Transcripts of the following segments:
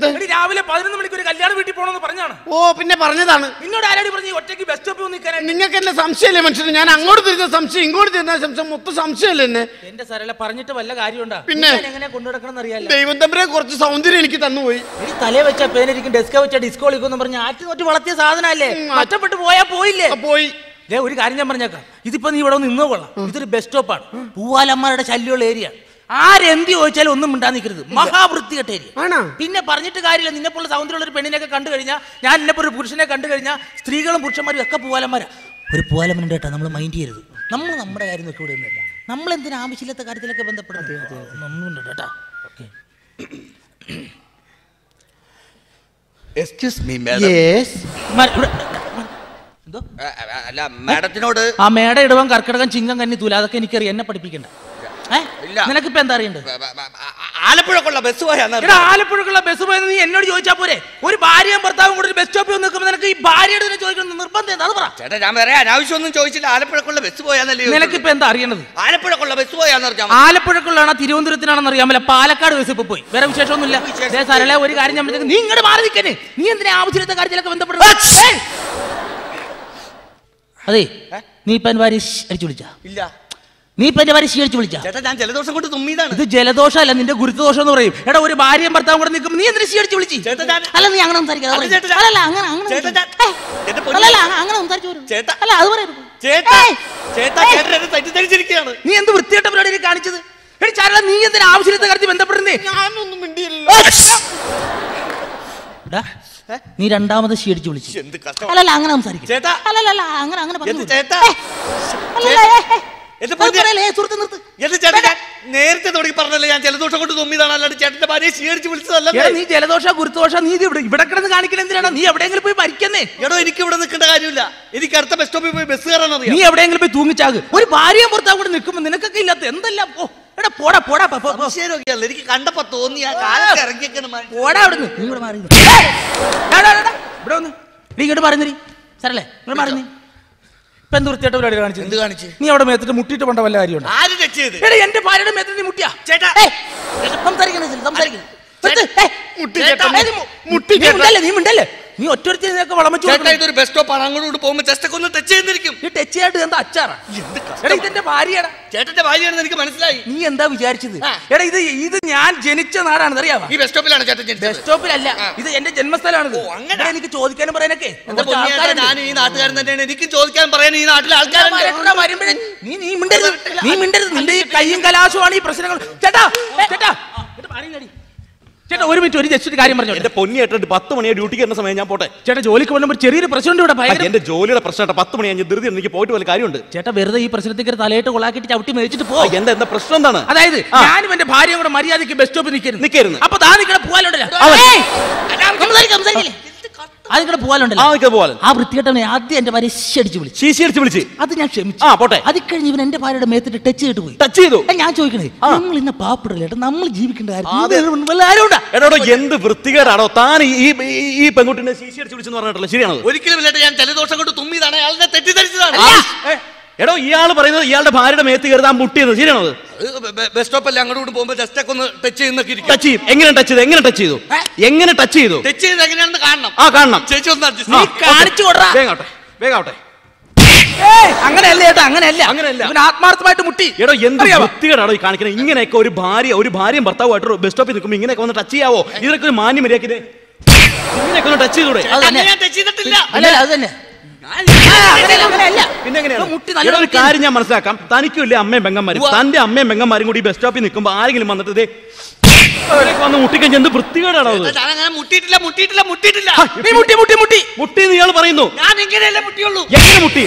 എന്ത് എടി രാവിലെ പതിനൊന്ന് മണിക്ക് ഒരു കല്യാണ വീട്ടിൽ പോകണമെന്ന് പറഞ്ഞാണ് ഓ പിന്നെ പറഞ്ഞതാണ് നിന്നോട് ആരാടി പറഞ്ഞു ഈ ഒറ്റയ്ക്ക് ബസ് സ്റ്റോപ്പിൽ നിൽക്കാനായിട്ട് നിങ്ങൾക്ക് എന്നെ സംശയമല്ലേ മനുഷ്യന് ഞാൻ അങ്ങോട്ട് തിരിഞ്ഞ സംശയം ഇങ്ങോട്ട് തിരിഞ്ഞ സംശയം മൊത്തം സംശയമല്ലേ എന്നെ എന്റെ സരള പറഞ്ഞിട്ട് വല്ല കാര്യമുണ്ടോ പിന്നെ? എങ്ങനെ കൊണ്ടുനടക്കണം അറിയാലോ ദൈവം തമ്പരെ കുറച്ച് സൗന്ദര്യം എനിക്ക് തന്നുപോയി എടി തലേ വെച്ച പേനരിക്കും ഡെസ്ക വെച്ച ഡിസ്കോ കളിക്കും പറഞ്ഞ ആറ്റി നോറ്റ് വളർത്തിയ സാധനല്ലേ നഷ്ടപ്പെട്ടു പോയാ പോയില്ലേ ആ, പോയി ദേ ഒരു കാര്യം ഞാൻ പറഞ്ഞേക്കാം ഇതിപ്പോ നീ ഇവിടെ നിന്ന് കൊള്ളാം ഇതൊരു ബസ് സ്റ്റോപ്പാണ് പൂവാലന്മാരുടെ ശല്യമുള്ള ഏരിയ ആരെന്ത് ചോദിച്ചാലും ഒന്നും മിണ്ടാ നിൽക്കരുത് മഹാവൃത്തികെട്ട ഏരിയ ആണോ പിന്നെ പറഞ്ഞിട്ട് കാര്യമില്ല നിന്നെപ്പോലുള്ള സൗന്ദര്യമുള്ള ഒരു പെണ്ണിനെയൊക്കെ കണ്ടു കഴിഞ്ഞാൽ ഞാൻ എന്നെപ്പോൾ ഒരു പുരുഷനെ കണ്ടു കഴിഞ്ഞാൽ സ്ത്രീകളും പുരുഷന്മാരും ഒക്കെ പൂവാലന്മാരാ ഒരു പൂവാലമ്മനുണ്ട് കേട്ടോ നമ്മൾ മൈൻഡ് ചെയ്യരുത് നമ്മൾ നമ്മുടെ കാര്യം നോക്കി ഇവിടെ ഒന്നുമില്ല നമ്മൾ എന്തിനാ ആവശ്യമില്ലാത്ത കാര്യത്തിലൊക്കെ ബന്ധപ്പെടുന്നത് ഒന്നും കേട്ടോ okay excuse me madam yes എന്തോ അല്ല മാഡത്തിനോട് ആ മേട ഇടവൻ കർക്കിടകം ചിങ്ങം കന്നി തൂല അതൊക്കെ എനിക്കറിയാം എന്നെ പഠിപ്പിക്കണ്ട ഏ ഇല്ല. നിനക്കിപ്പോ എന്താ അറിയണ്ടത് ബ- ബ- ബ- ആ- ആലപ്പുഴക്കുള്ള ബസ് പോയാന്ന് എടാ ആലപ്പുഴക്കുള്ള ബസ് പോയെന്ന് നീ എന്നോട് ചോദിച്ചാ പോരെ ഒരു ഭാര്യയും ഭർത്താവും കൂടി ഒരു ബസ് സ്റ്റോപ്പിൽ വന്ന് നിൽക്കുമ്പോൾ നിനക്ക് ഈ ഭാര്യയുടെ തന്നെ ചോദിക്കണം നിർബന്ധം എന്താ അത് പറ ചേട്ടാ ഞാൻ വേറെ അനാവശ്യമൊന്നും ചോദിച്ചില്ല ആലപ്പുഴക്കുള്ള ബസ് പോയാന്നല്ലേ നിനക്കിപ്പോ എന്താ അറിയണത് ആലപ്പുഴക്കുള്ള ബസ് പോയാന്ന് പറഞ്ഞാൽ ആലപ്പുഴക്കുള്ളതാണോ തിരുവനന്തപുരത്തിനാണെന്ന് അറിയാമല്ല പാലക്കാട് ബസ് ഇപ്പൊ പോയി വേറെ വിശേഷമൊന്നുമില്ല വിശേഷം ദേ സരള ഒരു കാര്യം ഞാൻ പറഞ്ഞേക്ക്, നീ ഇങ്ങോട്ട് മാറി നിൽക്കണേ നീ എന്തിനാ ആവശ്യത്തെ കാര്യത്തിലൊക്കെ ബന്ധപ്പെടുന്നത് ഏയ്! അതെ നീ ഇപ്പൊ എന്റെ ഭാര്യ ശ്ശ് അടിച്ചു വിളിച്ചാ ഇല്ല നീ ഇപ്പൊ എന്റെ ഭാര്യ ശ്ശി അടിച്ചു വിളിച്ചാ ചേട്ടാ ഞാൻ ജലദോഷം കൊണ്ട് തുമ്മിയതാണ് ഇത് ജലദോഷമല്ല നിന്റെ ഗുരുത്വദോഷം എന്ന് പറയും എടാ ഒരു ഭാര്യയും ഭർത്താവും കൂടെ നിൽക്കുമ്പോൾ നീ എന്തിനാ ശ്ശി അടിച്ചു വിളിച്ചു ചേട്ടാ ഞാൻ അല്ല നീ അങ്ങനെ സംസാരിക്കാതെ അത് പറയ്. ചേട്ടാ, അല്ലല്ല അങ്ങനെ അങ്ങനെ ചേട്ടാ, സംസാരിക്ക്. ഞാൻ- ഏയ്. എന്റെ പൊന്നേ. അല്ലല്ല അങ്ങ- അങ്ങനെ സംസാരിച്ചു വരും ചേട്ടാ. അല്ല അത് പറയരുത് ചേട്ടാ ഏയ്. ചേട്ടാ ചേട്ടൻ എന്നെ തെറ്റിദ്ധരിച്ചിരിക്കുകയാണ് നീ എന്ത് വൃത്തിയായിട്ട പരിപാടി കാണിച്ചത് എടി ചാരള നീ എന്തിനാ ആവശ്യത്തെ കാര്യത്തിൽ ബന്ധപ്പെടുന്നേ ഞാനൊന്നും മിണ്ടിയില്ലല്ലോ എടാ, നീ രണ്ടാമത് ഷീടിച്ച് വിളിച്ചു എന്ത് കഷ്ടം അല്ലല്ല അങ്ങനെ സംസാരിക്കും ചേട്ടാ. അല്ലല്ല അങ്ങനെ അങ്ങനെ പറഞ്ഞു എന്ത് വിട്. ചേട്ടാ? ഏയ്. അല്ലല്ല, ചേട്ടാ. ഏയ്, ഏയ്. എന്റെ അത് പൊന്നേ. പറയല്ലേ, ഏയ്, സുഹൃത്ത് നിർത്ത് എന്റെ ചേട്ടാ ഞാൻ നേരത്തെ തുടങ്ങി പറഞ്ഞല്ലേ ഞാൻ ജലദോഷം കൊണ്ട് തുമ്മിയതാണ് അല്ലാണ്ട് ചേട്ടന്റെ ഭാര്യയെ സ്വീകരിച്ച് വിളിച്ചതല്ല എടാ, നീ ജലദോഷ ഗുരുദോഷ നീ ഇത് ഇവിടെ ഇവിടെ കിടന്ന് കാണിക്കൽ എന്തിനാണ് നീ എവിടെയെങ്കിലും പോയി മരിക്കുന്നേ എടോ എനിക്ക് ഇവിടെ നിൽക്കേണ്ട കാര്യമില്ല എനിക്ക് അടുത്ത ബസ് സ്റ്റോപ്പിൽ പോയി ബസ് കയറാൻ നീ അറിയാം എവിടെയെങ്കിലും പോയി തൂങ്ങിച്ചാക് ഒരു ഭാര്യയും ഭർത്താവും കൂടെ നിൽക്കുമ്പോൾ നിനക്കൊക്കെ ഇല്ലാത്ത എന്തെല്ലാം ഓ എടാ പോടാ പോടാ പോ, പോ, പോ. സംശയമൊക്കെയല്ല എനിക്ക് കണ്ടപ്പോ തോന്നി ആ കാലത്ത് ഇറങ്ങിയൊക്കെ പോടാ അവിടുന്ന് നീ ഇവിടെ മാറി നിന്ന്. ഏയ്! ഡാ, ഡാ, ഡാ, ഡാ. ഇവിടെ വന്ന് നീ ഇങ്ങോട്ട് മാറുന്നീ സരല്ലേ ഇങ്ങോട്ട് മാറുന്നീ ഇപ്പൊ എന്ത് വൃത്തിയായിട്ട് പരിപാടി കാണിച്ചത് എന്ത് കാണിച്ച്? നീ അവിടെ മേത്തിട്ട് മുട്ടിയിട്ട് പോണ്ട വല്ല കാര്യമുണ്ട് ആര് ടച്ച് ചെയ്ത് എടാ എന്റെ ഭാര്യയുടെ മേത്തിട്ട് നീ മുട്ടിയാ ചേട്ടാ. ഏയ്! സംസാരിക്കണ സംസാരിക്കണം മുട്ടി ചേട്ടാ, ചേട്ടാ മുട്ടി നീ ചേട്ടാ മിണ്ടല്ലേ നീ മിണ്ടല്ലേ നീ ഒറ്റൊരുത്തി നിനക്ക് വളം വെച്ച് ചേട്ടാ കൊടുക്കണം. ഇതൊരു ബസ് സ്റ്റോപ്പാണ് അങ്ങോട്ട് ഇങ്ങോട്ട് പോകുമ്പോ ജസ്റ്റ് ഒക്കെ ഒന്ന് ടച്ച് ചെയ്തിരിക്കും ഈ ടച്ച് ചെയ്യാട്ട് എന്താ അച്ചാറാ എന്ത് എടാ കഷ്ടം ഇതെന്റെ ഭാര്യയാടാ ചേട്ടന്റെ ഭാര്യയാണെന്ന് എനിക്ക് മനസ്സിലായി നീ എന്താ വിചാരിച്ചത് ആ. എടാ ഇത് ഇത് ഞാൻ ജനിച്ച നാടാണ് അറിയാവാ ഈ ബസ് സ്റ്റോപ്പിലാണ് ചേട്ടൻ ബസ് ജനിച്ചത് സ്റ്റോപ്പിലല്ല ആ. ഇത് എന്റെ ജന്മസ്ഥലമാണ് ഓ, അങ്ങനെ. എനിക്ക് ചോദിക്കാനും പറയാനൊക്കെ എന്റെ കുറച്ച് പൊന്നിയേട്ടാ, ആൾക്കാരുണ്ട്. ഞാൻ ഈ നാട്ടുകാരൻ തന്നെയാണ് എനിക്കും ചോദിക്കാൻ പറയാൻ ഈ നാട്ടിലെ ആൾക്കാരുണ്ട് വരട്ടെടാ, വരുമ്പഴേ നീ നീ മിണ്ടരുത് നീ മിണ്ടരുത് നിന്റെ ഈ കയ്യും കലാശമാണ് ഈ പ്രശ്നങ്ങൾ ചേട്ടാ ചേട്ടാ ഇങ്ങോട്ട് മാറി നില്ലെടി. ചേട്ടാ ഒരു മിനിറ്റ് ഒരു ജസ്റ്റ് ഒരു കാര്യം പറഞ്ഞു എന്റെ പൊന്നി ഏട്ടിട്ട് പത്ത് മണിയായി ഡ്യൂട്ടിക്ക് വരുന്ന സമയം ഞാൻ പോട്ടെ ചേട്ടാ ജോലിക്ക് പോകുമ്പോൾ ചെറിയൊരു പ്രശ്നമുണ്ട് ഇവിടെ ആ, ഭയങ്കര എന്റെ ജോലിയുടെ പ്രശ്നമായിട്ട് പത്ത് മണി ഞാൻ ധൃതി എനിക്ക് പോയിട്ട് വല്ല കാര്യമുണ്ട് ചേട്ടാ വെറുതെ ഈ പ്രശ്നത്തേക്ക് താലേട്ട് കൊളാക്കിട്ട് ചവിട്ടി മേടിച്ചിട്ട് പോ ആ, എന്താ എന്താ പ്രശ്നം എന്താണ് അതായത് ആ. ഞാനും എന്റെ ഭാര്യയും കൂടെ മര്യാദയ്ക്ക് ബസ് സ്റ്റോപ്പിൽ നിൽക്കരുത് നിൽക്കരുത്. അപ്പൊ താ നിൽക്കണ പോവാലുണ്ടല്ലോ അവൻ. ഏയ്! സംസാരിക്ക്, സംസാരിക്കില്ലേ? ആ നിൽക്കണ ആ പോവാലുണ്ടല്ലോ നിൽക്കാൻ പോവാൻ ആ വൃത്തികെട്ടവനെ ആദ്യം എന്റെ ഭാര്യ ശ്ശ് അടിച്ച് വിളിച്ചു ശീശി അടിച്ച് വിളിച്ച് അത് ഞാൻ ക്ഷമിച്ചു ആ പോട്ടെ അത് കഴിഞ്ഞ് ഇവൻ എന്റെ ഭാര്യയുടെ മേത്തിട്ട് ടച്ച് ചെയ്തിട്ട് പോയി ടച്ച് ചെയ്തു ഏ, ഞാൻ ചോദിക്കണേ ആ. നമ്മൾ ഇന്ന പാപ്പിടല്ലേ ഏട്ടാ നമ്മൾ ജീവിക്കേണ്ട അതെ. കാര്യം വല്ല ആരുണ്ടാ എടോ എന്ത് വൃത്തികേടാണോ താൻ ഈ ഈ- ഈ- ഈ പെൺകുട്ടിനെ ശീശി അടിച്ച് വിളിച്ചെന്ന് പറഞ്ഞിട്ടല്ലോ ശരിയാണത് ഒരിക്കലും ഇല്ലാട്ട് ഞാൻ ജലദോഷം കൊണ്ട് തുമ്മിയതാണ് അയാളെ തെറ്റിദ്ധരിച്ചതാണ് ഏ, എടോ ഇയാൾ പറയുന്നത് ഇയാളുടെ ഭാര്യയുടെ മേത്ത് കയറി താൻ മുട്ടിയത് ശരിയാണത് അത് ബ- ബ- ബസ് സ്റ്റോപ്പല്ലേ അങ്ങോട്ട് ഇങ്ങോട്ട് പോകുമ്പോ ജസ്റ്റ് ഒക്കെ ഒന്ന് ടച്ച് ചെയ്യുന്നൊക്കെ ഇരിക്കും ടച്ച് ചെയ്യും എങ്ങനെ ടച്ച് ചെയ്തു എങ്ങനെ ടച്ച് ചെയ്തു എങ്ങനെ ടച്ച് ചെയ്തു ടച്ച് ചെയ്ത് എങ്ങനെയാണെന്ന് കാണണം ആ കാണണം ചേച്ചി ഒന്ന് adjust ആ, ചെയ്യ്. നീ കാണിച്ചു കൊടുടാ. വേഗാവട്ടെ വേഗാവട്ടെ ഏയ്, അങ്ങനെയല്ല ചേട്ടാ അങ്ങനെയല്ല അങ്ങനെയല്ല. ഇവൻ ആത്മാർത്ഥമായിട്ട് മുട്ടി എടോ എന്ത് അറിയാമോ? വൃത്തികേടാണോ ഈ കാണിക്കുന്നത് ഇങ്ങനെയൊക്കെ ഒരു ഭാര്യ ഒരു ഭാര്യയും ഭർത്താവുമായിട്ട് ബസ് സ്റ്റോപ്പിൽ നിൽക്കുമ്പോൾ ഇങ്ങനെയൊക്കെ ഒന്ന് ടച്ച് ചെയ്യാവോ ഇതിനൊക്കെ ഒരു മാന്യം മര്യാദ ഇങ്ങനെയൊക്കെ ഒന്ന് ടച്ച് ചെയ്തൂടെ അത് തന്നെ. അങ്ങനെ ഞാൻ ടച്ച് ചെയ്തിട്ടില്ല അല്ലല്ല അത് തന്നെ ആ, അങ്ങനെയല്ല, അങ്ങനെയല്ല. പിന്നെ എങ്ങനെയാണ് ഇപ്പൊ മുട്ടി എടോ, നല്ല ഒരു കാര്യം ഞാൻ മനസ്സിലാക്കാം തനിക്കും ഇല്ലേ അമ്മയും പെങ്ങന്മാരും ഉവ്വ. തന്റെ അമ്മയും പെങ്ങന്മാരും കൂടി ബസ് സ്റ്റോപ്പിൽ നിൽക്കുമ്പോൾ ആരെങ്കിലും വന്നിട്ട് ഇതേ അവരൊക്കെ വന്ന് മുട്ടിക്കഴിഞ്ഞ് എന്ത് വൃത്തികേടാണോ അത് ഞാൻ അങ്ങനെ മുട്ടിയിട്ടില്ല മുട്ടിയിട്ടില്ല മുട്ടിയിട്ടില്ല നീ മുട്ടി മുട്ടി മുട്ടി മുട്ടി എന്ന് ഇയാൾ പറയുന്നു ഞാൻ ഇങ്ങനെയല്ലേ മുട്ടിയുള്ളൂ എങ്ങനെ മുട്ടി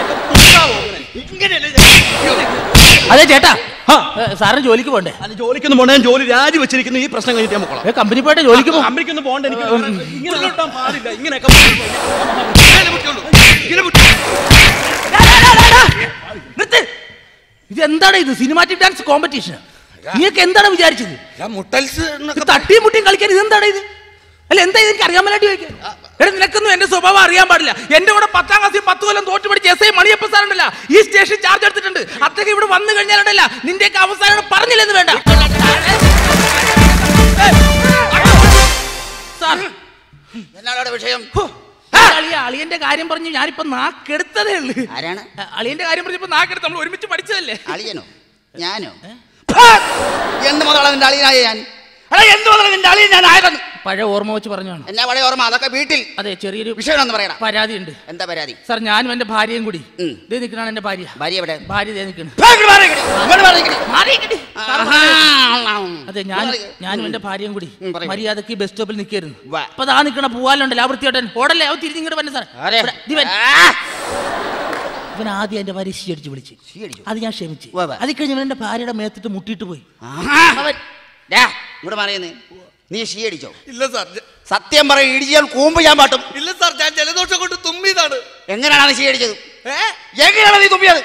ഇങ്ങനെയല്ലേ ഞാൻ മുട്ടിയുള്ളൂ. അതെ ചേട്ടാ ആ. ഏ, സാറിന് ജോലിക്ക് പോണ്ടേ അല്ല ജോലിക്കൊന്നും പോണേ ഞാൻ ജോലി രാജി വെച്ചിരിക്കുന്നു ഈ പ്രശ്നം കഴിഞ്ഞിട്ട് ഞാൻ പോകണം ഏ, കമ്പനി പോയിട്ട് ജോലിക്ക് പോ അമ്മയ്ക്കൊന്നും പോകണ്ട എനിക്ക് ഇങ്ങനെ മുട്ടാൻ പാടില്ല ഇങ്ങനെയൊക്കെ ഇങ്ങനെയല്ലേ മുട്ടിയുള്ളൂ. ഇങ്ങനെ മുട്ടി ഡാ, ഡാ, ഡാ, ഡാ, ഡാ. നിർത്ത് ഇത് എന്താണ് ഇത് സിനിമാറ്റിക് ഡാൻസ് കോമ്പറ്റീഷൻ നീയൊക്കെ എന്താണ് വിചാരിച്ചത് ഞാൻ മുട്ടൽസ് ഇത് എന്നൊക്കെ തട്ടിയും മുട്ടിയും കളിക്കാൻ ഇത് എന്താണ് ഇത് അല്ല എന്താ ഇത് എനിക്ക് അറിയാൻ വേണ്ടി ചോദിക്കാൻ എടാ നിനക്കൊന്നും എന്റെ സ്വഭാവം അറിയാൻ പാടില്ല എന്റെ കൂടെ പത്താം ക്ലാസ്സിൽ പത്ത് കൊല്ലം തോറ്റു പഠിച്ച എസ് ഐ മണിയപ്പ സാറുണ്ടല്ല ഈ സ്റ്റേഷൻ ചാർജ് എടുത്തിട്ടുണ്ട് അത്രയ്ക്ക് ഇവിടെ വന്നു കഴിഞ്ഞാലുണ്ടല്ല നിന്റെയൊക്കെ അവസാനം പറഞ്ഞില്ലെന്ന് വേണ്ട സാർ എന്നാണ് അവിടെ വിഷയം അളിയ അളിയന്റെ കാര്യം പറഞ്ഞ് ഞാനിപ്പോ നാക്കെടുത്തതേ ഉള്ളു ആരാണ് അളിയന്റെ കാര്യം പറഞ്ഞപ്പോ നാക്കെടുത്ത് നമ്മൾ ഒരുമിച്ച് പഠിച്ചതല്ലേ അളിയനോ ഞാനോ എന്ത് മുതലാണ് നിന്റെ അളിയനായ ഞാൻ എടാ എന്ത് മുതലാണ് നിന്റെ അളിയൻ ഞാൻ ആയതെന്ന് പഴയ ഓർമ്മ വെച്ച് പറഞ്ഞാണ് എന്നാ പഴയ ഓർമ്മ അതൊക്കെ വീട്ടിൽ അതെ ചെറിയൊരു വിഷയം ഒന്ന് പറയടാ പരാതി ഉണ്ട് എന്താ പരാതി സാർ ഞാനും എന്റെ ഭാര്യയും കൂടി ഉം. ഇതേ നിൽക്കണാണ് എന്റെ ഭാര്യ ഭാര്യ എവിടെ ഭാര്യ ഇതേ നിൽക്കണ് ആ, ഇങ്ങോട്ട് മാറി ഇങ്ങോട്ട്. ഇങ്ങോട്ട് മാറി ഇങ്ങോട്ട്. മാറി നിക്കടി. സാർ ആഹാ. അതെ ഞാൻ മാറി. ഞാനും എന്റെ ഭാര്യയും കൂടി ഉം, പറയൂ. മര്യാദക്ക് ഈ ബസ് സ്റ്റോപ്പിൽ നിൽക്കായിരുന്നു വാ. അപ്പൊ ദാ നിൽക്കണ പൂവാലുണ്ടല്ലോ ആ വൃത്തിയോട്ടൻ ഓടല്ലേ അവ തിരിഞ്ഞിങ്ങോട്ട് വന്നെ സാർ ആരെ? ഇവിടെ, ദി വൻ. ആ. ഇവൻ ആദ്യം എന്റെ ഭാര്യ ശി അടിച്ച് വിളിച്ച് ശീ അടിച്ചു. അത് ഞാൻ ക്ഷമിച്ചു വാ, വാ. അത് കഴിഞ്ഞ് ഇവൻ എന്റെ ഭാര്യയുടെ മേത്തിട്ട് മുട്ടിയിട്ട് പോയി ആഹാ. അവൻ. ഡാ, ഇങ്ങോട്ട് മാറിയെന്ന് നീ ഷീ അടിച്ചോ ഇല്ല സാർ ഞ- സത്യം പറയും ഇടിച്ചാൽ കൂമ്പ് ഞാൻ പാട്ടും ഇല്ല സാർ ഞാൻ ജലദോഷം കൊണ്ട് തുമ്മിയതാണ് എങ്ങനെയാണ് നീ ഷീ അടിച്ചത് ഏ എങ്ങനെയാണ് നീ തുമ്പിയത്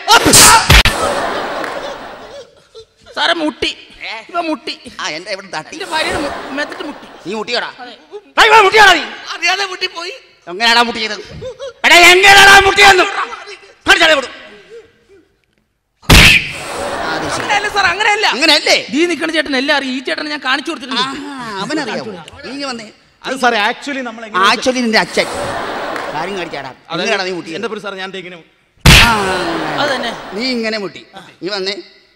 സാറെ മുട്ടി ഏ? ഇവ മുട്ടി ആ എന്റെ ഇവിടെ തട്ടി എന്റെ ഭാര്യയുടെ മു- മേത്തിട്ട് മുട്ടി നീ മുട്ടിയോടാ അതെ. ആ, ഇവിടെ മുട്ടിയോടാ നീ അറിയാതെ വീട്ടിൽ പോയി എങ്ങനെയാടാ മുട്ടിയത് എടാ എങ്ങനെയാടാ മുട്ടിയെന്ന് കാണിച്ചാലേ കൊടു അത് ശരി. അങ്ങനെയല്ല സാർ അങ്ങനെയല്ല അങ്ങനെയല്ലേ ഈ നിൽക്കണ ചേട്ടൻ എല്ലാം അറിയും ഈ ചേട്ടനെ ഞാൻ കാണിച്ചു ആ, കൊടുത്തിട്ടുണ്ട് അവനറിയാവോ നീ ഇങ്ങ് വന്നേ അത് സാറേ ആക്ച്വലി നമ്മൾ ആക്ച്വലി നിന്റെ അച്ഛൻ കാര്യം കാണിച്ചാടാ എങ്ങനെയാടാ നീ മുട്ടിയത് എന്റെ പേര് സാർ ഞാൻ ദേ ഇങ്ങനെ ആ, അത് തന്നെ നീ ഇങ്ങനെ മുട്ടി നീ വന്നേ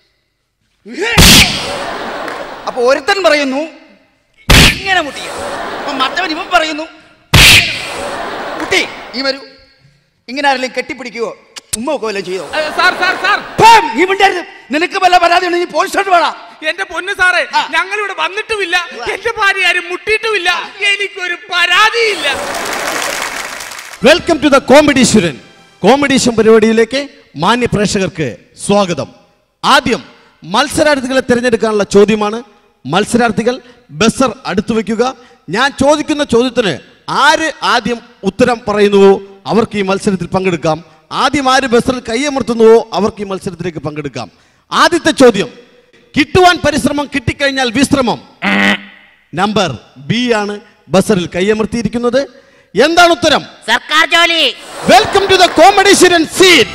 അപ്പൊ ഒരുത്തൻ പറയുന്നു ഇങ്ങനെ മുട്ടി അപ്പൊ മറ്റവൻ ഇവൻ പറയുന്നു കുട്ടി നീ വരൂ ഇങ്ങനെ ആരെങ്കിലും കെട്ടിപ്പിടിക്കുകയോ ഉമ്മ ഒക്കെ വല്ലതും ചെയ്തോ ഏ, സാർ സാർ സാർ ഫേം, നീ മിണ്ടരുത് നിനക്ക് വല്ല പരാതി ഉണ്ടെങ്കിൽ നീ പോലീസ് സ്റ്റേഷൻ വേണം എന്റെ പൊന്ന് സാറേ ആ. ഞങ്ങൾ ഇവിടെ വന്നിട്ടുമില്ല എന്റെ ഭാര്യ ആരും മുട്ടിയിട്ടുമില്ല എനിക്കൊരു പരാതിയില്ല വെൽക്കം ടു ദ കോമ്പറ്റീശ്വരൻ കോമ്പറ്റീഷൻ പരിപാടിയിലേക്ക് മാന്യ പ്രേക്ഷകർക്ക് സ്വാഗതം ആദ്യം മത്സരാർത്ഥികളെ തിരഞ്ഞെടുക്കാനുള്ള ചോദ്യമാണ് മത്സരാർത്ഥികൾ ബസർ അടുത്തു വയ്ക്കുക ഞാൻ ചോദിക്കുന്ന ചോദ്യത്തിന് ആര് ആദ്യം ഉത്തരം പറയുന്നുവോ അവർക്ക് ഈ മത്സരത്തിൽ പങ്കെടുക്കാം ആദ്യം ആര് ബസറിൽ കൈയമർത്തുന്നുവോ അവർക്ക് ഈ മത്സരത്തിലേക്ക് പങ്കെടുക്കാം ആദ്യത്തെ ചോദ്യം കിട്ടുവാൻ പരിശ്രമം കിട്ടിക്കഴിഞ്ഞാൽ വിശ്രമം നമ്പർ ബി ആണ് ബസറിൽ കൈയമർത്തിയിരിക്കുന്നത് എന്താണ് ഉത്തരം സർക്കാർ ജോലി welcome to the competition scene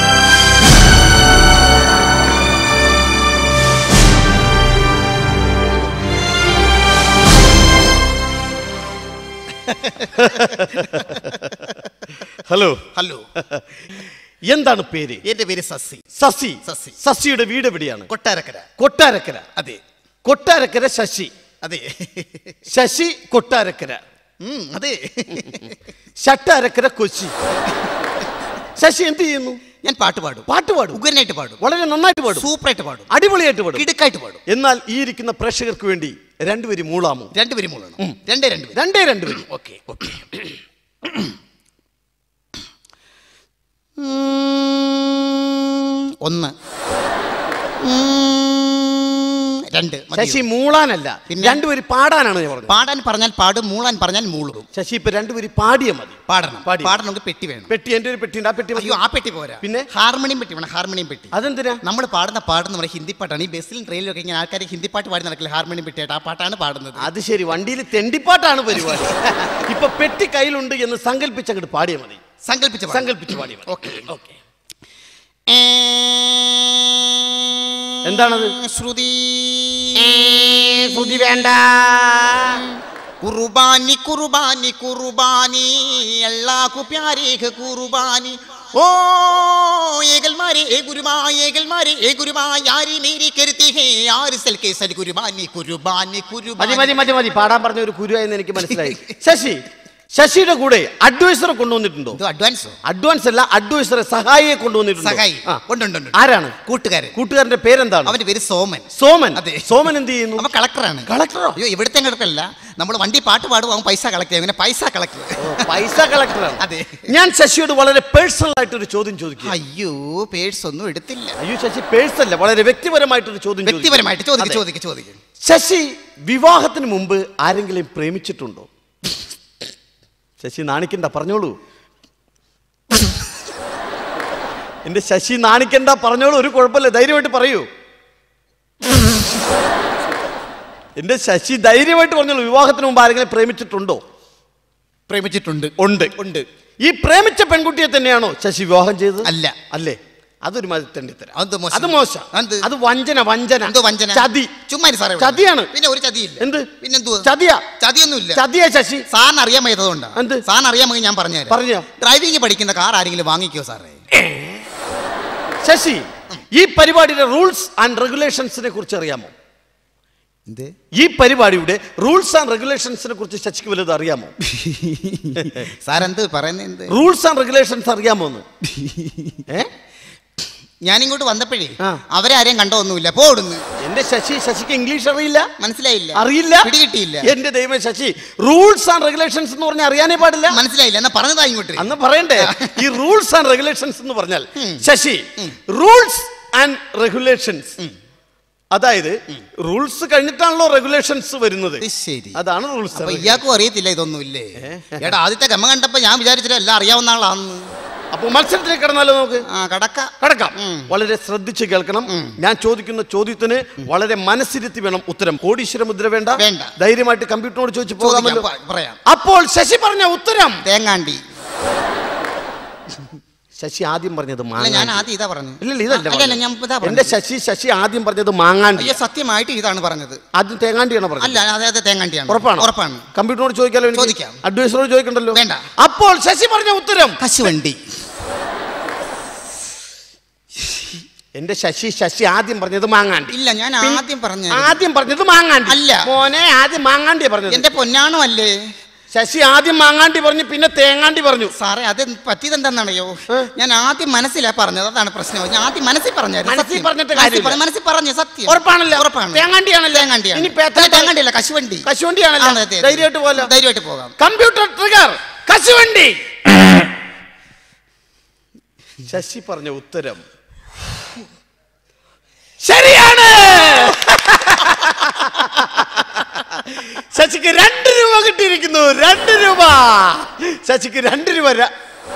hello hello എന്താണ് പേര് എന്റെ പേര് സസി സസി സസി. സസിയുടെ വീട് എവിടെയാണ് കൊട്ടാരക്കര കൊട്ടാരക്കര അതെ കൊട്ടാരക്കര ശശി അതെ ശശി കൊട്ടാരക്കര ഉം, അതെ ഷട്ടാരക്കര കൊച്ചി ശശി എന്ത് ചെയ്യുന്നു ഞാൻ പാട്ട് പാടും പാട്ട് പാടും ഉഗ്രനായിട്ട് പാടും വളരെ നന്നായിട്ട് പാടും സൂപ്പറായിട്ട് പാടും അടിപൊളിയായിട്ട് പാടും കിടുക്കായിട്ട് പാടും എന്നാൽ ഈ ഇരിക്കുന്ന പ്രേക്ഷകർക്ക് വേണ്ടി രണ്ടുപേരും മൂളാമോ രണ്ടുപേരും മൂളണം രണ്ടേ രണ്ടുപേരും രണ്ടേ രണ്ടുപേരും ഓക്കെ ഓക്കെ ഒന്ന് ഉം, രണ്ട് മതിയോ? ശശി മൂളാനല്ല പിന്നെ? രണ്ടുപേരും പാടാനാണ് ഞാൻ പറഞ്ഞത് പാടാൻ പറഞ്ഞാൽ പാടും മൂളാൻ പറഞ്ഞാൽ മൂളും ശശി ഇപ്പൊ രണ്ടുപേരും പാടിയ മതി പാടണം പാടി. പാടണമെങ്കിൽ പെട്ടി വേണം പെട്ടി എന്റെ ഒരു പെട്ടി ഉണ്ട് ആ പെട്ടി മതി അയ്യോ ആ പെട്ടി പോരാ പിന്നെ? ഹാർമോണിയം പെട്ടി വേണം ഹാർമോണിയം പെട്ടി അതെന്തിനാ നമ്മൾ പാടുന്ന പാട്ട് നമ്മുടെ ഹിന്ദി പാട്ടാണ് ഈ ബസ്സിലും ട്രെയിനിലും ഒക്കെ ഇങ്ങനെ ആൾക്കാർ ഹിന്ദി പാട്ട് പാടി നടക്കില്ല ഹാർമോണിയം പെട്ടിയായിട്ട് ആ പാട്ടാണ് പാടുന്നത് അത് ശരി വണ്ടിയിൽ തെണ്ടിപ്പാട്ടാണ് പരിപാടി ഇപ്പൊ പെട്ടി കയ്യിലുണ്ട് എന്ന് സങ്കല്പിച്ച് അങ്ങോട്ട് പാടിയ മതി സങ്കല്പിച്ച സങ്കല്പിച്ച് പാടിയ മതി ഓക്കെ ഓക്കെ എന്താണത്? ശ്രുതി ശ്രുതി വേണ്ട കുർബാനി കുർബാനി കുർബാനി അല്ലാഹു പ്യാരേ ഹെ കുർബാനി ഓ ഏകൽമാരെ ഏ ഗുരുമാ ഏകൽമാരെ ഏ ഗുരുമാ യാരി മേരി കരുത്തി ഹേ ആര് സൽ കെ സൽ കുർബാനി കുർബാനി മതി കുർബാനി മതി മതി മതി പാടാൻ പറഞ്ഞ ഒരു കുരുവായെന്ന് എനിക്ക് മനസ്സിലായി ശശി ശശിയുടെ കൂടെ അഡ്വൈസറെ കൊണ്ടുവന്നിട്ടുണ്ടോ ഇത് അഡ്വാൻസോ അഡ്വാൻസ് അല്ല അഡ്വൈസറെ സഹായിയെ കൊണ്ടുവന്നിട്ടുണ്ടോ സഹായി ആ. ഉണ്ട് ഉണ്ട് ഉണ്ട് ആരാണ് കൂട്ടുകാരൻ കൂട്ടുകാരന്റെ പേരെന്താണ് അവന്റെ പേര് സോമൻ സോമൻ അതെ. സോമൻ എന്ത് ചെയ്യുന്നു അവൻ കളക്ടറാണ് കളക്ടറോ അയ്യോ ഇവിടുത്തെ കളക്ടറല്ല നമ്മൾ വണ്ടി പാട്ട് പാടും അവൻ പൈസ കളക്ട് ചെയ്യും അങ്ങനെ പൈസ കളക്ടർ പൈസ കളക്ടറാണ് അതെ. ഞാൻ ശശിയോട് വളരെ പേഴ്സണൽ ആയിട്ട് ഒരു ചോദ്യം ചോദിക്കും അയ്യോ പേഴ്സ് ഒന്നും എടുത്തില്ല അയ്യോ ശശി പേഴ്സൺ അല്ല വളരെ വ്യക്തിപരമായിട്ടൊരു ചോദ്യം ചോദിക്കും. വ്യക്തിപരമായിട്ട് ചോദിക്കും അതെ. ചോദിക്കും ചോദിക്കും ശശി വിവാഹത്തിന് മുമ്പ് ആരെങ്കിലും പ്രേമിച്ചിട്ടുണ്ടോ ശശി നാണിക്കണ്ട പറഞ്ഞോളൂ എന്റെ ശശി നാണിക്കണ്ട പറഞ്ഞോളൂ ഒരു കുഴപ്പമില്ല ധൈര്യമായിട്ട് പറയൂ എന്റെ ശശി ധൈര്യമായിട്ട് പറഞ്ഞോളൂ വിവാഹത്തിന് മുമ്പ് ആരെങ്കിലും പ്രേമിച്ചിട്ടുണ്ടോ പ്രേമിച്ചിട്ടുണ്ട് ഉണ്ട് ഉണ്ട് ഈ പ്രേമിച്ച പെൺകുട്ടിയെ തന്നെയാണോ ശശി വിവാഹം ചെയ്തത് അല്ല. അല്ലേ അതൊരു മാതിരി തെണ്ടിത്തരം അത് മോശം. അത് മോശം എന്ത്? അത് വഞ്ചന വഞ്ചന എന്തോ വഞ്ചന ചതി ചുമ്മാ ഇരി സാറേ ഇവിടെ. ചതിയാണ്. പിന്നെ ഒരു ചതിയില്ല എന്ത് പിന്നെന്തുവാ ചതിയാ ചതിയൊന്നുമില്ല ചതിയാ ശശി സാറിന് അറിയാൻ വയ്യതുകൊണ്ടാ എന്ത്? സാറിന് അറിയാൻ വയ്യ ഞാൻ പറഞ്ഞു പറഞ്ഞോ. ഡ്രൈവിംഗ് പഠിക്കുന്ന കാർ ആരെങ്കിലും വാങ്ങിക്കോ സാറേ ശശി ഈ പരിപാടിയുടെ റൂൾസ് ആൻഡ് റെഗുലേഷൻസിനെ കുറിച്ച് അറിയാമോ എന്ത് ഈ പരിപാടിയുടെ റൂൾസ് ആൻഡ് റെഗുലേഷൻസിനെ കുറിച്ച് ശശിക്ക് വലുത് അറിയാമോ സാർ എന്ത് പറയുന്നത് എന്ത് റൂൾസ് ആൻഡ് റെഗുലേഷൻസ് അറിയാമോ എന്ന് ഏ ഞാൻ ഇങ്ങോട്ട് വന്നപ്പോഴേ ആ. അവരെ ആരെയും കണ്ടൊന്നുമില്ല പോടുന്നു എന്റെ ശശി ശശിക്ക് ഇംഗ്ലീഷ് അറിയില്ല മനസ്സിലായില്ല അറിയില്ല പിടികിട്ടിയില്ല എന്റെ ദൈവം ശശി റൂൾസ് ആൻഡ് റെഗുലേഷൻസ് എന്ന് പറഞ്ഞാൽ അറിയാനേ പാടില്ല മനസ്സിലായില്ല എന്നാ പറഞ്ഞതാ ഇങ്ങോട്ട് അന്ന് പറയണ്ടേ ഈ റൂൾസ് ആൻഡ് റെഗുലേഷൻസ് എന്ന് പറഞ്ഞാൽ ശശി റൂൾസ് ആൻഡ് റെഗുലേഷൻസ് അതായത് റൂൾസ് കഴിഞ്ഞിട്ടാണല്ലോ റെഗുലേഷൻസ് വരുന്നത് ഇത് ശരി അതാണ് റൂൾസ് അപ്പൊ ഇയാൾക്കും അറിയത്തില്ല ഇതൊന്നും ഇല്ലേ എടാ ആദ്യത്തെ ഗമ കണ്ടപ്പോ ഞാൻ വിചാരിച്ചിട്ട് എല്ലാം അറിയാവുന്ന ആളാന്ന് അപ്പൊ മത്സരത്തിലേക്ക് കടന്നാലോ നമുക്ക് ആ കടക്ക കടക്കാം വളരെ ശ്രദ്ധിച്ച് കേൾക്കണം ഞാൻ ചോദിക്കുന്ന ചോദ്യത്തിന് വളരെ മനസ്സിരുത്തി വേണം ഉത്തരം കോടീശ്വര മുദ്ര വേണ്ട വേണ്ട. ധൈര്യമായിട്ട് കമ്പ്യൂട്ടറിനോട് ചോദിച്ചു ചോദിക്കാം, പോകാമല്ലോ പ- പറയാം അപ്പോൾ ശശി പറഞ്ഞ ഉത്തരം തേങ്ങാണ്ടി ശശി ആദ്യം പറഞ്ഞത് അല്ല ഞാൻ മാങ്ങാണ്ടി ആദ്യം ഇതാ പറഞ്ഞത് ഇല്ല ഇതല്ല അല്ല, അല്ല, ഞാൻ ഇതാ എന്റെ പറഞ്ഞത്. ശശി ശശി ആദ്യം പറഞ്ഞത് മാങ്ങാണ്ടി അയ്യോ സത്യമായിട്ട് ഇതാണ് പറഞ്ഞത് ആദ്യം തേങ്ങാണ്ടിയാണ് പറഞ്ഞത് അല്ല അതെ അതെ തേങ്ങാണ്ടിയാണ് ഉറപ്പാണ് ഉറപ്പാണ് കമ്പ്യൂട്ടറിനോട് ചോദിക്കാലോ എനിക്ക്? ചോദിക്കാം. അഡ്വൈസറോട് ചോദിക്കണ്ടല്ലോ വേണ്ട. അപ്പോൾ ശശി പറഞ്ഞ ഉത്തരം കശുവണ്ടി എന്റെ ശശി ശശി ആദ്യം പറഞ്ഞത് മാങ്ങാണ്ടി ഇല്ല ഞാൻ പിൻ- ആദ്യം പറഞ്ഞ ആദ്യം പറഞ്ഞത് മാങ്ങാണ്ടി അല്ല. മോനെ ആദ്യം മാങ്ങാണ്ടിയാ പറഞ്ഞത് എന്റെ പൊന്നാണോ അല്ലേ ശശി ആദ്യം മാങ്ങാണ്ടി പറഞ്ഞു പിന്നെ തേങ്ങാണ്ടി പറഞ്ഞു സാറേ അത് പറ്റിയത് എന്താണെന്നറിയോ ഞാൻ ആദ്യം മനസ്സിലാ പറഞ്ഞത് അതാണ് പ്രശ്നം ഞാൻ ആദ്യം മനസ്സിൽ പറഞ്ഞായിരുന്നു മനസ്സിൽ സത്യം. പറഞ്ഞിട്ട് മനസ്സിൽ കാര്യമില്ല. പറ- മനസ്സിൽ പറഞ്ഞു സത്യം ഉറപ്പാണല്ലോ ഉറപ്പാണ് തേങ്ങാണ്ടിയാണല്ലോ തേങ്ങാണ്ടിയാണ് ഇനി പേത്ത- അല്ല, തേങ്ങാണ്ടിയല്ല കശുവണ്ടി കശുവണ്ടിയാണല്ലോ ആ, അതെ, അതെ. ധൈര്യമായിട്ട് പോലോ ധൈര്യമായിട്ട് പോകാം കമ്പ്യൂട്ടർ ട്രിഗർ കശുവണ്ടി ശശി പറഞ്ഞ ഉത്തരം ശരിയാണ് ശശിക്ക് രണ്ട് രൂപ കിട്ടിയിരിക്കുന്നു രണ്ട് രൂപ ശശിക്ക് രണ്ട് രൂപ ര-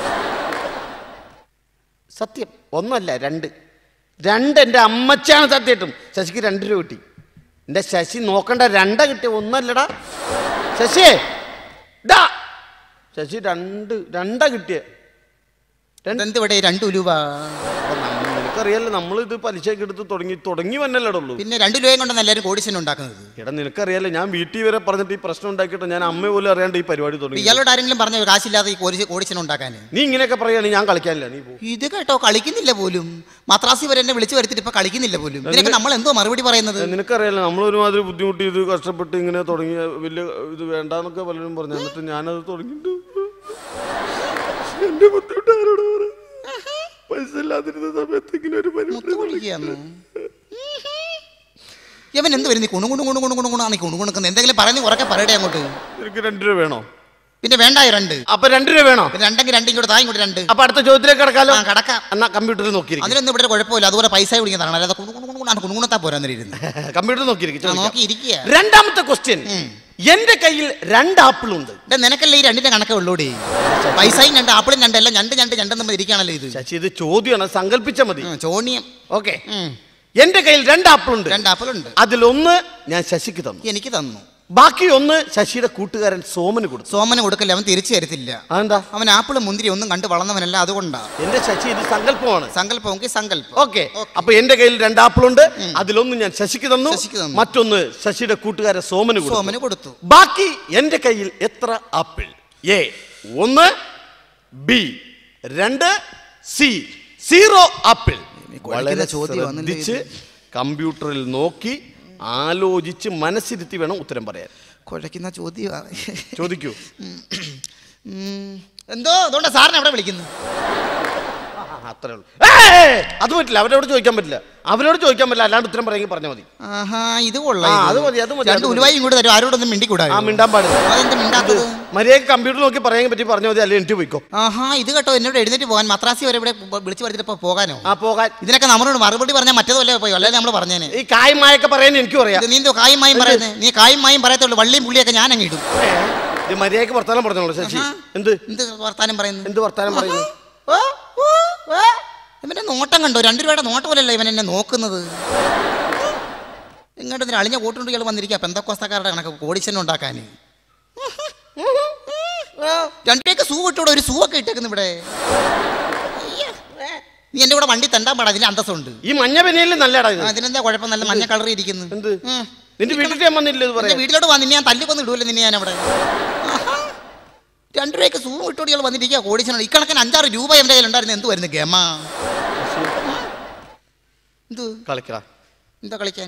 സത്യം ഒന്നല്ല രണ്ട് രണ്ട് എൻ്റെ അമ്മച്ചാണ് സത്യമായിട്ടും ശശിക്ക് രണ്ട് രൂപ കിട്ടി എൻ്റെ ശശി നോക്കണ്ട രണ്ട കിട്ടിയ ഒന്നല്ലടാ ശശി ഡാ ശശി രണ്ട് രണ്ട കിട്ടിയ രണ്ട് എന്ത് ഇവിടെ രണ്ടു രൂപ അപ്പൊ നമ്മ- നിനക്കറിയാലോ നമ്മളിത് പലിശയൊക്കെ എടുത്ത് തുടങ്ങി തുടങ്ങി വന്നല്ലേടേ ഉള്ളൂ പിന്നെ രണ്ടു രൂപയും കൊണ്ടാണ് എല്ലാവരും കോടിച്ചൻ ഉണ്ടാക്കുന്നത് എടാ നിനക്കറിയാലോ ഞാൻ വീട്ടിൽ വരെ പറഞ്ഞിട്ട് ഈ പ്രശ്നം ഉണ്ടാക്കിയിട്ട് ഞാൻ അമ്മ പോലും അറിയാണ്ട് ഈ പരിപാടി ഇപ്പൊ തുടങ്ങി ഇയാളോട് ആരെങ്കിലും പറഞ്ഞ കാശില്ലാതെ ഈ കോടിച്ച് കോടിച്ചൻ ഉണ്ടാക്കാൻ നീ ഇങ്ങനെയൊക്കെ പറയുകയാണെങ്കിൽ ഞാൻ കളിക്കാനില്ല നീ പോ ഇത് കേട്ടോ കളിക്കുന്നില്ല പോലും മദ്രാസി വരെ എന്നെ വിളിച്ചു വരുത്തിട്ട് ഇപ്പൊ കളിക്കുന്നില്ല പോലും ഇതിനൊക്കെ നമ്മൾ എന്തോ മറുപടി പറയുന്നത് നിനക്കറിയാലോ നമ്മളൊരുമാതിരി ബുദ്ധിമുട്ടി ഇത് കഷ്ടപ്പെട്ട് ഇങ്ങനെ തുടങ്ങിയ വലിയ ഇത് വേണ്ടാന്നൊക്കെ പലരും പറഞ്ഞു എന്നിട്ട് ഞാനത് തുടങ്ങിയിട്ട് എന്റെ ബുദ്ധിമുട്ട് ആരോട് പറ പൈസ ഇല്ലാതിരുന്ന സമയത്ത് ഇങ്ങനെ ഒരു പരിപാടി മുത്ത് പൊളിക്കുകയാന്ന്. ഇവൻ എന്ത് വരും നീ കുണു കുണു കുണു കുണു കുണു കുണു നീ കുണു കുണുക്കുന്നത് എന്തെങ്കിലും പറയുന്ന ഉറക്കെ പറയട്ടെ അങ്ങോട്ട് നിനക്ക് രണ്ട് രൂപ വേണോ പിന്നെ വേണ്ടായി രണ്ട് അപ്പൊ രണ്ട് രൂപ വേണോ പിന്നെ രണ്ടെങ്കിൽ രണ്ട് ഇങ്ങോട്ട് താ ഇങ്ങോട്ട് രണ്ട് അപ്പൊ അടുത്ത ചോദ്യത്തിലേക്ക് കിടക്കാലോ ആ കടക്കാം എന്നാ കമ്പ്യൂട്ടറിൽ നോക്കിയിരിക്കും അതിനൊന്നും ഇവിടെ ഒരു കുഴപ്പമില്ല അതുപോലെ പൈസ വിളിക്കുന്നതാണ് അല്ലാതെ കുണു കുണു കുണു കുണു കുണുകുണത്താ പോരാന്നിരുന്നു കമ്പ്യൂട്ടറിൽ നോക്കിയിരിക്കും നോക്കി ഇരിക്കുക രണ്ടാമത്തെ ക്വസ്റ്റ്യൻ എന്റെ കയ്യിൽ രണ്ട് ആപ്പിൾ ഉണ്ട് നിനക്കല്ലേ ഈ രണ്ടിന്റെ കണക്കെ ഉള്ളൂടി പൈസയും രണ്ട് ആപ്പിളും രണ്ടല്ല ഞണ്ട് ഞണ്ട് ഞണ്ടെന്ന് ഇരിക്കുകയാണല്ലോ ഇത് ശശി ഇത് ചോദ്യമാണ് സങ്കല്പിച്ച മതി ഉം, ചോണിയം ഓക്കെ ഉം. എന്റെ കയ്യിൽ രണ്ട് ആപ്പിൾ ഉണ്ട് രണ്ട് ആപ്പിളുണ്ട് അതിലൊന്ന് ഞാൻ ശശിക്ക് തന്നു എനിക്ക് തന്നു ബാക്കി ഒന്ന് ശശിയുടെ കൂട്ടുകാരൻ സോമന് കൊടുത്തു സോമന് കൊടുക്കല്ലേ അവൻ തിരിച്ചു തരത്തില്ല അതെന്താ അവൻ ആപ്പിളും മുന്തിരി ഒന്നും കണ്ട് വളർന്നവനല്ല അതുകൊണ്ടാ എന്റെ ശശി ഇത് സങ്കല്പമാണ് സങ്കല്പമെങ്കിൽ സങ്കല്പം ഓക്കെ അപ്പൊ എന്റെ കയ്യിൽ രണ്ട് ആപ്പിൾ ഉണ്ട് അതിലൊന്ന് ഞാൻ ശശിക്ക് തന്നു ശശിക്ക് തന്നു. മറ്റൊന്ന് ശശിയുടെ കൂട്ടുകാരൻ സോമന് കൊടുത്തു സോമന് കൊടുത്തു ബാക്കി എന്റെ കയ്യിൽ എത്ര ആപ്പിൾ എ ഒന്ന് ബി രണ്ട് സി സീറോ ആപ്പിൾ കുഴക്കുന്ന വളരെ ചോദ്യം വന്നില്ലേ ശ്രദ്ധിച്ച് കമ്പ്യൂട്ടറിൽ നോക്കി ആലോചിച്ച് മനസ്സിരുത്തി വേണം ഉത്തരം പറയാൻ കുഴക്കുന്ന ചോദ്യമാണ് ചോദിക്കൂ ഉം. എന്തോ അതുകൊണ്ട് സാറിനെ അവിടെ വിളിക്കുന്നു അത്രേ ഉള്ളൂ ഏയ്! അത് പറ്റില്ല അവരോട് ചോദിക്കാൻ പറ്റില്ല അവരോട് ചോദിക്കാൻ പറ്റില്ല അല്ലാണ്ട് ഉത്തരം പറയുമെങ്കിൽ പറഞ്ഞാൽ മതി ആഹാ ഇത് കൊള്ളാം ആ, ഇത്. അത് മതി, അത് മതി, രണ്ട് അത് മതി. ഉലുവായും കൂടെ തരും ആരോടൊന്നും മിണ്ടിക്കൂടാ ആ മിണ്ടാൻ പാടില്ല അതെന്ത് മിണ്ടാത്തത് മര്യാദ കമ്പ്യൂട്ടർ നോക്കി പറയാൻ പറ്റി പറഞ്ഞാൽ മതി അല്ലെങ്കിൽ എനിക്ക് പോയിക്കോ ആഹാ ഇത് കേട്ടോ എന്നോട് എഴുന്നേറ്റ് പോകാൻ മദ്രാസി വരെ ഇവിടെ വിളിച്ചു വരുത്തിട്ട് ഇപ്പൊ പോകാനോ ആ പോകാൻ ഇതിനൊക്കെ നമ്മളോട് മറുപടി പറഞ്ഞാൽ മറ്റേതല്ലേ പോയി അല്ലേ നമ്മൾ പറഞ്ഞേനെ ഈ കായും മായൊക്കെ പറയാൻ എനിക്കും അറിയാം ഇത് നീ എന്തോ കായും മായും പറയുന്നത് നീ കായും മായും പറയത്തുള്ളൂ വള്ളിയും പുള്ളിയൊക്കെ ഞാൻ അങ്ങ് ഇടും ഇത് മര്യാദക്ക് വർത്താനം പറഞ്ഞോളൂ ശശി ആഹാ. എന്ത് എന്ത് വർത്താനം പറയുന്നു എന്ത് വർത്താനം പറയുന്നു ഓ, ഓ, ഓ. ഇവന്റെ നോട്ടം കണ്ടോ രണ്ടു രൂപയുടെ നോട്ടം പോലല്ലേ ഇവൻ എന്നെ നോക്കുന്നത് ഇങ്ങോട്ട് ഇതിന് അളിഞ്ഞ കൂട്ടുകൊണ്ട് ഇയാൾ വന്നിരിക്കുക പെന്തക്കോസ്തക്കാരുടെ കണക്ക് കോടിച്ചെന്നെ ഉണ്ടാക്കാൻ രണ്ടേക്ക് സൂ ഇട്ടൂടെ ഒരു സൂ ഒക്കെ ഇട്ടേക്കുന്നു ഇവിടെ നീ എന്റെ കൂടെ വണ്ടി തണ്ടാൻ പാടാ അതിന് അന്തസ്സുണ്ട് ഈ മഞ്ഞ പെനിയിൽ നല്ലടാ ഇത് ആ, ഇതിനെന്താ കുഴപ്പം നല്ല മഞ്ഞ കളർ ഇരിക്കുന്നു എന്ത് ഉം. നിന്റെ വീട്ടിൽ ഞാൻ വന്നില്ല ഇത് എന്റെ പറയാം വീട്ടിലോട്ട് വാ നിന്നെ ഞാൻ തല്ലിക്കൊന്ന് ഇടൂല്ലേ നിന്നെ ഞാൻ അവിടെ ആഹാ. രണ്ട് രൂപയ്ക്ക് സൂ ഇട്ടോടികൾ വന്നിരിക്കുക കോടീശ്വരൻ ഇക്കണക്കിന് അഞ്ചാറ് രൂപ എന്റെ കയ്യിലുണ്ടായിരുന്നു എന്ത് വരുന്നു ഗമ എന്ത് കളിക്കടാ എന്താ കളിക്കാൻ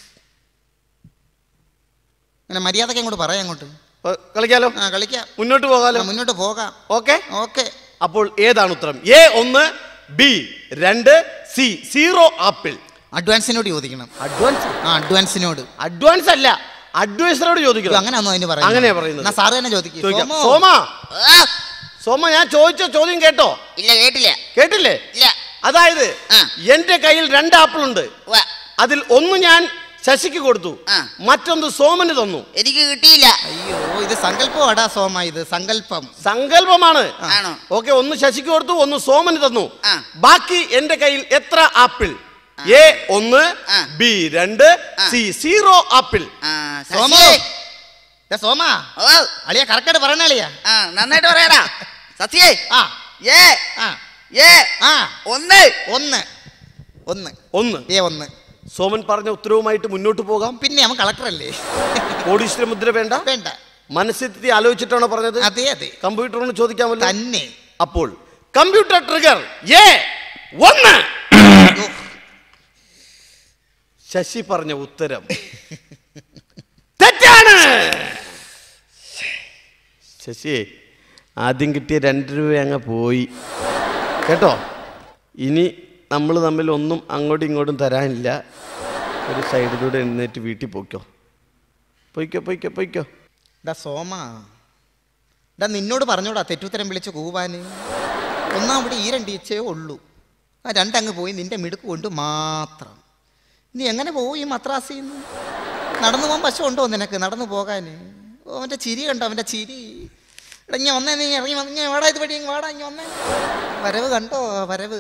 അങ്ങനെ മര്യാദക്ക് അങ്ങോട്ട് പറയാം അങ്ങോട്ട് ഏ, കളിക്കാലോ ആ കളിക്കാം മുന്നോട്ട് പോകാലോ ആ, മുന്നോട്ട് പോകാം ഓക്കെ ഓക്കെ അപ്പോൾ ഏതാണ് ഉത്തരം എ ഒന്ന് ബി രണ്ട് സി സീറോ ആപ്പിൾ അഡ്വാൻസിനോട് ചോദിക്കണം അഡ്വാൻസ് ആ അഡ്വാൻസിനോട് അഡ്വാൻസ് അല്ല അഡ്വൈസറോട് ഇത് ചോദിക്കണം അങ്ങനെയാണോ അതിന് പറയുന്നത് അങ്ങനെയാ പറയുന്നത്. എന്നാ സാറ് തന്നെ ചോദിക്കും ചോദിക്കാം. സോമ സോമ ഞാൻ ചോദിച്ച ചോദ്യം കേട്ടോ ഇല്ല കേട്ടില്ല കേട്ടില്ലേ ഇല്ല അതായത് ആ. എന്റെ കയ്യിൽ രണ്ട് ആപ്പിൾ ഉണ്ട് ഉവ്വ. അതിൽ ഒന്ന് ഞാൻ ശശിക്ക് കൊടുത്തു ആ. മറ്റൊന്ന് സോമന് തന്നു എനിക്ക് കിട്ടിയില്ല അയ്യോ ഇത് സങ്കല്പമാടാ സോമ ഇത് സങ്കല്പം സങ്കല്പമാണ് ആണോ? ഓക്കെ ഒന്ന് ശശിക്ക് കൊടുത്തു ഒന്ന് സോമന് തന്നു ആ. ബാക്കി എന്റെ കയ്യിൽ എത്ര ആപ്പിൾ എ ഒന്ന് ആ. ബി രണ്ട് C zero apple Soma Soma അളിയ കറക്റ്റായിട്ട് പറയണ അളിയ ആ നന്നായിട്ട് പറയാടാ സത്യേ ആ ഏ ആ ഏ ആ ഒന്ന് ഒന്ന് ഒന്ന് ഒന്ന് ഏ ഒന്ന് സോമൻ പറഞ്ഞ ഉത്തരവുമായിട്ട് മുന്നോട്ട് പോകാം പിന്നെ അവൻ കളക്ടറല്ലേ കോടീശ്വര മുദ്ര വേണ്ട വേണ്ട മനസ്സിലെത്തി ആലോചിച്ചിട്ടാണോ പറഞ്ഞത് അതെ അതെ കമ്പ്യൂട്ടറിന് ചോദിക്കാമല്ലോ തന്നെ അപ്പോൾ കമ്പ്യൂട്ടർ ട്രിഗർ എ ഒന്ന് ശശി പറഞ്ഞ ഉത്തരം തെറ്റാണ് ശശി ആദ്യം കിട്ടിയ രണ്ട് രൂപ അങ്ങ് പോയി കേട്ടോ ഇനി നമ്മൾ തമ്മിൽ ഒന്നും അങ്ങോട്ടും ഇങ്ങോട്ടും തരാനില്ല ഒരു സൈഡിലൂടെ എഴുന്നേറ്റ് വീട്ടിൽ പോയിക്കോ പൊയ്ക്കോ പൊയ്ക്കോ പൊയ്ക്കോ ഡാ സോമ ഡാ നിന്നോട് പറഞ്ഞോടാ തെറ്റുത്തരം വിളിച്ച് കൂവാന് ഒന്നാം ഇവിടെ ഈ രണ്ട് ഇച്ചേ ഉള്ളൂ ആ രണ്ടങ്ങ് പോയി നിന്റെ മിടുക്ക് കൊണ്ട് മാത്രം നീ എങ്ങനെ പോയി ഈ മദ്രാസിൽ നിന്ന് നടന്നു പോകാൻ പശു ഉണ്ടോ നിനക്ക് നടന്നു പോകാൻ ഓ അവൻ്റെ ചിരി കണ്ടോ അവൻ്റെ ചിരി എടാ ഇങ്ങനെ വന്നേ നീ ഇറങ്ങി വന്ന് ഇങ്ങനെ വാടാ ഇത് വഴി ഇങ്ങ് വാടാ ഇങ്ങനെ വന്നേ വരവ് കണ്ടോ വരവ്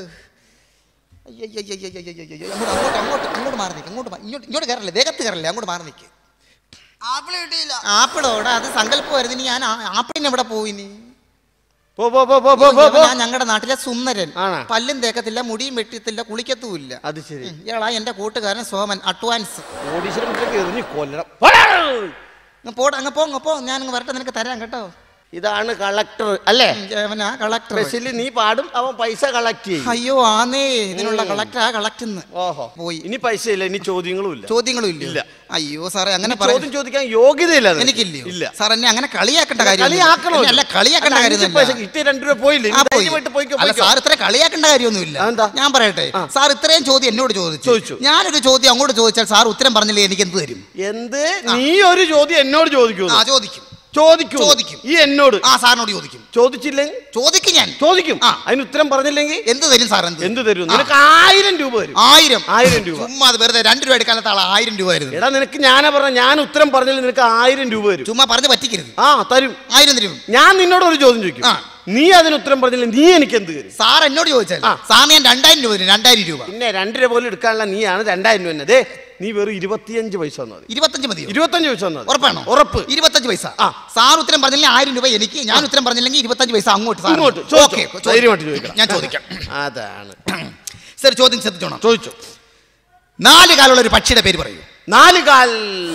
അയ്യയ്യയ്യയ്യയ്യയ്യയ്യയ്യ. അങ്ങോട്ട് അങ്ങോട്ട് അങ്ങോട്ട് അങ്ങോട്ട് മാറി നിൽക്ക് അങ്ങോട്ട് മാ- ഇങ്ങോട്ട് ഇങ്ങോട്ട് കയറല്ലേ ദേഹത്ത് കയറല്ലേ അങ്ങോട്ട് മാറി നിൽക്ക് ആപ്പിള് കിട്ടിയില്ല ആപ്പിളോടാ അത് സങ്കല്പമായിരുന്നു ഇനി ഞാൻ ആ- ആപ്പിളിന് എവിടെ പോയി നീ പോ പോ പോ പോ പോ പോ പോ ഞാൻ ഞങ്ങളുടെ നാട്ടിലെ സുന്ദരൻ ആണാ? പല്ലും തേക്കത്തില്ല മുടിയും വെട്ടിയത്തില്ല കുളിക്കത്തുമില്ല അത് ശരി ഉം, ഇയാളാ എന്റെ കൂട്ടുകാരൻ സോമൻ അഡ്വാൻസ് കോടീശ്വര മുദ്രക്ക് എറിഞ്ഞു കൊല്ലണം പോടാ. അങ്ങ് പോടാ അങ്ങ് പോ അങ്ങ് പോ ഞാൻ അങ്ങ് വരട്ടെ നിനക്ക് തരാം കേട്ടോ ഇതാണ് കളക്ടർ അല്ലേ അവനാ കളക്ടർ സ്പെഷ്യലി നീ പാടും അവൻ പൈസ കളക്ട് ചെയ്യും അയ്യോ ആന്നേ ഇതിനുള്ള കളക്ടർ ആ കളക്ടന്ന് ഓഹോ പോയി. ഇനി പൈസ ഇല്ല ഇനി ചോദ്യങ്ങളും ഇല്ല ചോദ്യങ്ങളും ഇല്ല. ഇല്ല അയ്യോ സാറേ അങ്ങനെ ഇനി പറയും ചോദ്യം ചോദിക്കാൻ യോഗ്യതയില്ല നിനക്ക്. എനിക്കില്ലയോ ഇല്ല സാർ എന്നെ അങ്ങനെ കളിയാക്കേണ്ട കാര്യം കളിയാക്കണോ അല്ല കളിയാക്കേണ്ട അല്ല, കാര്യം അഞ്ച് പൈസ കിട്ടിയ രണ്ട് രൂപ പോയില്ലേ ഇനി ധൈര്യമായിട്ട് പോയിക്കോ, അല്ല പോയിക്കോ. സാർ ഇത്ര കളിയാക്കേണ്ട കാര്യമൊന്നുമില്ല അതെന്താ? ഞാൻ പറയട്ടെ സാർ ഇത്രയും ചോദ്യം എന്നോട് ചോദിച്ചു ചോദിച്ചു. ഞാനൊരു ചോദ്യം അങ്ങോട്ട് ചോദിച്ചാൽ സാർ ഉത്തരം പറഞ്ഞില്ലേ എനിക്ക് എന്ത് തരും എന്ത് നീ ഒരു ചോദ്യം എന്നോട് ചോദിക്കൂ ആ ചോദിക്കും ചോദിക്കൂ ചോദിക്കും. ഈ എന്നോട് ആ സാറിനോട് ചോദിക്കും ചോദിച്ചില്ലെങ്കിൽ ചോദിക്കും ഞാൻ ചോദിക്കും ആ. അതിന് ഉത്തരം പറഞ്ഞില്ലെങ്കിൽ എന്ത് തരും സാർ എന്ത് എന്ത് തരും ആ. നിനക്ക് ആയിരം രൂപ തരും ആയിരം ആയിരം രൂപ. ചുമ്മാ അത് വെറുതെ രണ്ട് രൂപ എടുക്കാനത്തെ ആളെ ആയിരം രൂപ ആയിരുന്നു എടാ നിനക്ക് ഞാനാ പറഞ്ഞ ഞാൻ ഉത്തരം പറഞ്ഞില്ല നിനക്ക് ആയിരം രൂപ തരും ചുമ്മാ പറഞ്ഞ് പറ്റിക്കരുത് ആ തരും ആയിരം തരും ഞാൻ നിന്നോട് ഒരു ചോദ്യം ചോദിക്കും ആ. നീ അതിന് ഉത്തരം പറഞ്ഞില്ല നീ എനിക്ക് എന്ത് തരും സാർ എന്നോട് ചോദിച്ചാൽ ആ. സാറിന് ഞാൻ രണ്ടായിരം രൂപ തരും രണ്ടായിരം രൂപ പിന്നെ രണ്ട് രൂപ പോലും എടുക്കാനുള്ള നീയാണ് രണ്ടായിരം രൂപ തന്നെ ദേ നീ വെറും ഇരുപത്തിയഞ്ച് പൈസ തന്നാൽ മതി ഇരുപത്തഞ്ച് മതിയോ ഇരുപത്തഞ്ച് പൈസ തന്നാൽ മതി. ഉറപ്പാണോ ഉറപ്പ് ഇരുപത്തഞ്ച് പൈസ ആ. സാർ ഉത്തരം പറഞ്ഞില്ലെങ്കിൽ ആയിരം രൂപ എനിക്ക് ഞാൻ ഉത്തരം പറഞ്ഞില്ലെങ്കിൽ ഇരുപത്തഞ്ച് പൈസ അങ്ങോട്ട് സാറിന്. ഇങ്ങോട്ട് ഓക്കേ, ചോദിച്ചോ. ചോദിക്കാം. ധൈര്യമായിട്ട് ചോദിക്കണം ഞാൻ ചോദിക്കാം അതാണ് സർ ചോദ്യം ശ്രദ്ധിച്ചോണം ചോദിച്ചു നാല് കാലുള്ള ഒരു പക്ഷിയുടെ പേര് പറയൂ നാല് കാൽ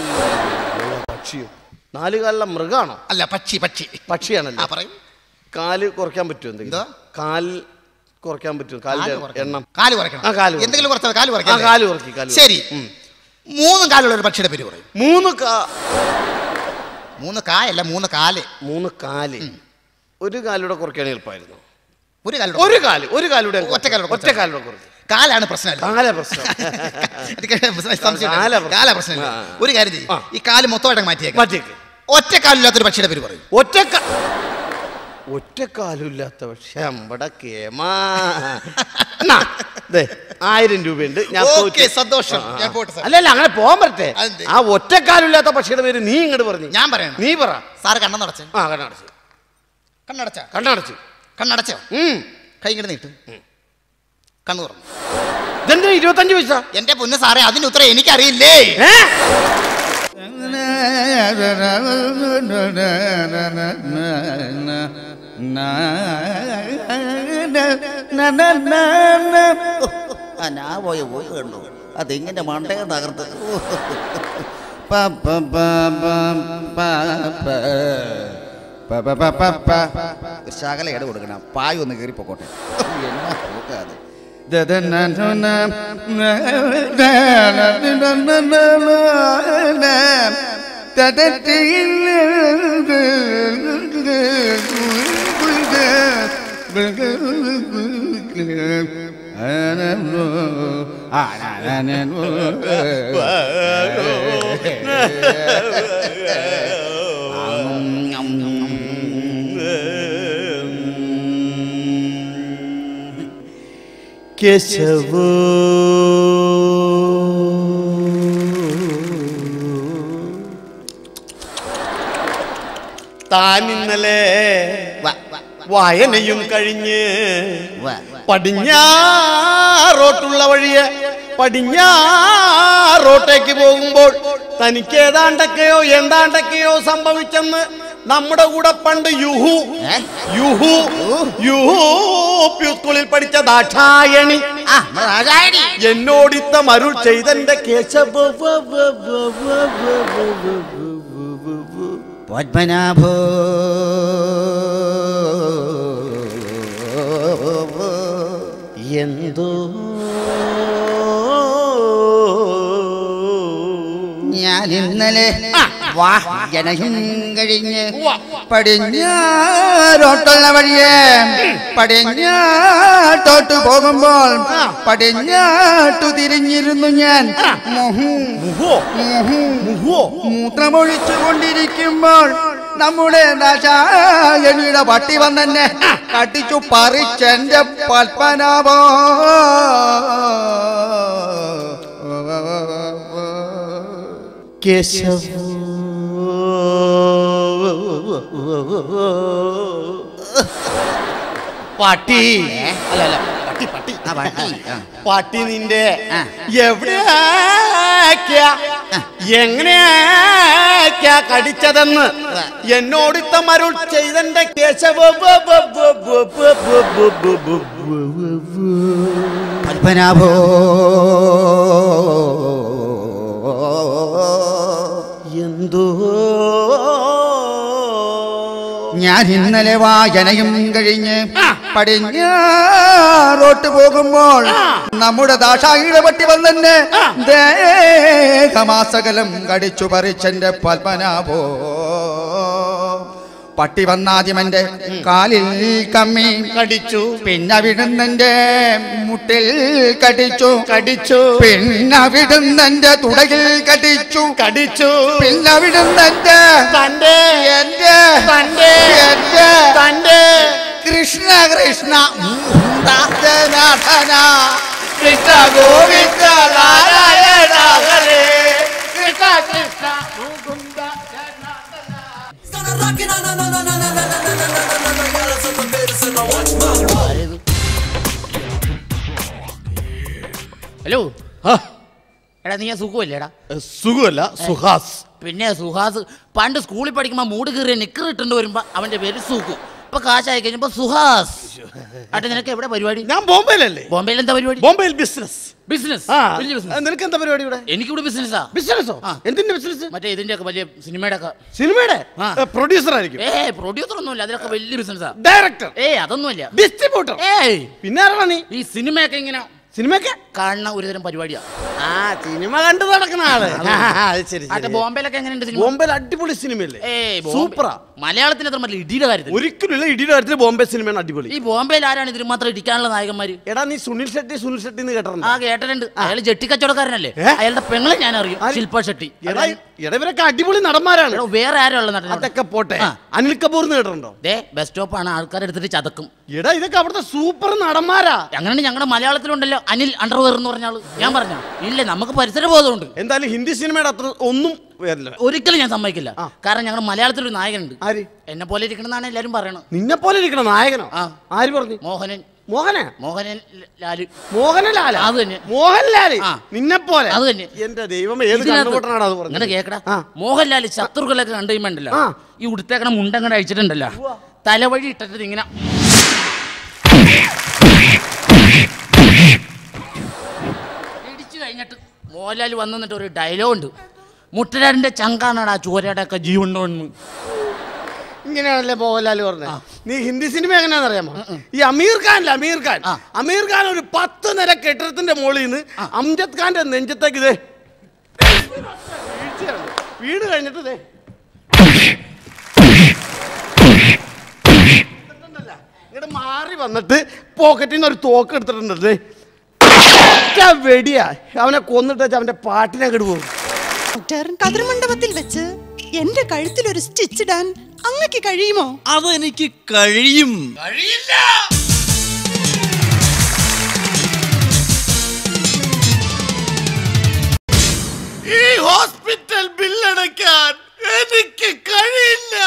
പക്ഷിയോ നാല് കാലിലെ മൃഗാണോ അല്ല പക്ഷി പക്ഷി ആ പക്ഷിയാണല്ലോ പറയൂ കാല് കുറയ്ക്കാൻ പറ്റുമോ എന്തെങ്കിലും എന്തോ? കാൽ കുറയ്ക്കാൻ പറ്റുമോ കാല് കാലിന്റെ കുറയ്ക്കണം. എണ്ണം കാല് കുറയ്ക്കണം ആ, കാല് കുറയ്ക്കണം. എന്തെങ്കിലും കുറച്ചാൽ കാല് ആ കുറയ്ക്കാം കാല് കുറയ്ക്ക് കാല് കുറയ്ക്ക്. ശരി ഉം. മൂന്ന് കാലുള്ള ഒരു പക്ഷിയുടെ പേര് പറയൂ മൂന്ന് കാ മൂന്ന് കായല്ല മൂന്ന് കാല് മൂന്ന് കാല് ഒരു കാലൂടെ കുറയ്ക്കാൻ എളുപ്പമായിരുന്നു ഒരു കാലുള്ള ഒരു കാല് ഒരു കാലൂടെ അങ്ങ് ഒറ്റ കാലൂടെ ഒറ്റ കാലൂടെ കുറയ്ക്കും കാലാണ് പ്രശ്നമല്ല കാല പ്രശ്നം എനിക്ക് സംശയം കാല ഇല്ല. പ്രശ്നം. കാല പ്രശ്നമില്ല ആ. ഒരു കാര്യം ചെയ്യും ആ. ഈ കാല് മൊത്തമായിട്ട് മാറ്റിയേക്കാം മാറ്റിയേക്ക് ഒറ്റ കാലില്ലാത്തൊരു പക്ഷിയുടെ പേര് പറയൂ ഒറ്റ ഒറ്റക്കാലില്ലാത്ത പക്ഷെ അമ്പടെ കേമാ എന്നാ, ദേ, ആയിരം രൂപയുണ്ട് ഞാൻ ഓക്കേ, തോറ്റു. സന്തോഷം. ആ, ആ. ഞാൻ പോട്ടെ, സാർ. അല്ലല്ല അങ്ങനെ പോകാൻ പറ്റേ അതെന്ത്? ആ ഒറ്റക്കാലില്ലാത്ത പക്ഷിയുടെ പേര് നീ ഇങ്ങോട്ട് പറഞ്ഞു ഞാൻ പറയണം നീ പറ സാറ് കണ്ണടച്ച് ആ കണ്ണടച്ചു കണ്ണടച്ച കണ്ണടച്ചു കണ്ണടച്ചോ ഉം കൈ ഇങ്ങോട്ട് നീട്ട് കണ്ണു തുറന്നു ഇതെന്താ ഇരുപത്തഞ്ച് പൈസ എന്റെ പൊന്ന് സാറേ അതിന് ഉത്തരം എനിക്കറിയില്ലേ ഏ ആ ഞാൻ പോയ പോയി കണ്ടു അതിങ്ങനെ മണ്ടയെ തകർത്ത് പ പ പ പ പ പ. പ പ പ പ പ. ഒരു ശകല ഇട കൊടുക്കണം പായ ഒന്ന് കയറി പൊക്കോട്ടെ എന്നാ പോക്കാത് കേശവ താൻ ഇന്നലെ വായനയും കഴിഞ്ഞ് പടിഞ്ഞാറോട്ടുള്ള വഴിയെ പടിഞ്ഞാറോട്ടേക്ക് പോകുമ്പോൾ തനിക്ക് ഏതാണ്ടൊക്കെയോ എന്താണ്ടൊക്കെയോ സംഭവിച്ചെന്ന് നമ്മുടെ കൂടെ പണ്ട് യുഹു യുഹു യുഹു പി സ്കൂളിൽ പഠിച്ച ദാക്ഷായണി എന്നോടിത്ത മരുൾ ചെയ്തെന്റെ കേശവ പത്മനാഭോ എന്തോ ഞാൻ ഇന്നലെ വാഹനയും കഴിഞ്ഞ് പടിഞ്ഞാറോട്ടുള്ള വഴിയെ പടിഞ്ഞാട്ടോട്ട് പോകുമ്പോൾ പടിഞ്ഞാട്ടു തിരിഞ്ഞിരുന്നു ഞാൻ മുഹും മുഹും മൂത്രമൊഴിച്ചു കൊണ്ടിരിക്കുമ്പോൾ നമ്മുടെ ദശായണിയുടെ പട്ടി വന്നെന്നെ കട്ടിച്ചു പറിച്ചെന്റെ പത്മനാഭോ കേശവ പാട്ടി അല്ല അല്ല പട്ടി പട്ടി ആ, പട്ടി, ആ. പാട്ടി നിന്റെ ആ. എവിടെയാ എങ്ങനെയാ കടിച്ചതെന്ന് എന്നോടിത്ത മരുൾ ചെയ്തെന്റെ കേശവ പത്മനാഭോ എന്തോ ഞാൻ ഇന്നലെ വായനയും കഴിഞ്ഞ് പടിഞ്ഞാറോട്ട് പോകുമ്പോൾ നമ്മുടെ ദാഷായിയുടെ പട്ടി വന്നെന്നെ ദേഹമാസകലം കടിച്ചു പറിച്ചെന്റെ പത്മനാഭോ പട്ടി വന്നാദ്യം എന്റെ കാലിൽ കമ്മി കടിച്ചു പിന്നെ വിടുന്നെന്റെ മുട്ടിൽ കടിച്ചു കടിച്ചു പിന്നെ വിടുന്നെന്റെ തുടയിൽ കടിച്ചു കടിച്ചു പിന്നെ വിടുന്നെന്റെ തന്റെ എന്റെ തന്റെ എന്റെ തന്റെ കൃഷ്ണ കൃഷ്ണ ദാസനാഥന കൃഷ്ണ ഗോവിന്ദ നാരായണ ഹരേ കൃഷ്ണ കൃഷ്ണ ഹലോ എടാ നീ ആ സുഖമല്ലേടാ സുഖമല്ല സുഹാസ് പിന്നെ സുഹാസ് പണ്ട് സ്കൂളിൽ പഠിക്കുമ്പോൾ മൂട് കീറിയ നിക്കർ ഇട്ടുണ്ട് വരുമ്പോ അവന്റെ പേര് സുഖു ഇപ്പൊ കാശായി കഴിഞ്ഞപ്പോ സുഹാസ് ആട്ടെ നിനക്ക് എവിടെ പരിപാടി ഞാൻ ബോംബെയിലല്ലേ ബോംബെയിൽ എന്താ പരിപാടി ബോംബെയിൽ ബിസിനസ് ബിസിനസ് ആ വലിയ ബിസിനസ് നിനക്ക് എന്താ പരിപാടി ഇവിടെ എനിക്കിവിടെ ബിസിനസ്സാ ബിസിനസ്സോ ആ. എന്തിന്റെ ബിസിനസ് മറ്റേ ഇതിന്റെ ഒക്കെ വലിയ സിനിമയുടെ ഒക്കെ സിനിമയുടെ ആ. പ്രൊഡ്യൂസർ ആയിരിക്കും ഏ പ്രൊഡ്യൂസർ ഒന്നുമില്ല അതിലൊക്കെ വലിയ ബിസിനസ്സാ ഡയറക്ടർ ഏ അതൊന്നുമില്ല ഡിസ്ട്രിബ്യൂട്ടർ ഏയ് പിന്നെ ആരാണ് നീ ഈ സിനിമയൊക്കെ ഇങ്ങനെ സിനിമയൊക്കെ കാണുന്ന ഒരുതരം പരിപാടിയാ ആ സിനിമ കണ്ടു നടക്കുന്ന ആള് ആ, അത് ശരി മറ്റേ ശരി. ബോംബെയിലൊക്കെ എങ്ങനെയുണ്ട് സിനിമ ബോംബെയിൽ അടിപൊളി സിനിമയല്ലേ ഏയ് ബോംബെ- സൂപ്പറാ മലയാളത്തിന് അത്ര മറ്റേ ഇടിയുടെ കാര്യത്തിൽ ഒരിക്കലും ഇല്ല ഇടിയുടെ കാര്യത്തിൽ ബോംബെ സിനിമയാണ് അടിപൊളി ഈ ബോംബെയിൽ ആരാണ് ഇതിന് മാത്രം ഇടിക്കാനുള്ള നായകന്മാര് എടാ നീ സുനിൽ ഷെട്ടി സുനിൽ ഷെട്ടി എന്ന് ആ കേട്ടിട്ടുണ്ട് കേട്ടിട്ടുണ്ട് അയാൾ ജെട്ടി കച്ചവടക്കാരനല്ലേ ഏ? അയാളുടെ പെങ്ങളെ ഞാൻ അറിയും ആര്? ശില്പ ഷെട്ടി എടാ എടാ ഇവരൊക്കെ അടിപൊളി നടന്മാരാണ് എടോ, വേറെ ആരും ഉള്ള നടൻ അതൊക്കെ പോട്ടെ ആ. അനിൽ കപൂർ എന്ന് കേട്ടിട്ടുണ്ടോ ദേ ബസ് സ്റ്റോപ്പാണ് ആൾക്കാർ എടുത്തിട്ട് ചതക്കും എടാ ഇതൊക്കെ അവിടുത്തെ സൂപ്പർ നടന്മാരാ അങ്ങനെ ഞങ്ങളുടെ മലയാളത്തിലുണ്ടല്ലോ അനിൽ അണ്ടർവെയർ എന്ന് പറഞ്ഞ ആള് ഞാൻ പറഞ്ഞ ഇല്ല നമുക്ക് പരിസര ബോധമുണ്ട് എന്തായാലും ഹിന്ദി സിനിമയുടെ അത്ര ഒന്നും വരില്ല ഒരിക്കലും ഞാൻ സമ്മതിക്കില്ല കാരണം ഞങ്ങളുടെ മലയാളത്തിലൊരു നായകനുണ്ട് ആര് എന്നെ പോലെ ഇരിക്കണമെന്നാണ് എല്ലാരും പറയണത് നിന്നെ പോലെ ഇരിക്കണ നായകനോ ആ. ആര് പറഞ്ഞു മോഹനൻ മോഹന മോഹൻലാല് മോഹനലാല അത് തന്നെ. മോഹൻലാല് ആ. നിന്നെ പോലെ അത് തന്നെ. എന്റെ ദൈവം ഏത് കണ്ണുപൊട്ടനാണ് അത് പറഞ്ഞത് ഇങ്ങനെ കേക്കടാ ആ. മോഹൻലാല് ശത്രുക്കളൊക്കെ കണ്ടു കഴിയുമ്പോണ്ടല്ലോ ആ. ഈ ഉടുത്തേക്കണ മുണ്ടങ്ങടെ അഴിച്ചിട്ടുണ്ടല്ലോ തലവഴി ഇട്ടിട്ട് ഇങ്ങനെ ഇടിച്ചു കഴിഞ്ഞിട്ട് മോഹൻലാൽ വന്നു നിന്നിട്ട് ഒരു ഡയലോഗ് ഉണ്ട് മുട്ടനാടിന്റെ ചങ്കാണാടാ ചോരയുടെ ഒക്കെ ജീവണ്ടോന്ന് ഇങ്ങനെയാണല്ലേ മോഹൻലാൽ പറഞ്ഞത് നീ ഹിന്ദി സിനിമ എങ്ങനെയാണെന്ന് അറിയാമോ ഈ അമീർ ഖാൻ അമീർ ഖാൻ ആ. അമീർ ഖാൻ ഒരു പത്ത് നില കെട്ടിടത്തിന്റെ മുകളിൽ നിന്ന് അംജദ് ഖാന്റെ നെഞ്ചത്തേക്ക് ഇതേ വീഴ്ചയാണ്. വീട് കഴിഞ്ഞിട്ട് ഇതേ ഇങ്ങോട്ട് മാറി വന്നിട്ട് പോക്കറ്റിൽ നിന്ന് ഒരു തോക്ക് എടുത്തിട്ടുണ്ട് ദേ. ഒറ്റ വെടിയാ അവനെ കൊന്നിട്ട് വെച്ച് അവന്റെ പാട്ടിനെ അങ്ങോട്ട് പോകും ഡോക്ടർ കതിർമണ്ഡപത്തിൽ വെച്ച് എന്റെ കഴുത്തിൽ ഒരു സ്റ്റിച്ച് ഇടാൻ അങ്ങക്ക് കഴിയുമോ അതെനിക്ക് കഴിയും ഈ ഹോസ്പിറ്റൽ ബില്ലടയ്ക്കാൻ എനിക്ക് കഴിയില്ല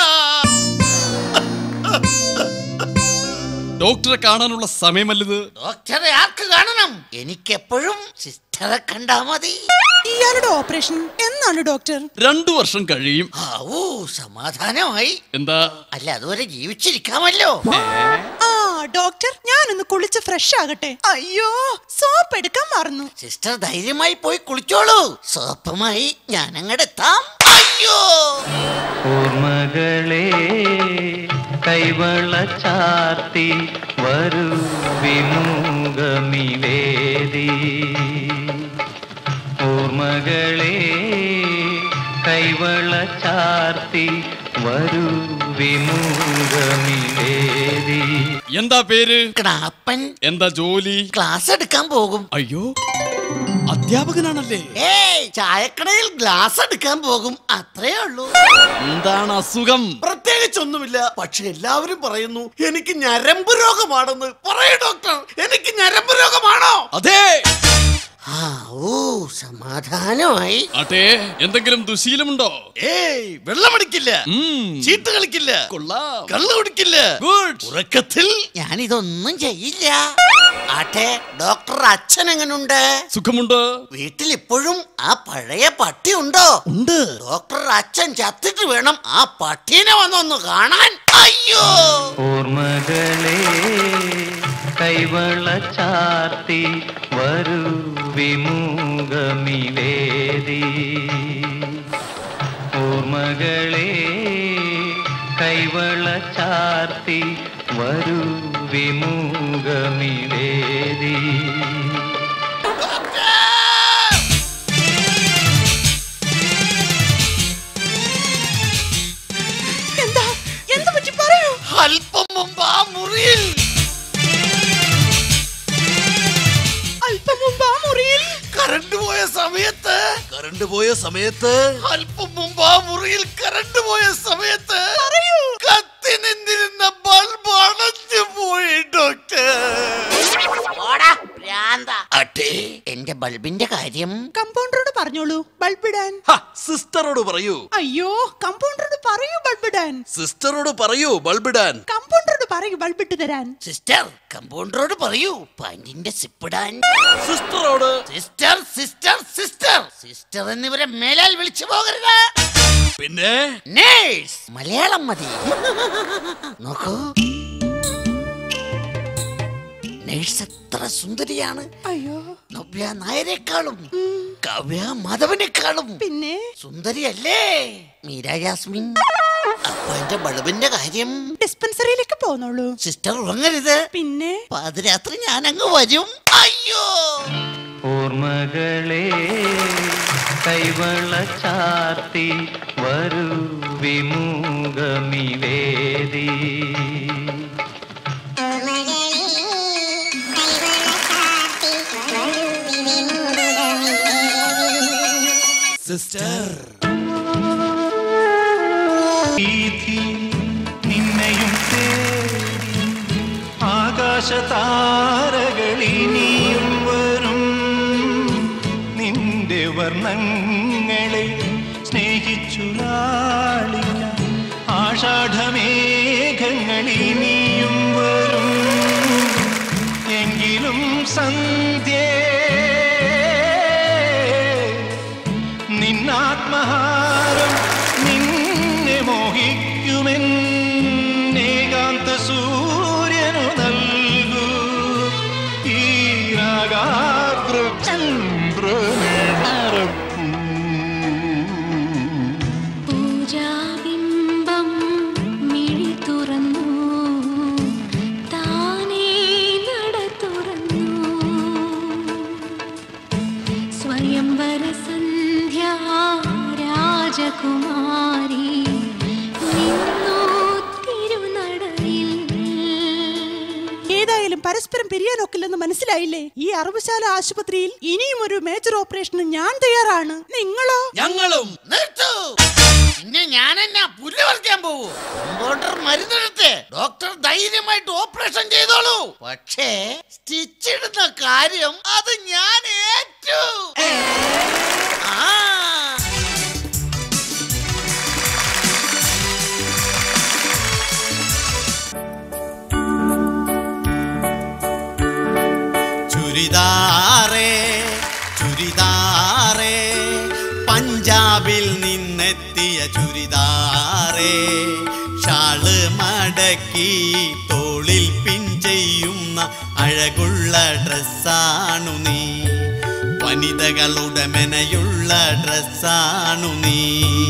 ഡോക്ടറെ കാണാനുള്ള സമയമല്ലത് ഡോക്ടറെ ആർക്ക് കാണണം എനിക്കെപ്പോഴും സിസ്റ്ററെ കണ്ടാ മതി ഇയാളുടെ ഓപ്പറേഷൻ എന്നാണ് ഡോക്ടർ രണ്ടു വർഷം കഴിയും ആ, ഓ സമാധാനമായി എന്താ അല്ല അതുവരെ ജീവിച്ചിരിക്കാമല്ലോ ആ ഡോക്ടർ ഞാനൊന്ന് കുളിച്ച് ഫ്രഷ് ആകട്ടെ അയ്യോ സോപ്പ് എടുക്കാൻ മറന്നു സിസ്റ്റർ ധൈര്യമായി പോയി കുളിച്ചോളൂ സോപ്പുമായി ഞാൻ അങ്ങോട്ട് എത്താം അയ്യോ ഓർമ്മകളെ കൈവള ചാർത്തി വരൂ വിമുഖമിവേദി ഓർമ്മകളെ കൈവള ചാർത്തി വരൂ വിമുഖമിവേദി എന്താ പേര് ക്ലാപ്പൻ എന്താ ജോലി ക്ലാസ് എടുക്കാൻ പോകും അയ്യോ അധ്യാപകനാണല്ലേ ഏയ് ചായക്കടയിൽ ഗ്ലാസ് എടുക്കാൻ പോകും അത്രേ ഉള്ളൂ എന്താണ് അസുഖം പ്രത്യേകിച്ചൊന്നുമില്ല പക്ഷെ എല്ലാവരും പറയുന്നു എനിക്ക് ഞരമ്പ് രോഗമാണെന്ന് പറയൂ ഡോക്ടർ എനിക്ക് ഞരമ്പ് രോഗമാണോ അതെ ആ ഓ സമാധാനമായി ആട്ടെ എന്തെങ്കിലും ദുശീലമുണ്ടോ ഏയ് വെള്ളമടിക്കില്ല ഉം, ചീട്ട് കളിക്കില്ല കൊള്ളാം കള്ളു കുടിക്കില്ല ഗുഡ് ഉറക്കത്തിൽ ഞാനിതൊന്നും ചെയ്യില്ല ആട്ടെ ഡോക്ടർ അച്ഛൻ എങ്ങനുണ്ട് സുഖമുണ്ട് വീട്ടിൽ ഇപ്പോഴും ആ പഴയ പട്ടി ഉണ്ടോ ഉണ്ട് ഡോക്ടർ അച്ഛൻ ചത്തിട്ട് വേണം ആ പട്ടീനെ വന്നൊന്ന് കാണാൻ അയ്യോ ഓർമ്മകളെ കൈവള ചാർത്തി വരൂ വിമുഖമിവേദി ഓർമ്മകളെ കൈവള ചാർത്തി വരൂ വിമുഖമിവേദി എന്താ എന്താ പറ്റി പറയൂ അല്പം മുമ്പ് ആ മുറിയിൽ അല്പം മുമ്പ് ആ മുറിയിൽ കറണ്ട് പോയ സമയത്ത് കറണ്ട് പോയ സമയത്ത് അല്പം മുമ്പ് ആ മുറിയിൽ കറണ്ട് പോയ സമയത്ത് കത്തി നിന്നിരുന്ന ബൾബ് അണഞ്ഞു പോയി ഡോക്ടർ ഓടാ ഭ്രാന്ത. അട്ടെ എന്റെ ബൾബിന്റെ കാര്യം കമ്പൗണ്ടറോട് പറഞ്ഞോളൂ ബൾബ് ഇടാൻ സിസ്റ്ററോട് പറയൂ അയ്യോ കമ്പൗണ്ടറോട് പറയൂ ബൾബ് ഇടാൻ സിസ്റ്ററോട് പറയൂ ബൾബിടാൻ കമ്പൗണ്ടറോട് പറയൂ ബൾബ് ഇട്ട് തരാൻ സിസ്റ്റർ കമ്പൗണ്ടറോട് പറയൂ പാന്റിന്റെ സിപ്പിടാൻ സിസ്റ്ററോട് സിസ്റ്റർ സിസ്റ്റർ സിസ്റ്റർ സിസ്റ്റർ എന്നിവരെ മേലാൽ വിളിച്ചു പോകരുത് പിന്നെ നേഴ്സ് മലയാളം മതി നോക്കൂ നേഴ്സ് എത്ര സുന്ദരിയാണ് അയ്യോ നവ്യ നായരെക്കാളും കവ്യ മാധവനെക്കാളും പിന്നെ സുന്ദരിയല്ലേ മീര ജാസ്മിൻ അപ്പൊ എന്റെ ബൾബിന്റെ കാര്യം ഡിസ്പെൻസറിയിലേക്ക് പോന്നോളൂ സിസ്റ്റർ ഉറങ്ങരുത് പിന്നെ പാതിരാത്രി ഞാൻ അങ്ങ് വരും അയ്യോ ഓർമ്മകളെ കൈവള ചാർത്തി വരൂ വിമുഖമിവേദി സിസ്റ്റർ വീഥി നിന്നെയും തേടി ആകാശതാരകളിനിയും വരും നിന്റെ വർണ്ണങ്ങളെ സ്നേഹിച്ചു ലാളിക്കാൻ ആഷാഢമേഘങ്ങളിനിയും വരും പരസ്പരം പിരിയാനൊക്കില്ലെന്ന് മനസ്സിലായില്ലേ ഈ അറബുശാല ആശുപത്രിയിൽ ഇനിയും ഒരു മേജർ ഓപ്പറേഷന് ഞാൻ തയ്യാറാണ് നിങ്ങളോ ഞങ്ങളും നിർത്തൂ പിന്നെ ഞാൻ എന്നാ പുല്ല് പറിക്കാൻ പോവൂ കമ്പൗണ്ടർ മരുന്നെടുത്ത് ഡോക്ടർ ധൈര്യമായിട്ട് ഓപ്പറേഷൻ ചെയ്തോളൂ പക്ഷേ സ്റ്റിച്ച് ഇടുന്ന കാര്യം അത് ഞാൻ ഏറ്റു ആ ചുരിദാറേ ചുരിദാറേ പഞ്ചാബിൽ നിന്നെത്തിയ ചുരിദാറേ ഷാള് മടക്കി തോളിൽ പിൻ ചെയ്യുന്ന അഴകുള്ള ഡ്രസ്സാണു നീ വനിതകളുടെ മെനയുള്ള ഡ്രസ്സാണു നീ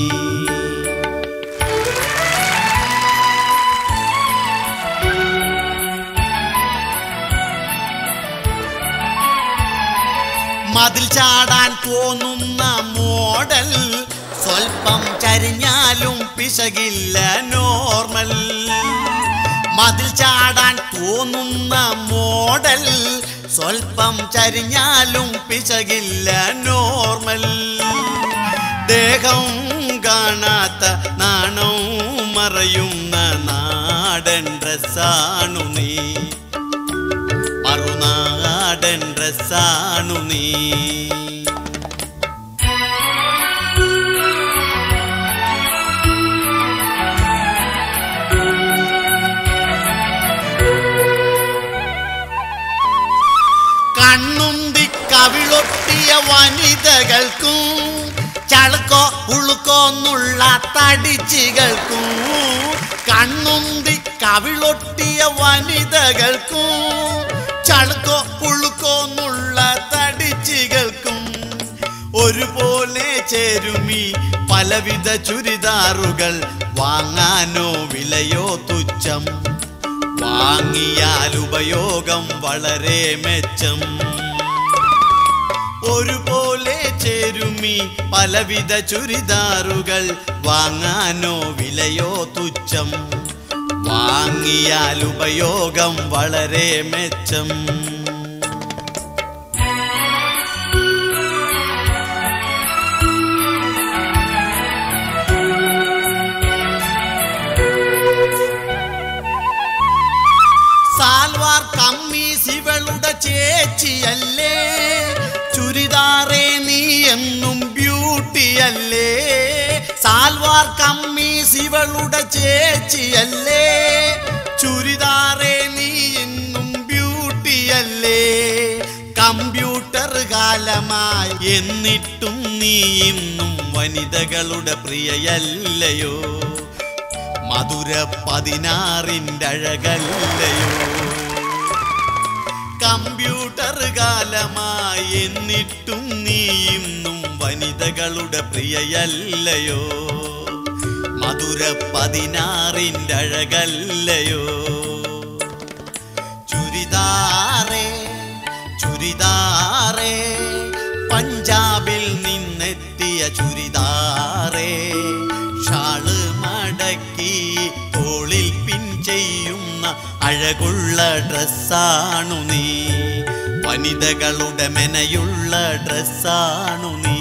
മതിൽ ചാടാൻ തോന്നുന്ന മോഡൽ സ്വൽപ്പം ചരിഞ്ഞാലും പിശകില്ല നോർമൽ മതിൽ ചാടാൻ തോന്നുന്ന മോഡൽ സ്വൽപ്പം ചരിഞ്ഞാലും പിശകില്ല നോർമൽ ദേഹം കാണാത്ത നാണവും മറയുന്ന നാടൻ ഡ്രസ്സാണു നീ മറുനാടൻ ഡ്രസ്സാണു നീ കണ്ണുന്തി കവിളൊട്ടിയ വനിതകൾക്കും ചളുക്കോ പുളുക്കോന്നുള്ള തടിച്ചികൾക്കും കണ്ണുന്തി കവിളൊട്ടിയ വനിതകൾക്കും ചളുക്കോ പുളുക്കോന്നുള്ള തടിച്ചികൾക്കും ഒരുപോലെ ചേരുമി പലവിധ ചുരിദാറുകൾ വാങ്ങാനോ വിലയോ തുച്ഛം വാങ്ങിയാൽ ഉപയോഗം വളരെ മെച്ചം ഒരുപോലെ ചേരുമി പലവിധ ചുരിദാറുകൾ വാങ്ങാനോ വിലയോ തുച്ഛം വാങ്ങിയാൽ ഉപയോഗം വളരെ മെച്ചം സാൽവാർ കമ്മീസ് ഇവളുടെ ചേച്ചിയല്ലേ ചുരിദാറേ നീ എന്നും ബ്യൂട്ടിയല്ലേ സാൽവാർ കമ്മീസ് ഇവളുടെ ചേച്ചിയല്ലേ ചുരിദാറേ നീ എന്നും ബ്യൂട്ടിയല്ലേ കമ്പ്യൂട്ടർ കാലമായി എന്നിട്ടും നീ ഇന്നും വനിതകളുടെ പ്രിയയല്ലയോ മധുര പതിനാറിൻ്റെ അഴകല്ലയോ കമ്പ്യൂട്ടർ കാലമായി എന്നിട്ടും നീ ഇന്നും വനിതകളുടെ പ്രിയയല്ലയോ മധുര പതിനാറിൻ്റെ അഴകല്ലയോ ചുരിദാറേ ചുരിദാറേ പഞ്ചാബിൽ നിന്നെത്തിയ ചുരിദാറേ ഷാള് മടക്കി തോളിൽ പിൻ ചെയ്യുന്ന അഴകുള്ള ഡ്രസ്സാണു നീ വനിതകളുടെ മെനയുള്ള ഡ്രസ്സാണു നീ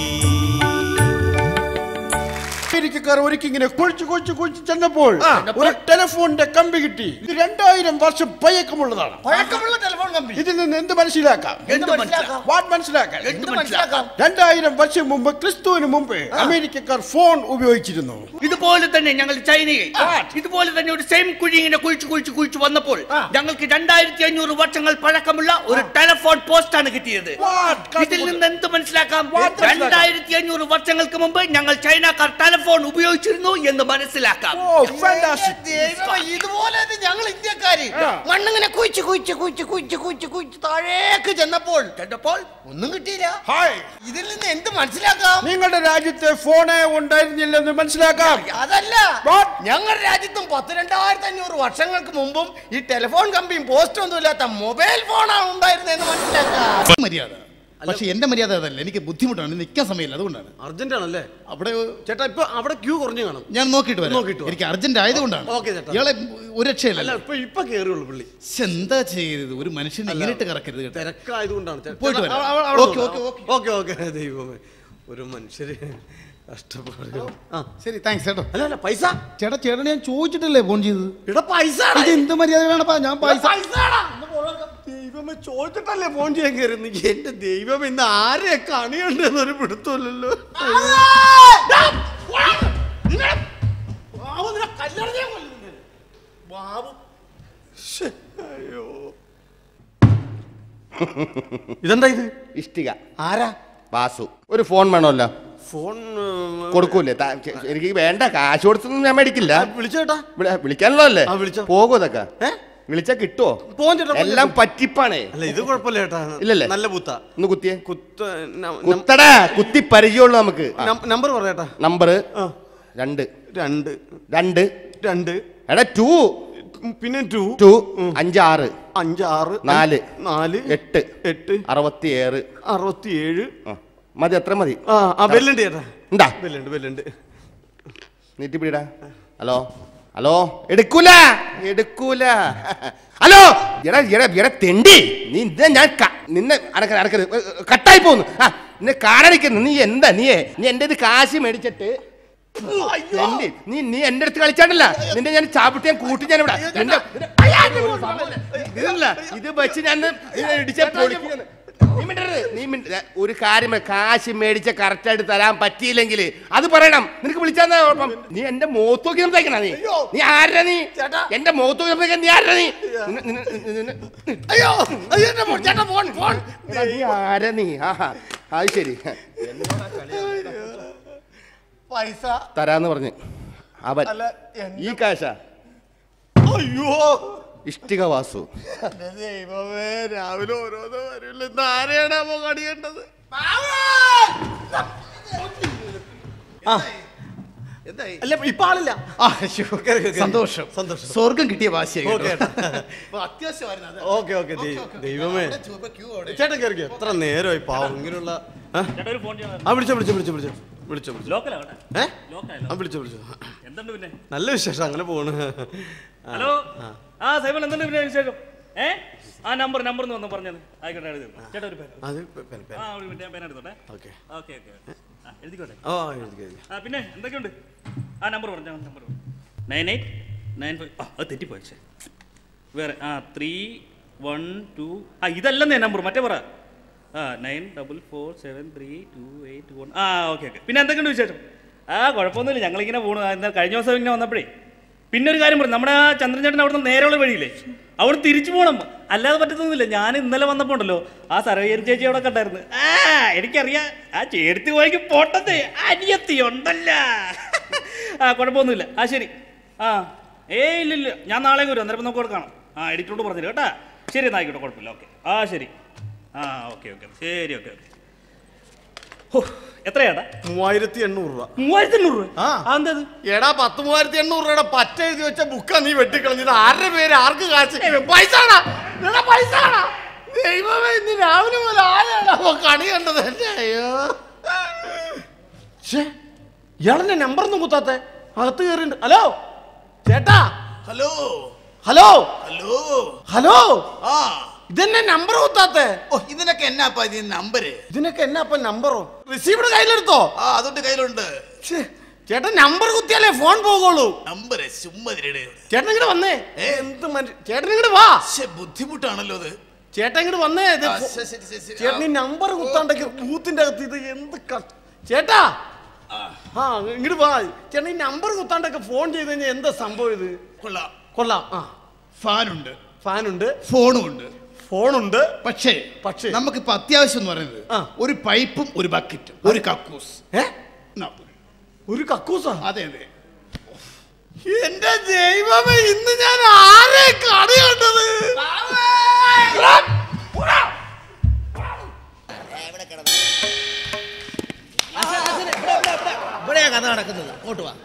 അമേരിക്കക്കാർ ഒരിക്കലിങ്ങനെ കുഴിച്ച് കുഴിച്ച് കുഴിച്ച് ചെന്നപ്പോൾ ഒരു ടെലിഫോണിന്റെ കമ്പി കിട്ടി ഇത് രണ്ടായിരം വർഷം പഴക്കമുള്ളതാണ് പഴക്കമുള്ള ടെലിഫോൺ കമ്പി ഇതിൽ നിന്ന് എന്ത് മനസ്സിലാക്കാം എന്ത് മനസ്സിലാക്കാം? വാട്ട് മനസ്സിലാക്കാം എന്ത് മനസ്സിലാക്കാം? രണ്ടായിരം വർഷം മുമ്പ് ക്രിസ്തുവിന് മുമ്പ് അമേരിക്കക്കാർ ഫോൺ ഉപയോഗിച്ചിരുന്നു ഇതുപോലെ തന്നെ ഞങ്ങൾ ചൈനയിൽ ഇതുപോലെ തന്നെ ഒരു സെയിം കുഴി ഇങ്ങനെ കുഴിച്ച് കുഴിച്ച് കുഴിച്ച് വന്നപ്പോൾ ഞങ്ങൾക്ക് രണ്ടായിരത്തി അഞ്ഞൂറ് വർഷങ്ങൾ പഴക്കമുള്ള ഒരു ടെലിഫോൺ പോസ്റ്റ് ആണ് കിട്ടിയത് ഇതിൽ നിന്ന് എന്ത് മനസ്സിലാക്കാം രണ്ടായിരത്തി അഞ്ഞൂറ് വർഷങ്ങൾക്ക് മുമ്പ് ഞങ്ങൾ ചൈനക്കാർ ടെലിഫോൺ ഉപയോഗിച്ചിരുന്നു എന്ന് മനസ്സിലാക്കാം ദൈവമേ, ഇതുപോലെ ഞങ്ങൾ ഇന്ത്യക്കാര് മണ്ണിങ്ങനെ കുഴിച്ച് കുഴിച്ച് കുഴിച്ച് കുഴിച്ച് കുഴിച്ച് കുഴിച്ച് താഴേക്ക് ചെന്നപ്പോൾ ചെന്നപ്പോൾ ഒന്നും കിട്ടിയില്ല ഇതിൽ നിന്ന് എന്ത് മനസ്സിലാക്കാം നിങ്ങളുടെ രാജ്യത്തെ ഫോണേ ഉണ്ടായിരുന്നില്ലെന്ന് മനസ്സിലാക്കാം അതല്ല ഞങ്ങളുടെ രാജ്യത്തും പത്ത് രണ്ടായിരത്തി അഞ്ഞൂറ് വർഷങ്ങൾക്ക് മുമ്പും ഈ ടെലിഫോൺ കമ്പിയും പോസ്റ്റും ഒന്നും ഇല്ലാത്ത മൊബൈൽ ഫോണാണ് ഉണ്ടായിരുന്നതെന്ന് മനസ്സിലാക്കാം മര്യാദ പക്ഷെ എന്റെ മര്യാദ അതല്ല എനിക്ക് ബുദ്ധിമുട്ടാണ് നിൽക്കാൻ സമയമില്ല അതുകൊണ്ടാണ് അർജന്റ് ആണല്ലേ അവിടെ ചേട്ടാ ഇപ്പൊ അവിടെ ക്യൂ കുറഞ്ഞു കാണും ഞാൻ നോക്കിയിട്ട് വരാം നോക്കിയിട്ട് വാ. എനിക്ക് അർജന്റ് ആയതുകൊണ്ടാണ് ഓക്കേ ചേട്ടാ. ഇയാളെ ഒരു അല്ല രക്ഷയില്ല ഇപ്പൊ ഇപ്പൊ കേറിയുള്ളൂ പുള്ളി ശ്ശെ, എന്താ ചെയ്തത് ഒരു മനുഷ്യനെ ഇങ്ങനെയിട്ട് കറക്കരുത് കേട്ടോ തിരക്കായതുകൊണ്ടാണ് ചേട്ടാ. പോയിട്ട് ചേട്ടാ, വരാം. അവ- അവ- അവിടെ ഓക്കേ, നോക്കാം. ഓക്കേ, ഓക്കേ ഓക്കേ ദൈവമേ ഒരു മനുഷ്യര് കഷ്ടപ്പെടുക ആ ശരി താങ്ക്സ് കേട്ടോ അല്ല അല്ല പൈസ ചേട്ടാ ചേട്ടൻ ഞാൻ ചോദിച്ചിട്ടല്ലേ ഫോൺ ചെയ്തത് ഇവിടെ പൈസ ഇത് എന്ത് മര്യാദയാണപ്പാ ഞാൻ പൈസ ദൈവമേ ചോദിച്ചിട്ടല്ലേ ഫോൺ ചെയ്യാൻ കയറുന്നു എന്റെ ദൈവം ഇന്ന് ആരെ കണിയുണ്ടെന്നൊരു പിടുത്തമില്ലല്ലോ അയ്യോ ഇതെന്താ ഇത് ഇഷ്ടിക ആരാ വാസു ഒരു ഫോൺ വേണമല്ലോ ഫോൺ കൊടുക്കൂലേ താ- ചെ- എനിക്ക് വേണ്ട കാശ് കൊടുത്തൊന്നും ഞാൻ മേടിക്കില്ല വിളിച്ചേട്ടാ വിളി- വിളിക്കാനുള്ളതല്ലേ ആ, വിളിച്ചോ. പോകും ഇതൊക്കെ വിളിച്ചാ കിട്ടുവോ പോകാൻ ചേട്ടാ പോകാൻ എല്ലാം ചേട്ടാ. പറ്റിപ്പാണേ അല്ല ഇത് കുഴപ്പമില്ല ചേട്ടാ ഇല്ലല്ലേ നല്ല കുത്ത ഒന്ന് കുത്തിയേ കുത്ത കുത്തടാ കുത്തി പരിചയമുള്ളൂ നമുക്ക് നമ്പർ പറയട്ടാ നമ്പർ രണ്ട് രണ്ട് രണ്ട് രണ്ട് എടാ ടു പിന്നെ ടു ടു അഞ്ചാറ് അഞ്ചാറ് നാല് നാല് എട്ട് എട്ട് അറുപത്തിയേഴ് അറുപത്തിയേഴ് ആ, മതി എത്ര മതി ആ ആ ബെല്ലുണ്ട് ചേട്ടാ ഉണ്ടാ ബെല്ലുണ്ട് ബെല്ലുണ്ട് നീട്ടിപ്പിടിടാ ഹലോ ഹലോ എടുക്കൂല എടുക്കൂല ഹലോ എടാ എടാ എടാ തെണ്ടി നീ ഇതാ ഞാൻ ക- നിന്നെ അടക്ക അടക്കരുത് കട്ടായി പോന്നു ആ നിന്നെ കാണിക്കുന്നു നീ എന്താ നീ നീ എൻ്റെ ഇത് കാശ് മേടിച്ചിട്ട് തെണ്ടി, നീ നീ എൻ്റെ അടുത്ത് കളിച്ചാണ്ടല്ല നിന്റെ ഞാൻ ചാപ്പിട്ട് ഞാൻ കൂട്ടി ഞാൻ ഇവിടെ നിന്റെ ഇതല്ല ഇത് വെച്ച് ഞാൻ ഇത് ഇടിച്ച പൊളിക്കുന്നു. നീ മിണ്ടരുത്. നീ മിണ്ട- ദേ, ഒരു കാര്യം പറ, കാശ് മേടിച്ച കറക്റ്റ് ആയിട്ട് തരാൻ പറ്റിയില്ലെങ്കിൽ അത് പറയണം നിനക്ക് വിളിച്ചാൽ നീ എന്റെ മുഖത്ത് നോക്കി സംസാരിക്കണ നീ നീ ആരാ നീ എന്റെ മുഖത്ത് നോക്കി സംസാരിക്കാൻ നീ ആരാ നീ നിന്നെ- നിന്നെ- നിന്നെ- അയ്യോ അയ്യോ എന്റെ ഫോൺ ചേട്ടാ ഫോൺ ഫോൺ എടാ, നീ ആരാ നീ ആഹാ അത് ശരി പൈസ തരാന്ന് പറഞ്ഞ് അവൻ അല്ല, എന്റെ- ഈ കാശാ അയ്യോ ഇഷ്ടിക വാസു എന്റെ ദൈവമേ രാവിലെ ഓരോന്ന് വരില്ല ഇന്ന് ആരെയാണാമോ കടിയേണ്ടത് ആ എന്തായി അല്ല ഇപ്പൊ ആളില്ല ആ, ശ്ശോ. സന്തോഷം സന്തോഷം സ്വർഗം കിട്ടിയ വാശിയായി ഓക്കേ കേട്ടോ. ചേട്ടാ. അപ്പൊ അത്യാവശ്യമായിരുന്നു അത്. Okay okay okay, okay. ദൈവമേ അവിടെ ചുവപ്പ് queue അവിടെ. ചേട്ടൻ കയറിക്കോ എത്ര നേരമായി പാവം ഇങ്ങനെയുള്ള ആ? ചേട്ടാ ഒരു ഫോൺ ചെയ്യാൻ ആ വിളിച്ചോ വിളിച്ചോ വിളിച്ചോ വിളിച്ചോ വിളിച്ചോ വിളിച്ചോ ലോക്കലാ കേട്ടാ ഏ ലോക്കലാ ആ വിളിച്ചോ വിളിച്ചോ എന്തുണ്ട് പിന്നെ നല്ല വിശേഷം അങ്ങനെ പോണ് ആ. ഹലോ ആ. ആ സൈബൺ എന്തുണ്ട് പിന്നെ വിശേഷം ഏ ആ നമ്പർ നമ്പർ എന്ന് വന്ന് പറഞ്ഞത് ആയിക്കോട്ടെ എഴുതി വെക്കാം. ചേട്ടാ ഒരു പേര് അത് പെൻ പെൻ ആ ഒരു മിനിറ്റ് ഞാൻ പേന എടുത്തോട്ടെ ഓക്കെ ഓക്കെ ഓക്കെ ആ എഴുതിക്കോട്ടെ ഓ എഴുതി എഴുതി ആ പിന്നെ എന്തൊക്കെയുണ്ട് ആ നമ്പർ പറഞ്ഞു number nine eight nine five ആ അത് തെറ്റിപ്പോയി ശരി വേറെ ആ ത്രീ വൺ ടു ആ ഇതല്ലെന്നേ നമ്പർ മറ്റേ പറ ആ nine double four seven three two eight one ആ ഓക്കെ ഓക്കെ പിന്നെ എന്തൊക്കെയുണ്ട് വിശേഷം ആ കുഴപ്പമൊന്നുമില്ല ഞങ്ങളിങ്ങനെ പോണു ആ, എന്താ കഴിഞ്ഞ ദിവസം ഇങ്ങനെ വന്നപ്പോഴേ പിന്നെ ഒരു കാര്യം പറഞ്ഞു നമ്മുടെ ആ ചന്ദ്രൻ ചേട്ടൻ അവിടുന്ന് നേരെയുള്ള വഴിയില്ലേ അവിടെ തിരിച്ചു പോകണം അല്ലാതെ പറ്റത്തൊന്നുമില്ല ഞാൻ ഇന്നലെ വന്നപ്പോൾ ഉണ്ടല്ലോ ആ സരവേരി ചേച്ചി അവിടെ കണ്ടായിരുന്നു ആ എനിക്കറിയാം ആ ചേർത്തി പോയിക്ക് പോട്ടത്തെ അനിയത്തി ഉണ്ടല്ല ആ കുഴപ്പമൊന്നുമില്ല ആ ശരി ആ ഏയ് ഇല്ല ഇല്ല ഞാൻ നാളെ വരും അന്നേരം നമുക്ക് അവിടെ കാണാം ആ എഡിറ്ററോട് പറഞ്ഞില്ല കേട്ടാ ശരി എന്നാ ആയിക്കോട്ടെ കുഴപ്പമില്ല ഓക്കെ ആ ശരി ആ ഓക്കെ ഓക്കെ ശരി ഓക്കെ ഓക്കെ ഹോ എത്രയാടാ മൂവായിരത്തി എണ്ണൂറ് രൂപ മൂവായിരത്തി എണ്ണൂറ് രൂപ ആ എന്താ എടാ പത്ത് മൂവായിരത്തി എണ്ണൂറ് രൂപയുടെ പറ്റ എഴുതി വെച്ച ബുക്കാ നീ വെട്ടിക്കളഞ്ഞത് ആരുടെ പേര് ആർക്ക് കാശ് പൈസ ആണാ? എടാ, പൈസ ആണാ? ദൈവമേ ഇന്ന് രാവിലെ മുതൽ ആരാണോ കണി കണ്ടത് എന്റെ അയ്യോ ശ്ശേ, ഇയാളെന്നെ നമ്പർ ഒന്നും കുത്താത്തെ അകത്ത് കയറിണ്ട് ഹലോ ചേട്ടാ ഹലോ ഹലോ ഹലോ ഹലോ ആ ഇതെന്നെ നമ്പർ കുത്താത്തെ ഓ ഇതിനൊക്കെ എന്നാപ്പാ ഇതിന് നമ്പര് ഇതിനൊക്കെ എന്നാ അപ്പൊ നമ്പറോ റിസീവ്ഡ് കയ്യിലെടുത്തോ ആ അതുകൊണ്ട് കയ്യിലുണ്ട് ഛേ, ചേട്ടൻ നമ്പർ കുത്തിയാലേ ഫോൺ പോകുള്ളൂ നമ്പര് ചുമ്മതിരുടെ ചേട്ടൻ ഇങ്ങോട്ട് വന്നേ എന്ത് മനുഷ്യ ചേട്ടൻ ഇങ്ങോട്ട് വാ ബുദ്ധിമുട്ടാണല്ലോ അത് ചേട്ടൻ ഇങ്ങോട്ട് വന്നേ ഇത് ആ, ഫോ- ശരി, ശരി, ശരി, ശരി. ചേട്ടൻ ഈ ആ. നമ്പർ കുത്താണ്ടൊക്കെ ബൂത്തിന്റെ അകത്ത് ഇത് എന്ത് ക- ചേട്ടാ ആ ഇങ്ങോട്ട് വാ ചേട്ടൻ ഈ നമ്പർ കുത്താണ്ടൊക്കെ ഫോൺ ചെയ്ത് കഴിഞ്ഞാൽ എന്താ സംഭവം ഇത് കൊള്ളാം കൊള്ളാം ആ ഫാനുണ്ട് ഫാനുണ്ട് ഫോണും ഉണ്ട് ഫോണുണ്ട് പക്ഷേ പക്ഷേ നമുക്കിപ്പോ അത്യാവശ്യം എന്ന് പറയുന്നത് ഒരു പൈപ്പും ഒരു ബക്കറ്റും ഒരു കക്കൂസ് ഏ എന്നാ, ഒരു കക്കൂസാ അതെ അതെ എന്റെ ദൈവമേ ഇന്ന് ഞാൻ ആരെ കട കണ്ടത് ഇവിടെയാ കഥ നടക്കുന്നത് ഇങ്ങോട്ട് വാ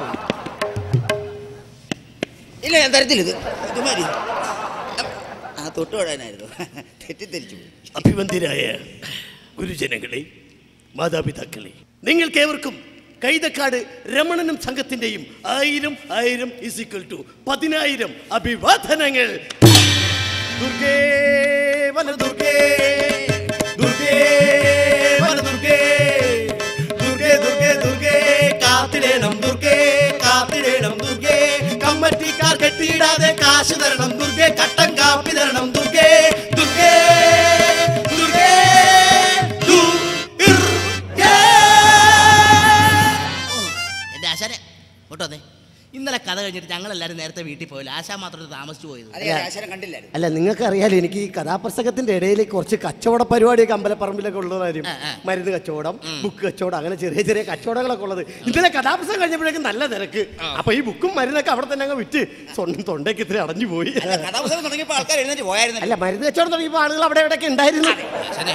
ഇല്ല ഞാൻ തരത്തില്ല ഇത് ഇതുമാതിരി അത് തൊട്ടുവിടാനായിരുന്നു തെറ്റിദ്ധരിച്ചു പോയി. അഭിവന്ദരായ ഗുരുജനങ്ങളെ മാതാപിതാക്കളെ നിങ്ങൾക്കേവർക്കും കൈതക്കാട് രമണനും സംഘത്തിന്റെയും ആയിരം ആയിരം ഇസ് ഈക്വൽ ടു പതിനായിരം അഭിവാദനങ്ങൾ ദുർഗേ വന ദുർഗേ ദുർഗേ വന ദുർഗേ ദുർഗേ ദുർഗേ ദുർഗേ കാത്തിടേണം ദുർഗേ കാത്തിടേണം ദുർഗേ കമ്മറ്റിക്കാർ കെട്ടിയിടാതെ കാശ് തരണം ദുർഗേ കട്ടൻ കാപ്പി തരണം ദുർഗേ ദുർഗേ ദുർഗേ എന്റെ ആശാനെ കേട്ടോ അതെ ഇന്നലെ കഥ കഴിഞ്ഞിട്ട് ഞങ്ങൾ എല്ലാവരും നേരത്തെ വീട്ടിൽ പോയില്ല ആശാ മാത്രം താമസിച്ചു പോയത് അതെ ആശാനം കണ്ടില്ലായിരുന്നു അല്ല നിങ്ങൾക്ക് അറിയാലോ എനിക്ക് ഈ കഥാപ്രസംഗത്തിന്റെ ഇടയിൽ കുറച്ച് കച്ചവട പരിപാടിയൊക്കെ അമ്പലപ്പറമ്പിലൊക്കെ ഉള്ള കാര്യം മരുന്ന് കച്ചവടം ബുക്ക് കച്ചവടം അങ്ങനെ ചെറിയ ചെറിയ കച്ചവടങ്ങളൊക്കെ ഉള്ളത് ഇന്നലെ കഥാപ്രസംഗം കഴിഞ്ഞപ്പോഴേക്കും നല്ല തിരക്ക് അപ്പൊ ഈ ബുക്കും മരുന്നൊക്കെ അവിടെ തന്നെ അങ്ങ് വിറ്റ് സ്വന്തം തൊണ്ടയ്ക്ക് ഇത്തിരി അടഞ്ഞു പോയി കഥാപുസ്തകം തുടങ്ങിയപ്പോൾ ആൾക്കാർ എഴുന്നേറ്റ് പോയായിരുന്നു അല്ല മരുന്ന് കച്ചവടം തുടങ്ങിയപ്പോൾ ആളുകൾ അവിടെ ഇവിടെയൊക്കെ ഉണ്ടായിരുന്നു ആശാനെ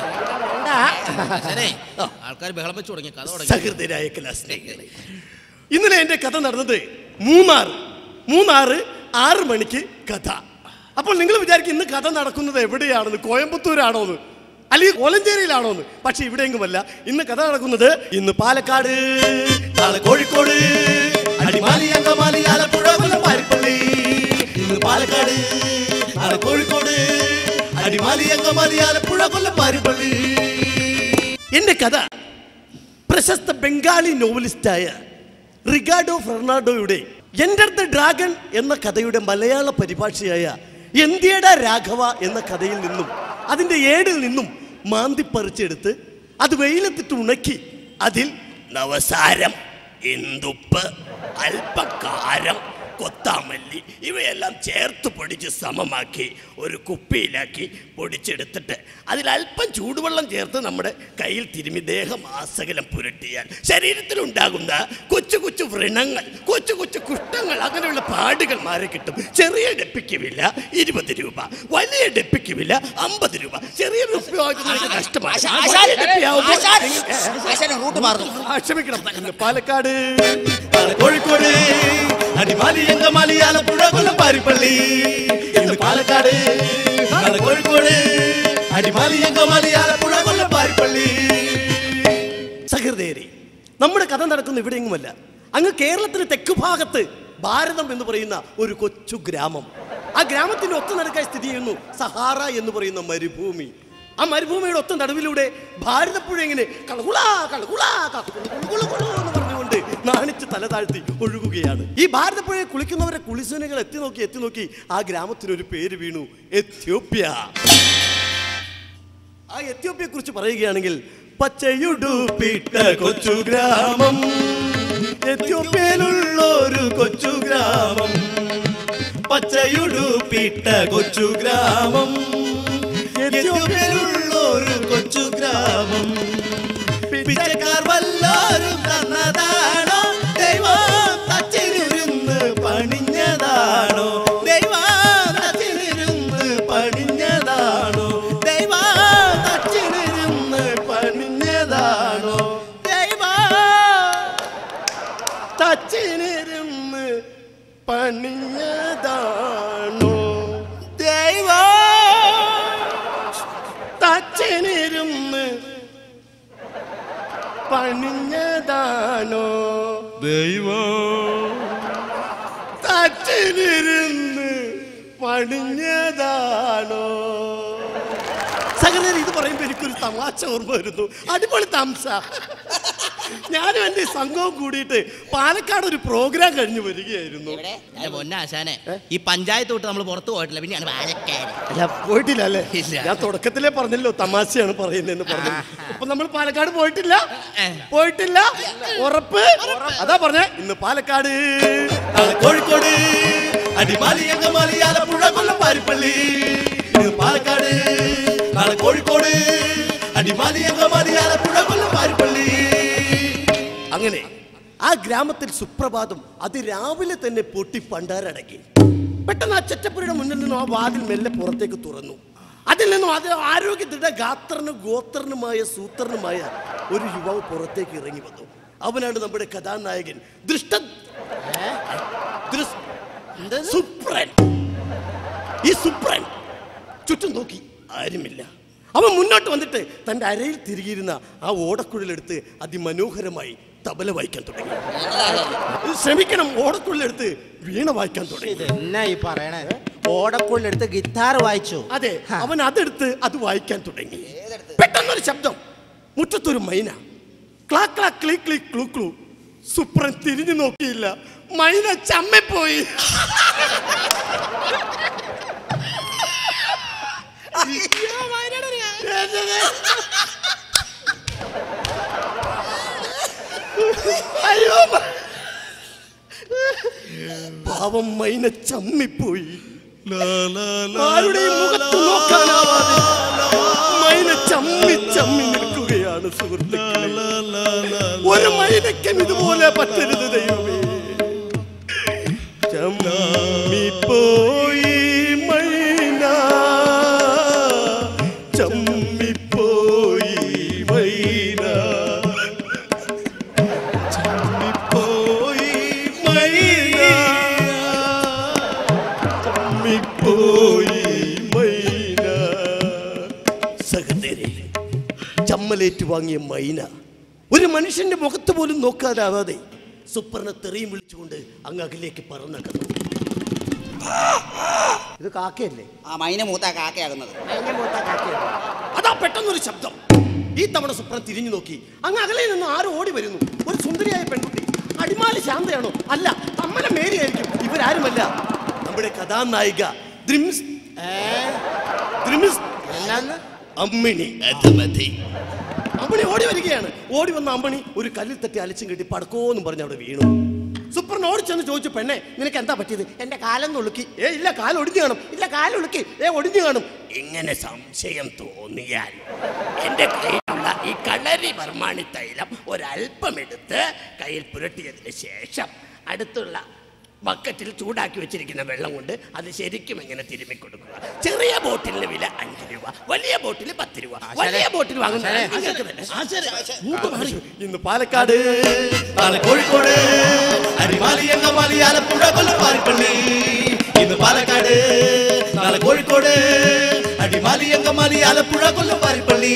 ആശാനെ ആൾക്കാർ ബഹളം വെച്ച് തുടങ്ങി കഥ തുടങ്ങി സഹൃദയരായ കലാസ്നേഹികളെ ഇന്നലെ എന്റെ കഥ നടന്നത് മൂന്നാർ മൂന്നാറ് ആറ് മണിക്ക് കഥ അപ്പോൾ നിങ്ങൾ വിചാരിക്കും ഇന്ന് കഥ നടക്കുന്നത് എവിടെയാണെന്ന് കോയമ്പത്തൂരാണോ എന്ന് അല്ലെങ്കിൽ കോലഞ്ചേരിയിലാണോ എന്ന് പക്ഷെ ഇവിടെയെങ്കുമല്ല ഇന്ന് കഥ നടക്കുന്നത് ഇന്ന് പാലക്കാട് നാളെ കോഴിക്കോട് അടിമാലി അങ്കമാലി ആലപ്പുഴ കൊല്ലം പാരിപ്പള്ളി ഇന്ന് പാലക്കാട് നാളെ കോഴിക്കോട് അടിമാലി അങ്കമാലി ആലപ്പുഴ കൊല്ലം പാരിപ്പള്ളി എന്റെ കഥ പ്രശസ്ത ബംഗാളി നോവലിസ്റ്റായ റിഗാർഡോ ഫെർണാഡോയുടെ എൻ്റർ ദ ഡ്രാഗൺ എന്ന കഥയുടെ മലയാള പരിഭാഷയായ എന്ത്യയുടെ രാഘവ എന്ന കഥയിൽ നിന്നും അതിൻ്റെ ഏടിൽ നിന്നും മാന്തിപ്പറിച്ചെടുത്ത് അത് വെയിലത്തിട്ട് ഉണക്കി അതിൽ നവസാരം ഇന്ദുപ്പ് അല്പക്കാരം കൊത്താമല്ലി ഇവയെല്ലാം ചേർത്ത് പൊടിച്ച് സമമാക്കി ഒരു കുപ്പിയിലാക്കി പൊടിച്ചെടുത്തിട്ട് അതിൽ അല്പം ചൂടുവെള്ളം ചേർത്ത് നമ്മുടെ കയ്യിൽ തിരുമി ദേഹമാസകലം പുരട്ടിയാൽ ശരീരത്തിലുണ്ടാകുന്ന കൊച്ചു കൊച്ചു വ്രണങ്ങൾ കൊച്ചു കൊച്ചു കുഷ്ടങ്ങൾ അങ്ങനെയുള്ള പാടുകൾ മാറി കിട്ടും ചെറിയ ഡെപ്പിക്ക് വില ഇരുപത് രൂപ വലിയ ഡെപ്പിക്ക് വില അമ്പത് രൂപ ചെറിയ ഡെപ്പി വാങ്ങുന്നത് നഷ്ടമാണ് ആശാ- ആശാൻ- വലിയ ഡെപ്പി ആവുമ്പോൾ ആശാൻ- നിങ്ങൾ- ആശാനെ റൂട്ട് മാറുന്നു. ആ, ക്ഷമിക്കണം ഇന്ന് പാലക്കാട് നാളെ കോഴിക്കോട് അടിമാലി അങ്കമാലി ആലപ്പുഴ കൊല്ലം പാരിപ്പള്ളി ഇന്ന് പാലക്കാട് നാളെ കോഴിക്കോട് അടിമാലി അങ്കമാലി ആലപ്പുഴ കൊല്ലം പാരിപ്പള്ളി സഹൃദയരെ നമ്മുടെ കഥ നടക്കുന്ന ഇവിടെയെങ്ങുമല്ല അങ്ങ് കേരളത്തിന് തെക്ക് ഭാഗത്ത് ഭാരതം എന്ന് പറയുന്ന ഒരു കൊച്ചു ഗ്രാമം ആ ഗ്രാമത്തിന്റെ ഒത്ത നടുക്കായി സ്ഥിതി ചെയ്യുന്നു സഹാറ എന്ന് പറയുന്ന മരുഭൂമി ആ മരുഭൂമിയുടെ ഒത്ത നടുവിലൂടെ ഭാരതപ്പുഴ ഇങ്ങനെ കളകുളാ കളകുളാ കളകുളു കുളു കുളു എന്ന് പറഞ്ഞുകൊണ്ട് നാണിച്ച് തല താഴ്ത്തി ഒഴുകുകയാണ് ഈ ഭാരതപ്പുഴയെ കുളിക്കുന്നവരെ കുളിസുനകൾ എത്തി നോക്കി എത്തി നോക്കി ആ ഗ്രാമത്തിനൊരു പേര് വീണു എത്യോപ്യ ആ എത്യോപ്യയെ കുറിച്ച് പറയുകയാണെങ്കിൽ പച്ചയുടുപ്പിട്ട കൊച്ചു ഗ്രാമം എത്യോപ്യയിലുള്ള ഒരു കൊച്ചു ഗ്രാമം പച്ചയുടുപ്പിട്ട കൊച്ചു ഗ്രാമം എത്യോപ്യയിലുള്ള ഒരു കൊച്ചു ഗ്രാമം പിച്ചക്കാർ വല്ലാരും തന്നതാണോ ദൈവം തച്ചിലിരുന്ന് പണിഞ്ഞതാണോ ദൈവം തച്ചിലിരുന്ന് പണിഞ്ഞതാണോ ദൈവം തച്ചിലിരുന്ന് പണിഞ്ഞതാണോ ദൈവം തച്ചിലിരുന്ന് പണിഞ്ഞതാണോ ദൈവം തച്ചിലിരുന്ന് പണിഞ്ഞതാണോ ദൈവം തച്ചിലിരുന്ന് പണിഞ്ഞതാണോ സകലർ ഇത് പറയുമ്പോ എനിക്കൊരു തമാശ ഓർമ്മ വരുന്നു അടിപൊളി തമാശ ഞാനും എന്റെ സംഘവും കൂടിയിട്ട് പാലക്കാട് ഒരു പ്രോഗ്രാം കഴിഞ്ഞു വരികയായിരുന്നു എന്റെ പൊന്നാശാനെ ഈ പഞ്ചായത്ത് വിട്ട് നമ്മൾ പുറത്ത് പോയിട്ടില്ല പിന്നെയാണ് പാലക്കാട് അല്ല പോയിട്ടില്ല അല്ലേ ഇല്ല. ഞാൻ തുടക്കത്തിലേ പറഞ്ഞല്ലോ തമാശയാണ് പറയുന്നതെന്ന് പറഞ്ഞു അപ്പൊ നമ്മൾ പാലക്കാട് പോയിട്ടില്ല പോയിട്ടില്ല ഉറപ്പ് അതാ പറഞ്ഞേ ഇന്ന് പാലക്കാട് നാളെ കോഴിക്കോട് അടിമാലി അങ്കമാലി ആലപ്പുഴ കൊല്ലം പാരിപ്പള്ളി ഇന്ന് പാലക്കാട് നാളെ കോഴിക്കോട് അടിമാലി അങ്കമാലി ആലപ്പുഴ കൊല്ലം പാരിപ്പള്ളി അങ്ങനെ ആ ഗ്രാമത്തിൽ സുപ്രഭാതം അതിരാവിലെ തന്നെ പൊട്ടി പണ്ടാരടക്കി പെട്ടെന്ന് ആ ചെറ്റപ്പുരയുടെ മുന്നിൽ നിന്നും ആ വാതിൽ മെല്ലെ പുറത്തേക്ക് തുറന്നു അതിൽ നിന്നും അത് ആരോഗ്യ ദൃഢ ഗാത്രനും ഗോത്രനുമായ സൂത്രനുമായ ഒരു യുവാവ് പുറത്തേക്ക് ഇറങ്ങി വന്നു അവനാണ് നമ്മുടെ കഥാനായകൻ ദൃഷ്ട ദൃസ്- സുപ്രൻ ഈ സുപ്രൻ ചുറ്റും നോക്കി ആരുമില്ല അവൻ മുന്നോട്ട് വന്നിട്ട് തന്റെ അരയിൽ തിരികിയിരുന്ന ആ ഓടക്കുഴലെടുത്ത് അതിമനോഹരമായി തബല വായിക്കാൻ തുടങ്ങി ശ്രമിക്കണം ഓടക്കുഴലെടുത്ത് വീണ വായിക്കാൻ തുടങ്ങി എന്നാ ഈ പറയണേ ഓടക്കുള്ളിലെടുത്ത് ഗിത്താർ വായിച്ചു അതെ അവൻ അതെടുത്ത് അത് വായിക്കാൻ തുടങ്ങി പെട്ടെന്നൊരു ശബ്ദം മുറ്റത്തൊരു മൈന ക്ലാ ക്ലാ ക്ലീ ക്ലീ ക്ലൂ ക്ലൂ സുപ്രൻ തിരിഞ്ഞു നോക്കിയില്ല മൈന ചമ്മപ്പോയി അയ്യോ പാവം മൈന ചമ്മിപ്പോയി ആരുടെയും മുഖത്ത് നോക്കാനാവാതെ മൈന ചമ്മി ചമ്മി നിൽക്കുകയാണ് സുഹൃത്തുക്കളെ ഒരു മൈനയ്ക്കും ഇതുപോലെ പറ്റരുത് ദൈവമേ ചമ്മിപ്പോയി മൈന ചമ്മിപ്പോയി മൈന ചമ്മിപ്പോയി മൈന ചമ്മിപ്പോയി മൈന സഹോദരി ചമ്മലേറ്റ് വാങ്ങിയ മൈന ഒരു മനുഷ്യന്റെ മുഖത്ത് പോലും നോക്കാതാവാതെ സുപ്പറിനെ തെറിയും വിളിച്ചുകൊണ്ട് അങ്ങ് അകലേക്ക് പറന്നകന്നു ഇത് കാക്കയല്ലേ ആ മൈന മൂത്ത കാക്കയാകുന്നത് അതാ പെട്ടെന്നൊരു ശബ്ദം ഈ തവണ സുപ്രൻ തിരിഞ്ഞു നോക്കി അങ്ങ് അകലെ നിന്ന് ആരും ഓടി വരുന്നു ഒരു സുന്ദരിയായ പെൺകുട്ടി അടിമാലി ശാന്തയാണോ അല്ല അമ്മന മേരിയായിരിക്കും ഇവരാരുമല്ല നമ്മുടെ കഥാനായിക ദ്രിംസ് ഏ? ദ്രിമിസ് അമ്മിണി അധമതി. അമ്മിണി ഓടി വരികയാണ് ഓടി വന്ന അമ്മണി ഒരു കല്ലിൽ തട്ടി അലച്ചും കെട്ടി പടക്കോന്നും പറഞ്ഞ് അവിടെ വീണു സുപ്രൻ ഓടിച്ചെന്ന് ചോദിച്ചു പെണ്ണെ നിനക്ക് എന്താ പറ്റിയത് എന്റെ കാലം ഒളുക്കി ഏ ഇല്ല കാൽ ഒടിഞ്ഞു കാണും ഇല്ല കാൽ ഒളുക്കി ഏ ഒടിഞ്ഞു കാണും ഇങ്ങനെ സംശയം തോന്നിയാൽ എന്റെ കയ്യിലുള്ള ഈ കളരി ബർമാണി തൈലം ഒരല്പം എടുത്ത് കയ്യിൽ പുരട്ടിയതിന് ശേഷം അടുത്തുള്ള ബക്കറ്റിൽ ചൂടാക്കി വെച്ചിരിക്കുന്ന വെള്ളം കൊണ്ട് അത് ശരിക്കും ഇങ്ങനെ തിരുമ്മി കൊടുക്കുക ചെറിയ ബോട്ടിലിന് വില അഞ്ച് രൂപ വലിയ ബോട്ടിൽ പത്ത് രൂപ വലിയ ബോട്ടിൽ വാങ്ങുന്നത് നിങ്ങൾക്ക് തന്നെ. മൂത്ത് മാറി. ഇന്ന് പാലക്കാട് നാളെ കോഴിക്കോട് അടിമാലി അങ്കമാലി ആലപ്പുഴ കൊല്ലപ്പാരിപ്പള്ളി ഇന്ന് പാലക്കാട് നാളെ കോഴിക്കോട് അടിമാലി അങ്കമാലി ആലപ്പുഴ കൊല്ലപ്പാരിപ്പള്ളി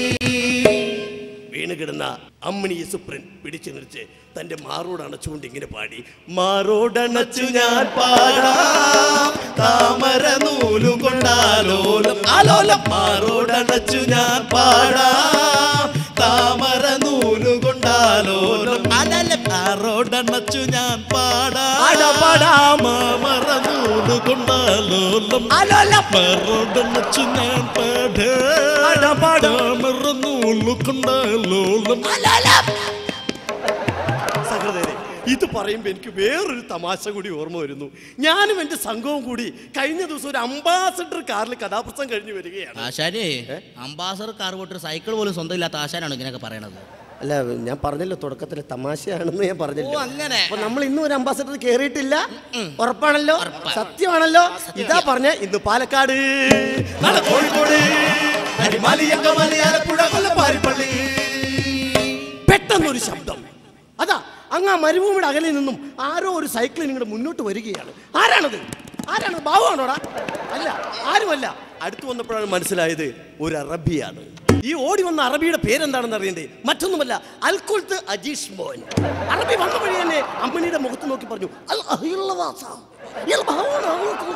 വീണ് കിടന്ന അമ്മിണിയെ സുപ്രൻ പിടിച്ചു നിർച്ച് തന്റെ മാറോടണച്ചുകൊണ്ട് ഇങ്ങനെ പാടി മാറോടണച്ചു ഞാൻ പാടാം താമര നൂലു കൊണ്ടാലോലം ആലോലം മാറോടണച്ചു ഞാൻ പാടാം താമര നൂലു കൊണ്ടാലോലം മാറോടണച്ചു ഞാൻ പാടാം മാമര നൂലു കൊണ്ടാലോലം മാറോടണച്ചു ഞാൻ പാടാം താമര നൂലു കൊണ്ടാലോലം സഹൃദയരെ ഇത് പറയുമ്പോൾ എനിക്ക് വേറൊരു തമാശ കൂടി ഓർമ്മ വരുന്നു ഞാനും എൻ്റെ സംഘവും കൂടി കഴിഞ്ഞ ദിവസം ഒരു അംബാസഡർ കാറിൽ കഥാപ്രസംഗം കഴിഞ്ഞു വരികയാണ് ആശാരേ അംബാസഡർ കാർ പോട്ടൊരു സൈക്കിൾ പോലും സ്വന്തം ഇല്ലാത്ത ആശാനാണ് ഇങ്ങനെയൊക്കെ പറയണത് അല്ല ഞാൻ പറഞ്ഞല്ലോ തുടക്കത്തിൽ തമാശയാണെന്ന് ഞാൻ പറഞ്ഞല്ലോ ഓ, അങ്ങനെ. അപ്പൊ നമ്മൾ ഇന്നും ഒരു അംബാസഡർ കയറിയിട്ടില്ല ഉറപ്പാണല്ലോ സത്യമാണല്ലോ ഇതാ പറഞ്ഞ ഇന്ന് പാലക്കാട് നാളെ കോഴിക്കോട് അടിമാലി അങ്കമാലി ആലപ്പുഴ കൊല്ലപ്പാരിപ്പള്ളി പെട്ടെന്നൊരു ശബ്ദം അതാ അങ്ങ് ആ മരുഭൂമിയുടെ അകലിൽ നിന്നും ആരോ ഒരു സൈക്കിളിൽ നിങ്ങളുടെ മുന്നോട്ട് വരികയാണ് ആരാണത് ആരാണത് ബാബുവാണോടാ അല്ല ആരുമല്ല അടുത്തു വന്നപ്പോഴാണ് മനസ്സിലായത് ഒരു അറബിയാണ് ഈ ഓടി വന്ന അറബിയുടെ പേരെന്താണെന്ന് അറിയണ്ടേ മറ്റൊന്നുമല്ല അൽക്കുൽത്ത് അജീഷ് മോൻ അറബി വന്ന വഴി തന്നെ അമ്മണിയുടെ മുഖത്ത് നോക്കി പറഞ്ഞു "അൽ അഹിയുള്ളവാസ, ഇയാൾ ബാബുവാണോ?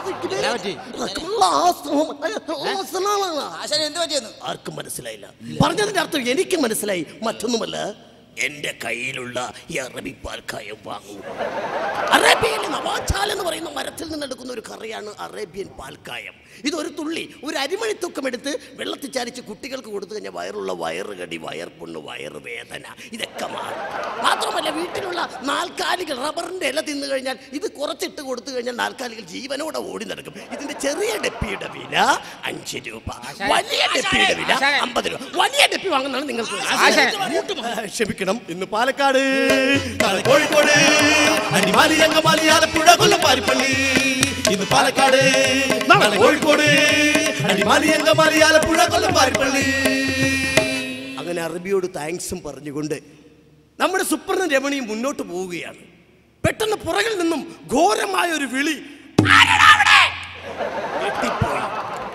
ആർക്കും മനസ്സിലായില്ല പറഞ്ഞതിന്റെ അർത്ഥം എനിക്ക് മനസ്സിലായി മറ്റൊന്നുമല്ല എന്റെ കയ്യിലുള്ള ഈ അറബി പാൽക്കായം വാങ്ങൂ അറേബ്യയിൽ നവാച്ചാൽ എന്ന് പറയുന്ന മരത്തിൽ നിന്നെടുക്കുന്ന ഒരു കറിയാണ് അറേബ്യൻ പാൽക്കായം ഇതൊരു തുള്ളി ഒരു അരിമണി തൂക്കം എടുത്ത് വെള്ളത്തിൽ ചാരിച്ച് കുട്ടികൾക്ക് കൊടുത്തു കഴിഞ്ഞാൽ വയറുള്ള വയറുകടി വയർപുണ്ണ് വയറുവേദന ഇതൊക്കെ മാറും മാത്രമല്ല വീട്ടിലുള്ള നാൽക്കാലികൾ റബ്ബറിന്റെ ഇല തിന്നു കഴിഞ്ഞാൽ ഇത് കുറച്ചിട്ട് കൊടുത്തു കഴിഞ്ഞാൽ നാൽക്കാലികൾ ജീവനോടെ ഓടി നടക്കും ഇതിന്റെ ചെറിയ ഡെപ്പിയുടെ വില അഞ്ച് രൂപ വലിയ ഡെപ്പിയുടെ വില അമ്പത് രൂപ വലിയ ഡെപ്പി വാങ്ങുന്നതാണ് നിങ്ങൾക്ക് ക്ഷമിക്കണം ഇന്ന് പാലക്കാട് നാളെ കോഴിക്കോട് അടിമാലി അങ്കമാലി ആലപ്പുഴ കൊല്ലപ്പാരിപ്പള്ളി ഇന്ന് പാലക്കാട് നാളെ കോഴിക്കോട് അടിമാലി അങ്കമാലി ആലപ്പുഴ കൊല്ലപ്പാരിപ്പള്ളി അങ്ങനെ അറബിയോട് താങ്ക്സും പറഞ്ഞുകൊണ്ട് നമ്മുടെ സുപ്രനും രമണിയും മുന്നോട്ട് പോവുകയാണ് പെട്ടെന്ന് പുറകിൽ നിന്നും ഘോരമായ ഒരു വിളി "ആരെടാ അവിടെ?" ഞെട്ടിപ്പോയി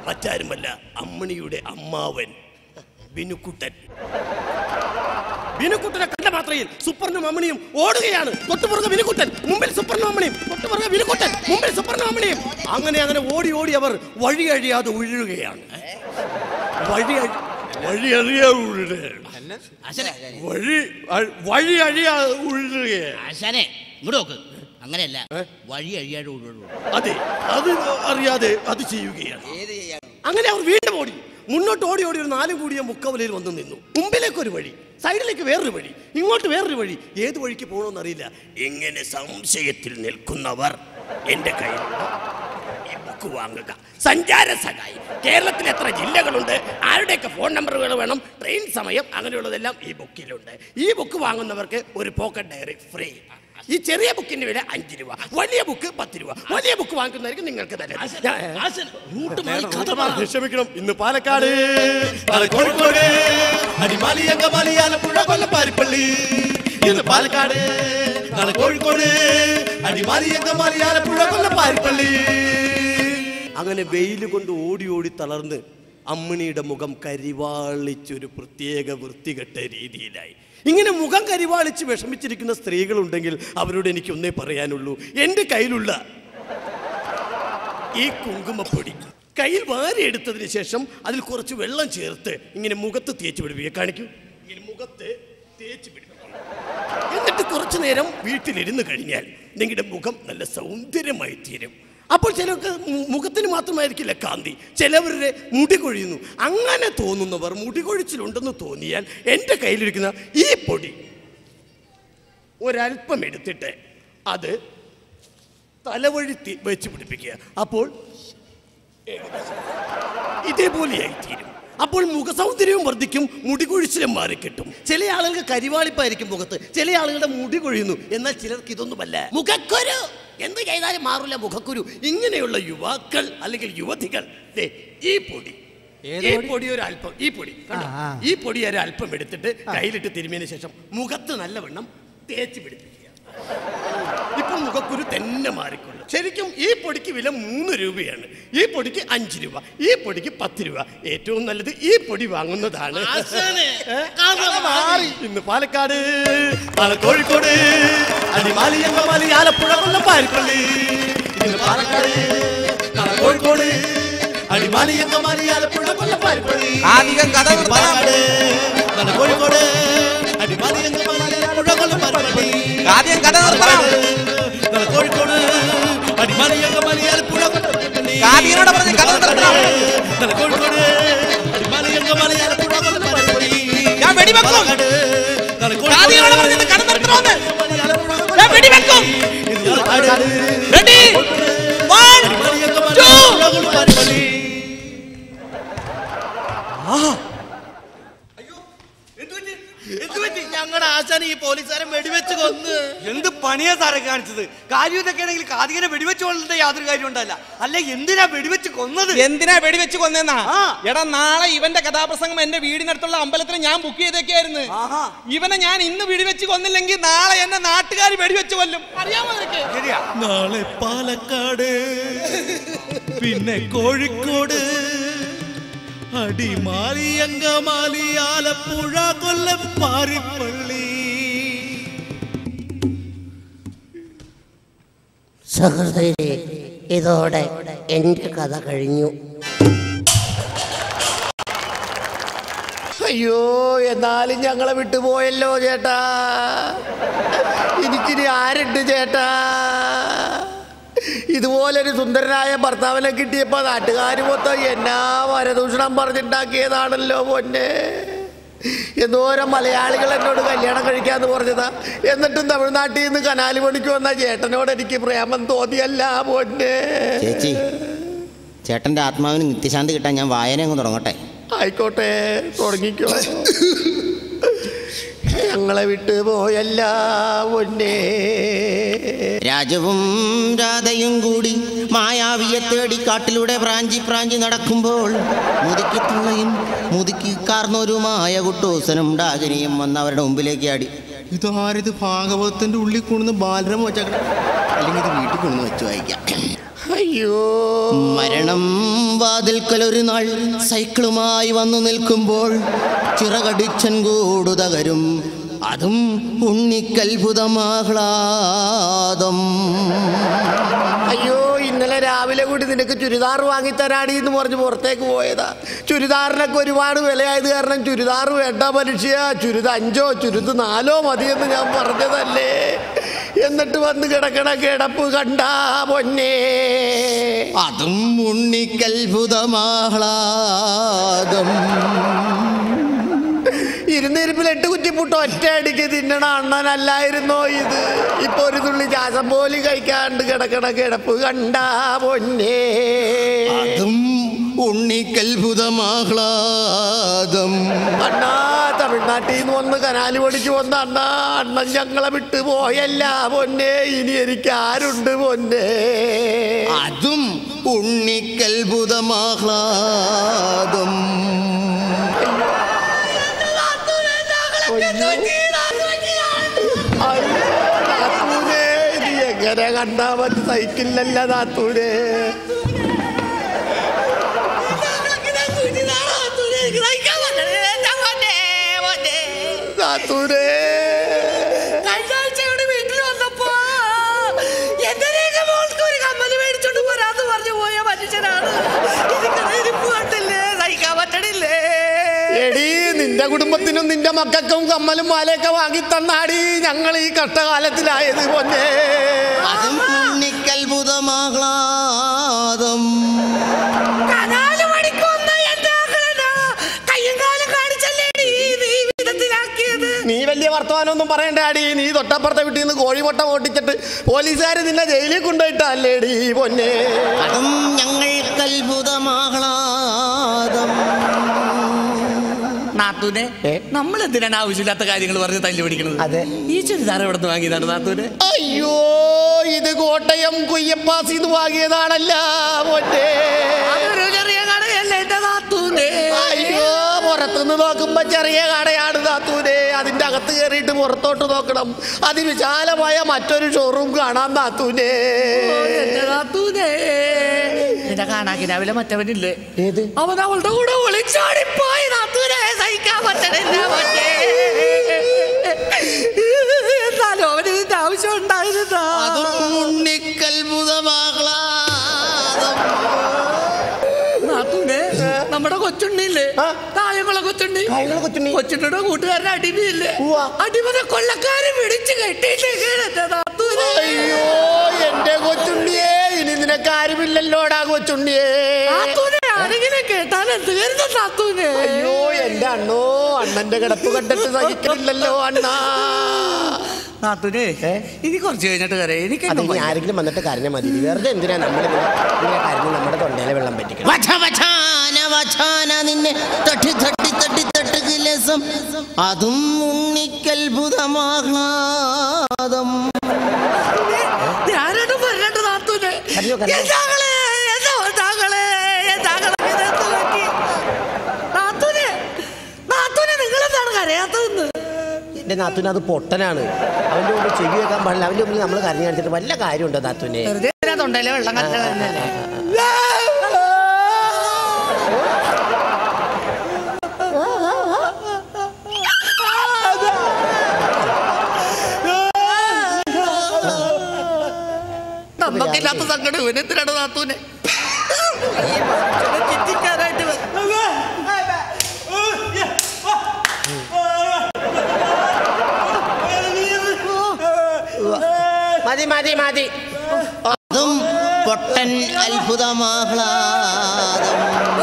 മറ്റാരുമല്ല അമ്മണിയുടെ അമ്മാവൻ ബിനുക്കുട്ടൻ ബിനുക്കുട്ടനെ കണ്ട മാത്രയിൽ സുപ്പറിനും അമ്മണിയും ഓടുകയാണ് തൊട്ടുപുറകെ ബിനുക്കുട്ടൻ മുമ്പിൽ സുപ്പറിനും അമ്മണിയും തൊട്ടുപുറകെ ബിനുക്കുട്ടൻ മുമ്പിൽ സുപ്പറിനും അമ്മണിയും അങ്ങനെ അങ്ങനെ ഓടി ഓടി അവർ വഴി കഴിയാതെ ഉഴുകയാണ് വഴി അഴി- വഴി അറിയാതെ ഉഴുകയാണ് വഴി അ- വഴി അഴിയാതെ ഉഴുകയാണ് ആശാനെ ഇങ്ങോട്ട് നോക്ക് അങ്ങനെയല്ല വഴി അഴിയാതെ ഓടുള്ളൂ അതെ അത് അറിയാതെ അത് ചെയ്യുകയാണ് അങ്ങനെ അവർ വീണ്ടും ഓടി മുന്നോട്ട് ഓടി ഓടി ഒരു നാലും കൂടിയ മുക്കവലയിൽ വന്നു നിന്നു മുമ്പിലേക്ക് ഒരു വഴി സൈഡിലേക്ക് വേറൊരു വഴി ഇങ്ങോട്ട് വേറൊരു വഴി ഏത് വഴിക്ക് പോകണമെന്ന് അറിയില്ല ഇങ്ങനെ സംശയത്തിൽ നിൽക്കുന്നവർ എന്റെ കയ്യിലുള്ള ഈ ബുക്ക് വാങ്ങുക സഞ്ചാര സഹായി കേരളത്തിൽ എത്ര ജില്ലകളുണ്ട് ആരുടെയൊക്കെ ഫോൺ നമ്പറുകൾ വേണം ട്രെയിൻ സമയം അങ്ങനെയുള്ളതെല്ലാം ഈ ബുക്കിലുണ്ട് ഈ ബുക്ക് വാങ്ങുന്നവർക്ക് ഒരു പോക്കറ്റ് ഡയറി ഫ്രീ ഈ ചെറിയ ബുക്കിന്റെ വില അഞ്ച് രൂപ വലിയ ബുക്ക് പത്ത് രൂപ വലിയ ബുക്ക് വാങ്ങിക്കുന്നതായിരിക്കും നിങ്ങൾക്ക് തന്നെ ക്ഷമിക്കണം ഇന്ന് പാലക്കാട് നാളെ കോഴിക്കോട് അടിമാലി അങ്കമാലി ആലപ്പുഴ കൊല്ലപ്പാരിപ്പള്ളി ഇന്ന് പാലക്കാട് നാളെ കോഴിക്കോട് അടിമാലി അങ്കമാലി ആലപ്പുഴ കൊല്ലപ്പാരിപ്പള്ളി അങ്ങനെ വെയിൽ കൊണ്ട് ഓടി ഓടി തളർന്ന് അമ്മിണിയുടെ മുഖം കരിവാളിച്ചൊരു പ്രത്യേക വൃത്തികെട്ട രീതിയിലായി ഇങ്ങനെ മുഖം കരിവാളിച്ച് വിഷമിച്ചിരിക്കുന്ന സ്ത്രീകളുണ്ടെങ്കിൽ അവരോട് എനിക്ക് ഒന്നേ പറയാനുള്ളൂ എൻ്റെ കയ്യിലുള്ള ഈ കുങ്കുമപ്പൊടി കയ്യിൽ വാരി എടുത്തതിന് ശേഷം അതിൽ കുറച്ച് വെള്ളം ചേർത്ത് ഇങ്ങനെ മുഖത്ത് തേച്ച് പിടിപ്പിക്കുക കാണിക്കൂ ഇങ്ങനെ മുഖത്ത് തേച്ച് പിടിപ്പിക്കുക എന്നിട്ട് കുറച്ചു നേരം വീട്ടിലിരുന്ന് കഴിഞ്ഞാൽ നിങ്ങളുടെ മുഖം നല്ല സൗന്ദര്യമായി തീരും അപ്പോൾ ചിലർക്ക് മു- മുഖത്തിന് മാത്രമായിരിക്കില്ല കാന്തി ചിലവരുടെ മുടി കൊഴിയുന്നു അങ്ങനെ തോന്നുന്നവർ മുടി കൊഴിച്ചിലുണ്ടെന്ന് തോന്നിയാൽ എൻ്റെ കയ്യിലിരിക്കുന്ന ഈ പൊടി ഒരല്പം എടുത്തിട്ട് അത് തലവഴി തി- വെച്ച് പിടിപ്പിക്കുക അപ്പോൾ ഏകദേശം ഇതേപോലെയായി തീരും അപ്പോൾ മുഖസൗന്ദര്യവും വർദ്ധിക്കും മുടി കൊഴിച്ചിലും മാറിക്കിട്ടും ചില ആളുകൾക്ക് കരിവാളിപ്പായിരിക്കും മുഖത്ത് ചില ആളുകളുടെ മുടി കൊഴിയുന്നു എന്നാൽ ചിലർക്ക് ഇതൊന്നുമല്ല മുഖക്കുരു എന്ത് ചെയ്താലും മാറില്ല മുഖക്കുരു ഇങ്ങനെയുള്ള യുവാക്കൾ അല്ലെങ്കിൽ യുവതികൾ ദേ, ഈ പൊടി ഈ പൊടി ഒരു അല്പം ഈ പൊടി കണ്ടോ? ഈ പൊടി ഒരു അല്പം എടുത്തിട്ട് കയ്യിലിട്ട് തിരുമിയതിന് ശേഷം മുഖത്ത് നല്ലവണ്ണം തേച്ച് പിടിപ്പിക്കുക ഇപ്പം മുഖക്കുരു തന്നെ മാറിക്കൊള്ളും ശരിക്കും ഈ പൊടിക്ക് വില മൂന്ന് രൂപയാണ് ഈ പൊടിക്ക് അഞ്ച് രൂപ ഈ പൊടിക്ക് പത്ത് രൂപ ഏറ്റവും നല്ലത് ഈ പൊടി വാങ്ങുന്നതാണ് ഏ? ഇന്ന് പാലക്കാട് നാളെ കോഴിക്കോട് അടിമാലി അങ്കമാലി ആലപ്പുഴ കൊല്ലം പാരിപ്പള്ളി ഇന്ന് പാലക്കാട് നാളെ കോഴിക്കോട് അടിമാലി അങ്കമാലി ആലപ്പുഴ കൊല്ലം പാരിപ്പള്ളി ആധികം കഥ നിർത്തണം. പാലക്കാട് നാളെ കോഴിക്കോട് അടിമാലി അങ്കമാലി ആലപ്പുഴ കൊല്ലം പാരിപ്പള്ളി ആദ്യം കഥ നിർത്തണം നാളെ കോഴിക്കോട് അടിമാലി അങ്കമാലി ആലപ്പുഴ കൊല്ലം പാരിപ്പള്ളി കാതികനോട് പറഞ്ഞ് കഥ നിർത്തണം നാളെ കോഴിക്കോട് അടിമാലി അങ്കമാലി ആലപ്പുഴ കൊല്ലം പാരിപ്പള്ളി ഞാൻ വെടിവെക്കും നാളെ കാതികനോട് പറഞ്ഞത് കഥ നിർത്തണമെന്ന് ഞാൻ വെടിവെക്കും റെഡി വൺ ടു ഞങ്ങളുടെ ആശാന ഈ പോലീസുകാരൻ വെടിവെച്ച് കൊന്ന് എന്ത് പണിയാ സാറേ കാണിച്ചത് കാര്യം ഇതൊക്കെ ആണെങ്കിൽ കാതികനെ വെടിവെച്ച് കൊള്ളേണ്ട യാതൊരു കാര്യം ഉണ്ടല്ല അല്ല എന്തിനാ വെടിവെച്ച് കൊന്നത് എന്തിനാ വെടിവെച്ച് കൊന്നെന്നാ എടാ നാളെ ഇവന്റെ കഥാപ്രസംഗം എന്റെ വീടിനടുത്തുള്ള അമ്പലത്തിൽ ഞാൻ ബുക്ക് ചെയ്തൊക്കെയായിരുന്നു ഇവനെ ഞാൻ ഇന്ന് വെടിവെച്ച് കൊന്നില്ലെങ്കിൽ നാളെ എന്നെ നാട്ടുകാർ വെടിവെച്ച് കൊല്ലും അറിയാമോ നിനക്ക് നാളെ പാലക്കാട് പിന്നെ കോഴിക്കോട് അടിമാലി അങ്കമാലി ആലപ്പുഴ കൊല്ലം പാരിപ്പള്ളി സഹൃദയരെ ഇതോടെ എൻ്റെ കഥ കഴിഞ്ഞു അയ്യോ എന്നാലും ഞങ്ങളെ വിട്ടുപോയല്ലോ ചേട്ടാ എനിക്കിനി ആരുണ്ട് ചേട്ടാ ഇതുപോലൊരു സുന്ദരനായ ഭർത്താവിനെ കിട്ടിയപ്പോ നാട്ടുകാർ മൊത്തം എന്നാ വരദൂഷണം പറഞ്ഞുണ്ടാക്കിയതാണല്ലോ പൊന്നെ എന്തോരം മലയാളികൾ എന്നോട് കല്യാണം കഴിക്കാന്ന് പറഞ്ഞതാ എന്നിട്ടും തമിഴ്നാട്ടിൽ നിന്ന് കനാല് പണിക്ക് വന്ന ചേട്ടനോട് എനിക്ക് പ്രേമം തോന്നിയല്ല പൊന്നെ ചേച്ചി ചേട്ടൻ്റെ ആത്മാവിന് നിത്യശാന്തി കിട്ടാൻ ഞാൻ വായന അങ്ങ് തുടങ്ങട്ടെ ആയിക്കോട്ടെ തുടങ്ങിക്കോ ഞങ്ങളെ വിട്ട് പോയല്ല പൊന്നേ രാജവും രാധയും കൂടി മായാവിയെ തേടി കാട്ടിലൂടെ പ്രാഞ്ചി പ്രാഞ്ചി നടക്കുമ്പോൾ മുതുക്കി തുള്ളയും മുതുക്കി കാർന്നൊരുമായ കുട്ടൂസനും ഡാകിനിയും വന്ന് അവരുടെ മുമ്പിലേക്ക് ആടി ഇതാരിത് ഭാഗവതത്തിന്റെ ഉള്ളിൽ കൊണ്ടുവന്ന് ബാലരം വെച്ചേക്കണം അല്ലെങ്കിൽ ഇത് വീട്ടിൽ കൊണ്ടുവന്ന് വെച്ച് വായിക്കാം അയ്യോ മരണം വാതിൽക്കൽ ഒരു നാൾ സൈക്കിളുമായി വന്നു നിൽക്കുമ്പോൾ ചിറകടിച്ചൻ കൂടു തകരും അതും ഉണ്ണിക്കത്ഭുതമാഹ്ലാദം അയ്യോ ഇന്നലെ രാവിലെ കൂടി നിനക്ക് ചുരിദാർ വാങ്ങിത്തരാടി എന്ന് പറഞ്ഞ് പുറത്തേക്ക് പോയതാ ചുരിദാറിനൊക്കെ ഒരുപാട് വിലയായത് കാരണം ചുരിദാർ വേണ്ട മനുഷ്യ ചുരിദ അഞ്ചോ ചുരുത് നാലോ മതിയെന്ന് ഞാൻ പറഞ്ഞതല്ലേ എന്നിട്ട് വന്ന് കിടക്കണ കിടപ്പ് കണ്ടാ പൊന്നേ അതും ഉണ്ണിക്കത്ഭുതമാഹ്ലാദം ഇരുന്നിരിപ്പിൽ എട്ട് കുറ്റിപ്പുട്ട് ഒറ്റയടിക്ക് തിന്നണ അണ്ണനല്ലായിരുന്നോ ഇത് ഇപ്പൊ ഒരു തുള്ളി ചാസം പോലും കഴിക്കാണ്ട് കിടക്കണ കിടപ്പ് കണ്ടാ പൊന്നേ അതും ഉണ്ണിക്കത്ഭുതമാഹ്ലാദം അണ്ണാ തമിഴ്നാട്ടിൽ നിന്ന് വന്ന് കനാല് പഠിച്ചു വന്ന അണ്ണാ അണ്ണൻ ഞങ്ങളെ വിട്ട് പോയല്ല പൊന്നെ ഇനി എനിക്ക് ആരുണ്ട് പൊന്നെ അതും ഉണ്ണിക്കത്ഭുതമാഹ്ലാദം നാത്തൂനെ ഇത് എങ്ങനെ കണ്ടാ മതി സൈക്കിളിലല്ല നാത്തൂനെ നാത്തൂനെ കഴിഞ്ഞാഴ്ച വീട്ടിൽ വന്നപ്പോ എന്തിനേക്ക് മോൾക്ക് ഒരു കമ്മല് മേടിച്ചോണ്ട് പോരാന്ന് പറഞ്ഞു പോയ മനുഷ്യനാണ് എനിക്കത് ഇരിപ്പ് കണ്ടില്ലേ സഹിക്കാൻ പറ്റണില്ലേ എടീ നിന്റെ കുടുംബത്തിനും നിന്റെ മക്കൾക്കും കമ്മലും മാലയൊക്കെ വാങ്ങി തന്നാടി ഞങ്ങൾ ഈ കഷ്ടകാലത്തിലായത് പൊന്നെ അതും ഉണ്ണിക്കത്ഭുതമാഹ്ലാദം കനാല് മണിക്കൊന്ന എന്റെ ആങ്ങളനാ കയ്യും കാലും കാണിച്ചല്ലേടി നീ ഈ വിധത്തിലാക്കിയത് നീ വലിയ വർത്തമാനമൊന്നും പറയണ്ടാടി നീ തൊട്ടപ്പുറത്തെ വീട്ടിൽ നിന്ന് കോഴിമുട്ട ഓട്ടിച്ചിട്ട് പോലീസുകാർ നിന്നെ ജയിലിൽ കൊണ്ടുപോയിട്ടല്ലേടി പൊന്നെ അതും ഞങ്ങൾക്കത്ഭുതമാഹ്ലാദം നാത്തൂനെ നമ്മൾ എന്തിനാണ് ആവശ്യമില്ലാത്ത കാര്യങ്ങൾ പറഞ്ഞ് തല്ലി പിടിക്കുന്നത് അതെ ഈ ചുരിദാർ എവിടെ നിന്ന് വാങ്ങിയതാണ് നാത്തൂനെ അയ്യോ ഇത് കോട്ടയം കുയ്യപ്പാസിന്ന് വാങ്ങിയതാണല്ല പൊന്നെ അതൊരു ചെറിയ കടയല്ലേ എന്റെ നാത്തൂനെ അയ്യോ പുറത്തുനിന്ന് നോക്കുമ്പോ ചെറിയ കടയാണ് നാത്തൂനെ അതിന്റെ അകത്ത് കയറിയിട്ട് പുറത്തോട്ട് നോക്കണം അതിവിശാലമായ മറ്റൊരു ഷോറൂം കാണാൻ നാത്തൂനെ എന്റെ നാത്തൂനെ നിന്നെ കാണാക്കി രാവിലെ മറ്റവനില്ലേ അവൻ അവളുടെ കൂടെ ഒളിച്ചോടിപ്പോയി നാത്തൂനെ സഹിക്കാൻ പറ്റണില്ല മറ്റേ എന്നാലും അവന് ഇതിന്റെ ആവശ്യം ഉണ്ടായിരുന്നാ നാത്തൂനെ നമ്മുടെ കൊച്ചുണ്ണിയില്ലേ തായങ്ങളെ കൊച്ചുണ്ണി കൊച്ചുണ്ണിയുടെ കൂട്ടുകാരൻ അടിമയില്ലേ അടിമനെ കൊള്ളക്കാരെ പിടിച്ചു കെട്ടിയിട്ടേ നാത്തൂനെ അയ്യോ എന്റെ കൊച്ചുണ്ണിയേ ഇനി നിനക്ക് ആരുമില്ലല്ലോടാ കൊച്ചുണ്ണിയേ നാത്തൂനെ ആരെങ്കിലും കേട്ടാൽ എന്ത് കരുത നാത്തൂനെ അയ്യോ എന്റെ അണ്ണോ അണ്ണന്റെ കിടപ്പ് കണ്ടിട്ട് സഹിക്കണില്ലല്ലോ അണ്ണാ നാത്തൂനെ ഇനി കുറച്ച് കഴിഞ്ഞിട്ട് കരേ എനിക്ക് അത് ഇനി ആരെങ്കിലും വന്നിട്ട് കരഞ്ഞ മതി വെറുതെ എന്തിനാ നമ്മൾ ഇങ്ങനെ കരഞ്ഞ് നമ്മുടെ തൊണ്ടയിലെ വെള്ളം പറ്റിക്കണം വച വചാന വചാന നിന്നെ തട്ടി തട്ടി തട്ടി തട്ടുക ലസം അതും ഉണ്ണിക്കത്ഭുതമാഹ്ലാദം ഞാനാണ് പറഞ്ഞിട്ട് നാത്തൂനെ എന്താകളെ എന്താ താങ്കളെ എന്താകളെ ഇതെന്ത് പറ്റി നാത്തൂനെ നാത്തൂനെ നിങ്ങളെന്താണ് കരയാത്തതെന്ന് എന്റെ നാത്തൂന് അത് പൊട്ടനാണ് അവന്റെ മുമ്പ് ചെവി വെക്കാൻ പാടില്ല അവന്റെ മുമ്പിൽ നമ്മൾ കരഞ്ഞു കാണിച്ചിട്ട് വല്ല കാര്യമുണ്ടോ നാത്തൂനെ വെറുതെ എന്തിനാ തൊണ്ടയിലെ വെള്ളം കലക്കുന്നല്ലേ നമുക്കില്ലാത്ത സങ്കടം ഇവനെന്തിനാണ് നാത്തൂനെ ചിന്തിക്കാനായിട്ട് മതി മതി മതി അതും പൊട്ടൻ അത്ഭുതമാഹ്ലാദം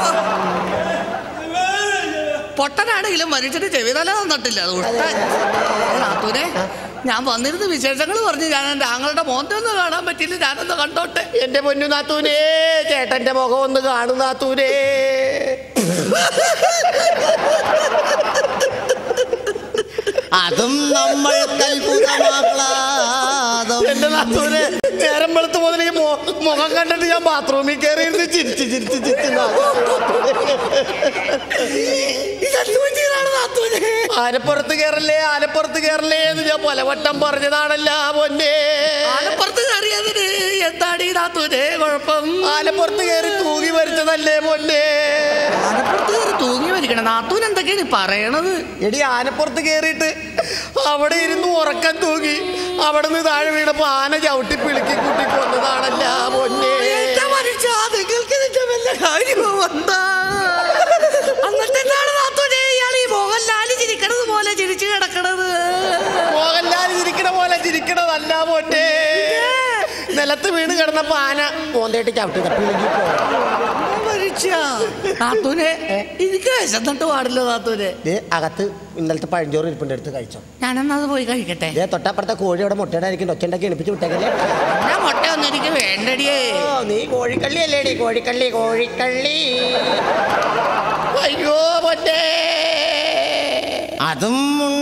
പൊട്ടനാണെങ്കിലും മനുഷ്യന് ചെവിതല തന്നിട്ടില്ല അതുകൊണ്ട് നാത്തൂനെ ഞാൻ വന്നിരുന്ന വിശേഷങ്ങൾ പറഞ്ഞു ഞാൻ എൻ്റെ ആങ്ങളുടെ മോന്തെ ഒന്ന് കാണാൻ പറ്റിയില്ല ഞാനൊന്ന് കണ്ടോട്ടെ എന്റെ പൊന്നു നാത്തൂനേ ചേട്ടന്റെ മുഖം ഒന്ന് കാണു നാത്തൂനേ അതും നമ്മൾക്ക് അത്ഭുതമാഹ്ലാദം എന്റെ നാത്തൂനെ നേരം വെളുത്ത് മുതൽ ഈ മൊ- മുഖം കണ്ടിട്ട് ഞാൻ ബാത്റൂമിൽ കയറി ഇരുന്ന് ചിരിച്ച് ചിരിച്ച് ചിരിച്ച് ആനപ്പുറത്ത് കയറല്ലേ ആനപ്പുറത്ത് കയറല്ലേ എന്ന് ഞാൻ പലവട്ടം പറഞ്ഞതാണല്ല പൊന്നേ ആലപ്പുറത്ത് കയറിയതിന് എന്താണ് ഈ നാത്തൂനെ കുഴപ്പം ആലപ്പുറത്ത് കയറി തൂങ്ങി മരിച്ചതല്ലേ പൊന്നെ ആനപ്പുറത്ത് കയറി തൂങ്ങി മരിക്കണം നാത്തൂൻ എന്തൊക്കെയാണ് ഈ പറയണത് എടി ആനപ്പുറത്ത് കയറിയിട്ട് അവിടെ ഇരുന്ന് ഉറക്കം തൂങ്ങി അവിടെ നിന്ന് താഴെ വീണപ്പോ ആന ചവിട്ടി പിളുക്കി കൂട്ടി കൊന്നതാണല്ല പൊന്നെ എന്റെ മനുഷ്യ നിങ്ങൾക്ക് ഇതിന്റെ വല്ല കാര്യമോ എന്താ എന്നിട്ട് എന്താണ് നാത്തൂനെ ഇയാൾ ഈ മോഹൻലാല് ചിരിക്കണത് പോലെ ചിരിച്ചു കിടക്കണത് മോഹൻലാൽ ചിരിക്കണ പോലെ ചിരിക്കണതല്ല പൊന്നെ നിലത്ത് വീണ് കിടന്നപ്പോ ആന മോന്തേട്ട് ചവിട്ടി പിളുക്കി മനുഷ്യ നാത്തൂനെ എനിക്ക് വിശന്നിട്ട് പാടില്ല നാത്തൂനെ അകത്ത് ഇന്നലത്തെ പഴഞ്ചോറ് ഇരിപ്പിന്റെ അടുത്ത് കഴിച്ചോ ഞാനെന്നാ അത് പോയി കഴിക്കട്ടെ ദേ തൊട്ടപ്പുറത്തെ കോഴി അവിടെ മുട്ടയുടെ ഒച്ചണ്ടാക്കി എണിപ്പിച്ച് വിട്ടേക്കല്ലേ എന്നാ മുട്ട ഒന്നും എനിക്ക് വേണ്ടടിയേ ഓ, നീ കോഴിക്കള്ളി അല്ലേടി കോഴിക്കള്ളി കോഴിക്കള്ളി അയ്യോ പൊന്നെ അതും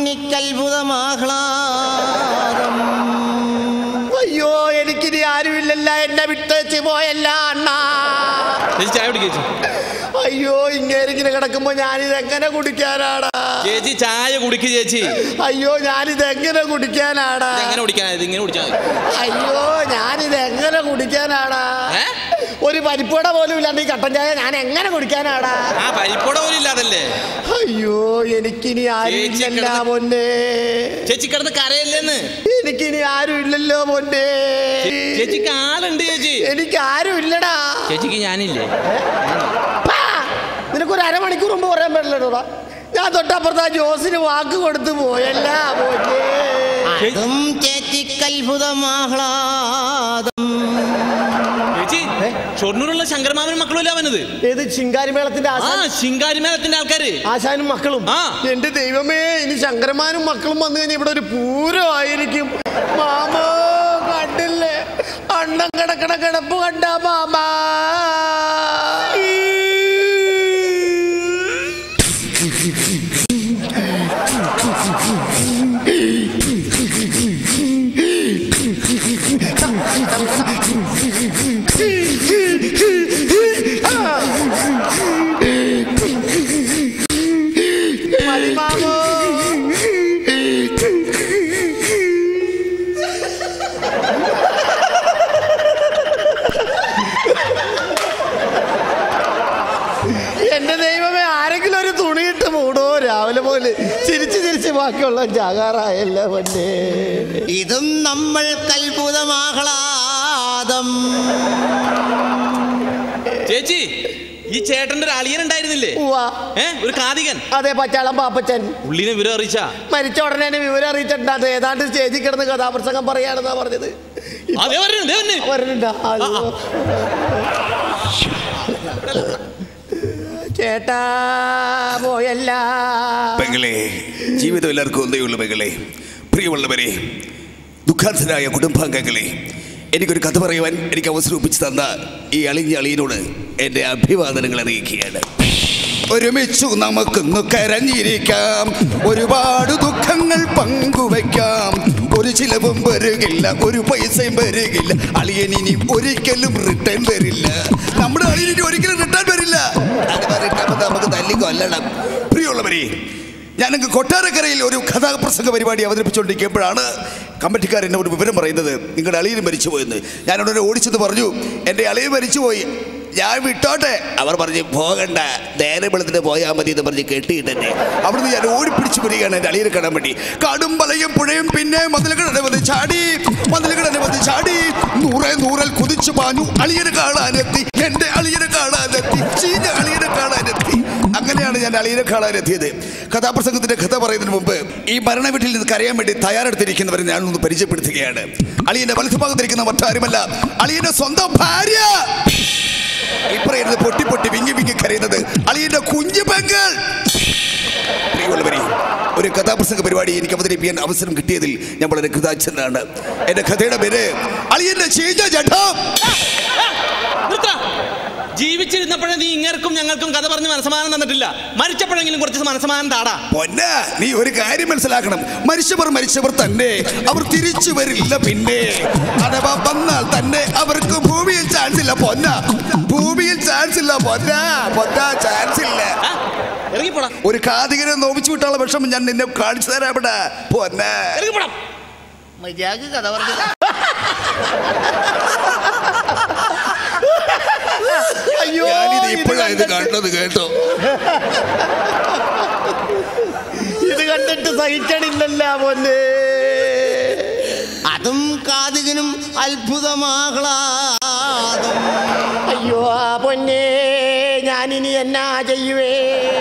ഉണ്ണിക്കത്ഭുതമാഹ്ലാദം അയ്യോ എനിക്കിനി ആരുമില്ലല്ല എന്നെ വിട്ടേച്ച് പോയല്ല അണ്ണാ ചേച്ചി ചായ കുടിക്കുക അയ്യോ ഇങ്ങേരിങ്ങനെ കിടക്കുമ്പോ ഞാനിത് എങ്ങനെ കുടിക്കാനാടാ ചേച്ചി ചായ കുടിക്ക് ചേച്ചി അയ്യോ ഞാനിത് എങ്ങനെ കുടിക്കാനാടാ എങ്ങനെ കുടിക്കാനാ ഇത് ഇങ്ങനെ കുടിച്ചാൽ മതി അയ്യോ ഞാനിത് എങ്ങനെ കുടിക്കാനാടാ ഒരു പരിപ്പുട പോലും ഇല്ലാണ്ട് ഈ കട്ടൻ ചായ ഞാൻ എങ്ങനെ കുടിക്കാനാടാ ആ പരിപ്പോടെ പോലും ഇല്ലാതല്ലേ അയ്യോ എനിക്കിനി ആരുമില്ലല്ല പൊന്നെ ചേച്ചി കിടന്ന് കരയല്ലേന്ന് എനിക്കിനി ആരും ഇല്ലല്ലോ പൊന്നെ ചേച്ചിക്ക് ആളുണ്ട് ചേച്ചി എനിക്ക് ആരും ഇല്ലടാ ചേച്ചിക്ക് ഞാനില്ലേ നിനക്കൊരു അരമണിക്കൂർ മുമ്പ് പറയാൻ പറ്റില്ലടാ ഞാൻ തൊട്ടപ്പുറത്ത് ആ ജോസിന് വാക്ക് കൊടുത്തു പോയല്ല പൊന്നെ അതും ചേച്ചിക്കത്ഭുതമാഹ്ലാദം ചേച്ചി ഷൊർണൂരുള്ള ശങ്കരമാമനും മക്കളും അല്ല അവനത് ഏത് ശിങ്കാരിമേളത്തിന്റെ ആ ശിങ്കാരിമേളത്തിന്റെ ആൾക്കാര് ആശാനും മക്കളും എന്റെ ദൈവമേ ഇനി ശങ്കരമാനും മക്കളും വന്നു കഴിഞ്ഞാൽ ഇവിടെ ഒരു പൂരമായിരിക്കും മാമോ കണ്ടില്ലേ അണ്ണം കിടക്കണ കിടപ്പ് കണ്ട മാമാ മതി മാമോ എന്റെ ദൈവമേ ആരെങ്കിലും ഒരു തുണിയിട്ട് മൂടോ രാവിലെ പോലെ ചിരിച്ച് ചിരിച്ച് ബാക്കിയുള്ള ജാകാറായല്ല പൊന്നെ ഇതും നമ്മൾ കൽഭുതമാഹ്ലാദം ചേച്ചി ഈ ചേട്ടന്റെ ഒരു അളിയൻ ഉണ്ടായിരുന്നില്ലേ ഏ ഒരു കാതികൻ അതെ പച്ചാളം പാപ്പച്ചൻ ഉള്ളിനെ വിവരം അറിയിച്ചാ മരിച്ച ഉടനെ എന്നെ വിവരം അറിയിച്ചിട്ടുണ്ട് അത് ഏതാണ്ട് സ്റ്റേജിൽ കിടന്ന് കഥാപ്രസംഗം പറയാണെന്നാ പറഞ്ഞത് അതേ വരുന്നുണ്ട് വരുന്നുണ്ട് ചേട്ടാ പോയല്ല പെങ്ങളെ ജീവിതം എല്ലാവർക്കും ഒന്നേ ഉള്ളൂ പെങ്ങളെ പ്രിയമുള്ളവരെ ദുഃഖാർത്ഥനായ കുടുംബാംഗങ്ങളെ എനിക്കൊരു കഥ പറയുവാൻ എനിക്ക് അവസരം ഒപ്പിച്ചു തന്ന ഈ അളിഞ്ഞ അളിയനോട് എൻ്റെ അഭിവാദനങ്ങൾ അറിയിക്കുകയാണ് ഒരുമിച്ചു നമുക്കൊന്ന് കരഞ്ഞിരിക്കാം ഒരുപാട് ദുഃഖങ്ങൾ പങ്കുവയ്ക്കാം ഒരു ചിലവും വരികില്ല ഒരു പൈസയും വരികില്ല അളിയൻ ഇനി ഒരിക്കലും റിട്ടേൺ വരില്ല നമ്മുടെ അളിയൻ ഇനി ഒരിക്കലും റിട്ടേൺ വരില്ല അത് പറഞ്ഞിട്ട് നമുക്ക് തല്ലി കൊല്ലണം പ്രിയമുള്ളവരെ ഞാനങ്ങ് കൊട്ടാരക്കരയിൽ ഒരു കഥാപ്രസംഗ പരിപാടി അവതരിപ്പിച്ചുകൊണ്ടിരിക്കുമ്പോഴാണ് കമ്മിറ്റിക്കാർ എന്നോട് വിവരം പറയുന്നത് നിങ്ങളുടെ അളിയൻ മരിച്ചുപോയെന്ന് ഞാൻ ഉടനെ ഓടിച്ചെന്ന് പറഞ്ഞു എൻ്റെ അളിയൻ മരിച്ചുപോയി ഞാൻ വിട്ടോട്ടെ അവർ പറഞ്ഞു പോകണ്ട നേരെ വെളുത്തിട്ട് പോയാൽ മതി എന്ന് പറഞ്ഞ് കെട്ടിയിട്ടെന്നെ അവിടുന്ന് ഞാൻ ഓടിപ്പിടിച്ചു വരികയാണ് എൻ്റെ അളിയനെ കാണാൻ വേണ്ടി കാടും മലയും പുഴയും പിന്നെ മതിലുകടനെ വന്ന് ചാടി മതിലുകടനെ വന്ന് ചാടി നൂറെ നൂറൽ കുതിച്ചു പാഞ്ഞു അളിയനെ കാണാനെത്തി എൻ്റെ അളിയനെ കാണാനെത്തി ചീഞ്ഞ അളിയനെ കാണാനെത്തി അങ്ങനെയാണ് ഞാൻ അളിയനെ കാണാനെത്തിയത് കഥാപ്രസംഗത്തിന്റെ കഥ പറയുന്നതിന് മുമ്പ് ഈ മരണ വീട്ടിൽ നിന്ന് കരയാൻ വേണ്ടി തയ്യാറെടുത്തിരിക്കുന്നവരെ ഞാനൊന്ന് പരിചയപ്പെടുത്തുകയാണ് അളിയന്റെ വലതുഭാഗത്തിരിക്കുന്ന മറ്റാരുമല്ല അളിയന്റെ സ്വന്തം ഭാര്യ ഇപ്പറയുന്നത് പൊട്ടി പൊട്ടി വിങ്ങി വിങ്ങി കരയുന്നത് അളിയന്റെ കുഞ്ഞു പെങ്ങൾ പ്രിയമുള്ളവരെ ഒരു കഥാപ്രസംഗ പരിപാടി എനിക്ക് അവതരിപ്പിക്കാൻ അവസരം കിട്ടിയതിൽ ഞാൻ വളരെ കൃതാച്ഛനാണ് എന്റെ കഥയുടെ പേര് അളിയന്റെ ചീഞ്ഞ ജഡം നിർത്താ. ജീവിച്ചിരുന്നപ്പോഴേ നീ ഇങ്ങർക്കും ഞങ്ങൾക്കും കഥ പറഞ്ഞ് മനസ്സമാനം തന്നിട്ടില്ല മരിച്ചപ്പോഴെങ്കിലും കുറച്ച് മനസ്സമാനം താടാ പൊന്ന നീ ഒരു കാര്യം മനസ്സിലാക്കണം മരിച്ചവർ മരിച്ചവർ തന്നെ അവർ തിരിച്ചു വരില്ല പിന്നെ അഥവാ വന്നാൽ തന്നെ അവർക്ക് ഭൂമിയിൽ ചാൻസ് ഇല്ല പൊന്ന ഭൂമിയിൽ ചാൻസ് ഇല്ല പൊന്ന പൊന്ന ചാൻസ് ഇല്ല ഒരു കാതികനെ നോവിച്ചു വിട്ടുള്ള വിഷമം ഞാൻ നിന്നെ കാണിച്ചു തരാം ഇവിടെ പൊന്ന മര്യാദ കഥ പറഞ്ഞു ഇത് കണ്ടത് കേട്ടോ ഇത് കണ്ടിട്ട് സഹിക്കണില്ലല്ല പൊന്നെ അതും കാതികനും അത്ഭുതമാഹ്ലാദം അയ്യോ ആ പൊന്നെ ഞാനിനി എന്നാ ചെയ്യുവേ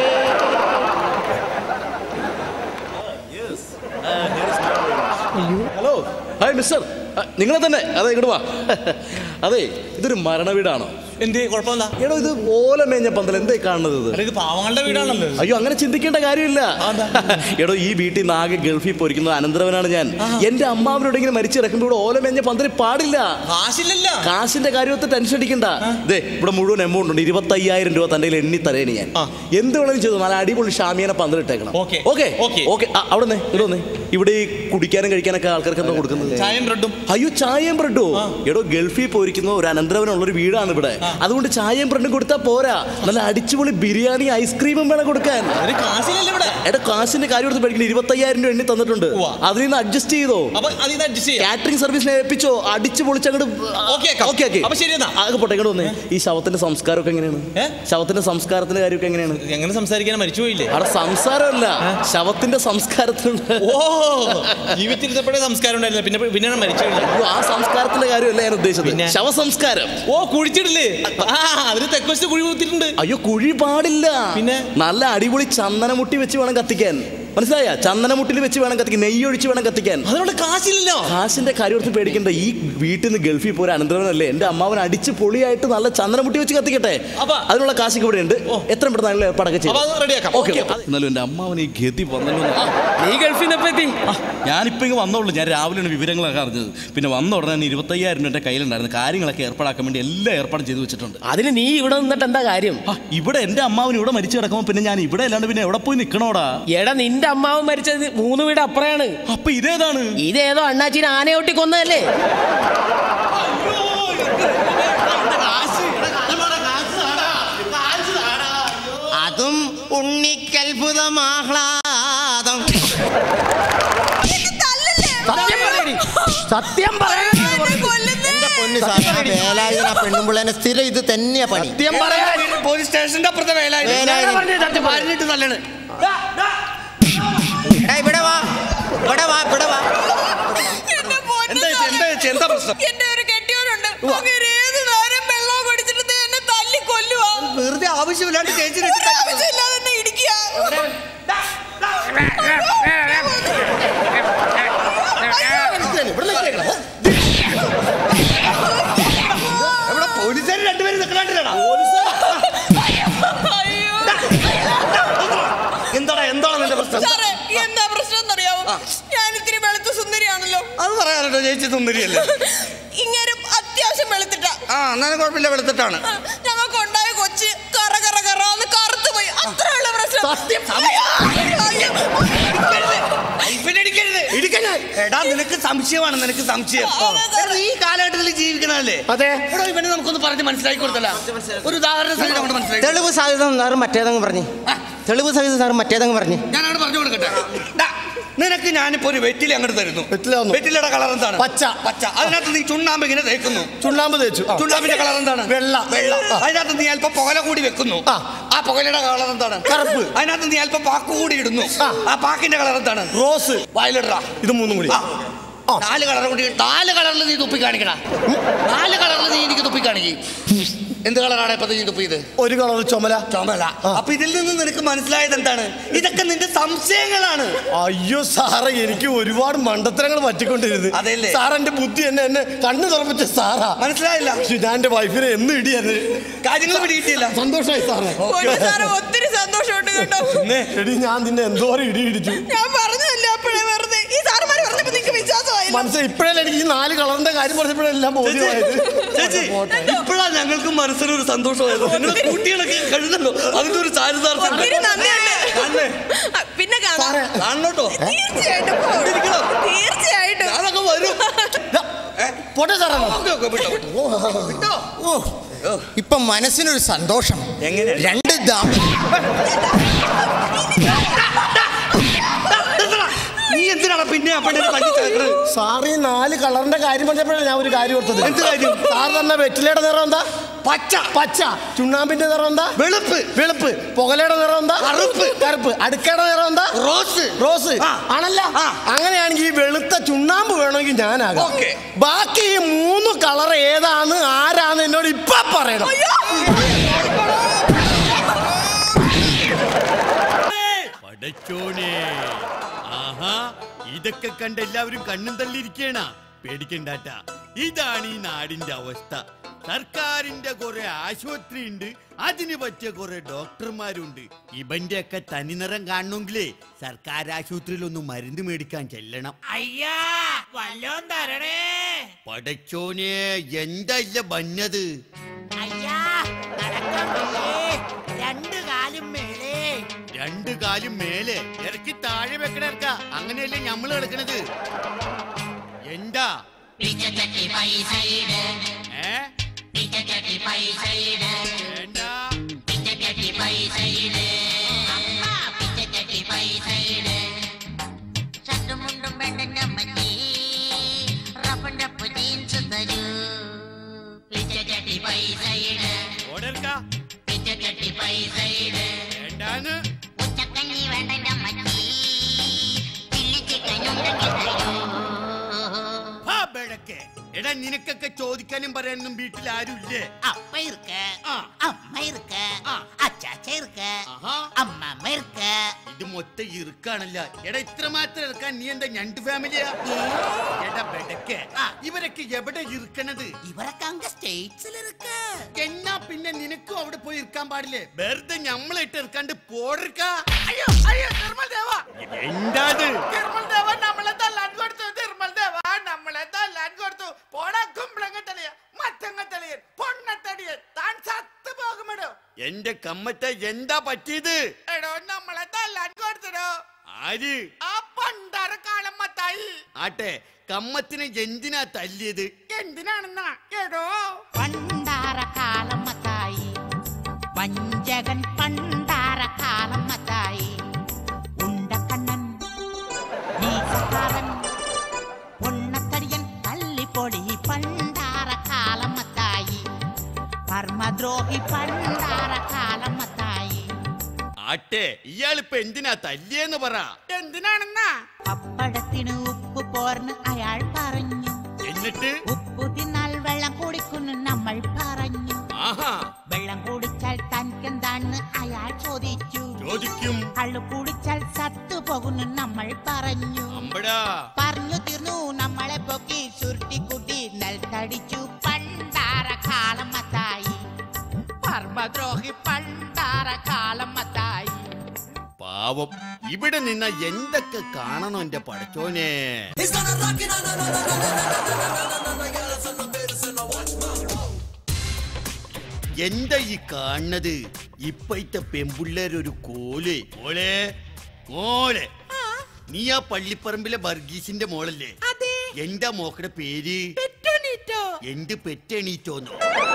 ഹലോ ഹായ് മിസ്റ്റർ നിങ്ങളെ തന്നെ അതെ ഇങ്ങോട്ട് വാ അതെ ഇതൊരു മരണ വീടാണോ എന്ത് കുഴപ്പമില്ല എടോ ഇത് ഓല മേഞ്ഞ പന്തൽ എന്തേ കാണുന്നത് ഇത് ഇത് പാവങ്ങളുടെ വീടാണല്ലോ അയ്യോ അങ്ങനെ ചിന്തിക്കേണ്ട കാര്യമില്ല എടോ ഈ വീട്ടിൽ നിന്ന് ആകെ ഗൾഫിൽ പോയിരിക്കുന്ന അനന്തരവനാണ് ഞാൻ എന്റെ അമ്മാവനോടെങ്കിലും മരിച്ചിറക്കുമ്പോൾ ഇവിടെ ഓല മേഞ്ഞ പന്തൽ പാടില്ല കാശില്ലല്ലോ കാശിന്റെ കാര്യത്തെ ടെൻഷൻ അടിക്കണ്ട ദേ ഇവിടെ മുഴുവൻ എമൗണ്ട് ഉണ്ട് ഇരുപത്തി അയ്യായിരം രൂപ തന്റെ കയ്യിൽ എണ്ണി തരേന് ഞാൻ എന്ത് വേണമെങ്കിലും ചെയ്തു നല്ല അടിപൊളി ഷാമിയനെ പന്തലിട്ടേക്കണം ഓക്കേ. Okay okay. ഓക്കെ അവിടെ നിന്ന് ഇവിടെ വന്നേ ഇവിടെ ഈ കുടിക്കാനും കഴിക്കാനൊക്കെ ആൾക്കാർക്ക് എന്താ കൊടുക്കുന്നത് ചായയും ബ്രെഡും അയ്യോ ചായയും ബ്രെഡോ എടോ ഗൾഫിൽ പോയിരിക്കുന്ന ഒരു അനന്തരവനുള്ള ഒരു വീടാണ് ഇവിടെ അതുകൊണ്ട് ചായയും ബ്രെഡും കൊടുത്താൽ പോരാ നല്ല അടിച്ചുപൊളി ബിരിയാണി ഐസ്ക്രീമും വേണം കൊടുക്കാൻ കാശില്ലല്ലോ ഇവിടെ എടാ കാശിന്റെ കാര്യം എടുത്ത് പഠിക്കണം ഇരുപത്തയ്യായിരം രൂപ എണ്ണി തന്നിട്ടുണ്ട് അതിൽ നിന്ന് അഡ്ജസ്റ്റ് ചെയ്തോ അപ്പൊ അതിൽ നിന്ന് അഡ്ജസ്റ്റ് ചെയ്യാം കാറ്ററിംഗ് സർവീസിനെ ഏൽപ്പിച്ചോ അടിച്ചു പൊളിച്ച് അങ്ങോട്ട് ഓക്കേ, ഓക്കെ ഓക്കെ അപ്പൊ ശരി എന്നാ. ആകെ പോട്ടെ ഇങ്ങോട്ട് വന്നേ ഈ ശവത്തിന്റെ സംസ്കാരമൊക്കെ എങ്ങനെയാണ് ശവത്തിന്റെ സംസ്കാരത്തിന്റെ കാര്യമൊക്കെ എങ്ങനെയാണ് എങ്ങനെ സംസാരിക്കാൻ മരിച്ചു പോയില്ലേ അവിടെ സംസാരമല്ല ശവത്തിന്റെ സംസ്കാരത്തിലുണ്ട് ഓ ജീവിച്ചിരുന്നപ്പോഴേ സംസ്കാരം ഉണ്ടായിരുന്നില്ല പിന്നെ പിന്നെ മരിച്ചു കഴിഞ്ഞു അയ്യോ, ആ സംസ്കാരത്തിന്റെ കാര്യമല്ല ഞാൻ ഉദ്ദേശിച്ചത് ശവസംസ്കാരം ഓ കുഴിച്ചിടില്ലേ ആ അതിന് തെക്കുവശത്ത് കുഴി കുത്തിയിട്ടുണ്ട് അയ്യോ കുഴി പാടില്ല പിന്നെ നല്ല അടിപൊളി ചന്ദനമുട്ടി വെച്ച് വേണം കത്തിക്കാൻ മനസ്സിലായ ചന്ദനമുട്ടിൽ വെച്ച് വേണം കത്തിക്കാൻ നെയ്യ് ഒഴിച്ച് വേണം കത്തിക്കാൻ അതിനുള്ള കാശില്ലല്ലോ കാശിന്റെ കാര്യം ഓർത്ത് പേടിക്കണ്ട ഈ വീട്ടിൽ നിന്ന് ഗൾഫിൽ പോരാ അനന്തരവനല്ലേ എന്റെ അമ്മാവൻ അടിച്ച് പൊളിയായിട്ട് നല്ല ചന്ദനമുട്ടി വെച്ച് കത്തിക്കട്ടെ അതിനുള്ള കാശൊക്കെ ഇവിടെ ഉണ്ട് എത്ര പെട്ടെന്ന് ഞങ്ങൾ ഏർപ്പാടൊക്കെ ചെയ്യും അപ്പൊ അത് റെഡിയാക്കാം. Okay okay. എന്നാലും എന്റെ അമ്മാവൻ ഈ ഗതി വന്നല്ലോ നീ ഗൾഫിൽ നിന്ന് എത്തി ഞാനിപ്പോ ഇങ്ങ് വന്നോളൂ ഞാൻ രാവിലെയാണ് വിവരങ്ങളൊക്കെ അറിഞ്ഞത് പിന്നെ വന്ന ഉടനെ തന്നെ ഇരുപത്തയ്യായിരം രൂപ എൻ്റെ കയ്യിലുണ്ടായിരുന്നു കാര്യങ്ങളൊക്കെ ഏർപ്പാടാക്കാൻ വേണ്ടി എല്ലാം ഏർപ്പാടും ചെയ്തു വെച്ചിട്ടുണ്ട് അതിന് നീ ഇവിടെ നിന്നിട്ട് എന്താ കാര്യം ആ, ഇവിടെ എന്റെ അമ്മാവൻ ഇവിടെ മരിച്ചു കിടക്കുമ്പോൾ പിന്നെ ഞാൻ ഇവിടെ അല്ലാണ്ട് പിന്നെ എവിടെ പോയി നിൽക്കണോടാ എടാ നിന്റെ അമ്മാവൻ മരിച്ചത് മൂന്ന് വീട് അപ്പുറയാണ് അപ്പൊ ഇതേതാണ് ഇതേതോ അണ്ണാച്ചിനെ ആനയൊട്ടി കൊന്നതല്ലേ അതും ഉണ്ണിക്കത്ഭുതമാഹ്ലാദം സത്യം പറയാൻ എന്റെ പൊന്നു സാറേ വേലായുധന പെണ്ണുമ്പിള്ളേനെ സ്ഥിരം ഇത് തന്നെയാ പണി സത്യം പറയാൻ പോലീസ് സ്റ്റേഷന്റെ അപ്പുറത്തെ വേലായുധൻ. വേലായുധൻ. പറഞ്ഞ് സത്യം പറഞ്ഞിട്ട് നല്ലത് എടാ, ഇവിടെ വാ ഇവിടെ വാ ഇവിടെ വാ എന്താ ചേച്ചി, എന്താ ചേച്ചി, എന്താ പ്രശ്നം എന്റെ ഒരു കെട്ടിയോനുണ്ട് അങ്ങനെ ഏത് നേരം വെള്ളം കുടിച്ചിട്ട് ദേ എന്നെ തല്ലി കൊല്ലുവാ വെറുതെ ആവശ്യമില്ലാണ്ട് ചേച്ചി ഒരു ആവശ്യമില്ലാതെ എന്നെ ഇടിക്കുക എവിടെ പോലീസുകാർ രണ്ടുപേരും നിൽക്കണ്ടാ എന്താടാ എന്താണ് നിന്റെ പ്രശ്നം സാറേ എന്താ പ്രശ്നം എന്നറിയാവോ ഞാൻ ഇത്തിരി വെളുത്ത സുന്ദരിയാണല്ലോ അത് പറയാനല്ലോ ചേച്ചി സുന്ദരിയല്ലേ ഇങ്ങനെ അത്യാവശ്യം വെളുത്തിട്ടാ ആ എന്നാലും കുഴപ്പമില്ല വെളുത്തിട്ടാണ് ഞങ്ങൾക്ക് ഉണ്ടായ കൊച്ച് കറ കറ കറാന്ന് കറുത്തു പോയി അത്രയുള്ള പ്രശ്നം ഇവനടിക്കരുത്. ഇടിക്കരുത്. എടാ നിനക്ക് സംശയമാണ് നിനക്ക് സംശയം എടാ, നീ ഈ കാലഘട്ടത്തിൽ ജീവിക്കണല്ലേ അതെ എടാ ഇവനെ നമുക്കൊന്ന് പറഞ്ഞ് മനസ്സിലാക്കി കൊടുത്തല്ല ഒരു ഉദാഹരണ സഹിതം അങ്ങോട്ട് മനസ്സിലാക്കി തെളിവ് സാധ്യത സാറ് മറ്റേതങ്ങ് പറഞ്ഞു തെളിവ് സഹിതം സാറ് മറ്റേതങ്ങ് പറഞ്ഞു ഞാൻ അങ്ങോട്ട് പറഞ്ഞു കൊടുക്കട്ടെ ഡാ, നിനക്ക് ഞാനിപ്പോ ഒരു വെറ്റില അങ്ങോട്ട് തരുന്നു വെറ്റിലയുടെ കളർ എന്താണ് പച്ച. പച്ച അതിനകത്ത് നീ ചുണ്ണാമ്പ് ഇങ്ങനെ തേക്കുന്നു ചുണ്ണാമ്പ് തേച്ചു ആ. ചുണ്ണാമ്പിന്റെ കളർ എന്താണ് വെള്ള. വെള്ള ആ. അതിനകത്ത് നീ അല്പം പുകല കൂടി വെക്കുന്നു ആ പുകലയുടെ കളർ എന്താണ് കറുപ്പ്. അതിനകത്ത് നീ അല്പം പാക്ക് കൂടി ഇടുന്നു ആ പാക്കിന്റെ കളർ എന്താണ് റോസ് വയലിട ഇത് മൂന്നും കൂടി നാല് കളർ കൂടി നാല് കളറിൽ നീ തുപ്പി കാണിക്കണ നാല് കളറിൽ നീ എനിക്ക് തുപ്പി കാണിക്കും എന്ത് കളറാണ് ഇപ്പൊ നീ തുപ്പിയത് ഒരു കളർ ചുമല ചുമല അപ്പൊ ഇതിൽ നിന്ന് നിനക്ക് മനസ്സിലായത് എന്താണ് ഇതൊക്കെ നിന്റെ സംശയങ്ങളാണ് അയ്യോ സാറേ എനിക്ക് ഒരുപാട് മണ്ടത്തരങ്ങൾ പറ്റിക്കൊണ്ടിരുന്നു അതെല്ലേ? സാർ എന്റെ ബുദ്ധി എന്നെ എന്നെ കണ്ണു തുറപ്പിച്ച സാറാ മനസ്സിലായില്ല ശ്ശി, ഞാൻ എന്റെ വൈഫിനെ എന്ന് ഇടിയത് കാര്യങ്ങൾ പിടികിട്ടിയില്ല സന്തോഷമായി സാറേ പൊന്നു സാറേ ഒത്തിരി സന്തോഷമുണ്ട് കേട്ടോ എടി ഞാൻ നിന്നെ എന്തോരം ഇടി ഇടിച്ചു ഞാൻ പറഞ്ഞതല്ലേ അപ്പോഴേ വെറുതെ ഈ സാറുമാര് പറഞ്ഞപ്പോ നിങ്ങക്ക് വിശ്വാസമായില്ല മനസ്സിലായി ഇപ്പോഴല്ലേ എനിക്ക് ഈ നാല് കളറിന്റെ കാര്യം പറഞ്ഞപ്പോഴെല്ലാം ബോധ്യമായത് ചേച്ചി ഇപ്പോഴാണ് ഞങ്ങൾക്ക് മനസ്സിലൊരു സന്തോഷമായത് നിങ്ങൾ കുട്ടികളൊക്കെ കഴുതല്ലോ അതിന്റെ ഒരു ചാരിതാർത്ഥ്യം ഒത്തിരി നന്ദിയുണ്ട് കാണണേ? ആ, പിന്നെ കാണാം കാണണോട്ടോ തീർച്ചയായിട്ടും തീർച്ചയായിട്ടും ഞാനൊക്കെ വരും പോട്ടെ സാറേ ഓക്കെ ഓക്കെ വിട്ടോ വിട്ടോ ഓ ഇപ്പൊ മനസ്സിനൊരു സന്തോഷം എങ്ങനെ രണ്ട് ദാ നീ എന്തിനാണ് പിന്നെ അപ്പഴേ തല്ലി ചേർക്കുന്നത് സാർ ഈ നാല് കളറിന്റെ കാര്യം പറഞ്ഞപ്പോഴാണ് ഞാൻ ഒരു കാര്യം ഓർത്തത് എന്ത് കാര്യം? സാർ തന്നെ വെറ്റിലയുടെ നിറം എന്താ പച്ച പച്ച ചുണ്ണാമ്പിന്റെ നിറം എന്താ വെളുപ്പ് വെളുപ്പ് പുകലയുടെ നിറം എന്താ കറുപ്പ് കറുപ്പ് അടുക്കയുടെ നിറം എന്താ റോസ് റോസ് ആണല്ല അങ്ങനെയാണെങ്കിൽ ഈ വെളുത്ത ചുണ്ണാമ്പ് വേണമെങ്കിൽ ഞാനാകാം ബാക്കി ഈ മൂന്ന് കളർ ഏതാണ് ആരാന്ന് എന്നോട് ഇപ്പൊ പറയണം പടച്ചോനെ ആഹാ ഇതൊക്കെ കണ്ട് എല്ലാവരും കണ്ണും തള്ളിയിരിക്കണ പേടിക്കണ്ടാട്ട ഇതാണ് ഈ നാടിന്റെ അവസ്ഥ സർക്കാരിന്റെ കുറെ ആശുപത്രി ഉണ്ട് അതിന് പറ്റിയ കുറെ ഡോക്ടർമാരുണ്ട് ഇവന്റെ ഒക്കെ തനിനിറം കാണണമെങ്കിലേ സർക്കാർ ആശുപത്രിയിൽ ഒന്ന് മരുന്ന് മേടിക്കാൻ ചെല്ലണം അയ്യാ വല്ലോം തരണേ പടച്ചോനെ എന്താ ഇല്ല ബന്നത് അയ്യാ നടക്കാൻ വയ്യേ രണ്ട് കാലും മേലേ രണ്ടു കാലും മേലെ ഇറക്കി താഴെ വെക്കണ ഇറക്ക അങ്ങനെയല്ലേ ഞമ്മള് കിടക്കണത് എന്താ പിച്ചച്ചട്ടി പൈസയിട് ഏ പിച്ചച്ചട്ടി പൈസയിട് വേണ്ട പിച്ചച്ചട്ടി പൈസയിട് അമ്മ പിച്ചച്ചട്ടി പൈസയിട് ഷർട്ടും മുണ്ടും പെണ്ണിന്റെ അമ്മച്ചി റഫും റഫ് ജീൻസ് തരൂ പിച്ചച്ചട്ടി പൈസയിട് ഓടർക്ക പിച്ചച്ചട്ടി പൈസയിട് വേണ്ടാന്ന് ഉച്ചക്കഞ്ഞി വേണ്ടെന്റെ അമ്മച്ചി ചില്ലി ചിക്കൻ ഉണ്ടെങ്കിൽ തരൂ ഹാ, ബെടക്കെ. എടാ നിനക്കൊക്കെ ചോദിക്കാനും പറയാനും വീട്ടിൽ ആരും ഇല്ലേ அப்பா இருக்க அம்மா இருக்க அச்சாச்சா இருக்க அம்மா இருக்க ഇത് മൊത്തം ഇറുക്കാണല്ല എടാ ഇത്ര മാത്രം ഇറുക്കാൻ നീ എന്താ ഞണ്ട് ഫാമിലിയാ എടാ ബെടക്കെ ഇവരൊക്കെ എവിടെ ഇരിക്കണത് ഇവരൊക്കെ അങ്ങ് സ്റ്റേറ്റ്സിൽ இருக்க എന്നാ പിന്നെ നിനക്കും അവിടെ പോയി ഇരിക്കാൻ പാടില്ലേ വെറുതെ ഞമ്മളിട്ട് ഇറക്കാണ്ട് പോടർക്ക അയ്യോ അയ്യോ നിർമ്മൽ ദേവ എന്താത് നിർമ്മൽ ദേവ നമ്മളെ തല്ലാൻ കൊടുത്തു നിർമ്മൽ ദേവ നമ്മളെ തല്ലാൻ കൊടുത്തു പോടാ കുമ്പളങ്ങത്തളിയ മത്തങ്ങത്തളിയൻ പൊണ്ണത്തടിയൻ താൻ ചത്തു പോകുമെടോ എന്റെ കമ്മത്ത എന്താ പറ്റിയത് എടോ നമ്മളെ തല്ലാൻ കൊടുത്തടോ ആര് ആ പണ്ടാര കാലം മത്തായി ആട്ടെ കമ്മത്തിനെ എന്തിനാ തല്ലിയത് എന്തിനാണെന്നാ എടോ പണ്ടാര കാലം മത്തായി വഞ്ചകൻ പണ്ടാര കാലം മത്തായി ഉണ്ടക്കണ്ണൻ നീസക്കാരൻ പൊണ്ണത്തടിയൻ തല്ലിപ്പൊടി പണ്ടാര കാലം മത്തായി പർമ്മദ്രോഹി പണ്ടാര കാലം മത്തായി ആട്ടെ ഇയാളിപ്പോ എന്തിനാ തല്ലിയെന്ന് പറ എന്തിനാണെന്നാ പപ്പടത്തിന് ഉപ്പ് പോർന്ന് അയാൾ പറഞ്ഞു എന്നിട്ട് ഉപ്പു തിന്നാൽ വെള്ളം കുടിക്കുന്നു നമ്മൾ പറഞ്ഞു ആഹാ വെള്ളം കുടിച്ചാൽ തനിക്കെന്താണെന്ന് അയാൾ ചോദിച്ചു ചോദിക്കും കള്ളു കുടിച്ചാൽ സത്തു പോകുന്നു നമ്മൾ പറഞ്ഞു അമ്പടാ പറഞ്ഞു തീർന്നു നമ്മളെ പൊക്കി ചുരുട്ടിക്കുട്ടി നെൽത്തടിച്ചു പണ്ടാര കാലം മത്തായി പർമ്മദ്രോഹി പണ്ടാര കാലം മത്തായി പാവം ഇവിടെ നിന്ന എന്തൊക്കെ കാണണം എന്റെ പടച്ചോനെ എന്താ ഈ കാണുന്നത് ഇപ്പഴത്തെ പെമ്പുള്ളേരൊരു കോല് മോളെ മോളെ നീ ആ പള്ളിപ്പറമ്പിലെ ബർഗീസിന്റെ മോളല്ലേ എന്താ മോക്കടെ പേര് എന്ത് പെറ്റെണീറ്റോന്നോ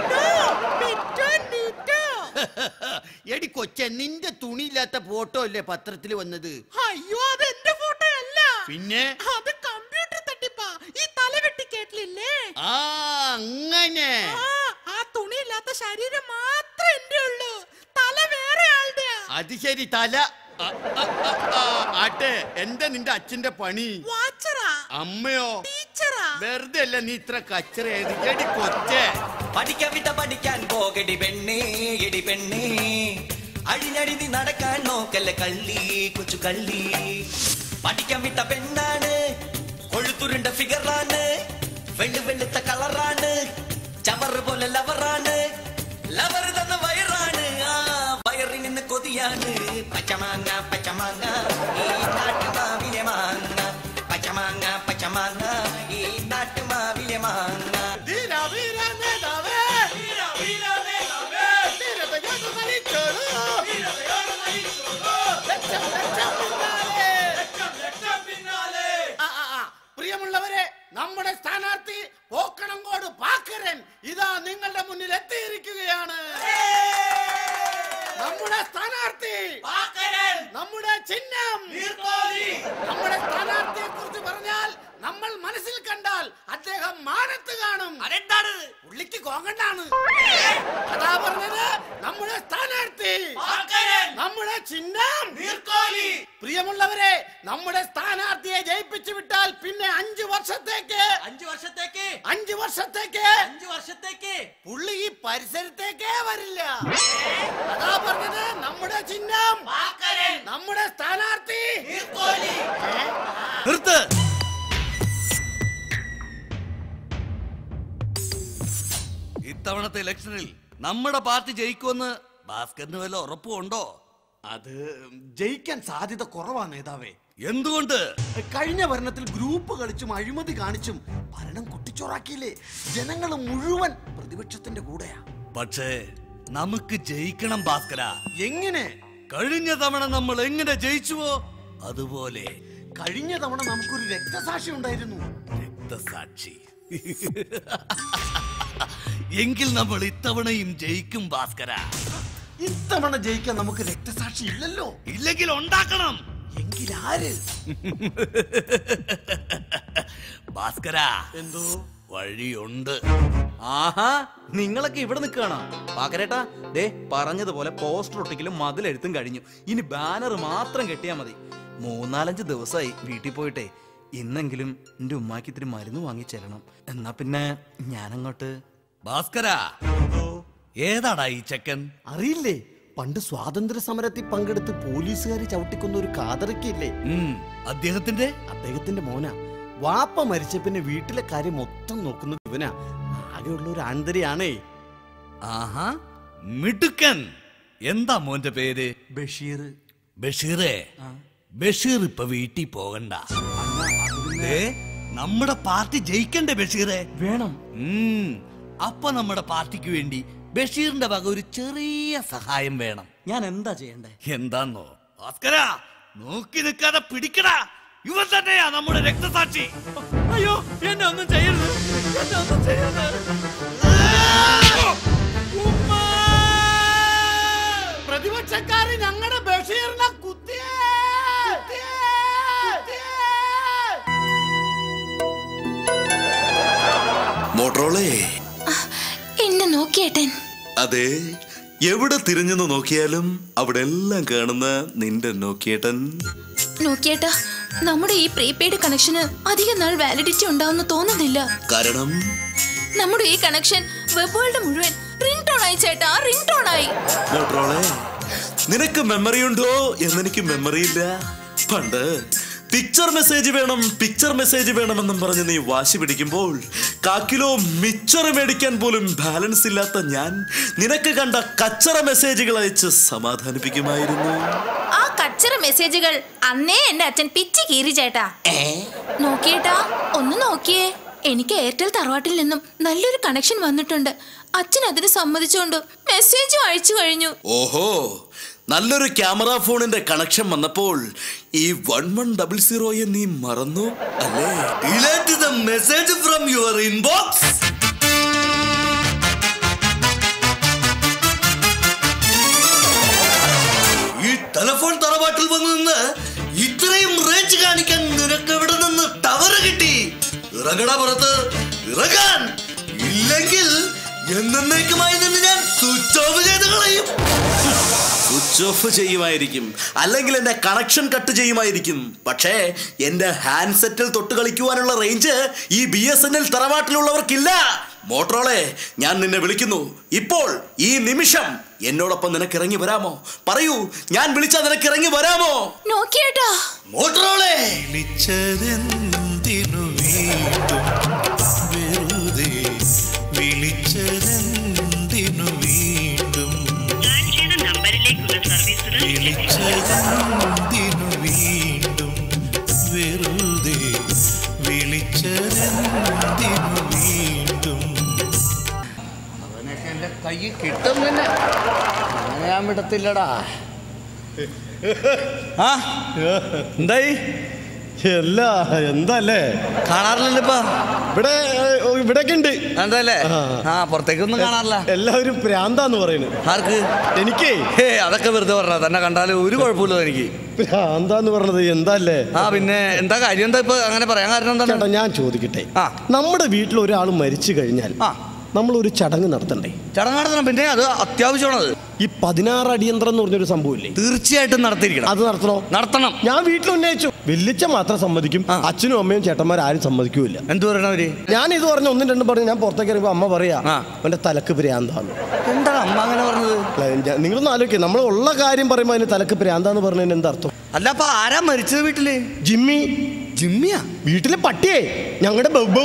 എടി കൊച്ച നിന്റെ തുണിയില്ലാത്ത ഫോട്ടോ അല്ലേ പത്രത്തിൽ വന്നത് അയ്യോ അത് എന്റെ ഫോട്ടോ അല്ല പിന്നെ അത് കമ്പ്യൂട്ടർ തട്ടിപ്പാ ഈ തല വെട്ടി കേട്ടില്ലേ ആ അങ്ങനെ ആ ആ തുണിയില്ലാത്ത ശരീരം മാത്രം എന്റെ ഉള്ളൂ തല വേറെ ആളുടെ അത് ശരി തല ആ, ആ, ആ, ആ, ആട്ടെ എന്താ നിന്റെ അച്ഛന്റെ പണി വാച്ചറാ അമ്മയോ ടീച്ചറാ വെറുതെ അല്ല നീ ഇത്ര കച്ചറ എടി കൊച്ചേ പഠിക്കാൻ വിട്ട പഠിക്കാൻ പോകടി പെണ്ണേ എടി പെണ്ണേ അഴിഞ്ഞടിഞ്ഞ് നടക്കാൻ നോക്കല്ല കള്ളി കൊച്ചു കള്ളി പഠിക്കാൻ വിട്ട പെണ്ണാണ് കൊഴുത്തുരുണ്ട ഫിഗറാണ് വെള്ളു വെളുത്ത കളറാണ് ചവറ് പോലെ ലവറാണ് ലവർ തന്ന വയറാണ് ആ വയറിൽ നിന്ന് കൊതിയാണ് പച്ചമാങ്ങ പച്ചമാങ്ങ ഈ നാട്ടുമാവിലെ മാങ്ങ പച്ചമാങ്ങ പച്ചമാങ്ങ ഈ നാട്ടുമാവിലെ മാങ്ങ വീര വീര നേതാവേ വീര വീര നേതാവേ വീരതയോട് മരിച്ചോളൂ വീരതയോട് മരിച്ചോളൂ ലക്ഷം ലക്ഷം പിന്നാലെ ലക്ഷം ലക്ഷം പിന്നാലെ ആ ആ ആ പ്രിയമുള്ളവരെ നമ്മുടെ സ്ഥാനാർത്ഥി പോക്കണങ്കോട് പാക്കരൻ ഇതാ നിങ്ങളുടെ മുന്നിൽ എത്തിയിരിക്കുകയാണ് നമ്മുടെ സ്ഥാനാർത്ഥി നമ്മുടെ ചിഹ്നം നമ്മുടെ സ്ഥാനാർത്ഥിയെ കുറിച്ച് പറഞ്ഞാൽ നമ്മൾ മനസ്സിൽ കണ്ടാൽ അദ്ദേഹം മാനത്ത് കാണും അതെന്താണ് പുള്ളിക്ക് കോങ്കണ്ടാണ് അതാ പറഞ്ഞത് നമ്മുടെ സ്ഥാനാർത്ഥി ആർക്കാരൻ? നമ്മുടെ ചിഹ്നം നീർക്കോലി. പ്രിയമുള്ളവരെ നമ്മുടെ സ്ഥാനാർത്ഥിയെ ജയിപ്പിച്ചു വിട്ടാൽ പിന്നെ അഞ്ചു വർഷത്തേക്ക് അഞ്ചു വർഷത്തേക്ക് അഞ്ചു വർഷത്തേക്ക് അഞ്ചു വർഷത്തേക്ക് പുള്ളി ഈ പരിസരത്തേക്കേ വരില്ല അതാ പറഞ്ഞത് നമ്മുടെ ചിഹ്നം ആർക്കാരൻ? നമ്മുടെ സ്ഥാനാർത്ഥി നീർക്കോലി. നിർത്ത് ഇത്തവണത്തെ ഇലക്ഷനിൽ നമ്മുടെ പാർട്ടി ജയിക്കുമെന്ന് ഭാസ്കറിന് വല്ല ഉറപ്പുണ്ടോ അത് ജയിക്കാൻ സാധ്യത കുറവാ നേതാവേ എന്തുകൊണ്ട് കഴിഞ്ഞ ഭരണത്തിൽ ഗ്രൂപ്പ് കളിച്ചും അഴിമതി കാണിച്ചും ഭരണം കുട്ടിച്ചോറാക്കിയില്ലേ ജനങ്ങൾ മുഴുവൻ പ്രതിപക്ഷത്തിന്റെ കൂടെയാ പക്ഷേ നമുക്ക് ജയിക്കണം ഭാസ്കര എങ്ങനെ കഴിഞ്ഞ തവണ നമ്മൾ എങ്ങനെ ജയിച്ചുവോ അതുപോലെ കഴിഞ്ഞ തവണ നമുക്കൊരു രക്തസാക്ഷി ഉണ്ടായിരുന്നു രക്തസാക്ഷി എങ്കിൽ നമ്മൾ ഇത്തവണയും ജയിക്കും ഭാസ്കര ഇത്തവണ ജയിക്കാൻ നമുക്ക് രക്തസാക്ഷി ഇല്ലല്ലോ ഇല്ലെങ്കിൽ ഉണ്ടാക്കണം എങ്കിൽ ആര് ഭാസ്കര എന്തോ വഴിയുണ്ട് ആഹാ നിങ്ങളൊക്കെ ഇവിടെ നിൽക്കുകയാണോ പാക്കരേട്ടാ ദേ പറഞ്ഞതുപോലെ പോസ്റ്റർ ഒട്ടിക്കലും മതിലെഴുത്തും കഴിഞ്ഞു ഇനി ബാനർ മാത്രം കെട്ടിയാ മതി മൂന്നാലഞ്ച് ദിവസമായി വീട്ടിൽ പോയിട്ടേ ഇന്നെങ്കിലും എന്റെ ഉമ്മാക്ക് ഇത്തിരി മരുന്ന് വാങ്ങി ചെല്ലണം എന്നാ പിന്നെ ഞാനങ്ങോട്ട് ഭാസ്കര ഏതാടാ ഈ ചെക്കൻ അറിയില്ലേ പണ്ട് സ്വാതന്ത്ര്യ സമരത്തിൽ പങ്കെടുത്ത് പോലീസുകാർ ചവിട്ടിക്കൊന്ന ഒരു കാതറിക്കില്ലേ അദ്ദേഹത്തിന്റെ അദ്ദേഹത്തിന്റെ മോന വാപ്പ മരിച്ച പിന്നെ വീട്ടിലെ കാര്യം മൊത്തം നോക്കുന്നത് ഇവനാ ആകെയുള്ള ഒരു ആന്തരിയാണേ ആഹാ മിടുക്കൻ എന്താ മോന്റെ പേര് ബഷീർ ബഷീറേ ബഷീർ ഇപ്പൊ വീട്ടിൽ പോകണ്ട ദേ, നമ്മുടെ പാർട്ടി ജയിക്കണ്ടേ ബഷീറെ വേണം അപ്പൊ നമ്മുടെ പാർട്ടിക്ക് വേണ്ടി ബഷീറിന്റെ വക ഒരു ചെറിയ സഹായം വേണം ഞാൻ എന്താ ചെയ്യണ്ടേ എന്താന്നോ ഭാസ്കര നോക്കി നിൽക്കാതെ പിടിക്കടാ ഇവൻ തന്നെയാ നമ്മുടെ രക്തസാക്ഷി അയ്യോ എന്നെ ഒന്നും ചെയ്യരുത് എന്നെ ഒന്നും ചെയ്യരുത് പ്രതിപക്ഷക്കാര് ഞങ്ങളുടെ ബഷീറിനെ കുത്തിയേ കുത്തിയേ, കുത്തിയേ. മോട്ടറോളേ എന്നെ നോക്കിയേട്ടൻ അതെ എവിടെ തിരിഞ്ഞെന്ന് നോക്കിയാലും അവിടെ എല്ലാം കാണുന്ന നിന്റെ നോക്കിയേട്ടൻ നോക്കിയേട്ടാ നമ്മുടെ ഈ പ്രീപെയ്ഡ് കണക്ഷന് അധികം നാൾ വാലിഡിറ്റി ഉണ്ടാവുന്ന തോന്നുന്നില്ല കാരണം നമ്മുടെ ഈ കണക്ഷൻ വെബ് വേൾഡ് മുഴുവൻ റിംഗ് ടോൺ ആയി ചേട്ടാ റിംഗ് ടോൺ ആയി മോട്ടറോളെ നിനക്ക് മെമ്മറി ഉണ്ടോ എന്നെനിക്ക് മെമ്മറി ഇല്ല പണ്ട് പിക്ചർ മെസ്സേജ് വേണം പിക്ചർ മെസ്സേജ് വേണമെന്നും പറഞ്ഞ് നീ വാശി പിടിക്കുമ്പോൾ കാക്കിലോ മിച്ചർ മേടിക്കാൻ പോലും ബാലൻസ് ഇല്ലാത്ത ഞാൻ നിനക്ക് കണ്ട കച്ചറ മെസ്സേജുകൾ അയച്ച് സമാധാനിപ്പിക്കുമായിരുന്നു ആ കച്ചറ മെസ്സേജുകൾ അന്നേ എന്റെ അച്ഛൻ പിച്ചി കീറി ചേട്ടാ നോക്കിയേട്ടാ ഒന്ന് നോക്കിയേ എനിക്ക് എയർടെൽ തറവാട്ടിൽ നിന്നും നല്ലൊരു കണക്ഷൻ വന്നിട്ടുണ്ട് അച്ഛൻ അതിന് സമ്മതിച്ചുകൊണ്ട് മെസ്സേജും അയച്ചു കഴിഞ്ഞു ഓഹോ നല്ലൊരു ക്യാമറ ഫോണിന്റെ കണക്ഷൻ വന്നപ്പോൾ ഈ വൺ വൺ ഡബിൾ സീറോയെ നീ മറന്നു അല്ലേ delete the message from your inbox ഈ ടെലഫോൺ തറവാട്ടിൽ വന്നു നിന്ന് ഇത്രയും റേഞ്ച് കാണിക്കാൻ നിനക്ക് എവിടെ നിന്ന് ടവർ കിട്ടി ഇറങ്ങട പുറത്ത് ഇറങ്ങാൻ ഇല്ലെങ്കിൽ എന്നേക്കുമായി നിന്ന് ഞാൻ സ്വിച്ച് ഓഫ് ചെയ്ത് കളയും സ്വിച്ച് ഓഫ് ചെയ്യുമായിരിക്കും അല്ലെങ്കിൽ എന്റെ കണക്ഷൻ കട്ട് ചെയ്യുമായിരിക്കും പക്ഷേ എന്റെ ഹാൻഡ്സെറ്റിൽ തൊട്ട് കളിക്കുവാനുള്ള റേഞ്ച് ഈ ബി എസ് എൻ എൽ തറവാട്ടിലുള്ളവർക്കില്ല മോട്ടറോളെ ഞാൻ നിന്നെ വിളിക്കുന്നു ഇപ്പോൾ ഈ നിമിഷം എന്നോടൊപ്പം നിനക്ക് ഇറങ്ങി വരാമോ പറയൂ ഞാൻ വിളിച്ചാൽ നിനക്ക് ഇറങ്ങി വരാമോ നോക്കിയേട്ടാ മോട്ടറോളെ വിളിച്ചതെന്തിനു വീണ്ടും വെറുതെ വിളിച്ചതെന്തിനു വീണ്ടും വിളിച്ചതെന്തിനു വീണ്ടും വെറുതെ വിളിച്ചതെന്തിനു വീണ്ടും അവനൊക്കെ എന്റെ കയ്യിൽ കിട്ടും തന്നെ അങ്ങനെ ഞാൻ വിടത്തില്ലടാ ആ എന്തായി അല്ല എന്താല്ലേ കാണാറില്ലല്ലോ ഇപ്പൊ ഇവിടെ ഇവിടെയൊക്കെ ഉണ്ട് എന്താല്ലേ ആ പുറത്തേക്കൊന്നും കാണാറില്ല എല്ലാവരും പ്രാന്താന്ന് പറയുന്നു ആർക്ക് എനിക്കേ ഹേ അതൊക്കെ വെറുതെ പറഞ്ഞ തന്നെ കണ്ടാലും ഒരു കുഴപ്പമില്ല എനിക്ക് പ്രാന്താന്ന് പറഞ്ഞത് എന്താല്ലേ ആ പിന്നെ എന്താ കാര്യം എന്താ ഇപ്പൊ അങ്ങനെ പറയാൻ കാരണം എന്താണ് ചേട്ടാ ഞാൻ ചോദിക്കട്ടെ നമ്മുടെ വീട്ടിൽ ഒരാൾ മരിച്ചു കഴിഞ്ഞാൽ നമ്മൾ ഒരു ചടങ്ങ് നടത്തണ്ടേ ചടങ്ങ് നടത്തണം പിന്നെ അത് അത്യാവശ്യമാണത് ഈ പതിനാറ് അടിയന്തരം എന്ന് പറഞ്ഞൊരു സംഭവമില്ലേ തീർച്ചയായിട്ടും നടത്തിയിരിക്കണം അത് നടത്തണോ നടത്തണം ഞാൻ വീട്ടിൽ ഉന്നയിച്ചു വെല്ലിച്ച മാത്രം സമ്മതിക്കും അച്ഛനും അമ്മയും ചേട്ടന്മാരും ആരും സമ്മതിക്കൂല എന്ത് പറയണവര് ഞാൻ ഇത് പറഞ്ഞ ഒന്നും രണ്ടും പറഞ്ഞു ഞാൻ പുറത്തേക്ക് ഇറങ്ങുമ്പോൾ അമ്മ പറയാ അവന്റെ തലക്ക് ഭ്രാന്താണ് എന്താ അമ്മ അങ്ങനെ പറഞ്ഞത് നിങ്ങളൊന്ന് ആലോചിക്കുക നമ്മൾ ഉള്ള കാര്യം പറയുമ്പോൾ അതിന് തലക്ക് ഭ്രാന്താന്ന് പറഞ്ഞതിന് എന്താ അർത്ഥം അല്ല അപ്പൊ ആരാ മരിച്ചത് വീട്ടില് ജിമ്മി ജിമ്മിയാ വീട്ടിലെ പട്ടിയേ ഞങ്ങളുടെ ബഹു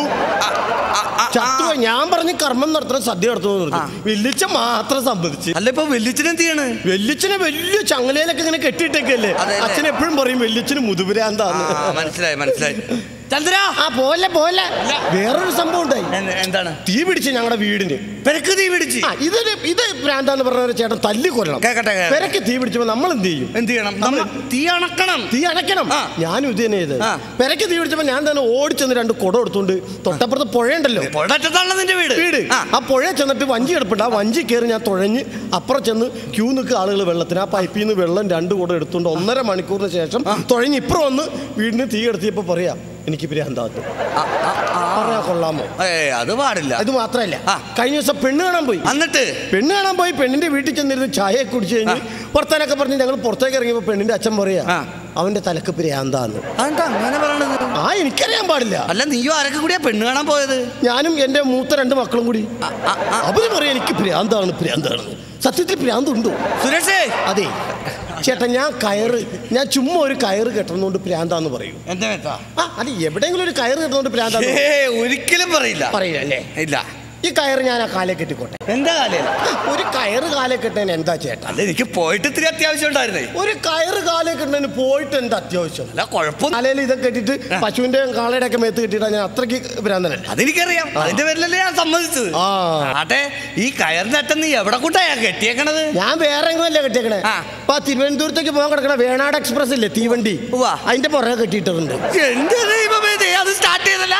ചത്തുപോയി ഞാൻ പറഞ്ഞ് കർമ്മം നടത്തണം സദ്യ നടത്തുമെന്ന് പറഞ്ഞു വെല്ലിച്ച മാത്രം സമ്മതിച്ച് അല്ല ഇപ്പൊ വെല്ലിച്ചിന് എന്ത് ചെയ്യണ് വെല്ലിച്ചനെ വലിയ ചങ്ങലയിലൊക്കെ ഇങ്ങനെ കെട്ടിയിട്ടേക്കല്ലേ അതെ, അതെ. അച്ഛൻ എപ്പോഴും പറയും വെല്ലിച്ചന് മുതുപുരാന്താന്ന് ആ, മനസ്സിലായി മനസ്സിലായി ചന്ദ്ര ആ പോലെ പോലെ വേറൊരു സംഭവം ഉണ്ടായി എന്താണ് തീ പിടിച്ച് ഞങ്ങളുടെ വീടിന് പെരക്ക് തീ പിടിച്ച് ആ, ഇതൊരു ഇത് ഭ്രാന്താന്ന് പറഞ്ഞ ഒരു ചേട്ടൻ തല്ലി കൊല്ലണം കേക്കട്ടെ, കേക്കട്ടെ. പെരക്ക് തീ പിടിച്ചപ്പോ നമ്മൾ എന്ത് ചെയ്യും എന്ത് ചെയ്യണം നമ്മ തീ അണക്കണം തീ അണയ്ക്കണം ഞാനും ഇത് തന്നെ ചെയ്ത് പെരക്ക് തീ പിടിച്ചപ്പോ ഞാൻ തന്നെ ഓടിച്ചെന്ന് രണ്ട് കുടം എടുത്തോണ്ട് തൊട്ടപ്പുറത്ത് പുഴയുണ്ടല്ലോ പുഴറ്റത്താണല്ലോ നിന്റെ വീട് വീട് ആ പുഴയിൽ ചെന്നിട്ട് വഞ്ചി കിടപ്പുണ്ട് ആ വഞ്ചി കയറി ഞാൻ തുഴഞ്ഞ് അപ്പുറം ചെന്ന് ക്യൂ നിൽക്കുക ആളുകൾ വെള്ളത്തിന് ആ പൈപ്പിൽ നിന്ന് വെള്ളം രണ്ട് കൂടെ എടുത്തുകൊണ്ട് ഒന്നര മണിക്കൂറിന് ശേഷം തുഴഞ്ഞ് ഇപ്പുറം വന്ന് വീടിന് തീ എടുത്തിയപ്പോ പറയാം എനിക്ക് ഭ്രാന്താന്ന് പറയാ കൊള്ളാമോ ഏ അത് പാടില്ല അത് മാത്രല്ല കഴിഞ്ഞ ദിവസം പെണ്ണ് കാണാൻ പോയി എന്നിട്ട് പെണ്ണ് കാണാൻ പോയി പെണ്ണിന്റെ വീട്ടിൽ ചെന്നിരുന്ന് ചായ കുടിച്ചു കഴിഞ്ഞ് പുറത്തേനൊക്കെ പറഞ്ഞ് ഞങ്ങൾ പുറത്തേക്ക് ഇറങ്ങിയപ്പോ പെണ്ണിന്റെ അച്ഛൻ പറയാ അവന്റെ തലക്ക് ഭ്രാന്താന്ന് അതെന്താ അങ്ങനെ പറയണത് ആ എനിക്കറിയാൻ പാടില്ല അല്ല നീയോ ആരൊക്കെ കൂടിയാ പെണ്ണ് കാണാൻ പോയത് ഞാനും എന്റെ മൂത്ത രണ്ട് മക്കളും കൂടി അവര് പറയാ എനിക്ക് ഭ്രാന്താണ് ഭ്രാന്താണെന്ന് സത്യത്തിൽ ഭ്രാന്തുണ്ടോ സുരേഷേ അതെ ചേട്ടാ ഞാൻ കയറ് ഞാൻ ചുമ്മാ ഒരു കയറ് കെട്ടുന്നോണ്ട് ഭ്രാന്താന്ന് പറയും എന്താ വെച്ചാ ആ അത് എവിടെയെങ്കിലും ഒരു കയറ് കെട്ടുന്നോണ്ട് ഭ്രാന്താന്ന് ഏ ഒരിക്കലും പറയില്ല പറയില്ല അല്ലേ ഇല്ല ഈ കയറ് ഞാൻ ആ കാലേ കെട്ടിക്കോട്ടെ എന്താ കാലം ഒരു കയറ് കാലേ കെട്ടാൻ എന്താ ചേട്ടാ അല്ല എനിക്ക് പോയിട്ട് ഇത്തിരി അത്യാവശ്യം ഉണ്ടായിരുന്നേ ഒരു കയറ് കാലേ കെട്ടുന്നതിന് പോയിട്ട് എന്താ അത്യാവശ്യം അല്ല കുഴപ്പം കാലയിൽ ഇതൊക്കെ കെട്ടിട്ട് പശുവിന്റെ കാളയുടെ ഒക്കെ മേത്ത് കെട്ടിട്ടാ ഞാൻ അത്രയ്ക്ക് ഭ്രാന്തനല്ല അതെനിക്കറിയാം അതിന്റെ പേരിലല്ലേ ഞാൻ സമ്മതിച്ചത് ആ അതെ ഈ കയറിന്റെ അറ്റം നീ എവിടെ കൊണ്ടാ കെട്ടിയേക്കണത് ഞാൻ വേറെ എങ്ങുമല്ല കെട്ടിയേക്കണേ അപ്പൊ ആ തിരുവനന്തപുരത്തേക്ക് പോകാൻ കിടക്കണ വേണാട് എക്സ്പ്രസ് ഇല്ലേ തീവണ്ടി അതിന്റെ പുറകെ കെട്ടിയിട്ടുണ്ട് എന്റെ ദൈവമേ ദേ അത് സ്റ്റാർട്ട് ചെയ്തല്ല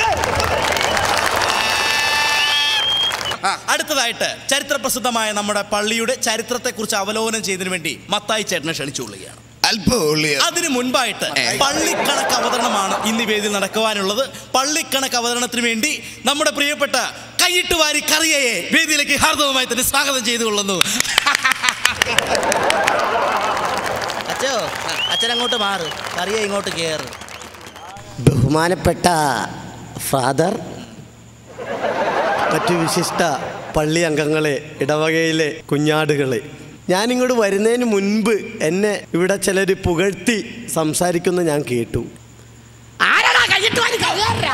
ആ, അടുത്തതായിട്ട് ചരിത്ര പ്രസിദ്ധമായ നമ്മുടെ പള്ളിയുടെ ചരിത്രത്തെക്കുറിച്ച് അവലോകനം ചെയ്തതിനു വേണ്ടി മത്തായി ചേട്ടനെ ക്ഷണിച്ചുകൊള്ളുകയാണ് അതിനു മുൻപായിട്ട് പള്ളിക്കണക്ക് അവതരണമാണ് ഇന്ന് ഈ വേദിയിൽ നടക്കുവാനുള്ളത് പള്ളിക്കണക്ക് അവതരണത്തിന് വേണ്ടി നമ്മുടെ പ്രിയപ്പെട്ട കൈയിട്ട് വാരി കറിയയെ വേദിയിലേക്ക് ഹാർദവമായി തന്നെ സ്വാഗതം ചെയ്തുകൊള്ളുന്നു അച്ഛോ അച്ഛൻ അങ്ങോട്ട് മാറ് കറിയ ഇങ്ങോട്ട് കയറ് ബഹുമാനപ്പെട്ട ഫാദർ മറ്റു വിശിഷ്ട പള്ളി അംഗങ്ങളെ ഇടവകയിലെ കുഞ്ഞാടുകളെ ഞാനിങ്ങോട്ട് വരുന്നതിന് മുൻപ് എന്നെ ഇവിടെ ചിലർ പുകഴ്ത്തി സംസാരിക്കുന്ന ഞാൻ കേട്ടു ആരാടാ കൈയിട്ട് വാരി കയ്യേറാ?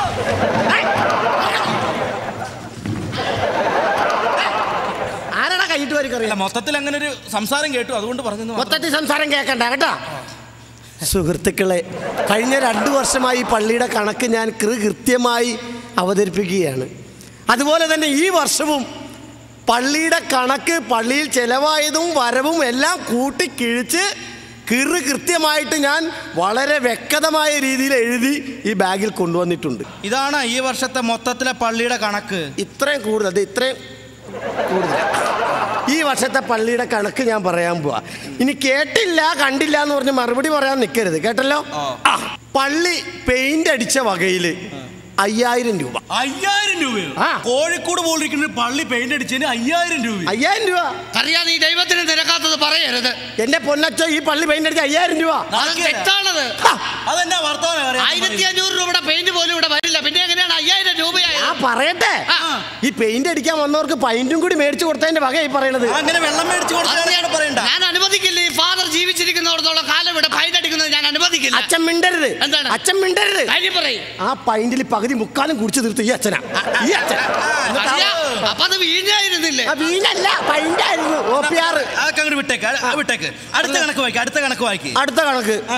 ആരാടാ കൈയിട്ട് വാരി കറിയ മൊത്തത്തിൽ അങ്ങനെ ഒരു സംസാരം കേട്ടു അതുകൊണ്ട് പറഞ്ഞു മൊത്തത്തിൽ സംസാരം കേൾക്കണ്ട കേട്ടോ സുഹൃത്തുക്കളെ കഴിഞ്ഞ രണ്ടു വർഷമായി ഈ പള്ളിയുടെ കണക്ക് ഞാൻ കൃ കൃത്യമായി അവതരിപ്പിക്കുകയാണ് അതുപോലെ തന്നെ ഈ വർഷവും പള്ളിയുടെ കണക്ക് പള്ളിയിൽ ചെലവായതും വരവും എല്ലാം കൂട്ടിക്കിഴിച്ച് കിറ് കൃത്യമായിട്ട് ഞാൻ വളരെ വ്യക്തമായ രീതിയിൽ എഴുതി ഈ ബാഗിൽ കൊണ്ടുവന്നിട്ടുണ്ട് ഇതാണ് ഈ വർഷത്തെ മൊത്തത്തിലെ പള്ളിയുടെ കണക്ക് ഇത്രയും കൂടുതൽ അത് ഇത്രയും കൂടുതൽ ഈ വർഷത്തെ പള്ളിയുടെ കണക്ക് ഞാൻ പറയാൻ പോവാ ഇനി കേട്ടില്ല കണ്ടില്ല എന്ന് പറഞ്ഞ് മറുപടി പറയാൻ നിൽക്കരുത് കേട്ടല്ലോ ആ, പള്ളി പെയിന്റ് അടിച്ച വകയില് അയ്യായിരം രൂപ അയ്യായിരം രൂപയോ കോഴിക്കോട് പോലിരിക്കുന്ന ഒരു പള്ളി പെയിന്റ് അടിച്ചതിന് അയ്യായിരം രൂപ അയ്യായിരം രൂപ അറിയാ നീ ദൈവത്തിന് നിരക്കാത്തത് പറയരുത് എന്റെ പൊന്നച്ചോ ഈ പള്ളി പെയിന്റ് അടിച്ച അയ്യായിരം രൂപ അത് തെറ്റാണത് അതെന്നാ വർത്തമാനം ആയിരത്തി അഞ്ഞൂറ് രൂപയുടെ പെയിന്റ് പോലും ഇവിടെ വരില്ല പിന്നെ എങ്ങനെയാണ് അയ്യായിരം ആ രൂപയായത് പറയട്ടെ ഈ പെയിന്റ് അടിക്കാൻ വന്നവർക്ക് പൈന്റും കൂടി മേടിച്ചു കൊടുത്തതിന്റെ വകയായി പറയണത് അങ്ങനെ വെള്ളം മേടിച്ചു കൊടുത്തതാണ് പറയണ്ട ഞാൻ അനുവദിക്കില്ല ഈ ഫാദർ ജീവിച്ചിരിക്കുന്നിടത്തോളം കാലം ഇവിടെ ഫൈൻ അടിക്കുന്നത് ഞാൻ അനുവദിക്കില്ല അച്ഛൻ മിണ്ടരുത് എന്താണ് അച്ഛൻ മിണ്ടരുത് കാര്യം പറയും ആ പൈന്റിൽ പകുതി മുക്കാലും കുടിച്ചു തീർത്ത് ഈ അച്ഛനാ ഈ അച്ഛൻ അപ്പൊ അത് വീഞ്ഞായിരുന്നില്ലേ ആ വീഞ്ഞല്ല പൈന്റായിരുന്നു ഓ പി ആറ് അതൊക്കെ അങ്ങോട്ട് വിട്ടേക്ക് അത് വിട്ടേക്ക് അടുത്ത കണക്ക് വായിക്ക് അടുത്ത കണക്ക് വായിക്ക് അടുത്ത കണക്ക്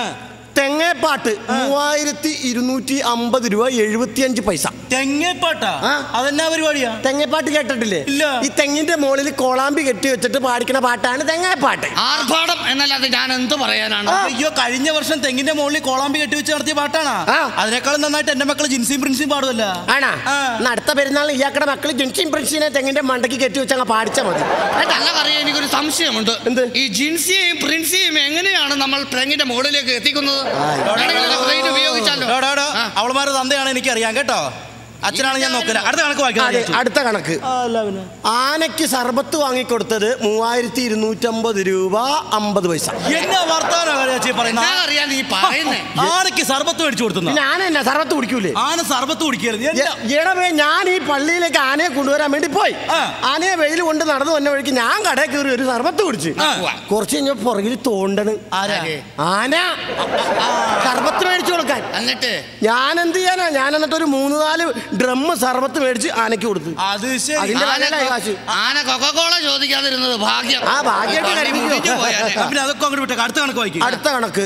തെങ്ങേപ്പാട്ട് മൂവായിരത്തി ഇരുന്നൂറ്റി അമ്പത് രൂപ എഴുപത്തിയഞ്ച് പൈസ തെങ്ങേപ്പാട്ടാ അതെന്നാ പരിപാടിയാ തെങ്ങേപ്പാട്ട് കേട്ടിട്ടില്ലേ ഇല്ല ഈ തെങ്ങിന്റെ മുകളിൽ കോളാമ്പി കെട്ടി വെച്ചിട്ട് പാടിക്കുന്ന പാട്ടാണ് തെങ്ങേപ്പാട്ട് ആർഭാടം എന്നല്ലാതെ ഞാൻ എന്ത് പറയാനാണ് അയ്യോ കഴിഞ്ഞ വർഷം തെങ്ങിന്റെ മുകളിൽ കോളാമ്പി കെട്ടി വെച്ച് നടത്തിയ പാട്ടാണ് അതിനേക്കാളും നന്നായിട്ട് എന്റെ മക്കള് ജിൻസിയും പ്രിൻസിയും പാടുമല്ല ആണാ എന്നാ അടുത്ത പെരുന്നാൾ ഇയാക്കടെ മക്കള് ജിൻസിൻ പ്രിൻസിനെ തെങ്ങിന്റെ മണ്ടയ്ക്ക് കെട്ടി വെച്ച് അങ്ങ് പാടിച്ചാൽ മതി നല്ല പറയാ എനിക്കൊരു സംശയമുണ്ട് ഈ ജിൻസിയെയും പ്രിൻസിയെയും എങ്ങനെയാണ് നമ്മൾ തെങ്ങിന്റെ മുകളിലേക്ക് എത്തിക്കുന്നത് വേണമെങ്കിൽ ഇത് ബ്രെയിൻ ഉപയോഗിച്ചാലോ അവളുമാരുടെ തന്തയാണ് എനിക്കറിയാം കേട്ടോ അച്ഛനാണ് ഞാൻ നോക്കില്ല അടുത്ത കണക്ക് അതെ, വായിക്കാം അടുത്ത കണക്ക് ആനയ്ക്ക് സർബത്ത് വാങ്ങിക്കൊടുത്തത് മൂവായിരത്തി ഇരുന്നൂറ്റമ്പത് രൂപ അമ്പത് പൈസ എന്നാ വർത്താനം ചേച്ചി പറയുന്നത് എന്നാ അറിയാ നീ പറയുന്നേ ആനയ്ക്ക് സർബത്ത് മേടിച്ചു കൊടുത്തു പിന്നെ ആന എന്നാ സർബത്ത് കുടിക്കൂലേ ആന സർബത്ത് കുടിക്കരുത് എടവേ ഞാൻ ഈ പള്ളിയിലേക്ക് ആനയെ കൊണ്ടുവരാൻ വേണ്ടി പോയി ആനയെ വെയിൽ കൊണ്ട് നടന്നു വന്ന വഴിക്ക് ഞാൻ കടയിൽ കയറി ഒരു സർബത്ത് കുടിച്ച് കുറച്ച് കഴിഞ്ഞ പുറകിൽ തോണ്ടണ് ആന സർബത്ത് മേടിച്ചു കൊടുക്കാൻ എന്നിട്ട് ഞാൻ എന്ത് ചെയ്യാനാ ഞാൻ എന്നിട്ട് ഒരു മൂന്ന് നാല് ഡ്രം സർബത്ത് മേടിച്ച് ആനയ്ക്ക് കൊടുത്തു അത് അതിന്റെ വകയിലായി കാശ് ആന കൊക്കക്കോള ചോദിക്കാതിരുന്നത് ഭാഗ്യം ആ ഭാഗ്യമായിട്ട് പള്ളി മുടിഞ്ഞു പോയാലേ. പിന്നെ അതൊക്കെ അങ്ങോട്ട് വിട്ടേക്ക് അടുത്ത കണക്ക് വായിക്കും അടുത്ത കണക്ക്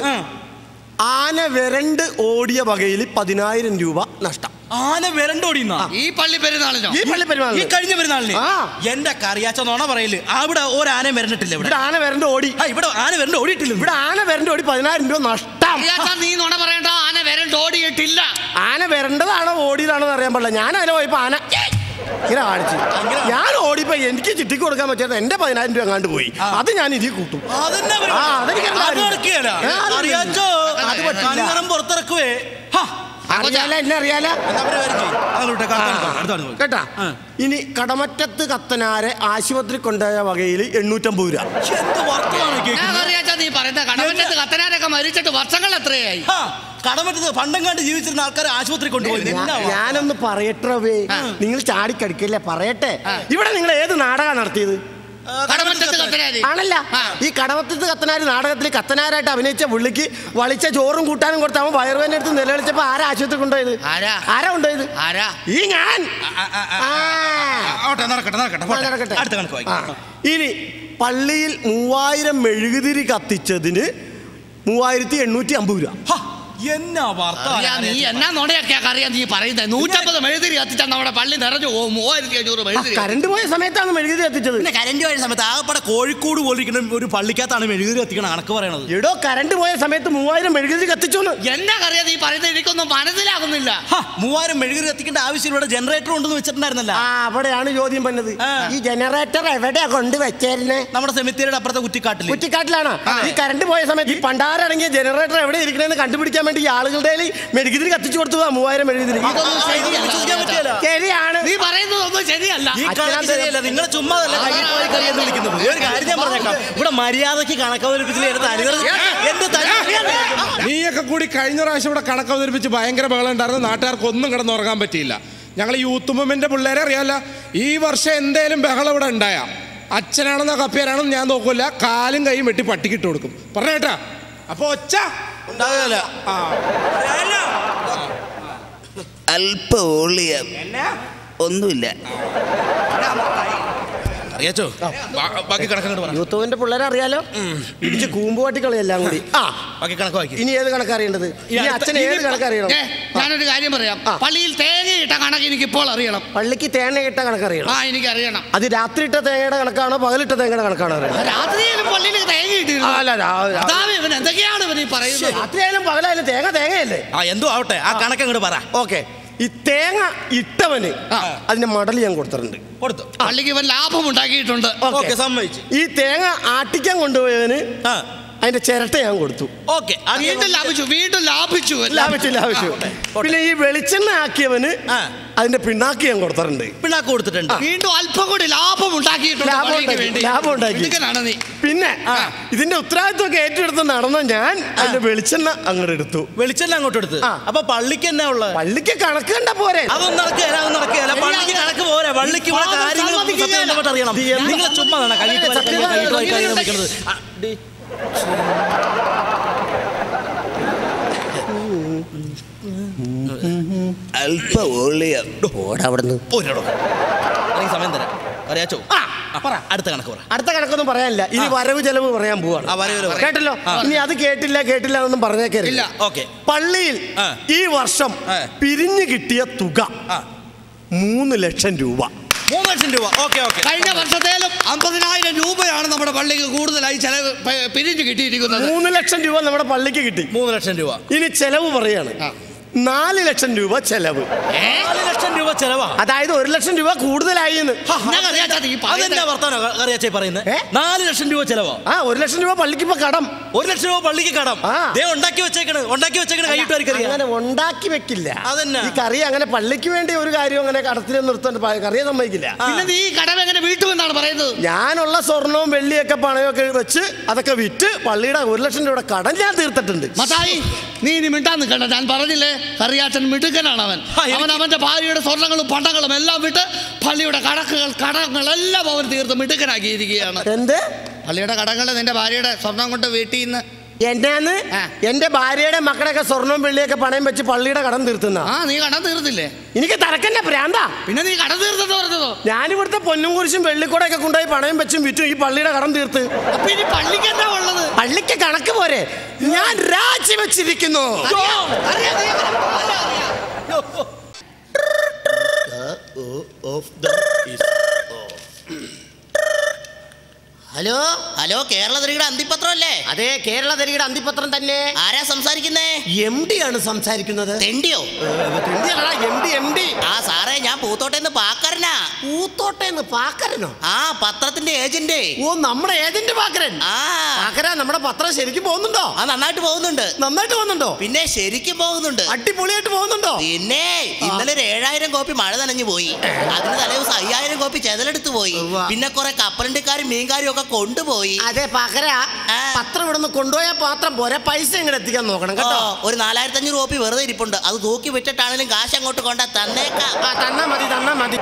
ആന വിരണ്ട് ഓടിയ വകയിൽ പതിനായിരം രൂപ നഷ്ടം ആന വിരണ്ടോടിയുന്ന ഈ പള്ളി പെരുന്നാളിനോ ഈ പള്ളി പെരുന്നാളിന്. ഈ കഴിഞ്ഞ പെരുന്നാളിന് ആ. എന്റെ കറിയാച്ച നോണ പറയല് അവിടെ ഒരാന വരണ്ടിട്ടില്ല ഇവിടെ ഇവിടെ ആന വരണ്ട് ഓടി ആ, ഇവിടെ ആന വരണ്ട് ഓടിയിട്ടില്ല ഇവിടെ ആന വരണ്ട് ഓടി പതിനായിരം രൂപ നഷ്ടം അറിയാത്ത നീ നുണ പറയണ്ട ആന വരണ്ട് ഓടിയിട്ടില്ല ആന വരണ്ടതാണോ ഓടിയതാണോ എന്ന് അറിയാൻ പാടില്ല ഞാൻ അതിനെ പോയപ്പോ ആന ഇങ്ങനെ കാണിച്ചു ഞാൻ ഓടിപ്പോ എനിക്ക് ചിട്ടിക്ക് കൊടുക്കാൻ പറ്റാത്ത എന്റെ പതിനായിരം രൂപ അങ്ങാണ്ട് പോയി അത് ഞാൻ ഇതിൽ കൂട്ടും അതെന്നാ ആ, അതെനിക്കറിയാം. അത് നടക്കുകയില്ല. ഏ, അത് അറിയാച്ചോ അത് പറ്റില്ല. കണിനിറം പുറത്തിറക്കുവേ ഹാ. അറിയാല എന്നെ അറിയാല എന്നാ പിന്നെ കാര്യം ചെയ്യ്. അങ്ങോട്ട് വിട്ടേക്ക്, അടുത്ത കണക്ക് വാ, അടുത്ത കണക്ക് വാ. കേട്ടാ ഇനി കടമറ്റത്ത് കത്തനാരെ ആശുപത്രി കൊണ്ടുപോയ വകയിൽ എണ്ണൂറ്റമ്പത് രൂപ എന്ത് വർത്തമാനം ഈ ഞാൻ കേൾക്കുന്നത്? അറിയാച്ച നീ പറയുന്ന കടവറ്റത്ത് കത്തനാരൊക്കെ മരിച്ചിട്ട് വർഷങ്ങൾ എത്രയായി ഹാ, കടമറ്റത്ത് പണ്ടം കണ്ട് ജീവിച്ചിരുന്ന ആൾക്കാരെ ആശുപത്രി കൊണ്ടുപോയി ഞാ- എന്നാ വാ? ഞാനൊന്ന് പറയട്ടേ നിങ്ങൾ ചാടിക്കടിക്കല്ലേ പറയട്ടെ ഇവിടെ നിങ്ങൾ ഏത് നാടകം നടത്തിയത് കടമറ്റത്ത് കത്തനാര് ആണല്ല ഈ കടമറ്റത്ത് കത്തനാര് നാടകത്തിൽ കത്തനാരായിട്ട് അഭിനയിച്ച പുള്ളിക്ക് വളിച്ച ചോറും കൂട്ടാനും കൊടുത്ത് അവൻ വയറുവേന എടുത്ത് നിലവിളിച്ചപ്പോ ആരാ ആശുപത്രി കൊണ്ടുപോയത് ആരാ ആരാ കൊണ്ടുപോയത് ആരാ ഈ ഞാൻ ആവട്ടെ, നടക്കട്ടെ നടക്കട്ടെ പോട്ടെ. നടക്കട്ടെ. അടുത്ത കണക്ക് വായിക്കും ആ. ഇനി പള്ളിയിൽ മൂവായിരം മെഴുകുതിരി കത്തിച്ചതിന് മൂവായിരത്തി എണ്ണൂറ്റി അമ്പത് രൂപ ഹാ, എന്നാ അറിയാ, നീ വർത്തമാനം എന്നാ നുണയൊക്കെയാ അറിയാം നീ പറയുന്നത് നൂറ്റമ്പത് മെഴുതിരി കത്തിച്ചാൽ നമ്മുടെ പള്ളി നിറഞ്ഞു പോകും മൂവായിരത്തി അഞ്ഞൂറ് മെഴുതിരി കറണ്ട് പോയ സമയത്താണ് മെഴുകുതിരി കത്തിച്ചത് പിന്നെ കരണ്ട് പോയ സമയത്ത് ആകപ്പാടെ കോഴിക്കോട് പോലിരിക്കുന്ന ഒരു പള്ളിക്കകത്താണ് മെഴുകുതിരി കത്തിക്കണ കണക്ക് പറയണത് എടോ കറണ്ട് പോയ സമയത്ത് മൂവായിരം മെഴുകുതിരി കത്തിച്ചു എന്നാ അറിയാം നീ പറയുന്നത് എനിക്കൊന്നും മനസ്സിലാകുന്നില്ല ഹാ, മൂവായിരം മെഴുകുതിരി കത്തിക്കേണ്ട ആവശ്യം ഇവിടെ ജനറേറ്റർ ഉണ്ടെന്ന് വെച്ചിട്ടുണ്ടായിരുന്നല്ല ആ അവിടെയാണ് ചോദ്യം പറഞ്ഞത് ഈ ജനറേറ്റർ എവിടെയാ കൊണ്ട് വെച്ചേരുന്നേ നമ്മുടെ സെമിത്തേരിയുടെ അപ്പുറത്തെ കുറ്റിക്കാട്ടിൽ കുറ്റിക്കാട്ടിലാണ് ഈ കറണ്ട് പോയ സമയത്ത് ഈ പണ്ടാരടങ്ങിയ ജനറേറ്റർ എവിടെ ഇരിക്കണേന്ന് കണ്ടുപിടിക്കാൻ വേണ്ടി ഈ ആളുകളുടെ കയ്യിൽ മെഴുകുതിരി കത്തിച്ചു കൊടുത്തതാ മൂവായിരം മെഴുകുതിരി ഇതൊന്നും ശരിയല്ല. വിശ്വസിക്കാൻ പറ്റില്ല ശരിയാണ് നീ പറയുന്നതൊന്നും ശരിയല്ല ഈ കണക്ക് ശരിയല്ല നിങ്ങൾ ചുമ്മാ അല്ല കൈപ്പോയി കറിയെന്ന് വിളിക്കുന്നത് ഒരു കാര്യം ഞാൻ പറഞ്ഞേക്കാം ഇവിടെ മര്യാദയ്ക്ക് കണക്കവതരിപ്പിച്ചില്ല എന്റെ തനി എന്റെ തനി നീയൊക്കെ കൂടി കഴിഞ്ഞ പ്രാവശ്യം ഇവിടെ കണക്ക് അവതരിപ്പിച്ച് ഭയങ്കര ബഹളം ഉണ്ടായിരുന്നു നാട്ടുകാർക്ക് ഒന്നും കിടന്നുറങ്ങാൻ പറ്റിയില്ല ഞങ്ങൾ യൂത്ത് മൂവ്മെന്റ് പിള്ളേരെ അറിയാല്ല ഈ വർഷം എന്തേലും ബഹളം ഇവിടെ ഉണ്ടായ അച്ഛനാണെന്നോ കപ്പിയാരാണെന്ന് ഞാൻ നോക്കൂല കാലും കൈയും വെട്ടി പട്ടിക്കിട്ട് കൊടുക്കും പറഞ്ഞേട്ടാ അപ്പൊ ഒച്ച ഉണ്ടാകുകയല്ല ആ അല്പ ഓളിയം ഒന്നുമില്ല അറിയാച്ചോ ബാ- ബാക്കി കണക്കങ്ങോട്ട് പറ യൂത്ത് മൂവ്മെന്റ് പിള്ളേരെ അറിയാലോ ഇടിച്ച് കൂമ്പുവാട്ടി കളയെല്ലാം കൂടി ആ ബാക്കി കണക്ക് വായിക്കും ഇനി ഏത് കണക്ക് അറിയേണ്ടത് ഇനി അച്ഛൻ ഏത് കണക്ക് അറിയണം ഏ, ഞാനൊരു കാര്യം പറയാം പള്ളിയിൽ തേങ്ങയിട്ട കണക്ക് എനിക്ക് ഇപ്പോൾ അറിയണം പള്ളിക്ക് തേങ്ങ ഇട്ട കണക്ക് അറിയണം ആ എനിക്ക് അറിയണം അത് രാത്രി ഇട്ട തേങ്ങയുടെ കണക്കാണോ പകലിട്ട തേങ്ങയുടെ കണക്കാണോ അറിയണം രാത്രിയിലും പള്ളിയിൽ തേങ്ങ ആ, ഇട്ടിരുന്നു അല്ല, രാ- രാ- അതാണ് ഇവൻ എന്തൊക്കെയാണ് ഇവൻ ഈ പറയുന്നത് രാത്രിയായാലും പകലായാലും തേങ്ങ തേങ്ങയല്ലേ ആ എന്തോ ആവട്ടെ ആ കണക്കങ്ങോട്ട് പറ ഓക്കെ ഈ തേങ്ങ ഇട്ടവന് അതിന്റെ മടൽ ഞാൻ കൊടുത്തിട്ടുണ്ട് കൊടുത്തു പള്ളിക്ക് ഇവൻ ലാഭം ഉണ്ടാക്കിയിട്ടുണ്ട് ഓക്കെ സമ്മതിച്ചു ഈ തേങ്ങ ആട്ടിക്കാൻ കൊണ്ടുപോയവന് ആ അതിന്റെ ചിരട്ട ഞാൻ കൊടുത്തു ഓക്കെ വീണ്ടും ലാഭിച്ചു വീണ്ടും ലാഭിച്ചു ലാഭിച്ചു ലാഭിച്ചു പിന്നെ ഈ വെളിച്ചെണ്ണ ആക്കിയവന് അതിന്റെ പിണ്ണാക്ക് ഞാൻ കൊടുത്തിട്ടുണ്ട് പിണ്ണാക്ക് കൊടുത്തിട്ടുണ്ട് വീണ്ടും അല്പം കൂടി ലാഭം ഉണ്ടാക്കിയിട്ടുണ്ട് ലാഭം പള്ളിക്ക് ഉണ്ടാക്കി, വേണ്ടി ലാഭം ഉണ്ടാക്കി. മിടുക്കനാണ് നീ പിന്നെ ഇതിന്റെ ഉത്തരവാദിത്വമൊക്കെ ഏറ്റെടുത്ത് നടന്ന ഞാൻ അതിന്റെ വെളിച്ചെണ്ണ അങ്ങോട്ട് എടുത്തു വെളിച്ചെണ്ണ അങ്ങോട്ട് എടുത്ത് അപ്പൊ പള്ളിക്ക് എന്നാ ഉള്ളത് പള്ളിക്ക് കണക്ക് കണ്ട പോരെ അതൊന്നും നടക്കുകയില്ല അതൊന്നും നടക്കുകയില്ല പള്ളിക്ക് കണക്ക് പോരാ പള്ളിക്ക് ഇവിടെ ഫാദർ കാര്യങ്ങൾ സമ്മതിക്കുകയില്ല. സത്യം ഇടപെട്ട് അറിയണം ഇത് എന്ത് നിങ്ങൾ ചുമ്മാ നടണം കൈയിട്ട് വാരി കൈയിട്ട് കൈയിട്ട് വാരി കൈയിട്ട് നിൽക്കുന്നത് ആ, ഡി. അല്പ ഓളിയം ഓടാ അവിടുന്ന് പോരെടോ. എനിക്ക് സമയം തരാം അറിയാച്ചോ പറ അടുത്ത കണക്ക് പറ അടുത്ത കണക്കൊന്നും പറയാനില്ല ഇനി വരവ് ചെലവ് പറയാൻ പോവാണ് വരവ് ചെലവ്. കേട്ടല്ലോ ആ. ഇനി അത് കേട്ടില്ല കേട്ടില്ല എന്നൊന്നും പറഞ്ഞേക്കരുത് ഇല്ല ഓക്കെ പള്ളിയിൽ ഈ വർഷം പിരിഞ്ഞു കിട്ടിയ തുക മൂന്ന് ലക്ഷം രൂപ മൂന്ന് ലക്ഷം രൂപ ഓക്കെ ഓക്കെ കഴിഞ്ഞ വർഷത്തേലും അമ്പതിനായിരം രൂപയാണ് നമ്മുടെ പള്ളിക്ക് കൂടുതലായി ചെലവ് പ- പിരിഞ്ഞു കിട്ടിയിരിക്കുന്നത് മൂന്ന് ലക്ഷം രൂപ നമ്മുടെ പള്ളിക്ക് കിട്ടി മൂന്ന് ലക്ഷം രൂപ ഇനി ചെലവ് പറയാണ് നാല് ലക്ഷം രൂപ ചെലവ് നാല് ലക്ഷം രൂപ ചെലവാ അതായത് ഒരു ലക്ഷം രൂപ കൂടുതലായി എന്ന് അതെന്നാ വർത്താനോ അറിയാച്ചേ പറയുന്നത് നാല് ലക്ഷം രൂപ ചെലവാ ആ ഒരു ലക്ഷം രൂപ പള്ളിക്ക് ഇപ്പൊ കടം ഒരു ലക്ഷം രൂപ പള്ളിക്ക് കടം ദേ ഉണ്ടാക്കി വെച്ചേക്കണ് ഉണ്ടാക്കി വെച്ചേക്കണ് കൈയിട്ട് അങ്ങനെ ഉണ്ടാക്കി വെക്കില്ല അതെന്നാ? ഈ കറി അങ്ങനെ പള്ളിക്ക് വേണ്ടി ഒരു കാര്യം അങ്ങനെ കടത്തിൽ നിർത്താൻ പ- കറിയെ സമ്മതിക്കില്ല പിന്നെ നീ കടം എങ്ങനെ വീട്ടുമെന്നാണ് പറയുന്നത് ഞാനുള്ള സ്വർണവും വെള്ളിയൊക്കെ പണയൊക്കെ വെച്ച് അതൊക്കെ വിറ്റ് പള്ളിയുടെ ഒരു ലക്ഷം രൂപയുടെ കടം ഞാൻ തീർത്തിട്ടുണ്ട് മത്തായി നീ ഇനി മിണ്ടാൻ നിൽക്കണ്ട ഞാൻ പറഞ്ഞില്ലേ കറിയാച്ചൻ മിടുക്കനാണ് അവൻ അവൻ അവന്റെ ഭാര്യയുടെ സ്വർണ്ണങ്ങളും പണ്ടങ്ങളും എല്ലാം വിട്ട് പള്ളിയുടെ കടക്കുകൾ കടങ്ങളെല്ലാം അവൻ തീർത്ത് മിടുക്കനാക്കിയിരിക്കുകയാണ് എന്ത് പള്ളിയുടെ കടങ്ങൾ നിന്റെ ഭാര്യയുടെ സ്വർണം കൊണ്ട് വീട്ടിൽ നിന്ന് എന്നാന്ന് എന്റെ ഭാര്യയുടെ മക്കളൊക്കെ സ്വർണവും വെള്ളിയൊക്കെ പണയം വെച്ച് പള്ളിയുടെ കടം തീർത്തുന്ന ആ നീ കടം തീർത്തില്ലേ എനിക്ക് തറക്കന്നെ ഭ്രാന്താ പിന്നെ നീ കടം തീർത്തെന്ന് പറഞ്ഞതോ ഞാനിവിടുത്തെ പൊന്നും കുരിശും വെള്ളിക്കൂടെയൊക്കെ കൊണ്ടുപോയി പണയം വെച്ചും വിറ്റും ഈ പള്ളിയുടെ കടം തീർത്ത് അപ്പൊ ഇനി പള്ളിക്ക് എന്താ ഉള്ളത് പള്ളിക്ക് കണക്ക് പോരെ ഞാൻ രാജി വെച്ചിരിക്കുന്നു ഹലോ ഹലോ കേരള തരികയുടെ അന്തിപത്രം അല്ലേ അതെ കേരള തരികയുടെ അന്തിപത്രം തന്നെ ആരാ സംസാരിക്കുന്നേ എം ഡി ആണ് സംസാരിക്കുന്നത് തെണ്ടിയോ എം ഡി എം ഡി ആ സാറേ ഞാൻ പൂത്തോട്ടേന്ന് പാക്കരനാ പൂത്തോട്ടേന്ന് പാക്കരനോ ആ പത്രത്തിന്റെ ഏജന്റ് ഓ നമ്മുടെ ഏജന്റ് പാക്കരൻ ആ പാക്കര നമ്മുടെ പത്രം ശരിക്കും പോകുന്നുണ്ടോ ആ നന്നായിട്ട് പോകുന്നുണ്ട് നന്നായിട്ട് പോകുന്നുണ്ടോ പിന്നെ ശരിക്കും പോകുന്നുണ്ട് അടിപൊളിയായിട്ട് പോകുന്നുണ്ടോ പിന്നെ ഇന്നലെ ഒരു ഏഴായിരം കോപ്പി മഴ നനഞ്ഞു പോയി അതിന് തലേ ദിവസം അയ്യായിരം കോപ്പി ചെതലെടുത്ത് പോയി പിന്നെ കുറെ കപ്പലണ്ടിക്കാരും മീൻകാരും ഒക്കെ കൊണ്ടുപോയി അതെ പകര പത്രം ഇവിടുന്ന് കൊണ്ടുപോയ പാത്രം പോരെ പൈസ ഇങ്ങോട്ട് എത്തിക്കാൻ നോക്കണം കേട്ടോ ഓ, ഒരു നാലായിരത്തി അഞ്ഞൂറ് കോപ്പി വെറുതെ ഇരിപ്പുണ്ട് അത് തൂക്കി വിട്ടിട്ടാണെങ്കിലും കാശ് അങ്ങോട്ട് കൊണ്ട തന്നേക്കാം ആ തന്നാ മതി തന്നാ മതി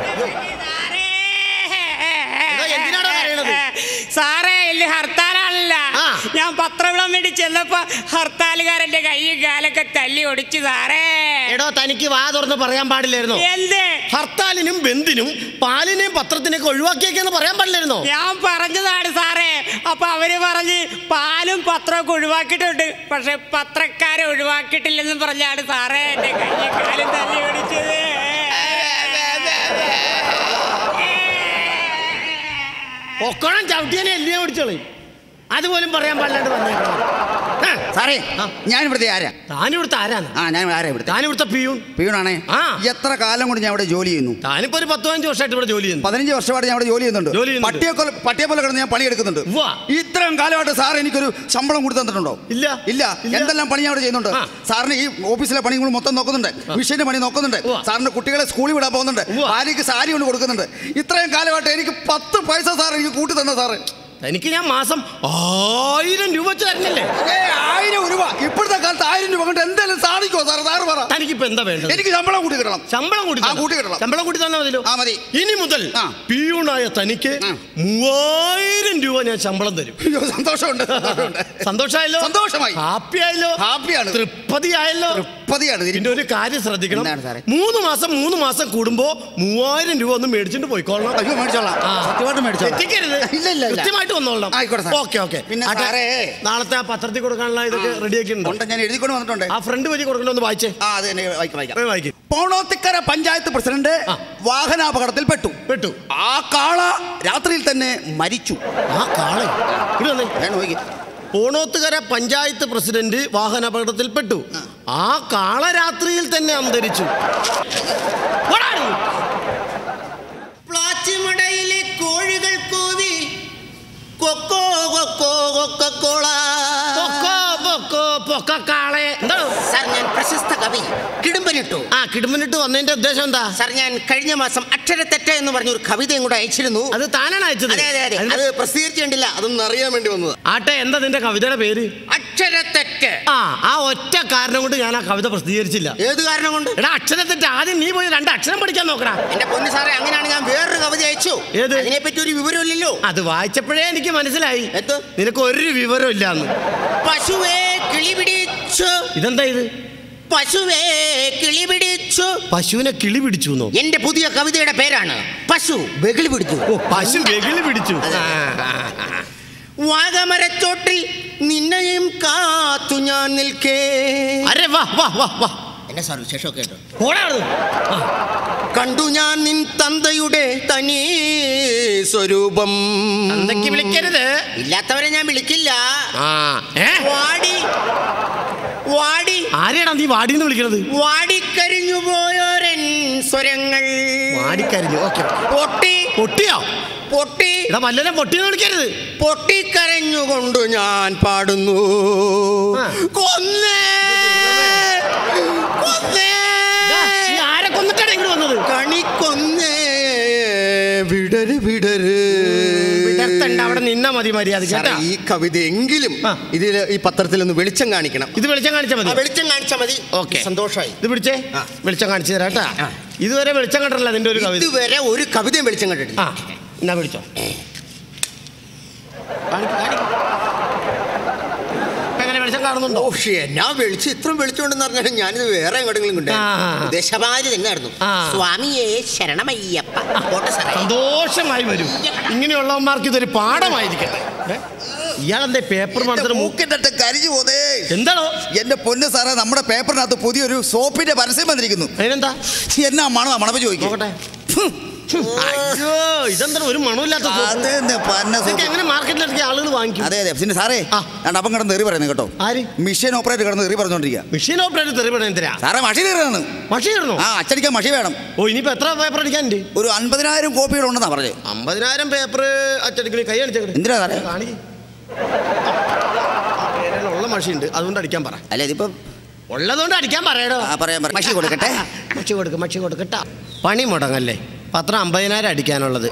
എന്തിനാണോ കരയണത് സാറേ ഇല്ല ഹർത്താലാണല്ല ഞാൻ പത്രവിളം വേണ്ടി ചെന്നപ്പോ ഹർത്താലുകാരന്റെ കൈയും കാലൊക്കെ തല്ലി ഒടിച്ചു സാറേ എടോ തനിക്ക് വാ തുറന്ന് പറയാൻ പാടില്ലായിരുന്നോ എന്ത് ഹർത്താലിനും ബന്ദിനും പാലിനെയും പത്രത്തിനൊക്കെ ഒഴിവാക്കിയേക്കെന്ന് പറയാൻ പാടില്ലായിരുന്നോ ഞാൻ പറഞ്ഞതാണ് സാറേ അപ്പൊ അവര് പറഞ്ഞ് പാലും പത്രമൊക്കെ ഒഴിവാക്കിയിട്ടുണ്ട് പക്ഷെ പത്രക്കാരെ ഒഴിവാക്കിയിട്ടില്ലെന്ന് പറഞ്ഞാണ് സാറേ എന്റെ കൈയും കാലും തല്ലി ഒടിച്ചത് പൊക്കോളം ചവിട്ടിയനെ എല്ലിയെ ഓടിച്ചോളി അതുപോലും പറയാൻ പാടില്ലാണ്ട് വന്നേക്കണം സാറേ ഞാൻ ഇവിടുത്തെ ആരാ താനിവിടുത്തെ ആരാണ് ആ ഞാൻ ആരാ ഇവിടുത്തെ താനിവിടുത്തെ പിയൂൺ പിയൂണാണേ എത്ര കാലം കൊണ്ട് ഞാൻ ഇവിടെ ജോലി ചെയ്യുന്നു താനിപ്പോ ഒരു പത്ത് പതിനഞ്ച് വർഷമായിട്ട് ഇവിടെ ജോലി ചെയ്യുന്നു പതിനഞ്ച് വർഷമായിട്ട് ഞാൻ ഇവിടെ ജോലി ചെയ്യുന്നുണ്ട് ജോലി ചെയ്യുന്നുണ്ട്. പട്ടിയെ കൊല- പട്ടിയെ പോലെ കിടന്ന് ഞാൻ പണിയെടുക്കുന്നുണ്ട് ഇത്രയും കാലമായിട്ട് സാർ എനിക്കൊരു ശമ്പളം കൊടുത്തു തന്നിട്ടുണ്ടോ ഇല്ല ഇല്ല എന്തെല്ലാം പണി ഞാൻ ഇവിടെ ചെയ്യുന്നുണ്ട് സാറിന് ഈ ഓഫീസിലെ പണികൾ മൊത്തം നോക്കുന്നുണ്ട് മിഷീന്റെ പണി നോക്കുന്നുണ്ട് സാറിന്റെ കുട്ടികളെ സ്കൂളിൽ വിടാൻ പോകുന്നുണ്ട് ഭാര്യയ്ക്ക് സാരി കൊണ്ട് കൊടുക്കുന്നുണ്ട് ഇത്രയും കാലമായിട്ട് എനിക്ക് പത്ത് പൈസ സാർ എനിക്ക് കൂട്ടി തന്ന സാറ് എനിക്ക് ഞാൻ മാസം ആയിരം രൂപ വെച്ച് തരുന്നില്ലേ ഏയ്, ആയിരം രൂപ ഇപ്പോഴത്തെ കാലത്ത് ആയിരം രൂപ കൊണ്ട് എന്തെങ്കിലും സാധിക്കുമോ സാർ സാറ് പറ തനിക്കിപ്പോ എന്താ വേണ്ടത് എനിക്ക് ശമ്പളം കൂട്ടി കിട്ടണം ശമ്പളം കൂടി ആ, തരണം. കൂട്ടി കിട്ടണം. ശമ്പളം കൂട്ടി തന്നാ മതിയല്ലോ ആ മതി ഇനി മുതൽ പിയൂണായ തനിക്ക് മൂവായിരം രൂപ ഞാൻ ശമ്പളം തരും അയ്യോ, സന്തോഷമുണ്ട് സന്തോഷമുണ്ട്. സന്തോഷമായല്ലോ സന്തോഷമായി ഹാപ്പി ആയല്ലോ ഹാപ്പിയാണ് തൃപ്തിയായല്ലോ തൃപ്തിയാണ് ഇതിന്റെ ഒരു കാര്യം ശ്രദ്ധിക്കണം എന്താണ് സാറേ? മൂന്ന് മാസം മൂന്ന് മാസം കൂടുമ്പോ മൂവായിരം രൂപ ഒന്ന് മേടിച്ചിട്ട് പോയിക്കോളണം അയ്യോ മേടിച്ചോളാം ആ. സത്യമായിട്ട് മേടിച്ചോളാം തെറ്റിക്കരുത് ഇല്ല ഇല്ല ഇല്ല കൃത്യമായിട്ട് വന്നോളാം ആയിക്കോട്ടെ സാർ. ഓക്കെ ഓക്കെ പിന്നെ ആട്ടെ, സാറേ നാളത്തെ ആ പത്രത്തിൽ കൊടുക്കാനുള്ള ഇതൊക്കെ റെഡിയാക്കിയിട്ടുണ്ടോ ഉണ്ട് ഞാൻ എഴുതിക്കൊണ്ട് വന്നിട്ടുണ്ട് ആ ഫ്രണ്ട് വഴി കൊടുക്കണ്ട ഒന്ന് വായിച്ചേ ആ അത് തന്നെ വായിക്കാം വായിക്കാം വേഗം വായിക്ക് പോണോത്തിക്കര പഞ്ചായത്ത് പ്രസിഡന്റ് വാഹനാപകടത്തിൽ പെട്ടു പെട്ടു ആ കാള രാത്രിയിൽ തന്നെ മരിച്ചു ആ കാളെ ഇവിടെ വന്നേ. വേണം നോക്കി പൂണോത്തുകര പഞ്ചായത്ത് പ്രസിഡന്റ് വാഹനാപകടത്തിൽപ്പെട്ടു ആ കാള രാത്രിയിൽ തന്നെ അന്തരിച്ചു ഓടാടി. പ്ലാച്ചിമടയിലെ കോഴികൾ കൂവി കൊക്കോ കൊക്കോ കൊക്കോള പൊക്കോ, പൊക്കോ, പൊക്ക കാളെ എന്താണ് സാർ ഞാൻ പ്രശസ്ത കവി കിടുമ്പനിട്ടു ആ കിടുമ്പനിട്ട് വന്നതിന്റെ ഉദ്ദേശം എന്താ സാർ ഞാൻ കഴിഞ്ഞ മാസം അക്ഷരത്തെറ്റ എന്ന് പറഞ്ഞ ഒരു കവിതയും കൂടെ അയച്ചിരുന്നു അത് താനാണ് അയച്ചത് അതെ അതെ അതെ അത് പ്രസിദ്ധീകരിച്ചിട്ടില്ല അതൊന്നും അറിയാൻ വേണ്ടി വന്നത് ആട്ടെ എന്താ നിന്റെ കവിതയുടെ പേര് അക്ഷരത്തെറ്റ് ആ ആ ഒറ്റ കാരണം കൊണ്ട് ഞാൻ ആ കവിത പ്രസിദ്ധീകരിച്ചില്ല ഏത് കാരണം കൊണ്ട് എടാ അക്ഷരത്തെറ്റ് ആദ്യം നീ പോയി രണ്ട് അക്ഷരം പഠിക്കാൻ നോക്കടാ എന്റെ പൊന്നു സാറേ അങ്ങനെയാണ് ഞാൻ വേറൊരു കവിത അയച്ചു ഏത്? അതിനെപ്പറ്റി ഒരു വിവരമില്ലല്ലോ അത് വായിച്ചപ്പോഴേ എനിക്ക് മനസ്സിലായി നിനക്ക് ഒരു വിവരം ഇല്ലാന്ന് പശുവേ കിളി പിടിച്ചു ഇതെന്താ ഇത് പശുവേ കിളി പിടിച്ചു പിടിച്ചു പശുവിനെ കിളി പിടിച്ചു എന്നോ എന്റെ പുതിയ കവിതയുടെ പേരാണ് പശു വെകിളി പിടിച്ചു പശു വെകിളി പിടിച്ചു വാഗമരച്ചോട്ടിൽ നിന്നെയും കാത്തു ഞാൻ നിൽക്കേ അരെ വാ വാ വാ വാ എന്നെ സാർ വിശേഷമൊക്കെ കേട്ടോ ഓടാണ് കണ്ടു ഞാൻ നിൻ തന്തയുടെ തനി സ്വരൂപം തന്തയ്ക്ക് വിളിക്കരുത് ഇല്ലാത്തവരെ ഞാൻ വിളിക്കില്ല ആ ഏ വാടി വാടി ആരെയാണോ നീ വാടിന്ന് വിളിക്കണത് വാടിക്കരിഞ്ഞു പോയോരൻ സ്വരങ്ങൾ വാടിക്കരിഞ്ഞു ഓക്കെ പൊട്ടി പൊട്ടിയോ പൊട്ടി എടാ മല്ലനെ പൊട്ടിന്ന് വിളിക്കരുത് പൊട്ടിക്കരഞ്ഞുകൊണ്ട് ഞാൻ പാടുന്നു കൊന്നേ കൊന്നേ നീ ആരെ കൊന്നിട്ടാണ് ഇങ്ങോട്ട് വന്നത് കണി കൊന്നേ വിടര് വിടര് വിടർത്തണ്ട അവിടെ നിന്നാ മതി മര്യാദ സാറേ, ഈ കവിത എങ്കിലും ഇതിൽ ഈ പത്രത്തിൽ ഒന്ന് വെളിച്ചം കാണിക്കണം ഇത് വെളിച്ചം കാണിച്ചാൽ മതി ആ, വെളിച്ചം കാണിച്ചാൽ മതി ഓക്കെ സന്തോഷമായി ഇത് പിടിച്ചേ വെളിച്ചം കാണിച്ചു തരാം കേട്ടാ ഇതുവരെ വെളിച്ചം കണ്ടല്ല അതിന്റെ ഒരു കവിത ഇതുവരെ ഒരു കവിതയും വെളിച്ചം കണ്ടിട്ടില്ല ആ എന്നാ പിടിച്ചോ എങ്ങനെ വെളിച്ചം കാണുന്നുണ്ടോ ഓ ഷേ ഞാൻ വെളിച്ചം ഇത്രയും വെളിച്ചമുണ്ടെന്ന് പറഞ്ഞാൽ ഞാനിത് വേറെ എങ്ങോട്ടെങ്കിലും കൊണ്ടേ ആ, ആ, ആ. ദേശപാതി തന്നെയായിരുന്നു ആ. സ്വാമിയെ ശരണമയ്യപ്പ പോട്ടെ സാറേ സന്തോഷമായി വരും ഇങ്ങനെയുള്ളവന്മാർക്ക് ഇതൊരു പാഠമായിരിക്കട്ടെ ഏ? ഇയാളെന്തേ പേപ്പർ മാത്രം മൂക്കിന്റെ കരിഞ്ഞു പോതേ എന്താണോ എന്റെ പൊന്ന് സാറേ നമ്മുടെ പേപ്പറിനകത്ത് പുതിയൊരു സോപ്പിന്റെ പരസ്യം വന്നിരിക്കുന്നു അതിനെന്താ എന്നാ മണമാ മണപ്പ് ചോദിക്കും നോക്കട്ടെ അയ്യോ ഇതെന്താ ഒരു മണമില്ലാത്ത soap? അതെന്നെ പന്ന soap. ഇതൊക്കെ എങ്ങനെ മാർക്കറ്റിലിറക്കിയ ആളുകൾ വാങ്ങിക്കും അതെ അതെ പിന്നെ സാറേ ഞാൻ അപ്പം കിടന്ന് എറി പറയുന്നത് കേട്ടോ ആര് മിഷൻ ഓപ്പറേറ്റർ കിടന്ന് എറി പറഞ്ഞോണ്ടിരിക്കുക മെഷീൻ ഓപ്പറേറ്റർ തെറിപണ എന്തിനാ സാറേ മഷി തീർന്നു മഷി തീർന്നോ ആ അച്ചടിക്കാൻ മഷി വേണം ഓ ഇനിയിപ്പോ എത്ര പേപ്പർ അടിക്കാനുണ്ട് ഒരു അൻപതിനായിരം കോപ്പികൾ ഉണ്ടെന്നാ പറഞ്ഞത് അമ്പതിനായിരം പേപ്പർ അച്ചടിക്കല് കൈ അടിച്ചേക്കട്ടെ എന്തിനാ സാറേ കാണിക്ക് ഉള്ള മഷിയുണ്ട് അതുകൊണ്ട് അടിക്കാൻ പറ അല്ല ഇതിപ്പോ ഉള്ളതുകൊണ്ട് അടിക്കാൻ പറയടോ ആ, പറയാം, പറയാം. മഷി കൊടുക്കട്ടെ? മഷി കൊടുക്ക് മഷി കൊടുക്കട്ടാ പണി മുടങ്ങല്ലേ പത്രം അമ്പതിനായിരം അടിക്കാനുള്ളത്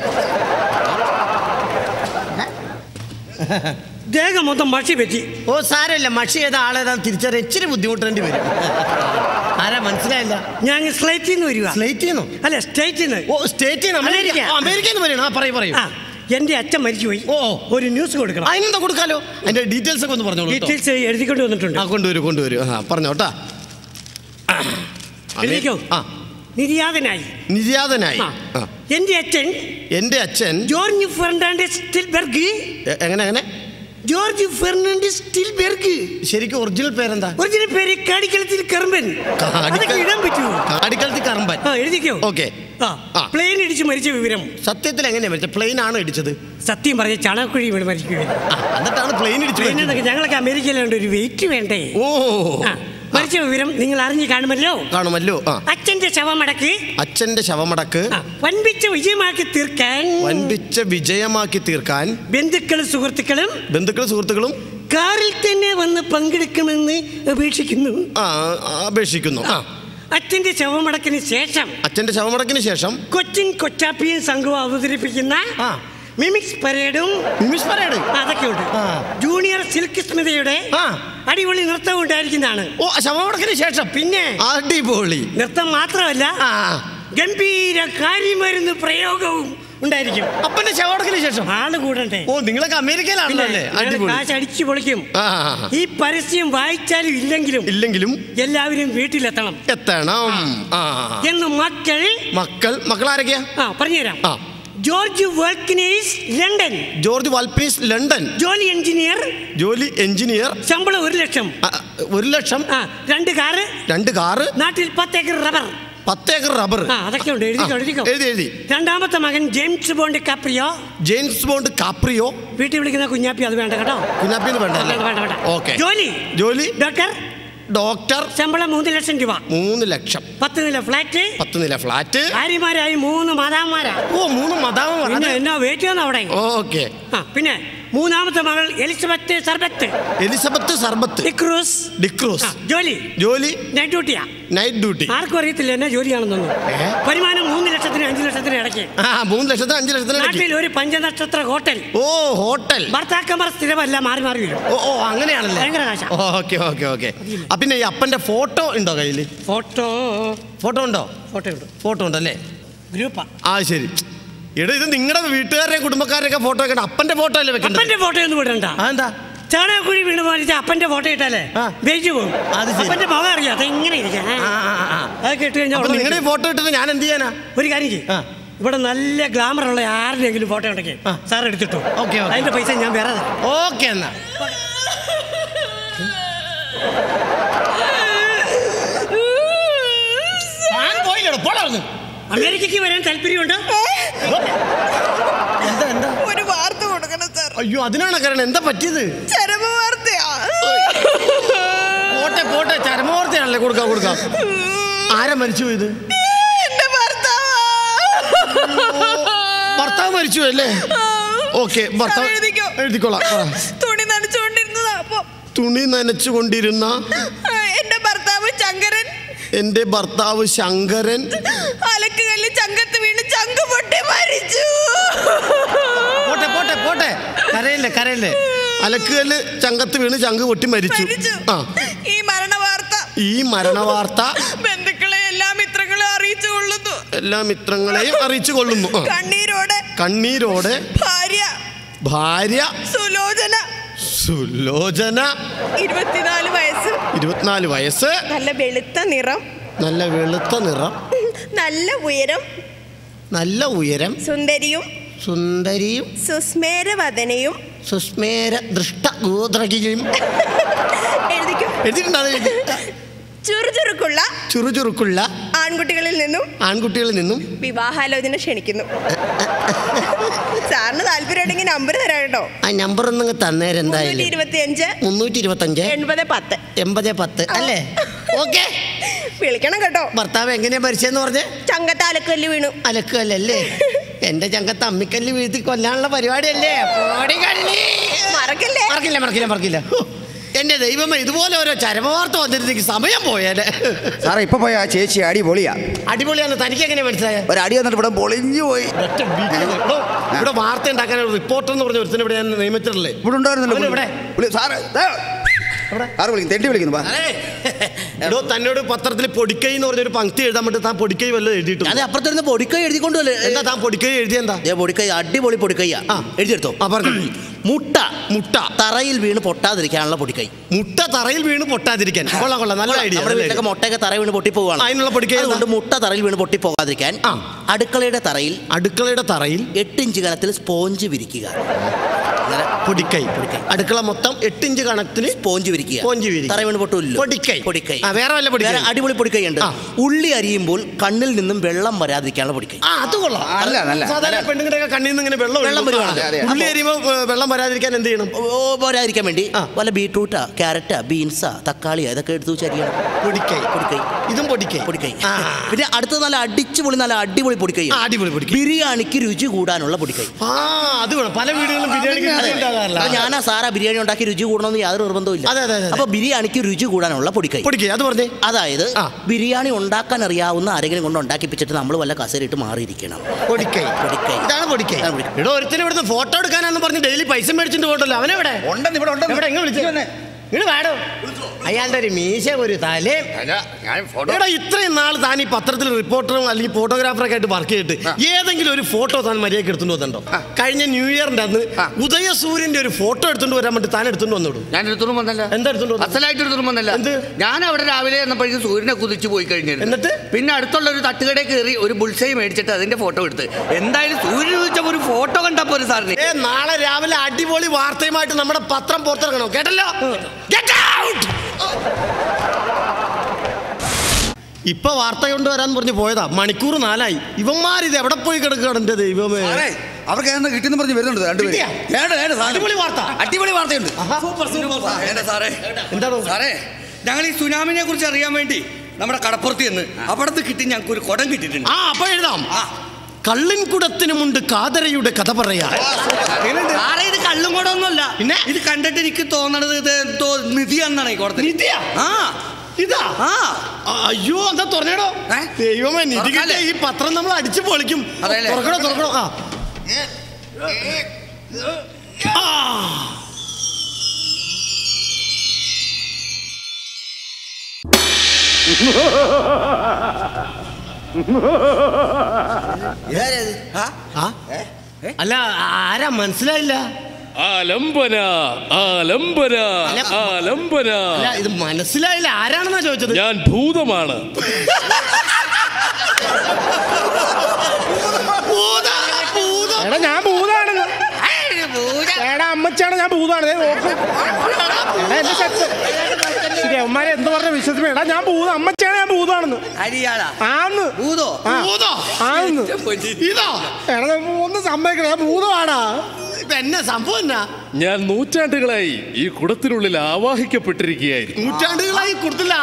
ദേഹം മൊത്തം മഷി പറ്റി ഓ സാരമില്ല മഷി ചെയ്ത ആളേതാ തിരിച്ചറിയാൻ ഇച്ചിരി ബുദ്ധിമുട്ടേണ്ടി വരും ആരാ മനസ്സിലായില്ല ഞാൻ സ്ലേറ്റിൽ നിന്ന് വരിക സ്ലേറ്റിൽ നിന്നോ അല്ല സ്റ്റേറ്റിൽ നിന്ന് ഓ സ്റ്റേറ്റിൽ അമേരിക്ക അമേരിക്ക. ഓ, അമേരിക്കയിൽ നിന്ന് വരണം ആ പറയൂ പറയൂ ആ എന്റെ അച്ഛൻ മരിച്ചുപോയി ഓ ഒരു ന്യൂസ് കൊടുക്കണം അതിനെന്താ കൊടുക്കാലോ അതിന്റെ ഡീറ്റെയിൽസ് ഒക്കെ ഒന്ന് പറഞ്ഞോളൂ കേട്ടോ. ഡീറ്റെയിൽസ് എഴുതിക്കൊണ്ട് വന്നിട്ടുണ്ട് ആ കൊണ്ടുവരൂ കൊണ്ടുവരൂ ആ പറഞ്ഞോട്ടാ എഴുതിക്കോ ആ നിര്യാതനായി നിര്യാതനായി ആ. ആ. എന്റെ അച്ഛൻ എന്റെ അച്ഛൻ ജോർജ് ഫെർണാണ്ടസ് സ്റ്റിൽബെർഗ് എ- എങ്ങനെ എങ്ങനെ ജോർജ് ഫെർണാണ്ടസ് സ്റ്റിൽബെർഗ് ശരിക്കും ഒറിജിനൽ പേരെന്താ ഒറിജിനൽ പേര് കാടിക്കലത്തിൽ കറുമ്പൻ അതൊക്കെ ഇടാൻ പറ്റുമോ കാടിക്കലത്തി കറമ്പൻ ആ എഴുതിക്കോ ഓക്കെ ആ പ്ലെയിൻ ഇടിച്ച് മരിച്ച വിവരം സത്യത്തിൽ എങ്ങനെയാ മരിച്ചത് പ്ലെയിൻ ആണോ ഇടിച്ചത് സത്യം പറഞ്ഞ ചാണകക്കുഴി വീണ് മരിക്കുകയും ആ, എന്നിട്ടാണ് പ്ലെയിൻ ഇടിച്ചു പ്ലെയിൻ എന്നൊക്കെ ഞങ്ങളൊക്കെ അമേരിക്കയിലുണ്ട് ഒരു വെയിറ്റ് വേണ്ടേ ഓ ആ, മരിച്ച വിവരം നിങ്ങൾ അറിഞ്ഞു കാണുമല്ലോ കാണുമല്ലോ ആ അച്ഛന്റെ ശവമടക്ക് അച്ഛന്റെ ശവമടക്ക് വൻപിച്ച വിജയമാക്കി തീർക്കാൻ വൻപിച്ച വിജയമാക്കി തീർക്കാൻ ബന്ധുക്കളും സുഹൃത്തുക്കളും ബന്ധുക്കളും സുഹൃത്തുക്കളും കാറിൽ തന്നെ വന്ന് പങ്കെടുക്കണമെന്ന് അപേക്ഷിക്കുന്നു ആ ആ, അപേക്ഷിക്കുന്നു ആ അച്ഛന്റെ ശവമടക്കിന് ശേഷം അച്ഛന്റെ ശവമടക്കിന് ശേഷം കൊച്ചിൻ കൊച്ചാപ്പിയും സംഘവും അവതരിപ്പിക്കുന്ന മിമിക്സ് പരേഡും മിമിക്സ് പരേഡ് അതൊക്കെ ഉണ്ട് ജൂനിയർ സിൽക്ക് സ്മിതയുടെ അടിപൊളി നൃത്തം ഉണ്ടായിരിക്കുന്നതാണ് ഓ ശവമടക്കിന് ശേഷം പിന്നെ അടിപൊളി നൃത്തം മാത്രമല്ല ഗംഭീര കാര്യമരുന്ന് പ്രയോഗവും ഉണ്ടായിരിക്കും അപ്പന്റെ ശവമടക്കിന് ശേഷം ആള് കൂടണ്ടേ ഓ നിങ്ങളൊക്കെ അമേരിക്കയിലാണല്ലോ അല്ലേ ഞങ്ങള് അടിപൊളി കാശ് അടിച്ചു പൊളിക്കും ആ, ആ, ആ. ഈ പരസ്യം വായിച്ചാലും ഇല്ലെങ്കിലും ഇല്ലെങ്കിലും എല്ലാവരും വീട്ടിലെത്തണം എത്തണം ആ എന്ന് മക്കൾ മക്കൾ മക്കളാരൊക്കെയാ ആ പറഞ്ഞുതരാം ആ ജോർജ് വർക്കിനേസ് ലണ്ടൻ ജോർജ് വാൽപ്പീസ് ലണ്ടൻ ജോലി എഞ്ചിനീയർ ജോലി എഞ്ചിനീയർ ശമ്പളം ഒരു ലക്ഷം ഒരു ലക്ഷം ആ രണ്ട് കാറ് രണ്ട് കാറ് നാട്ടിൽ പത്തേക്കർ റബ്ബർ പത്തേക്കർ റബ്ബർ ആ അതൊക്കെ ഉണ്ട് എഴുതിക്കോ എഴുതിക്കോ എഴുതി എഴുതി രണ്ടാമത്തെ മകൻ James Bond Caprio James Bond Caprio വീട്ടിൽ വിളിക്കുന്ന കുഞ്ഞാപ്പി അത് വേണ്ട കേട്ടോ കുഞ്ഞാപ്പിന്ന് വേണ്ട വേണ്ട വേണ്ട വേണ്ട ഓക്കെ ജോലി ജോലി ഡോക്ടർ ഡോക്ടർ ശമ്പളം മൂന്ന് ലക്ഷം രൂപ മൂന്ന് ലക്ഷം പത്ത് നില ഫ്ലാറ്റ് പത്ത് നില ഫ്ലാറ്റ് ഭാര്യമാരായി മൂന്ന് മാതാമാരാ ഓ മൂന്ന് മതാമ പിന്നെ എന്നാ വെയിറ്റ് ചെയ്യുന്ന അവിടെ ഓക്കെ ആ പിന്നെ മൂന്നാമത്തെ മകൾ എലിസബത്ത് സർബത്ത് എലിസബത്ത് സർബത്ത് ഡിക്രൂസ് ഡിക്രൂസ് ആ, ജോലി ജോലി നൈറ്റ് ഡ്യൂട്ടിയാ നൈറ്റ് ഡ്യൂട്ടി ആർക്കും അറിയത്തില്ല എന്നാ ജോലിയാണെന്നൊന്നും വരുമാനം മൂന്ന് ലക്ഷത്തിന് അഞ്ച് ലക്ഷത്തിന് ഇടയ്ക്ക് ആ മൂന്ന് ലക്ഷത്തിന് അഞ്ച് ലക്ഷത്തിന് ഇടയ്ക്ക്. നാട്ടിൽ ഒരു പഞ്ചനക്ഷത്ര ഹോട്ടൽ ഓ ഹോട്ടൽ ഭർത്താക്കന്മാർ സ്ഥിരമല്ല മാറി മാറി വരും ഓ ഓ അങ്ങനെയാണല്ലേ ഭയങ്കര കാശാ ഓക്കെ ഓക്കെ ഓക്കെ ആ പിന്നെ ഈ അപ്പന്റെ ഫോട്ടോ ഉണ്ടോ കയ്യിൽ ഫോട്ടോ ഫോട്ടോ ഉണ്ടോ ഫോട്ടോ ഉണ്ട് ഫോട്ടോ ഉണ്ടല്ലേ ഗ്രൂപ്പാ ആ ശരി എടാ ഇത് നിങ്ങളുടെ വീട്ടുകാരുടെ കുടുംബക്കാരുടെ ഫോട്ടോ ഒക്കെ അപ്പന്റെ ഫോട്ടോ അല്ലേ വെക്കണ്ടത് അപ്പന്റെ ഫോട്ടോ ഒന്നും വിടണ്ട അതെന്താ ചാണകക്കുഴി വീണ് പോലിച്ച അപ്പന്റെ ഫോട്ടോ ഇട്ടാലേ ജയിച്ചു പോകും അപ്പന്റെ മുഖം അറിയാം അത് ഇങ്ങനെ ഇരിക്കാം അത് കേട്ട് കഴിഞ്ഞാൽ അപ്പൊ ഉടനെ നിങ്ങളുടെ വെക്കും. ഫോട്ടോ ഇട്ടിട്ട് ഞാൻ എന്ത് ചെയ്യാനാ ഒരു കാര്യം ചെയ്യും ഇവിടെ നല്ല ഗ്ലാമർ ഉള്ള ആരുടെയെങ്കിലും ഫോട്ടോ ഉണ്ടെങ്കിൽ സാർ എടുത്തിട്ടോ ഓക്കെ അതിന്റെ പൈസ ഞാൻ വേറെ തരാം. ഓക്കെ എന്നാ ഞാൻ പോയില്ലടോ പോടാ അമേരിക്കക്ക് വരാൻ താല്പര്യമുണ്ടോ എന്താ എന്താ ഒരു വാർത്ത കൊടുക്കണം സാർ അയ്യോ അതിനാണ് കാരണം എന്താ പറ്റിയത് ചരമ വാർത്തയാ പോട്ടെ പോട്ടെ ചരമവാർത്തയാണല്ലേ കൊടുക്കാം കൊടുക്കാം ആരാ മരിച്ചു പോയത് എന്റെ ഭർത്താവ് ഭർത്താവ് മരിച്ചു അല്ലേ ഓക്കെ ഭർത്താവ് സാർ എഴുതിക്കോ. എഴുതിക്കോളാം പറ. തുണി നനച്ചുകൊണ്ടിരുന്നതാ അപ്പൊ തുണി നനച്ചുകൊണ്ടിരുന്ന ആ, എന്റെ ഭർത്താവ് ശങ്കരൻ എന്റെ ഭർത്താവ് ശങ്കരൻ അലക്കുകല്ല് ചങ്കത്ത് വീണ് ചങ്ക് പൊട്ടി മരിച്ചു പോട്ടെ പോട്ടെ പോട്ടെ കരയല്ലേ കരയല്ലേ അലക്കുകല്ല് ചങ്കത്ത് വീണ് ചങ്ക് പൊട്ടി മരിച്ചു ആ ഈ മരണ വാർത്ത ഈ മരണവാർത്ത ബന്ധുക്കളെ എല്ലാ മിത്രങ്ങളെ അറിയിച്ചു കൊള്ളുന്നു എല്ലാ മിത്രങ്ങളെയും അറിയിച്ചു കൊള്ളുന്നു ആ. കണ്ണീരോടെ കണ്ണീരോടെ ഭാര്യ ഭാര്യ സുലോചന സുലോചന ഇരുപത്തിനാല് വയസ്സ് ഇരുപത്തിനാല് വയസ്സ് നല്ല വെളുത്ത നിറം നല്ല വെളുത്ത നിറം നല്ല ഉയരം നല്ല ഉയരം സുന്ദരിയും സുന്ദരിയും സുസ്മേരവദനയും സുസ്മേര ദൃഷ്ട ഗോദ്രകിയും എഴുതിക്കും എഴുതിയിട്ടുണ്ടോ അത് എഴുതി? ചുറുചുറുക്കുള്ള ചുറുചുറുക്കുള്ള ആൺകുട്ടികളിൽ നിന്നും ആൺകുട്ടികളിൽ നിന്നും വിവാഹാലോചന ക്ഷണിക്കുന്നു സാറിന് താല്പര്യമുണ്ടെങ്കിൽ നമ്പർ തരാം കേട്ടോ ആ നമ്പർ ഒന്നും തന്നേരം മുന്നൂറ്റി എന്തായാലും ഇരുപത്തി അഞ്ച് മുന്നൂറ്റി ഇരുപത്തി അഞ്ച് എൺപത് പത്ത് എൺപത് പത്ത് അല്ലേ ഓക്കെ വിളിക്കണം കേട്ടോ ഭർത്താവ് എങ്ങനെയാ മരിച്ചെന്ന് പറഞ്ഞേ ചങ്കത്ത് അലക്കല്ല് വീണു അലക്കല്ലേ എന്റെ ചങ്കത്ത് അമ്മിക്കല്ല് വീഴ്ത്തി കൊല്ലാനുള്ള പരിപാടിയല്ലേ പോടി കള്ളി. മറക്കല്ലേ മറക്കില്ല മറക്കില്ല മറക്കില്ല ഹോ, എന്റെ ദൈവമേ ഇതുപോലെ ഓരോ ചരമവാർത്ത വന്നിരുന്നെങ്കിൽ സമയം പോയേനെ സാറേ ഇപ്പൊ പോയ ആ ചേച്ചി അടിപൊളിയാ അടിപൊളിയാന്ന് തനിക്ക് എങ്ങനെ മനസ്സിലായ ഒരു അടി വന്നിട്ട് ഇവിടെ പൊളിഞ്ഞു പോയി ഒറ്റ വീട്ടിൽ എടോ, ഇവിടെ വാർത്ത ഉണ്ടാക്കാൻ ഒരു റിപ്പോർട്ടർ എന്ന് പറഞ്ഞ ഒരുത്തിന് ഇവിടെ ഞാൻ നിയമിച്ചിട്ടില്ലേ ഇവിടെ ഉണ്ടായിരുന്നല്ലോ അവൻ ഇവിടെ പുള്ളി- സാറ് ദേ, ആറ് വിളിക്കുന്നു തെണ്ടി വിളിക്കുന്നു വാ. എടോ തന്നോട് പത്രത്തിൽ പൊടിക്കൈ എന്ന് പറഞ്ഞൊരു പങ്ക്തി എഴുതാൻ പറ്റും താൻ പൊടിക്കൈ വല്ലതും എഴുതിയിട്ട് അത് അപ്പുറത്തിരുന്ന് പൊടിക്കൈ എഴുതിക്കൊണ്ടുവല്ലേ എന്താ താൻ പൊടിക്കൈ എഴുതിയെന്താ ദേ പൊടിക്കൈ അടിപൊളി പൊടിക്കൈയാ എഴുതിയെടുത്തോ ആ പറഞ്ഞു മുട്ട മുട്ട തറയിൽ വീണ് പൊട്ടാതിരിക്കാനുള്ള പൊടിക്കൈ മുട്ട തറയിൽ വീണ് പൊട്ടാതിരിക്കാൻ കൊള്ളാം കൊള്ളാം നല്ല ഐഡിയ നമ്മുടെ വീട്ടിലൊക്കെ മുട്ടയൊക്കെ തറയിൽ വീണ് പൊട്ടി പോവാണ് അതിനുള്ള പൊടിക്കൈ ഏതാ? അതുകൊണ്ട് മുട്ട തറയിൽ വീണ് പൊട്ടി പോകാതിരിക്കാൻ അടുക്കളയുടെ തറയിൽ അടുക്കളയുടെ തറയിൽ എട്ട് ഇഞ്ച് കനത്തിൽ സ്പോഞ്ച് വിരിക്കുക അങ്ങനെ പൊടിക്കൈ അടുക്കള മൊത്തം എട്ട് ഇഞ്ച് കണക്കിന് സ്പോഞ്ച് വിരിക്കുക സ്പോഞ്ച് വിരിക്കുക. തറ വീണ് പൊട്ടില്ല പൊടിക്കൈ. പൊടിക്കൈ ആ, വേറെ വല്ല പൊടിക്കൈ? വേറെ അടിപൊളി പൊടിക്കൈ ഉണ്ട് ഉള്ളി അരിയുമ്പോൾ കണ്ണിൽ നിന്നും വെള്ളം വരാതിരിക്കാനുള്ള പൊടിക്കൈ ആ അത് കൊള്ളാം നല്ല, നല്ല, സാധാരണ നല്ല. പെണ്ണുങ്ങളുടെ കണ്ണിൽ നിന്ന് ഇങ്ങനെ വെള്ളം വെള്ളം ഒഴുകും. വരുവാണ്. ആ, അതെ, അതെ. ഉള്ളി അരിയുമ്പോൾ ഏ, വെള്ളം വരാതിരിക്കാൻ എന്ത് ചെയ്യണം ഓ, വരാതിരിക്കാൻ വേണ്ടി വല്ല ബീട്രൂട്ടാ ക്യാരറ്റാ ബീൻസാ തക്കാളിയാ ഇതൊക്കെ എടുത്ത് വെച്ച് അരിയണം പൊടിക്കൈ പൊടിക്കൈ ഇതും പൊടിക്കൈ പൊടിക്കൈ പിന്നെ അടുത്ത നല്ല അടിച്ചുപൊളി നല്ല അടിപൊളി പൊടിക്കൈ ആ, അടിപൊളി പൊടിക്കൈ ബിരിയാണിക്ക് രുചി കൂടാനുള്ള പൊടിക്കൈ ആ അത് വേണം പല വീടുകളിലും ബിരിയാണിക്ക് അതെ. രുചി ഉണ്ടാകാറില്ല അപ്പൊ ഞാനാ സാറാ ബിരിയാണി ഉണ്ടാക്കി രുചി കൂടണമെന്ന് യാതൊരു നിർബന്ധവും ഇല്ല അതെ, അതെ, അതെ. അപ്പൊ ബിരിയാണിക്ക് രുചി കൂടാനുള്ള പൊടിക്കൈ പൊടിക്കൈ അത് പറഞ്ഞേ അതായത് ബിരിയാണി ഉണ്ടാക്കാൻ അറിയാവുന്ന ആരെങ്കിലും കൊണ്ട് ഉണ്ടാക്കിപ്പിച്ചിട്ട് നമ്മൾ വല്ല കസേരയിട്ട് മാറിയിരിക്കണം പൊടിക്കൈ പൊടിക്കൈ ഇതാണ് പൊടിക്കൈ ഇവിടെ ഒരുത്തിന് ഇവിടുന്ന് ഫോട്ടോ എടുക്കാനാന്ന് പറഞ്ഞ് ഡെയിലി പൈസ മേടിച്ചിട്ട് പോട്ടല്ലോ അവനെവിടെ ഉണ്ടെന്ന് ഇവിടെ ഉണ്ടെന്ന്. എവിടെ എങ്ങനെ വിളിച്ചു ഇങ്ങോട്ട് വേടോ അയാളുടെ ഒരു മീശ ഒരു തലയും എടാ ഇത്രയും നാൾ താൻ ഈ പത്രത്തിൽ റിപ്പോർട്ടറും അല്ലെങ്കിൽ ഫോട്ടോഗ്രാഫറൊക്കെ ആയിട്ട് വർക്ക് ചെയ്തിട്ട് ഏതെങ്കിലും ഒരു ഫോട്ടോ താൻ മര്യാദയ്ക്ക് എടുത്തുകൊണ്ട് വന്നിട്ടുണ്ടോ കഴിഞ്ഞ ന്യൂ ഇയറിന്റെ അന്ന് ഉദയസൂര്യന്റെ ഒരു ഫോട്ടോ എടുത്തുകൊണ്ട് വരാൻ വേണ്ടി താൻ എടുത്തുകൊണ്ട് വന്നോളൂ ഞാൻ എടുത്തോണ്ട് വന്നല്ല എന്താ എടുത്തോണ്ട് വന്നത്? അസലായിട്ട് എടുത്തോണ്ട് വന്നല്ല ഞാൻ അവിടെ രാവിലെ ചെന്നപ്പോഴേക്കും സൂര്യനെ കുതിച്ചു പോയി കഴിഞ്ഞിരുന്നു എന്നിട്ട് പിന്നെ അടുത്തുള്ള ഒരു തട്ടുകടയിൽ കയറി ഒരു ബുൾസൈ മേടിച്ചിട്ട് അതിന്റെ ഫോട്ടോ എടുത്ത് എന്തായാലും സൂര്യൻ ചോദിച്ചപ്പോ ഒരു ഫോട്ടോ കണ്ടപ്പോ ഒരു സാറിന് ഏ നാളെ രാവിലെ അടിപൊളി വാർത്തയുമായിട്ട് നമ്മുടെ പത്രം പുറത്തിറങ്ങണോ കേട്ടല്ലോ Get out! ഇപ്പൊ വാർത്ത കൊണ്ടുവരാൻ പറഞ്ഞ് പോയതാ മണിക്കൂർ നാലായി ഇവന്മാരിത് എവിടെ പോയി കിടക്കുകയാണ് എന്റെ ദൈവമേ അവർക്ക് ഏതാണ്ട് കിട്ടിയെന്ന് പറഞ്ഞ് വരുന്നുണ്ട് രണ്ടുപേരും കിട്ടിയാ? വേണ്ട, വേണ്ട, സാധനം. അടിപൊളി വാർത്ത. അടിപൊളി വാർത്തയുണ്ട് ആ, വേണ്ട സാറേ എന്താണ് സാറേ ഞങ്ങൾ ഈ സുനാമിനെ കുറിച്ച് അറിയാൻ വേണ്ടി നമ്മുടെ കടപ്പുറത്ത് നിന്ന് അവിടത്ത് കിട്ടി ഞങ്ങൾക്ക് ഒരു കുടം കിട്ടിയിട്ടുണ്ട് ആ അപ്പൊ എഴുതാം കള്ളിൻകുടത്തിനുമുണ്ട് കാതരയുടെ കഥ പറയാ സാറേ ഇത് കള്ളും കൂടെ ഒന്നുമല്ല പിന്നെ ഇത് കണ്ടിട്ട് എനിക്ക് തോന്നണത് ഇത് എന്തോ നിധിയാണെന്നാണ് ഈ കുടത്തിൽ നിധിയാ? ആ ഇതാ ആ അയ്യോ എന്താ തുറന്നേടോ ദൈവമേ നിധി തുറക്കാല്ലേ? കിട്ടിയ ഈ പത്രം നമ്മൾ അടിച്ചു പൊളിക്കും അതെല്ലേ? തുറക്കണോ തുറക്കണോ ആ ആ. ആ? അല്ല ആരാ മനസ്സിലായില്ല ആലംബന ആലംബന ആലംബന അല്ല ഇത് മനസ്സിലായില്ല ആരാണെന്നാ ചോദിച്ചത് ഞാൻ ഭൂതമാണ് എടാ ഞാൻ ഭൂതാണെന്ന് എടാ അമ്മച്ചാണ് ഞാൻ ഭൂതാണ് ദേ നോക്ക്. എടാ എന്റെ ശക്തി ശരി അവന്മാരെ എന്ത് പറഞ്ഞ വിശ്വസിക്കും എടാ ഞാൻ ഭൂതം അമ്മച്ചാണ് ഞാൻ ഭൂതാണെന്ന് ആന്ന് ഭൂതോ ആ. ഭൂതോ? ആന്ന് ഇതോ എടാ ഒന്ന് സമ്മതിക്കണം ഞാൻ ഭൂതമാടാ ഇപ്പൊ എന്നാ സംഭവം എന്നാ ഞാൻ നൂറ്റാണ്ടുകളായി ഈ കുടത്തിനുള്ളിൽ ആവാഹിക്കപ്പെട്ടിരിക്കുകയായിരുന്നു നൂറ്റാണ്ടുകളായി കൊടുത്തില്ല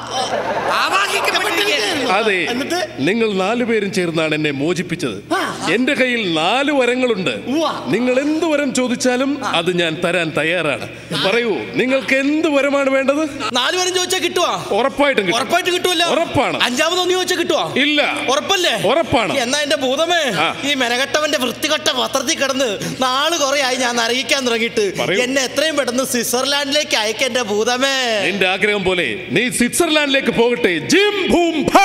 അതെ നിങ്ങൾ നാലുപേരും ചേർന്നാണ് എന്നെ മോചിപ്പിച്ചത് എന്റെ കയ്യിൽ നാല് വരങ്ങളുണ്ട് നിങ്ങൾ എന്ത് വരം ചോദിച്ചാലും അത് ഞാൻ തരാൻ തയ്യാറാണ് പറയൂ നിങ്ങൾക്ക് എന്ത് വരമാണ് വേണ്ടത് നാല് പേരും ചോദിച്ചാൽ കിട്ടുവാ ഉറപ്പായിട്ടും കിട്ടും. ഉറപ്പായിട്ട് കിട്ടുമല്ലോ ഉറപ്പാണ് അഞ്ചാമതൊന്ന് ചോദിച്ചാൽ കിട്ടുവാ ഇല്ല ഉറപ്പല്ലേ ഉറപ്പാണ് എന്നാ എന്റെ ഭൂതമേ ആ. ഈ മെനകെട്ടവന്റെ വൃത്തികെട്ട പത്രത്തിൽ കിടന്ന് നാള് കുറെ ആയി ഞാൻ നരകിക്കാൻ തുടങ്ങിയിട്ട് പറയൂ. എന്നെ എത്രയും പെട്ടെന്ന് സ്വിറ്റ്സർലാൻഡിലേക്ക് അയക്ക എന്റെ ഭൂതമേ നിന്റെ ആഗ്രഹം പോലെ നീ സ്വിറ്റ്സർലാൻഡിലേക്ക് പോകട്ടെ ജിം ഭൂം ഭാ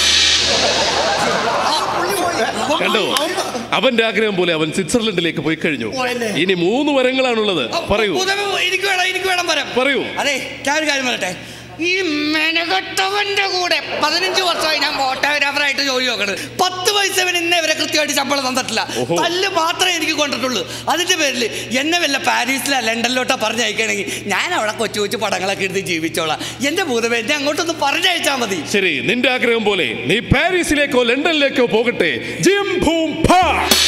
കണ്ടോ അവന്റെ ആഗ്രഹം പോലെ അവൻ സ്വിറ്റ്സർലൻഡിലേക്ക് പോയി കഴിഞ്ഞു പോയല്ലേ? ഇനി മൂന്ന് വരങ്ങളാണുള്ളത് പറയൂ ഭൂതമേ, എനിക്ക് വേണം എനിക്ക് വേണം വരാം പറയൂ അതെ ഞാൻ ഒരു കാര്യം പറയട്ടെ ഈ മെനകെട്ടവന്റെ കൂടെ പതിനഞ്ച് വർഷമായി ഞാൻ ഫോട്ടോഗ്രാഫറായിട്ട് ജോലി നോക്കണത് പത്ത് പൈസ ഇവൻ ഇന്നേ വരെ കൃത്യമായിട്ട് ശമ്പളം തന്നിട്ടില്ല ഓഹോ. തല്ല് മാത്രമേ എനിക്ക് കൊണ്ടിട്ടുള്ളൂ അതിന്റെ പേരിൽ എന്നെ വല്ല പാരീസിലോ ലണ്ടനിലോട്ടോ പറഞ്ഞയക്കണമെങ്കിൽ ഞാൻ അവിടെ കൊച്ചു കൊച്ചു പടങ്ങളൊക്കെ എടുത്ത് ജീവിച്ചോളാം എന്റെ ഭൂതമേ എന്നെ അങ്ങോട്ടൊന്ന് പറഞ്ഞയച്ചാൽ മതി ശരി നിന്റെ ആഗ്രഹം പോലെ നീ പാരീസിലേക്കോ ലണ്ടനിലേക്കോ പോകട്ടെ ജിം ഭൂം ഭാ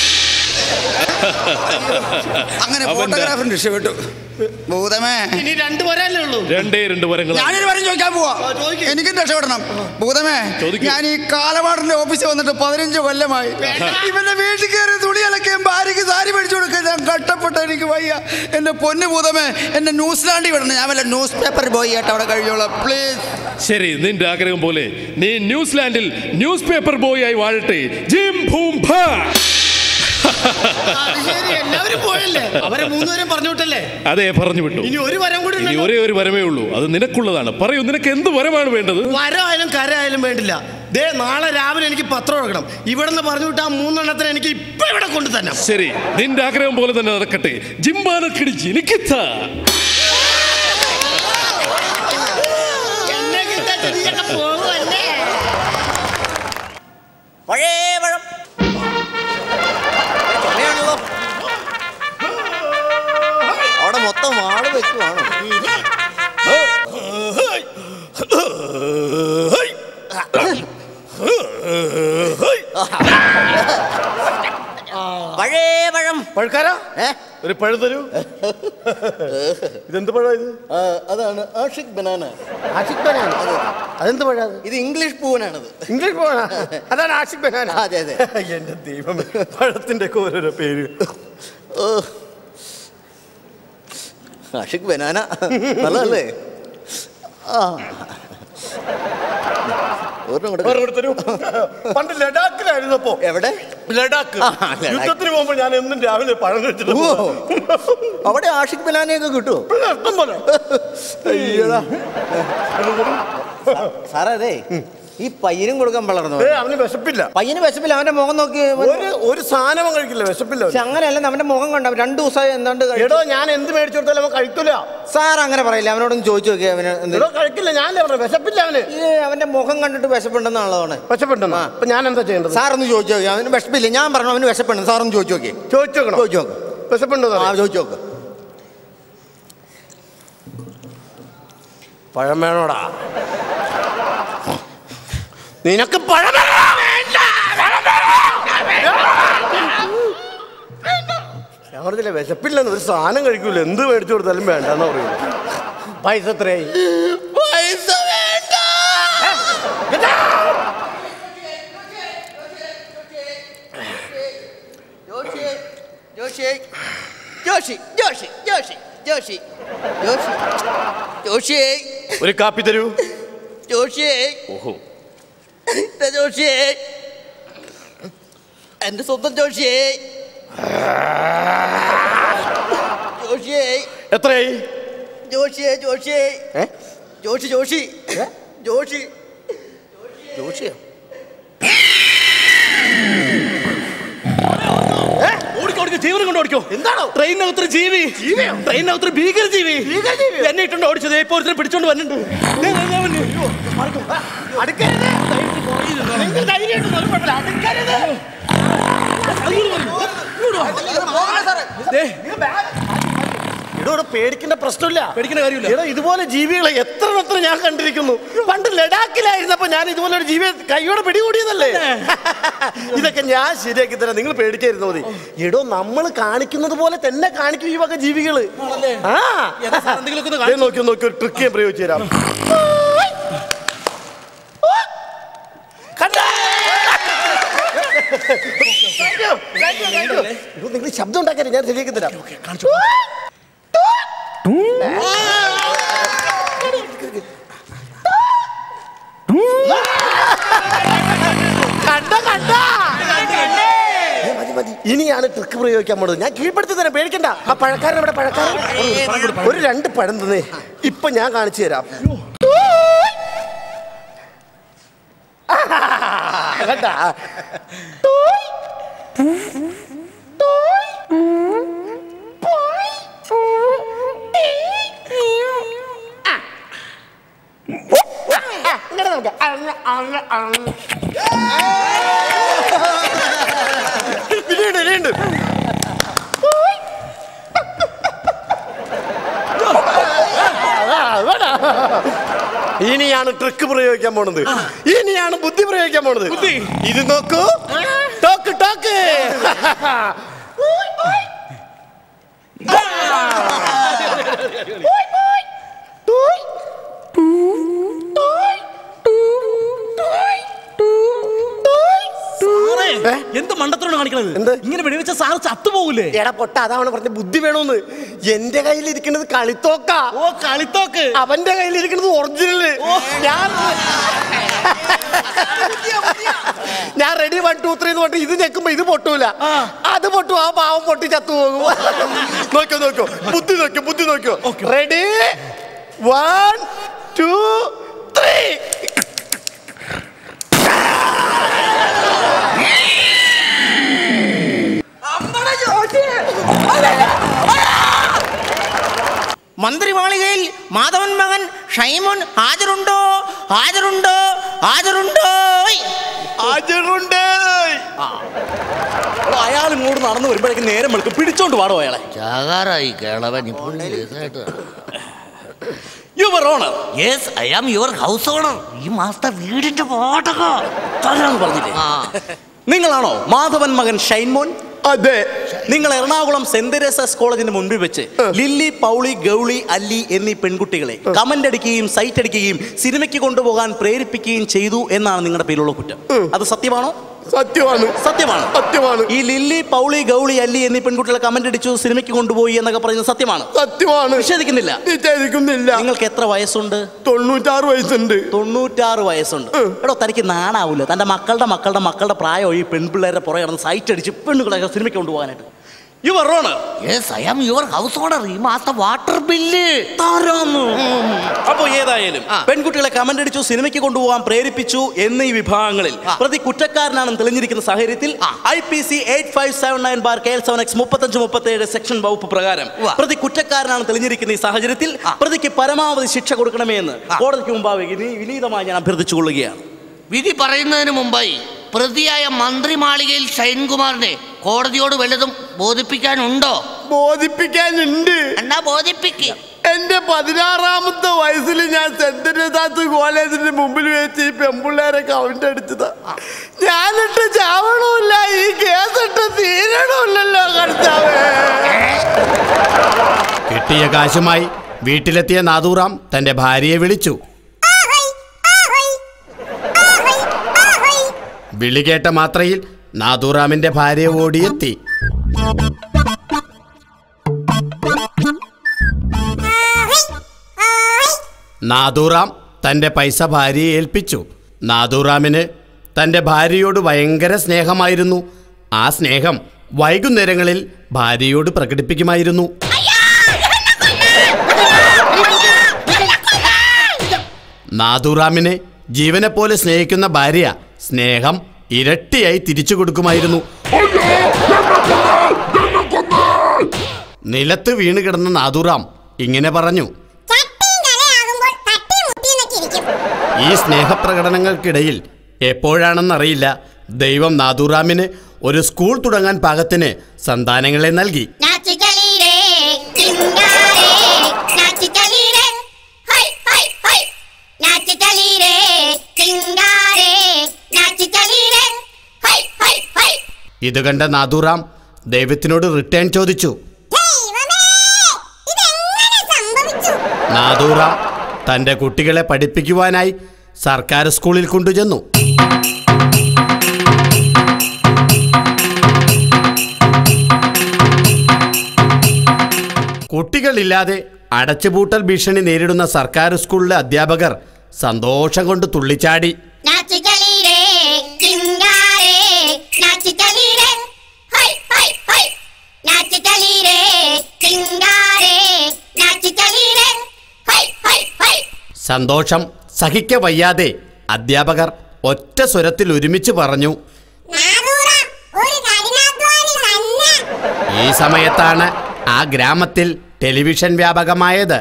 അങ്ങനെ അവന്റെ- ഫോട്ടോഗ്രാഫർ രക്ഷപ്പെട്ടു ഭൂതമേ ഇനി രണ്ടു വരല്ലേ ഉള്ളൂ രണ്ടേ രണ്ട് വരങ്ങളാണ് ഞാനൊരു വരം ചോദിക്കാൻ പോവാ എനിക്കും രക്ഷപ്പെടണം ഭൂതമേ ഞാൻ ഈ കാലവാടന്റെ ഓഫീസിൽ വന്നിട്ട് പതിനഞ്ച് കൊല്ലമായി ഇവന്റെ വീട്ടിൽ കയറി തുണി അലക്കുകയും ഭാര്യയ്ക്ക് സാരി മേടിച്ചു കൊടുക്കാൻ ഞാൻ കഷ്ടപ്പെട്ട എനിക്ക് വയ്യ എന്റെ പൊന്നു ഭൂതമേ എന്നെ ന്യൂസിലാൻഡിൽ വിടണം ഞാൻ വല്ല ന്യൂസ് പേപ്പർ ബോയ് ആയിട്ട് അവിടെ കഴിഞ്ഞോളാം പ്ലീസ് ശരി നിന്റെ ആഗ്രഹം പോലെ നീ ന്യൂസിലാൻഡിൽ ന്യൂസ് പേപ്പർ ബോയ് ആയി വാഴട്ടെ ജിം ഭൂം ഭാ അത് ശരി എല്ലാവരും പോയല്ലേ അവരെ മൂന്നുപേരും പറഞ്ഞു വിട്ടല്ലേ അതെ പറഞ്ഞു വിട്ടു ഇനി ഒരു വരം കൂടി ഇനി ഉണ്ടല്ലോ. ഒരേ ഒരു വരമേ ഉള്ളൂ അത് നിനക്കുള്ളതാണ് പറയൂ നിനക്ക് എന്ത് വരമാണ് വേണ്ടത് വരമായാലും കരയായാലും വേണ്ടില്ല ദേ നാളെ രാവിലെ എനിക്ക് പത്രം എടുക്കണം ഇവിടെ നിന്ന് പറഞ്ഞു വിട്ട ആ മൂന്നെണ്ണത്തിന് എനിക്ക് ഇപ്പൊ ഇവിടെ കൊണ്ടു തന്നെ ശരി നിന്റെ ആഗ്രഹം പോലെ തന്നെ നടക്കട്ടെ ജിംബാനക്കിടി ജനിക്കത്ത എന്നെ കിട്ടാൻ നീയൊക്കെ പോകുമല്ലേ പഴയ പഴം ചുമയാണല്ലോ അവിടെ മൊത്തം വാട് വെക്കുവാണോ പഴയ പഴം പഴുക്കാരാ ഒരു പഴം തരൂ ഇതെന്ത് പഴം ഇത് അതാണ് ആഷിക് ബനാന ആഷിക് ബനാന അതെന്ത് പഴം അത്? ഇത് ഇംഗ്ലീഷ് പൂവനാണത് ഇംഗ്ലീഷ് പഴം അതാണ് ആഷിക് ബനാന അതെ അതെ എന്റെ ദൈവം പഴത്തിന്റെ ഒക്കെ ഓരോരോ പേര് ഓ ആഷിക് ബനാന നല്ലതല്ലേ ആ ഒരെണ്ണം കൂടെ ഒരെണ്ണം കൂടെ തരൂ പണ്ട് ലഡാക്കിലായിരുന്നപ്പോ എവിടെ ലഡാക്ക് ആ, ലഡാക്ക്. യുദ്ധത്തിന് പോകുമ്പോൾ ഞാൻ എന്നും രാവിലെ പഴം കഴിച്ചിട്ട് ഓ, അവിടെ ആഷിക് ബനാനയൊക്കെ കിട്ടുമോ ഇഷ്ടം പോലെ അയ്യടാ സാറേ അതെ ഈ പയ്യനും കൊടുക്കാൻ വളർന്നു ഏ, അവന് വിശപ്പില്ല പയ്യന് വിശപ്പില്ല അവന്റെ മുഖം നോക്കി ഒരു ഒരു സാധനം അവൻ കഴിക്കില്ല വിശപ്പില്ല അവന്. പക്ഷെ അങ്ങനെയല്ല അവന്റെ മുഖം കണ്ട രണ്ടു ദിവസമായി എന്താണ്ട് കഴിച്ചു. എടോ ഞാൻ എന്ത് മേടിച്ചു കൊടുത്താലും അവൻ കഴിക്കില്ല സാർ അങ്ങനെ പറയില്ല അവനോടൊന്ന് ചോദിച്ചു നോക്കിയാ അവന് എന്ത് എടോ കഴിക്കില്ല ഞാനല്ലേ പറഞ്ഞു വിശപ്പില്ല അവന് ഈ അവന്റെ മുഖം കണ്ടിട്ട് വിശപ്പുണ്ടെന്നാണല്ലോണ് വിശപ്പുണ്ടെന്നാ അപ്പൊ ഞാൻ എന്താ ചെയ്യേണ്ടത് സാർ ഒന്ന് ചോദിച്ചു നോക്കി അവന് വിശപ്പില്ല ഞാൻ പറഞ്ഞു അവന് വിശപ്പുണ്ട് സാർ ഒന്ന് ചോദിച്ചു നോക്കി ചോദിച്ചു നോക്കണം ചോദിച്ചു നോക്ക് വിശപ്പുണ്ടോ ആ ചോദിച്ചു നോക്ക് പഴം വേണോടാ നിനക്ക് പഴം വേണോ? ഞാൻ പറഞ്ഞില്ല വിശപ്പില്ലെന്ന് ഒരു സാധനം കഴിക്കൂല എന്ത് മേടിച്ചു കൊടുത്താലും വേണ്ടെന്ന് പറയുള്ളൂ പൈസ എത്രയായി പൈസ വേണ്ട ജോഷി ജോഷി ജോഷി ജോഷി ജോഷി ജോഷി ജോഷി ജോഷി ഒരു കാപ്പി തരൂ ജോഷി ഓഹോ ജോഷി എന്റെ സ്വന്തം ജോഷി ജോഷി എത്രയായി ജോഷി ജോഷി ഏ? ജോഷി ജോഷി ജോഷി ജോഷിയോ ഓടിക്കോ ഓടിക്കോ ജീവനും കൊണ്ട് ഓടിക്കോ എന്താണോ ട്രെയിനകത്തൊരു ജീവി ട്രെയിനകത്തൊരു ഭീകര ജീവി എന്നെ ഇട്ടുണ്ട് ഓടിച്ചത് ഇപ്പൊ ഒരുത്തരെ പിടിച്ചോണ്ട് വന്നിട്ടുണ്ട് ദേ, ദേ, ദേ, വന്നു. അയ്യോ, മാറിക്കോ. നിങ്ങൾ ധൈര്യമായിട്ട് നോക്കപ്പെട്ടില്ല. അടുക്കരുത്. ദേ, എടോ, ഇവിടെ പേടിക്കേണ്ട പ്രശ്നമില്ല പേടിക്കേണ്ട കാര്യമില്ല എടോ ഇതുപോലെ ജീവികളെ എത്ര എത്ര ഞാൻ കണ്ടിരിക്കുന്നു പണ്ട് ലഡാക്കിലായിരുന്നപ്പോ ഞാൻ ഇതുപോലെ ഒരു ജീവിയെ കൈയോടെ പിടികൂടിയതല്ലേ ഇതൊക്കെ ഞാൻ ശരിയാക്കി തരാം നിങ്ങൾ പേടിക്കായിരുന്നു മതി എടോ നമ്മൾ കാണിക്കുന്നത് പോലെ തന്നെ കാണിക്കും ഈ വക ജീവികള് ആ ദേ നോക്കി നോക്കി ഒരു ട്രിക്ക് ഞാൻ പ്രയോഗിച്ചു തരാം കണ്ടോ? Thank you, thank you, thank you. എടോ, നിങ്ങൾ ശബ്ദം ഉണ്ടാക്കരുത് ഞാൻ ശരിയാക്കി തരാം കണ്ട കണ്ട ഏ, മതി, മതി. ഇനിയാണ് ട്രിക്ക് പ്രയോഗിക്കാൻ പോണത് ഞാൻ കീഴ്പ്പെടുത്തി തരാം പേടിക്കണ്ട ആ പഴക്കാരൻ ഇവിടെ പഴക്കാരൻ ഒരു രണ്ട് പഴം തന്നേ ഇപ്പൊ ഞാൻ കാണിച്ചു തരാം കണ്ടാ ഇങ്ങനെ നമുക്ക് അങ്ങ് അങ്ങ് അങ്ങ് ഇനിയുണ്ട് ഇനിയുണ്ട് അതാ, അതാ. ഇനിയാണ് ട്രിക്ക് പ്രയോഗിക്കാൻ പോണത് ഇനിയാണ് ബുദ്ധി പ്രയോഗിക്കാൻ പോണത് ഇത് നോക്കൂ ടോക്ക് ടോക്ക് എന്ത് മണ്ടത്തോട് കാണിക്കണത് ഇങ്ങനെ വെടിവെച്ച സാറ് ചത്തുപോകൂലേ എടാ പൊട്ട അതാണ് പറഞ്ഞ ബുദ്ധി വേണോന്ന് എന്റെ കയ്യിലിരിക്കുന്നത് കളിത്തോക്ക ഓ കളിത്തോക്ക് അവന്റെ കയ്യിലിരിക്കുന്നത് ഒറിജിനല് ഞാൻ ഞാൻ റെഡി വൺ ടു ത്രീ എന്ന് പറഞ്ഞിട്ട് ഇത് ഞെക്കുമ്പോ ഇത് പൊട്ടൂല അത് പൊട്ടും ആ പാവം പൊട്ടി ചത്തു പോകും നോക്കോ നോക്കോ ബുദ്ധി നോക്കോ ബുദ്ധി നോക്കോ റെഡി വൺ ടു ത്രീ മന്ത്രിമാളികയിൽ മാധവൻ മകൻ ഷൈമോൻ ഹാജരുണ്ടോ ഹാജരുണ്ടോ ഹാജരുണ്ടോ ഹാജരുണ്ട് അയാൾ ഇങ്ങോട്ട് നടന്നു വരുമ്പോഴേക്കും നേരം വെളുക്കും പിടിച്ചോണ്ട് പാടോ അയാളെ ചാകാറായി കേളവൻ ഇപ്പോൾ കേസായിട്ട് your honour yes I am your house owner ഈ മാസത്തെ വീടിന്റെ വാടക തരാന്ന് പറഞ്ഞില്ലേ നിങ്ങളാണോ മാധവൻ മകൻ ഷൈൻമോൻ അതെ നിങ്ങൾ എറണാകുളം സെന്റ് തെരേസസ് കോളേജിന് മുൻപിൽ വെച്ച് ലില്ലി പൗളി ഗൗളി അല്ലി എന്നീ പെൺകുട്ടികളെ കമന്റ് അടിക്കുകയും സൈറ്റ് അടിക്കുകയും സിനിമയ്ക്ക് കൊണ്ടുപോകാൻ പ്രേരിപ്പിക്കുകയും ചെയ്തു എന്നാണ് നിങ്ങളുടെ പേരിലുള്ള കുറ്റം അത് സത്യമാണോ സത്യമാണ് സത്യമാണ് സത്യമാണ് ഈ ലില്ലി പൗളി ഗൗളി അല്ലി എന്നീ പെൺകുട്ടികളെ കമന്റ് അടിച്ചു സിനിമയ്ക്ക് കൊണ്ടുപോയി എന്നൊക്കെ പറയുന്നത് സത്യമാണ് സത്യമാണ് നിഷേധിക്കുന്നില്ല നിഷേധിക്കുന്നില്ല നിങ്ങൾക്ക് എത്ര വയസ്സുണ്ട് തൊണ്ണൂറ്റാറ് വയസ്സുണ്ട് തൊണ്ണൂറ്റാറ് വയസ്സുണ്ട് എടോ തനിക്ക് നാണാവൂല തന്റെ മക്കളുടെ മക്കളുടെ മക്കളുടെ പ്രായം ഈ പെൺപിള്ളേരുടെ പുറകെ നടന്ന് സൈറ്റ് അടിച്ച് പെണ്ണുകളെ സിനിമയ്ക്ക് കൊണ്ടുപോകാനായിട്ട് your honour yes I am your house owner ഈ മാസത്തെ വാട്ടർ ബില്ല് തരാന്ന് അപ്പോ ഏതായാലും പെൺകുട്ടികളെ കമന്റ് അടിച്ചു സിനിമയ്ക്ക് കൊണ്ടുപോകാൻ പ്രേരിപ്പിച്ചു എന്നീ വിഭാഗങ്ങളിൽ പ്രതി കുറ്റക്കാരനാണെന്ന് തെളിഞ്ഞിരിക്കുന്ന സാഹചര്യത്തിൽ I P C eight five seven nine bar K L seven X മുപ്പത്തഞ്ച് മുപ്പത്തേഴ് സെക്ഷൻ വകുപ്പ് പ്രകാരം പ്രതി കുറ്റക്കാരനാണെന്ന് തെളിഞ്ഞിരിക്കുന്ന ഈ സാഹചര്യത്തിൽ പ്രതിക്ക് പരമാവധി ശിക്ഷ കൊടുക്കണമേ എന്ന് കോടതിക്ക് മുമ്പാകെ വിനീ- വിനീതമായി ഞാൻ അഭ്യർത്ഥിച്ചുകൊള്ളുകയാണ് വിധി പറയുന്നതിന് മുമ്പായി പ്രതിയായ മന്ത്രിമാളികയിൽ ഷൈൻകുമാറിനെ കോടതിയോട് വല്ലതും ബോധിപ്പിക്കാനുണ്ടോ ബോധിപ്പിക്കാനുണ്ട് എന്നാ ബോധിപ്പിക്ക് എന്റെ പതിനാറാമത്തെ വയസ്സിൽ ഞാൻ സെന്റ് തെരേസാസ് കോളേജിന്റെ മുമ്പിൽ വെച്ച് ഈ പെമ്പിള്ളേരെ കൗണ്ട് അടിച്ചതാ ഞാനിട്ട് ചാവണമില്ല ഈ കേസിട്ട് തീരണമില്ലല്ലോ കർത്താവേ കിട്ടിയ കാശുമായി വീട്ടിലെത്തിയ നാദൂറാം തന്റെ ഭാര്യയെ വിളിച്ചു വിളി കേട്ട മാത്രയിൽ നാദൂറാമിന്റെ ഭാര്യ ഓടിയെത്തി നാദൂറാം തന്റെ പൈസ ഭാര്യയെ ഏൽപ്പിച്ചു നാദൂറാമിന് തന്റെ ഭാര്യയോട് ഭയങ്കര സ്നേഹമായിരുന്നു ആ സ്നേഹം വൈകുന്നേരങ്ങളിൽ ഭാര്യയോട് പ്രകടിപ്പിക്കുമായിരുന്നു നാദൂറാമിനെ ജീവനെ പോലെ സ്നേഹിക്കുന്ന ഭാര്യ സ്നേഹം ഇരട്ടിയായി തിരിച്ചു കൊടുക്കുമായിരുന്നു നിലത്ത് വീണ് കിടന്ന നാദുറാം ഇങ്ങനെ പറഞ്ഞു ഈ സ്നേഹപ്രകടനങ്ങൾക്കിടയിൽ എപ്പോഴാണെന്നറിയില്ല ദൈവം നാദുറാമിന് ഒരു സ്കൂൾ തുടങ്ങാൻ പാകത്തിന് സന്താനങ്ങളെ നൽകി നാച്ചുചലീരേ ചിങ്കാരേ നാച്ചുചലീരേ ഹൈ ഹൈ ഹൈ നാച്ചുചലീരേ ചിങ്കാരേ നാച്ചുചലീരേ ഹൈ ഹൈ ഹൈ ഇത് കണ്ട നാദുറാം ദൈവത്തിനോട് റിട്ടേൺ ചോദിച്ചു നാദൂറാം തന്റെ കുട്ടികളെ പഠിപ്പിക്കുവാനായി സർക്കാർ സ്കൂളിൽ കൊണ്ടുചെന്നു കുട്ടികളില്ലാതെ അടച്ചുപൂട്ടൽ ഭീഷണി നേരിടുന്ന സർക്കാർ സ്കൂളിലെ അധ്യാപകർ സന്തോഷം കൊണ്ട് തുള്ളിച്ചാടി നാച്ചുചലീരേ ചിങ്കാരേ നാച്ചുചലീരേ ഹൈ ഹൈ ഹൈ നാച്ചുചലീരേ ചിങ്കാരേ നാച്ചുചലീരേ ഹൈ ഹൈ ഹൈ സന്തോഷം സഹിക്ക വയ്യാതെ അധ്യാപകർ ഒറ്റ സ്വരത്തിൽ ഒരുമിച്ച് പറഞ്ഞു ഈ സമയത്താണ് ആ ഗ്രാമത്തിൽ ടെലിവിഷൻ വ്യാപകമായത്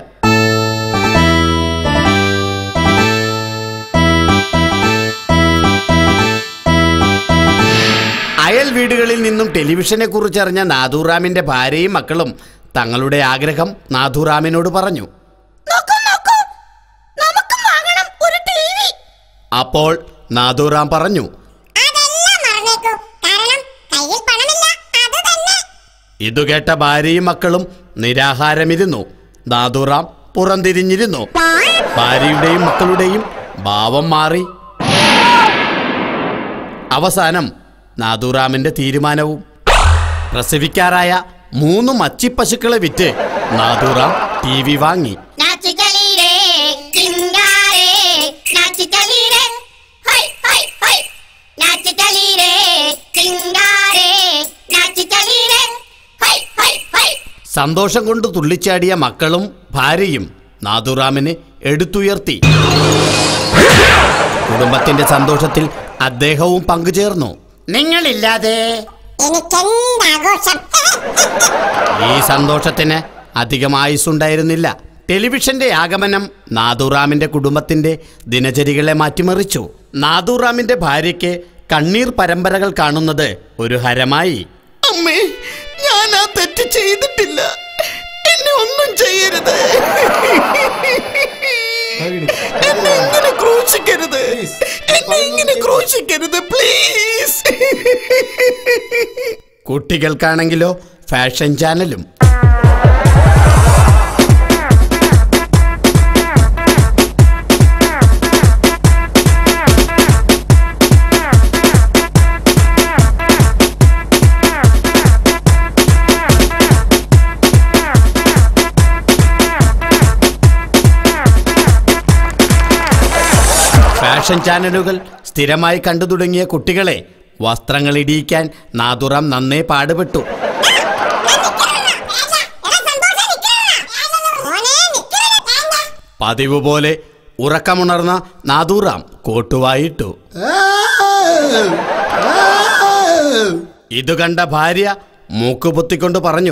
അയൽ വീടുകളിൽ നിന്നും ടെലിവിഷനെ കുറിച്ചറിഞ്ഞ നാഥുറാമിന്റെ ഭാര്യയും മക്കളും തങ്ങളുടെ ആഗ്രഹം നാഥുറാമിനോട് പറഞ്ഞു അപ്പോൾ നാഥുറാം പറഞ്ഞു ഇതു കേട്ട ഭാര്യയും മക്കളും നിരാഹാരമിരുന്നു നാഥുറാം പുറംതിരിഞ്ഞിരുന്നു ഭാര്യയുടെയും മക്കളുടെയും ഭാവം മാറി അവസാനം നാഥുറാമിന്റെ തീരുമാനവും പ്രസവിക്കാറായ മൂന്ന് മച്ചിപ്പശുക്കളെ വിറ്റ് നാഥുറാം ടി വി വാങ്ങി നാച്ചുചലീരേ ചിങ്കാരേ നാച്ചുചലീരേ ഹൈ ഹൈ ഹൈ നാച്ചുചലീരേ ചിങ്കാരേ നാച്ചുചലീരേ ഹൈ ഹൈ ഹൈ സന്തോഷം കൊണ്ട് തുള്ളിച്ചാടിയ മക്കളും ഭാര്യയും നാഥുറാമിനെ എടുത്തുയർത്തി കുടുംബത്തിന്റെ സന്തോഷത്തിൽ അദ്ദേഹവും പങ്കുചേർന്നു നിങ്ങളില്ലാതെ ഈ സന്തോഷത്തിന് അധികം ആയുസ്സുണ്ടായിരുന്നില്ല ടെലിവിഷന്റെ ആഗമനം നാദുറാമിന്റെ കുടുംബത്തിന്റെ ദിനചര്യകളെ മാറ്റിമറിച്ചു നാദുറാമിന്റെ ഭാര്യയ്ക്ക് കണ്ണീർ പരമ്പരകൾ കാണുന്നത് ഒരു ഹരമായി അമ്മേ ഞാൻ ആ തെറ്റ് ചെയ്തിട്ടില്ല എന്നെ ഒന്നും ചെയ്യരുത് എന്നെ ഇങ്ങനെ ക്രൂശിക്കരുത് എന്നെ ഇങ്ങനെ ക്രൂശിക്കരുത് പ്ലീസ് കുട്ടികൾക്കാണെങ്കിലോ ഫാഷൻ ചാനലും ഫാഷൻ ചാനലുകൾ സ്ഥിരമായി കണ്ടു തുടങ്ങിയ കുട്ടികളെ വസ്ത്രങ്ങൾ ഇടിയിക്കാൻ നാദുറാം നന്നേ പാടുപെട്ടു പതിവ് പോലെ ഉറക്കമുണർന്ന നാദൂറാം കോട്ടുവായിട്ടു ഇത് കണ്ട ഭാര്യ മൂക്ക് പൊത്തിക്കൊണ്ട് പറഞ്ഞു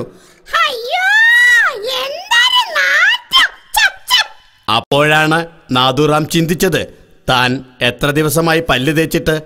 അപ്പോഴാണ് നാദുറാം ചിന്തിച്ചത് താൻ എത്ര ദിവസമായി പല്ല് തേച്ചിട്ട്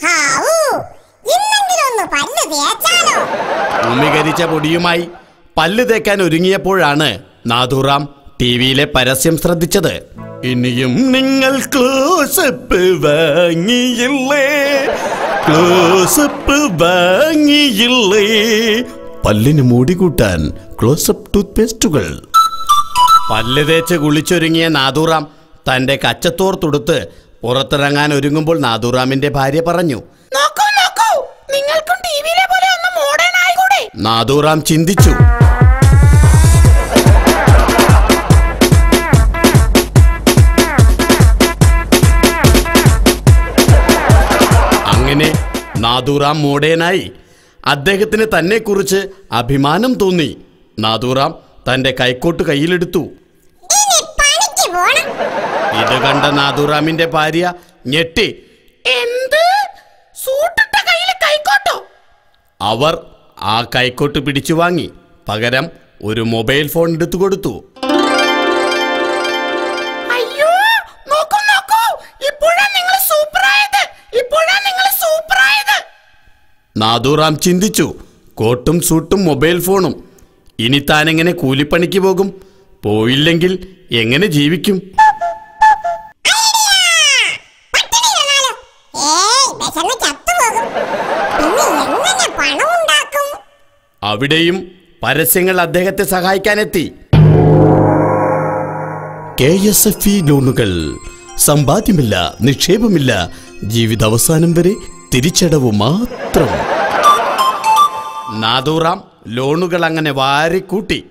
ഉമികരിച്ച പൊടിയുമായി പല്ല് തേക്കാൻ ഒരുങ്ങിയപ്പോഴാണ് നാദുറാം ടി വിയിലെ പരസ്യം ശ്രദ്ധിച്ചത് ഇനിയും നിങ്ങൾ ക്ലോസപ്പ് വാങ്ങിയില്ലേ ക്ലോസപ്പ് വാങ്ങിയില്ലേ പല്ലിന് മൂടി കൂട്ടാൻ ക്ലോസപ്പ് ടൂത്ത് പേസ്റ്റുകൾ പല്ല് തേച്ച് കുളിച്ചൊരുങ്ങിയ നാദുറാം തന്റെ കച്ചത്തോർ തുടുത്ത് പുറത്തിറങ്ങാൻ ഒരുങ്ങുമ്പോൾ നാദുറാമിന്റെ ഭാര്യ പറഞ്ഞു നോക്കൂ നോക്കൂ നിങ്ങൾക്കും ടിവിയിലെ പോലെ ഒന്ന് മോഡേൺ ആയിക്കൂടെ നാദുറാം ചിന്തിച്ചു അങ്ങനെ നാദുറാം മോഡേനായി അദ്ദേഹത്തിന് തന്നെക്കുറിച്ച് അഭിമാനം തോന്നി നാദുറാം തന്റെ കൈക്കോട്ട് കയ്യിലെടുത്തു ഇത് കണ്ട നാദുറാമിന്റെ ഭാര്യ ഞെട്ടി എന്ത് സൂട്ടിട്ട കയ്യില് കൈക്കോട്ടോ അവർ ആ കൈക്കോട്ട് പിടിച്ചു വാങ്ങി പകരം ഒരു മൊബൈൽ ഫോൺ എടുത്തു കൊടുത്തു അയ്യോ നോക്കൂ നോക്കൂ ഇപ്പോഴാ നിങ്ങൾ സൂപ്പറായത് ഇപ്പോഴാ നിങ്ങൾ സൂപ്പറായത് നാദൂറാം ചിന്തിച്ചു കോട്ടും സൂട്ടും മൊബൈൽ ഫോണും ഇനി താനെങ്ങനെ കൂലിപ്പണിക്ക് പോകും പോയില്ലെങ്കിൽ എങ്ങനെ ജീവിക്കും വിശന്ന് ചത്തുപോകും പിന്നെ എങ്ങനെ പണം ഉണ്ടാക്കും അവിടെയും പരസ്യങ്ങൾ അദ്ദേഹത്തെ സഹായിക്കാനെത്തി കെ എസ് എഫ് ഇ ലോണുകൾ സമ്പാദ്യമില്ല നിക്ഷേപമില്ല ജീവിതാവസാനം വരെ തിരിച്ചടവ് മാത്രം നാദൂറാം ലോണുകൾ അങ്ങനെ വാരിക്കൂട്ടി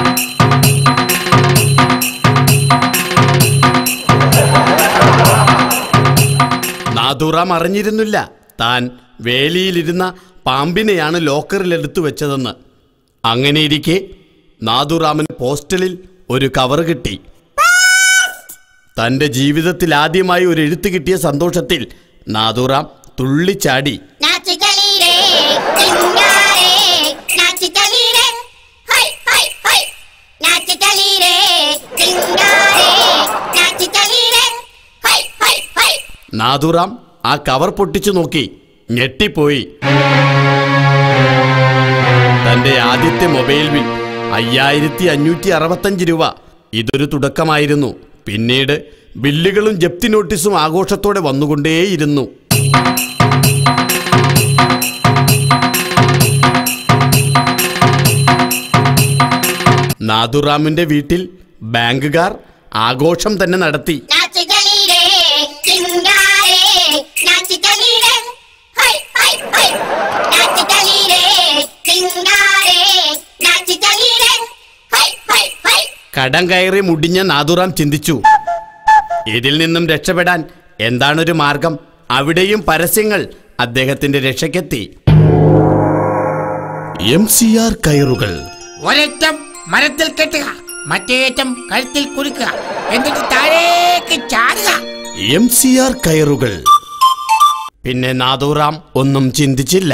നാദൂറാം അറിഞ്ഞിരുന്നില്ല താൻ വേലിയിലിരുന്ന പാമ്പിനെയാണ് ലോക്കറിൽ എടുത്തു വെച്ചതെന്ന് അങ്ങനെയിരിക്കെ നാദുറാമിന് പോസ്റ്റലിൽ ഒരു കവർ കിട്ടി തന്റെ ജീവിതത്തിൽ ആദ്യമായി ഒരു എഴുത്ത് കിട്ടിയ സന്തോഷത്തിൽ നാദുറാം തുള്ളിച്ചാടി നാച്ചു ചലീരേ ചിങ്കാരേ നാച്ചു ചലീരേ ഹൈ ഹൈ ഹൈ നാച്ചു ചലീരേ ചിങ്കാരേ നാച്ചു ചലീരേ ഹൈ ഹൈ ഹൈ നാദുറാം ആ കവർ പൊട്ടിച്ചു നോക്കി ഞെട്ടിപ്പോയി തന്റെ ആദ്യത്തെ മൊബൈൽ ബിൽ അയ്യായിരത്തി അഞ്ഞൂറ്റി അറുപത്തഞ്ച് രൂപ ഇതൊരു തുടക്കമായിരുന്നു പിന്നീട് ബില്ലുകളും ജപ്തി നോട്ടീസും ആഘോഷത്തോടെ വന്നുകൊണ്ടേയിരുന്നു നാദുറാമിന്റെ വീട്ടിൽ ബാങ്കുകാർ ആഘോഷം തന്നെ നടത്തി നാച്ചു ചലീരേ ചിങ്കാരേ നാച്ചു ചലീരേ ഹൈ ഹൈ ഹൈ നാച്ചു ചലീരേ ചിങ്കാരേ നാച്ചു ചലീരേ ഹൈ ഹൈ ഹൈ കടം കയറി മുടിഞ്ഞ നാദുറാം ചിന്തിച്ചു ഇതിൽ നിന്നും രക്ഷപ്പെടാൻ എന്താണൊരു മാർഗം അവിടെയും പരസ്യങ്ങൾ അദ്ദേഹത്തിന്റെ രക്ഷയ്ക്കെത്തി എം സി ആർ കയറുകൾ ഒരറ്റം മരത്തിൽ കെട്ടുക മറ്റേറ്റം കഴുത്തിൽ കുരുക്കുക എന്നിട്ട് താഴേക്ക് ചാടുക എം സി ആർ കയറുകൾ പിന്നെ നാദൂറാം ഒന്നും ചിന്തിച്ചില്ല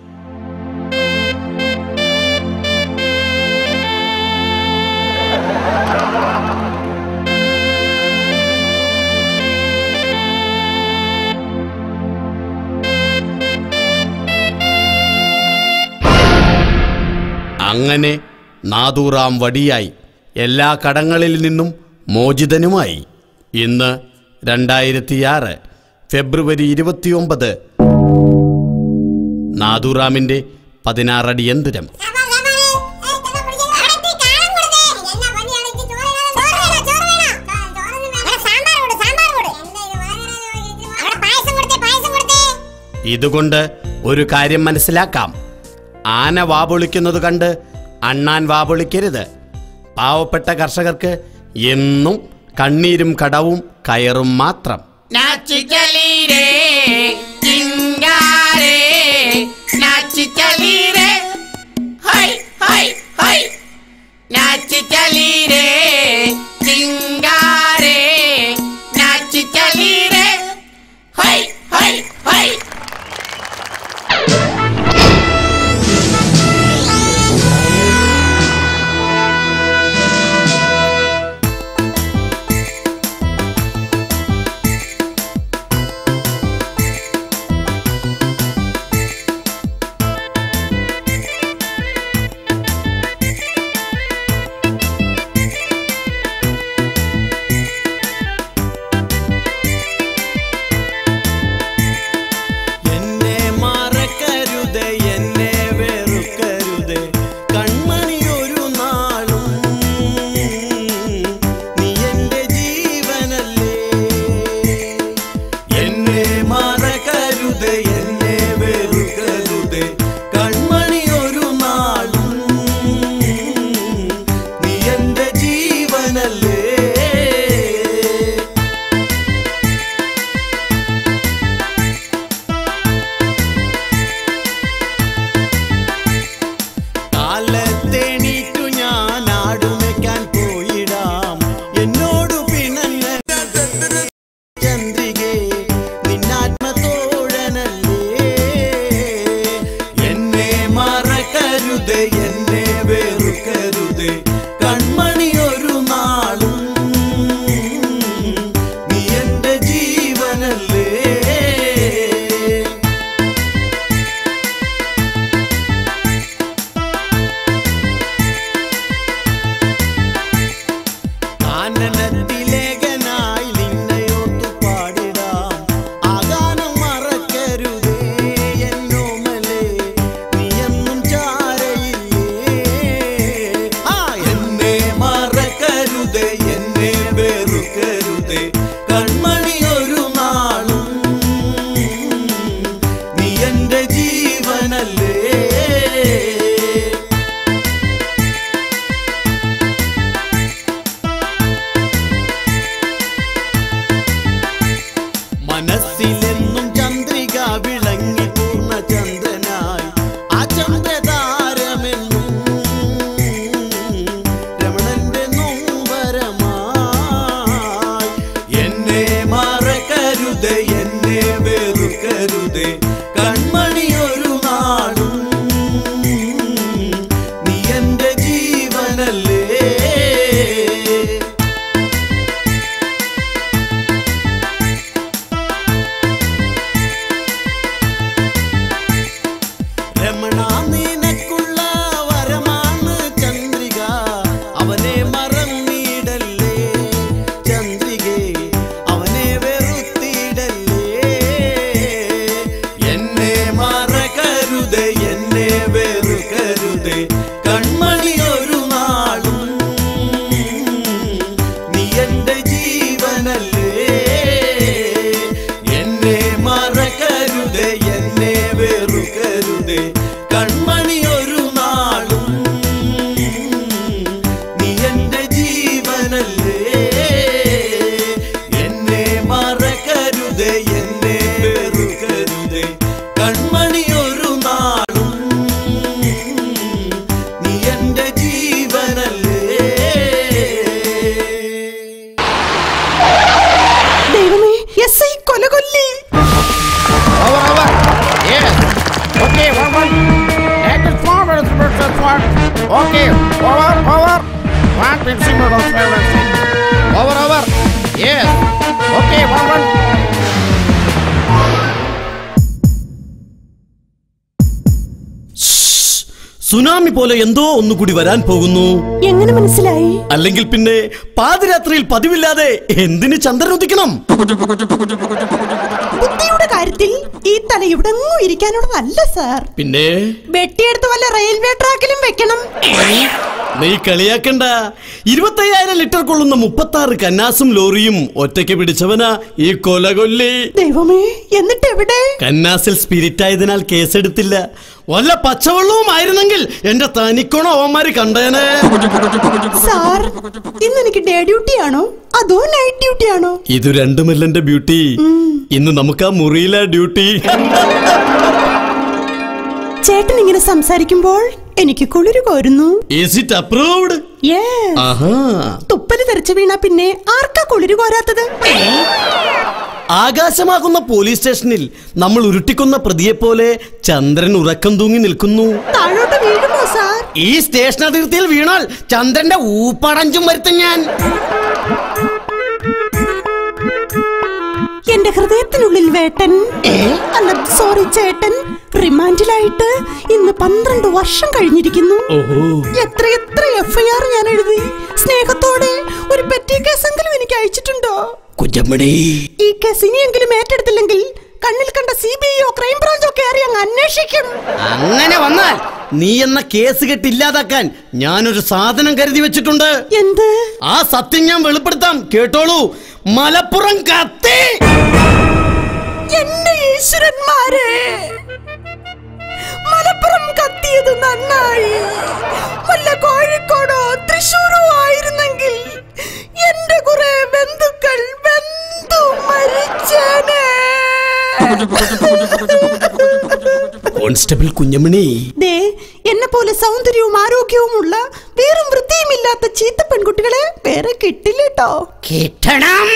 അങ്ങനെ നാദൂറാം വടിയായി എല്ലാ കടങ്ങളിൽ നിന്നും മോചിതനുമായി ഇന്ന് രണ്ടായിരത്തിയാറ് ഫെബ്രുവരി ഇരുപത്തിയൊമ്പത് നാദൂറാമിൻ്റെ പതിനാറടി യന്ത്രം ഇതുകൊണ്ട് ഒരു കാര്യം മനസ്സിലാക്കാം ആന വാപൊളിക്കുന്നത് കണ്ട് അണ്ണാൻ വാപൊളിക്കരുത് പാവപ്പെട്ട കർഷകർക്ക് എന്നും കണ്ണീരും കടവും കയറും മാത്രം നാച്ചു ചലീരേ ചിങ്കാരേ നാച്ചു ചലീരേ ഹൈ ഹൈ ഹൈ നാച്ചു ചലീരേ ചിങ്കാരേ നാച്ചു ചലീരേ ഹൈ ഹൈ ഹൈ over over yes okay one one tsunami പോലെ എന്തോ ഒന്നുകൂടി വരാൻ പോകുന്നു എങ്ങനെ മനസ്സിലായി അല്ലെങ്കിൽ പിന്നെ പാതിരാത്രിയിൽ പതിവില്ലാതെ എന്തിന് ചന്ദ്രൻ ഉദിക്കണം ബുദ്ധിയുടെ കാര്യത്തിൽ ഈ തല ഇവിടെങ്ങും ഇരിക്കാനുള്ളതല്ല സാർ പിന്നെ വെട്ടിയെടുത്ത് വല്ല റെയിൽവേ ട്രാക്കിലും വെക്കണം നീ കളിയാക്കണ്ട ഇരുപത്തയ്യായിരം ലിറ്റർ കൊള്ളുന്ന മുപ്പത്തി ആറ് കന്നാസും ലോറിയും ഒറ്റയ്ക്ക് പിടിച്ചവനാ ഈ കൊല കൊല്ലി ദൈവമേ എന്നിട്ട് എവിടെ കന്നാസിൽ സ്പിരിറ്റ് ആയതിനാൽ കേസെടുത്തില്ല വല്ല പച്ചവെള്ളവും ആയിരുന്നെങ്കിൽ എന്റെ തനിക്കോണ അവന്മാര് കണ്ടേനെ സാർ ഇന്ന് എനിക്ക് ഡേ ഡ്യൂട്ടി ആണോ അതോ നൈറ്റ് ഡ്യൂട്ടി ആണോ ഇത് രണ്ടുമല്ലെന്റെ ബ്യൂട്ടി ഇന്ന് നമുക്ക് ആ മുറിയിലെ ഡ്യൂട്ടി ചേട്ടൻ ഇങ്ങനെ സംസാരിക്കുമ്പോൾ എനിക്ക് കുളിര് കോരുന്നു ഈസ് ഇറ്റ് അപ്രൂവ്ഡ് Yes. ആഹാ തുപ്പല് തെറിച്ചു വീണ പിന്നെ ആർക്കാ കുളിര് കോരാത്തത് ആകാശമാകുന്ന പോലീസ് സ്റ്റേഷനിൽ നമ്മൾ ഉരുട്ടിക്കൊന്ന പ്രതിയെ പോലെ ചന്ദ്രൻ ഉറക്കം തൂങ്ങി നിൽക്കുന്നു താഴോട്ട് വീഴുമോ സാർ ഈ സ്റ്റേഷൻ അതിർത്തിയിൽ വീണാൽ ചന്ദ്രന്റെ ഊപ്പടഞ്ചും വരുത്തും ഞാൻ എന്റെ ഹൃദയത്തിനുള്ളിൽ വേട്ടൻ അല്ല സോറി ചേട്ടൻ റിമാൻഡിലായിട്ട് ഇന്ന് പന്ത്രണ്ട് വർഷം കഴിഞ്ഞിരിക്കുന്നു ഓഹോ എത്ര എത്ര എഫ്ഐആർ ഞാൻ എഴുതി സ്നേഹത്തോടെ ഒരു പെറ്റി കേസെങ്കിലും എനിക്ക് അയച്ചിട്ടുണ്ടോ കുഞ്ഞമ്മണി ഈ കേസ് ഇനിയെങ്കിലും ഏറ്റെടുത്തില്ലെങ്കിൽ കണ്ണിൽ കണ്ട സി ബി ഐയോ ക്രൈംബ്രാഞ്ചോ കയറി അങ്ങ് അന്വേഷിക്കും അങ്ങനെ വന്നാൽ നീ എന്ന കേസ് കെട്ട് ഇല്ലാതാക്കാൻ ഞാനൊരു സാധനം കരുതി വെച്ചിട്ടുണ്ട് എന്ത് ആ സത്യം ഞാൻ വെളിപ്പെടുത്താം കേട്ടോളൂ മലപ്പുറം കത്തി എന്റെ ഈശ്വരന്മാരെ മലപ്പുറം കത്തിയത് നന്നായി വല്ല കോഴിക്കോടോ തൃശൂരോ ആയിരുന്നെങ്കിൽ എന്റെ കുറെ ബന്ധുക്കൾ ബന്ധു മരിച്ചേനെ കോൺസ്റ്റബിൾ കുഞ്ഞമ്മണി ദേ എന്നെ പോലെ സൗന്ദര്യവും ആരോഗ്യവുമുള്ള വേറും വൃത്തിയുമില്ലാത്ത ചീത്ത പെൺകുട്ടികളെ വേറെ കിട്ടില്ലട്ടോ കിട്ടണം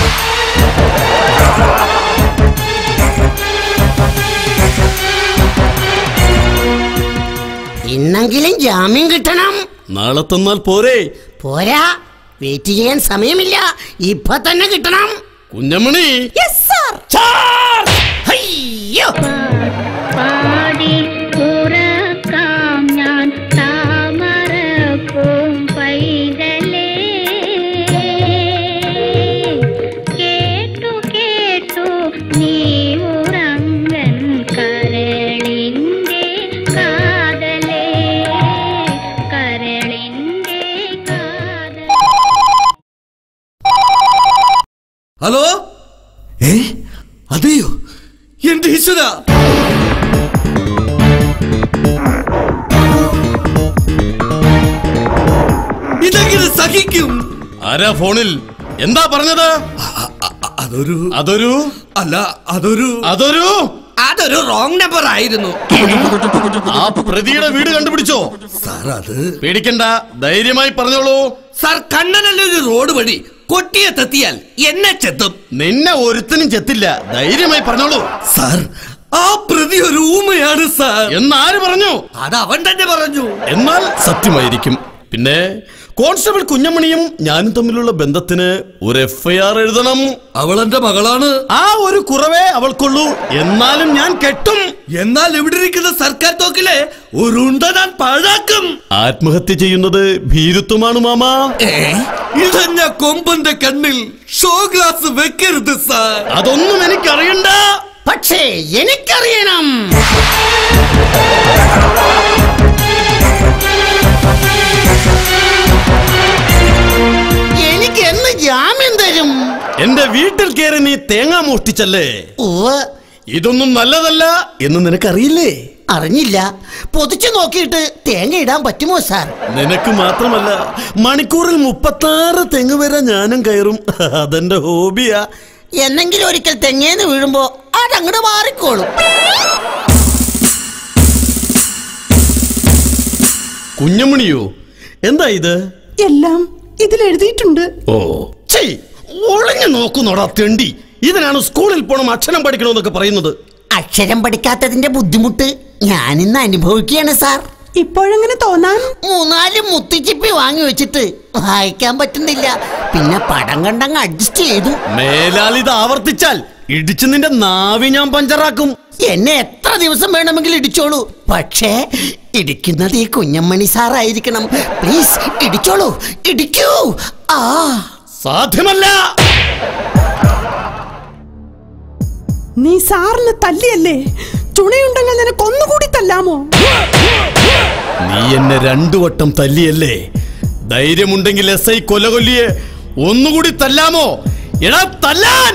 ഇന്നെങ്കിലും ജാമ്യം കിട്ടണം നാളെ തന്നാൽ പോരെ പോരാ വെയിറ്റ് ചെയ്യാൻ സമയമില്ല ഇപ്പൊ തന്നെ കിട്ടണം കുഞ്ഞമ്മണി യെസ് സാർ അയ്യോ പാടി ഉറക്കാം ഞാൻ താമരപ്പൂം പൈതലേ കേട്ടു കേട്ടു നീ ഉറങ്ങൻ കരളിൻ്റെ കാതലേ കരളിൻ്റെ ഹലോ ഏ അതെയോ എന്റെ ഈശ്വര ഇതെങ്ങനെ സഹിക്കും ആരാ ഫോണിൽ എന്താ പറഞ്ഞത് അതൊരു അതൊരു അല്ല അതൊരു അതൊരു അതൊരു റോങ് നമ്പർ ആയിരുന്നു ആ പ്രതിയുടെ വീട് കണ്ടുപിടിച്ചോ സാർ അത് പേടിക്കണ്ട ധൈര്യമായി പറഞ്ഞോളൂ സാർ കണ്ണനല്ല ഒരു റോഡ് വഴി കൊട്ടിയെത്തെത്തിയാൽ എന്നെ ചെത്തും നിന്നെ ഒരുത്തനും ചെത്തില്ല ധൈര്യമായി പറഞ്ഞോളൂ സാർ ആ പ്രതി ഒരു ഊമയാണ് സാർ എന്നാര് പറഞ്ഞു അത് അവൻ തന്നെ പറഞ്ഞു എന്നാൽ സത്യമായിരിക്കും പിന്നെ കോൺസ്റ്റബിൾ കുഞ്ഞമ്മണിയും ഞാനും തമ്മിലുള്ള ബന്ധത്തിന് ഒരു എഫ്ഐആർ എഴുതണം അവൾ എന്റെ മകളാണ് ആ ഒരു കുറവേ അവൾക്കുള്ളൂ എന്നാലും ഞാൻ കെട്ടും എന്നാൽ ഇവിടെ ഇരിക്കുന്ന സർക്കാർ തോക്കിലെ ഒരു ഉണ്ട ഞാൻ പാഴാക്കും ആത്മഹത്യ ചെയ്യുന്നത് ഭീരുത്വമാണ് മാമാ ഇതഞ്ഞ കൊമ്പന്റെ കണ്ണിൽ ഷോ ഗ്ലാസ് വെക്കരുത് സാർ അതൊന്നും എനിക്കറിയണ്ട പക്ഷേ എനിക്കറിയണം എനിക്ക് എന്ന് ജാമ്യം തരും എന്റെ വീട്ടിൽ കയറി നീ തേങ്ങ മോഷ്ടിച്ചല്ലേ ഉവ്വ് ഇതൊന്നും നല്ലതല്ല എന്ന് നിനക്കറിയില്ലേ അറിഞ്ഞില്ല പൊതിച്ചു നോക്കിയിട്ട് തേങ്ങ ഇടാൻ പറ്റുമോ സാർ നിനക്ക് മാത്രമല്ല മണിക്കൂറിൽ മുപ്പത്താറ് തെങ്ങ് വരെ ഞാനും കയറും അതെന്റെ ഹോബിയാ എന്നെങ്കിലും ഒരിക്കൽ തെങ്ങേന്ന് വീഴുമ്പോ അതങ്ങോട്ട് മാറിക്കോളും കുഞ്ഞമണിയോ എന്താ ഇത് എല്ലാം ഇതിൽ എഴുതിയിട്ടുണ്ട് ഓ ചെയ് ഒളിഞ്ഞു നോക്കുന്നോടാ തെണ്ടി ഇതിനാണ് സ്കൂളിൽ പോണം അക്ഷരം പഠിക്കണമെന്നൊക്കെ പറയുന്നത് അക്ഷരം പഠിക്കാത്തതിന്റെ ബുദ്ധിമുട്ട് ഞാനിന്ന് അനുഭവിക്കുകയാണ് സാർ ഇപ്പോഴെങ്ങനെ തോന്നാൻ മൂന്നാല് മുത്തിച്ചിപ്പി വാങ്ങി വെച്ചിട്ട് വായിക്കാൻ പറ്റുന്നില്ല പിന്നെ പടം കണ്ടങ്ങ് അഡ്ജസ്റ്റ് ചെയ്തു മേലാൽ ഇത് ആവർത്തിച്ചാൽ ഇടിച്ചു നിന്റെ നാവി ഞാൻ പഞ്ചറാക്കും എന്നെ എത്ര ദിവസം വേണമെങ്കിലും ഇടിച്ചോളൂ പക്ഷേ ഇടിക്കുന്നത് ഈ കുഞ്ഞമ്മണി സാറായിരിക്കണം പ്ലീസ് ഇടിച്ചോളൂ ഇടിക്കൂ ആ സാധ്യമല്ല നീ സാറിന് തല്ലിയല്ലേ ചുണയുണ്ടെങ്കിൽ നിനക്ക് ഒന്നുകൂടി തല്ലാമോ നീ എന്നെ രണ്ടു വട്ടം തല്ലിയല്ലേ ധൈര്യമുണ്ടെങ്കിൽ എസ് ഐ കൊലകൊല്ലിയെ ഒന്നുകൂടി തല്ലാമോ എടാ തല്ലാൻ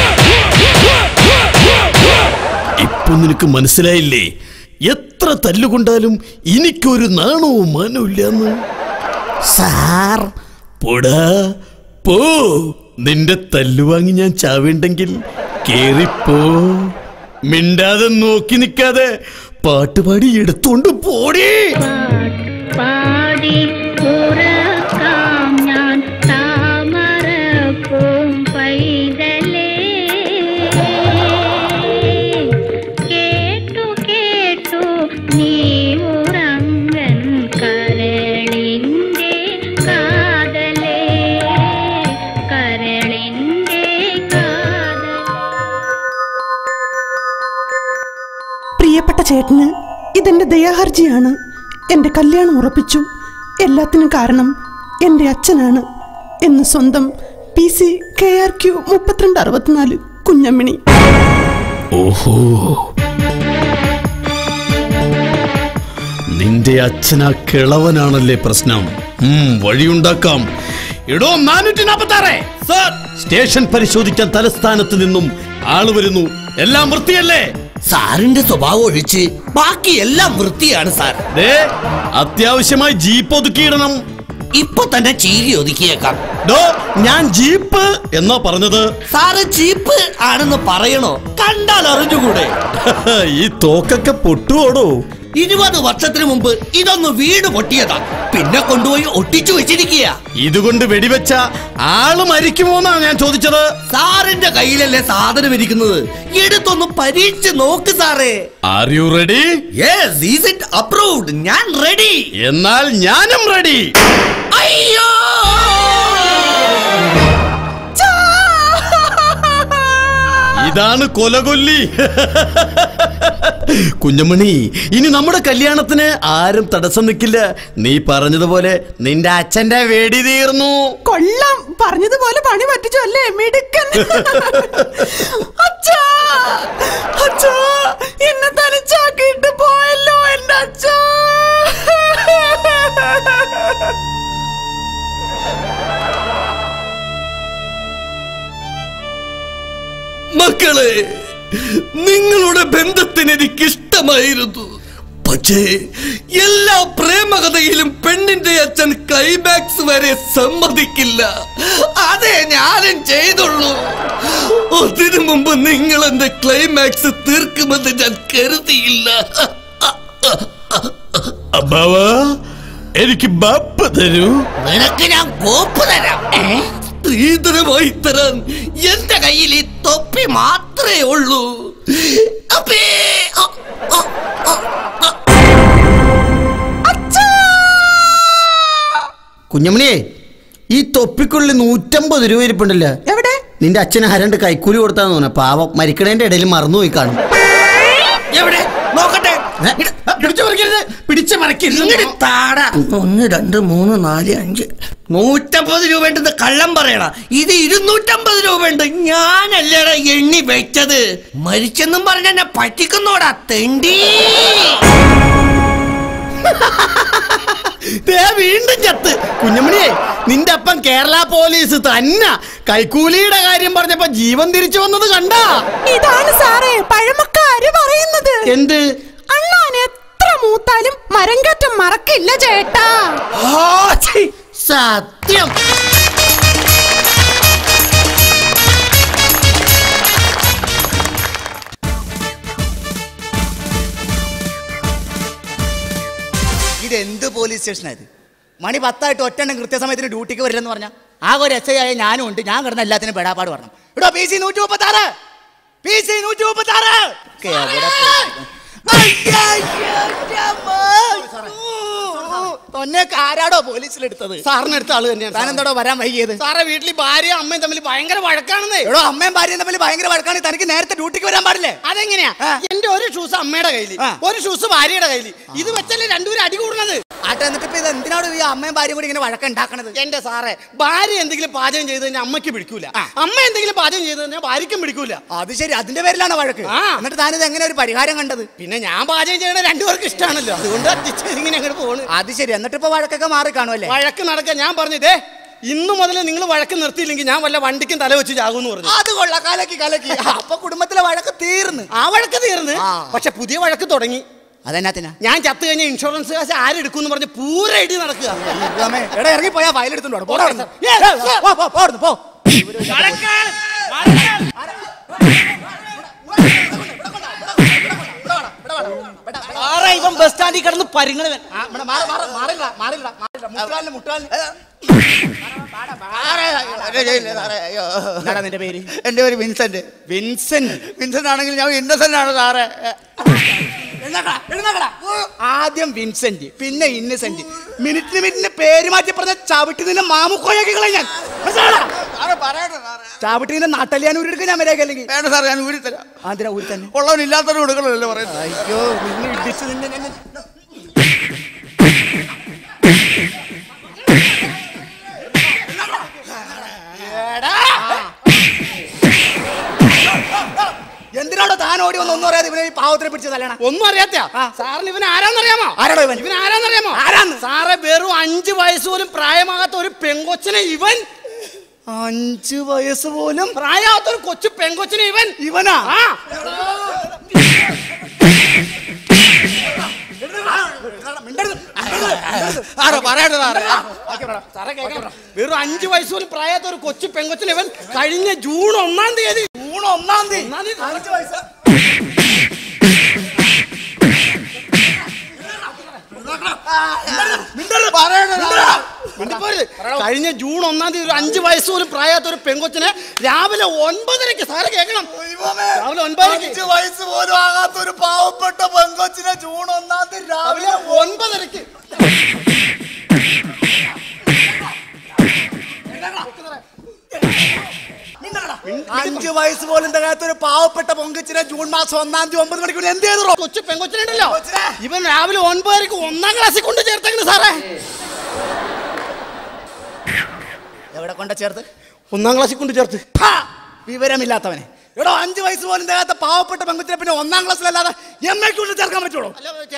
ഇപ്പൊ നിനക്ക് മനസ്സിലായില്ലേ എത്ര തല്ലുകൊണ്ടാലും എനിക്കൊരു നാണവും മാനവും ഇല്ലെന്ന് സാർ പോടാ പോ നിന്റെ തല്ലുവാങ്ങി ഞാൻ ചാവേണ്ടെങ്കിൽ കേറിപ്പോ മിണ്ടാതെ നോക്കി നിൽക്കാതെ പാട്ടുപാടി എടുത്തോണ്ട് പോടേ പാടി ഉറക്കാം ഞാൻ താമരപ്പൂം പൈതലേ കേട്ടു കേട്ടു നീ ഉറങ്ങൻ കരളിൻ്റെ കാതലേ കരളിൻ്റെ കാതലേ പ്രിയപ്പെട്ട ചേട്ടന് ഇതെന്റെ ദയാഹർജിയാണ് എന്റെ കല്യാണം ഉറപ്പിച്ചു എല്ലാത്തിനും കാരണം എന്റെ അച്ഛനാണ് എന്ന് സ്വന്തം P C K R Q മുപ്പത്തിരണ്ട് അറുപത്തിനാല് കുഞ്ഞമ്മിണി ഓഹോ നിന്റെ അച്ഛനാ കിളവനാണല്ലേ പ്രശ്നം ഉം, വഴിയുണ്ടാക്കാം എടോ നാനൂറ്റി നാപ്പത്തി ആറ് സ്റ്റേഷൻ പരിശോധിക്കാൻ തലസ്ഥാനത്ത് നിന്നും ആള് വരുന്നു എല്ലാം വൃത്തിയല്ലേ സാറിന്റെ സ്വഭാവം ഒഴിച്ച് ബാക്കി എല്ലാം വൃത്തിയാണ് സാർ ദേ, അത്യാവശ്യമായി ജീപ്പ് ഒതുക്കിയിടണം ഇപ്പൊ തന്നെ ചീരി ഒതുക്കിയേക്കാം ഡോ ഞാൻ ജീപ്പ് എന്നാ പറഞ്ഞത് സാറ് ചീപ്പ് ആണെന്ന് പറയണോ കണ്ടാൽ അറിഞ്ഞുകൂടെ ഈ തോക്കൊക്കെ പൊട്ടുവോടോ ഇരുപത് വർഷത്തിന് മുമ്പ് ഇതൊന്ന് വീട് പൊട്ടിയതാ പിന്നെ കൊണ്ടുപോയി ഒട്ടിച്ചു വെച്ചിരിക്കുക ഇതുകൊണ്ട് വെടിവെച്ച ആള് മരിക്കുമോന്നാ ഞാൻ ചോദിച്ചത് സാറിന്റെ കയ്യിലല്ലേ സാധനം ഇരിക്കുന്നത് എടുത്തൊന്ന് പരീക്ഷിച്ച് നോക്ക് സാറേ are you ready yes is it approved ഞാൻ റെഡി എന്നാൽ ഞാനും റെഡി അയ്യോ ഇതാണ് കൊലകൊല്ലി കുഞ്ഞമണി ഇനി നമ്മുടെ കല്യാണത്തിന് ആരും തടസ്സം നിൽക്കില്ല നീ പറഞ്ഞതുപോലെ നിന്റെ അച്ഛന്റെ വേടി തീർന്നു കൊള്ളാം പറഞ്ഞതുപോലെ പണി പറ്റിച്ചു അല്ലേ മിടുക്കൻ അച്ഛാ അച്ഛാ എന്നെ തനിച്ചാക്കിയിട്ട് പോയല്ലോ എന്റെ അച്ഛാ മക്കളെ നിങ്ങളുടെ ബന്ധത്തിന് എനിക്ക് ഇഷ്ടമായിരുന്നു പക്ഷേ എല്ലാ പ്രേമകഥയിലും പെണ്ണിന്റെ അച്ഛൻ ക്ലൈമാക്സ് വരെ സമ്മതിക്കില്ല അതേ ഞാനും ചെയ്തുള്ളൂ അതിനു മുമ്പ് നിങ്ങൾ എന്റെ ക്ലൈമാക്സ് തീർക്കുമെന്ന് ഞാൻ കരുതിയില്ല അമ്മാവ എനിക്ക് ബാപ്പ് തരൂ നിനക്ക് ഞാൻ കോപ്പ് തരാം സ്ത്രീധനമായി തരാൻ എന്റെ കയ്യിൽ ഈ തൊപ്പി മാത്രമേ ഉള്ളൂ അപ്പേ അ, അ, അ, അ. കുഞ്ഞമ്മണിയെ ഈ തൊപ്പിക്കുള്ളിൽ നൂറ്റമ്പത് രൂപ ഇരിപ്പുണ്ടല്ലോ എവിടെ നിന്റെ അച്ഛന് ഹരണ്ട് കൈക്കൂലി കൊടുത്താന്ന് തോന്നുന്നു പാവം മരിക്കണേന്റെ ഇടയിൽ മറന്നുപോയി കാണും എവിടെ നോക്കട്ടെ പിടിച്ചു മറിക്കരുത് പിടിച്ചു ഇങ്ങട് താടാ ഒന്ന് രണ്ട് മൂന്ന് നാല് അഞ്ച് നൂറ്റമ്പത് രൂപ ഉണ്ടെന്ന് കള്ളം പറയണ ഇത് ഇരുന്നൂറ്റമ്പത് രൂപ ഉണ്ട് ഞാനല്ലേടാ എണ്ണി വെച്ചത് മരിച്ചെന്നും പറഞ്ഞ എന്നെ പറ്റിക്കുന്നോടാ തെണ്ടി ദേ വീണ്ടും ചത്ത് കുഞ്ഞമണിയെ നിന്റെ അപ്പം കേരള പോലീസ് തന്നെ കൈക്കൂലിയുടെ കാര്യം പറഞ്ഞപ്പോ ജീവൻ തിരിച്ചു വന്നത് കണ്ടാ ഇതാണ് സാറേ പഴമക്കാര് പറയുന്നത് എന്ത് അണ്ണാൻ എത്ര മൂത്താലും മരം കയറ്റം മറക്കില്ല ചേട്ടാ സത്യം ഇതെന്ത് പോലീസ് സ്റ്റേഷനായത് മണി പത്തായിട്ട് ഒറ്റണ്ണം കൃത്യസമയത്തിന് ഡ്യൂട്ടിക്ക് വരില്ലെന്ന് പറഞ്ഞ ആകെ ഒരു എസ് ഐ ആയ ഞാനും ഉണ്ട് ഞാൻ കിടന്ന എല്ലാത്തിനും പെടാപ്പാട് പറഞ്ഞു ഇടോ പി സി നൂറ്റി മുപ്പത്തി ആറ് പി സി നൂറ്റി മുപ്പത്തി ആറ് തൊന്നേക്ക് ആരാടോ പോലീസിലെടുത്തത് സാറിന് എടുത്ത ആള് തന്നെയാണ് താൻ എന്താടോ വരാൻ വൈകിയത് സാറെ വീട്ടിൽ ഭാര്യയും അമ്മയും തമ്മിൽ ഭയങ്കര വഴക്കാണെന്നേ എടോ അമ്മയും ഭാര്യയും തമ്മിൽ ഭയങ്കര വഴക്കാണ് തനിക്ക് നേരത്തെ ഡ്യൂട്ടിക്ക് വരാൻ പാടില്ലേ അതെങ്ങനെയാ എന്റെ ഒരു ഷൂസ് അമ്മയുടെ കയ്യിൽ ഒരു ഷൂസ് ഭാര്യയുടെ കയ്യിൽ ഇത് വെച്ചല്ലേ രണ്ടുപേരും അടി കൂടുന്നത് ആട്ടെ എന്നിട്ട് ഇപ്പൊ ഇത് എന്തിനാണ് ഈ അമ്മയും ഭാര്യയും കൂടി ഇങ്ങനെ വഴക്കുണ്ടാക്കണത് എന്റെ സാറേ ഭാര്യ എന്തെങ്കിലും പാചകം ചെയ്ത് കഴിഞ്ഞാൽ അമ്മയ്ക്ക് പിടിക്കൂല അമ്മ എന്തെങ്കിലും പാചകം ചെയ്ത് കഴിഞ്ഞാൽ ഭാര്യയ്ക്കും പിടിക്കൂല അത് ശരി അതിന്റെ പേരിലാണ് വഴക്ക് എന്നിട്ട് താനിത് എങ്ങനെ ഒരു പരിഹാരം കണ്ടത് പിന്നെ ഞാൻ പാചകം ചെയ്യണ രണ്ടുപേർക്ക് ഇഷ്ടമാണല്ലോ അതുകൊണ്ട് adjust ചെയ്ത് ഇങ്ങനെ അങ്ങോട്ട് പോണ് അത് ശരി എന്നിട്ട് ഇപ്പൊ വഴക്കൊക്കെ മാറി കാണുമല്ലേ വഴക്ക് നടക്കാൻ ഞാൻ പറഞ്ഞതേ ഇന്നു മുതൽ നിങ്ങൾ വഴക്ക് നിർത്തിയില്ലെങ്കിൽ ഞാൻ വല്ല വണ്ടിക്കും തല വെച്ച് ചാകുമെന്ന് പറഞ്ഞു അത് കൊള്ള കലക്കി കലക്കി അപ്പൊ കുടുംബത്തിലെ വഴക്ക് തീർന്ന് ആ വഴക്ക് തീർന്ന് പക്ഷെ പുതിയ വഴക്ക് തുടങ്ങി അതെന്നാത്തിനാ ഞാൻ ചത്തു കഴിഞ്ഞ ഇൻഷുറൻസ് കാശ് ആരെടുക്കും പറഞ്ഞ് പൂര ഇടി നടക്കുക എടാ ഇറങ്ങി പോയാ ഫയൽ എടുത്തോണ്ട് പോടാ അവിടുന്ന്. പോ, പോ, പോ അവിടുന്ന്, പോ ആരാ ഇവൻ ബസ് സ്റ്റാൻഡിൽ കിടന്ന് പരിങ്ങളവൻ മാറില്ല മാറില്ല മാറില്ല മുട്ടാലിന് മുട്ടാലിന് എന്താടാ നിന്റെ പേര് എന്റെ പേര് വിൻസെന്റ് വിൻസെന്റ് വിൻസെന്റ് ആണെങ്കിൽ ഞാൻ ഇന്നസെന്റ് ആണ് സാറേ ആദ്യം വിൻസെന്റ് പിന്നെ ഇന്നസെന്റ് മിനിറ്റിന് മിനിറ്റിന് പേര് മാറ്റി പറഞ്ഞ ചവിട്ടി നിന്നെ മാമുക്കോയാക്കികളെ ഞാൻ മനസ്സിലായോടാ? ചവിട്ടി നിന്നെ നട്ടലിയാൻ ഊരിയെടുക്കാൻ ഞാൻ വരേക്ക് അല്ലെങ്കിൽ വേണ്ട സാർ ഞാൻ ഊരി തരാം അതിനാ ഊരി തന്നെ ഉള്ളവൻ ഇല്ലാത്തവരും കൊടുക്കണമല്ലോ പറയുന്നത് അയ്യോ നിങ്ങൾ ഇടിച്ച് നിന്നെ ഞാൻ- എടാ. എന്തിനാണോ താൻ ഓടി വന്ന് ഒന്നും അറിയാതെ ഇവനെ ഈ പാവത്തിനെ പിടിച്ച് തല്ലണം ഒന്നും അറിയാത്ത സാറിന് ഇവൻ ആരാന്നറിയാമോ ആരാടോ ഇവൻ ഇവൻ ആരാന്നറിയാമോ ആരാന്ന് സാറെ വെറും അഞ്ചു വയസ്സ് പോലും പ്രായമാകാത്ത ഒരു പെങ്കൊച്ചിനെ ഇവൻ അഞ്ചു വയസ്സ് പോലും പ്രായമാകാത്ത ഒരു കൊച്ചു പെങ്കൊച്ചിനെ ഇവൻ ഇവനാ ആ ആരോ പറയട്ടെ സാറേ സാറേ കേൾക്കണം വെറും അഞ്ചു വയസ്സ് പോലും പ്രായമാകാത്ത ഒരു കൊച്ചു പെങ്കൊച്ചിനെ ഇവൻ കഴിഞ്ഞ ജൂൺ ഒന്നാം തീയതി ജൂൺ ഒന്നാം തീയതി ഒന്നാം തീയതി അഞ്ച് വയസ്സ് മിണ്ടിപ്പോരുത്. കഴിഞ്ഞ ജൂൺ ഒന്നാം തീയതി ഒരു അഞ്ചു വയസ്സ് പോലും പ്രായമാകാത്ത ഒരു പെങ്കൊച്ചിനെ രാവിലെ ഒൻപതരക്ക് സാറ് കേൾക്കണം രാവിലെ ഒൻപതരക്ക് അഞ്ച് വയസ്സ് പോലും ആകാത്ത ഒരു പാവപ്പെട്ട പെങ്കൊച്ചിനെ ജൂൺ ഒന്നാം തീയതി രാവിലെ രാവിലെ ഒൻപതരക്ക് അഞ്ചു വയസ്സ് പോലും തികയാത്ത ഒരു പാവപ്പെട്ട പൊങ്കച്ചിനെ ജൂൺ മാസം ഒന്നാം തീയതി ഒമ്പത് മണിക്കൂർ എന്ത് ചെയ്തു കൊച്ചു പെങ്കൊച്ചിനുണ്ടല്ലോ ഇവൻ രാവിലെ ഒൻപതരക്ക് ഒന്നാം ക്ലാസ്സിൽ കൊണ്ട് ചേർത്തേക്കണ് സാറേ എവിടെ കൊണ്ട ചേർത്ത് ഒന്നാം ക്ലാസ്സിൽ കൊണ്ട് ചേർത്ത് ഹാ! വിവരമില്ലാത്തവനെ എടോ അഞ്ചു വയസ്സ് പോലും തികയാത്ത പാവപ്പെട്ട പെങ്കൊച്ചിനെ പിന്നെ ഒന്നാം ക്ലാസ്സിലല്ലാതെ എം എ കൊണ്ട് ചേർക്കാൻ പറ്റുള്ളൂ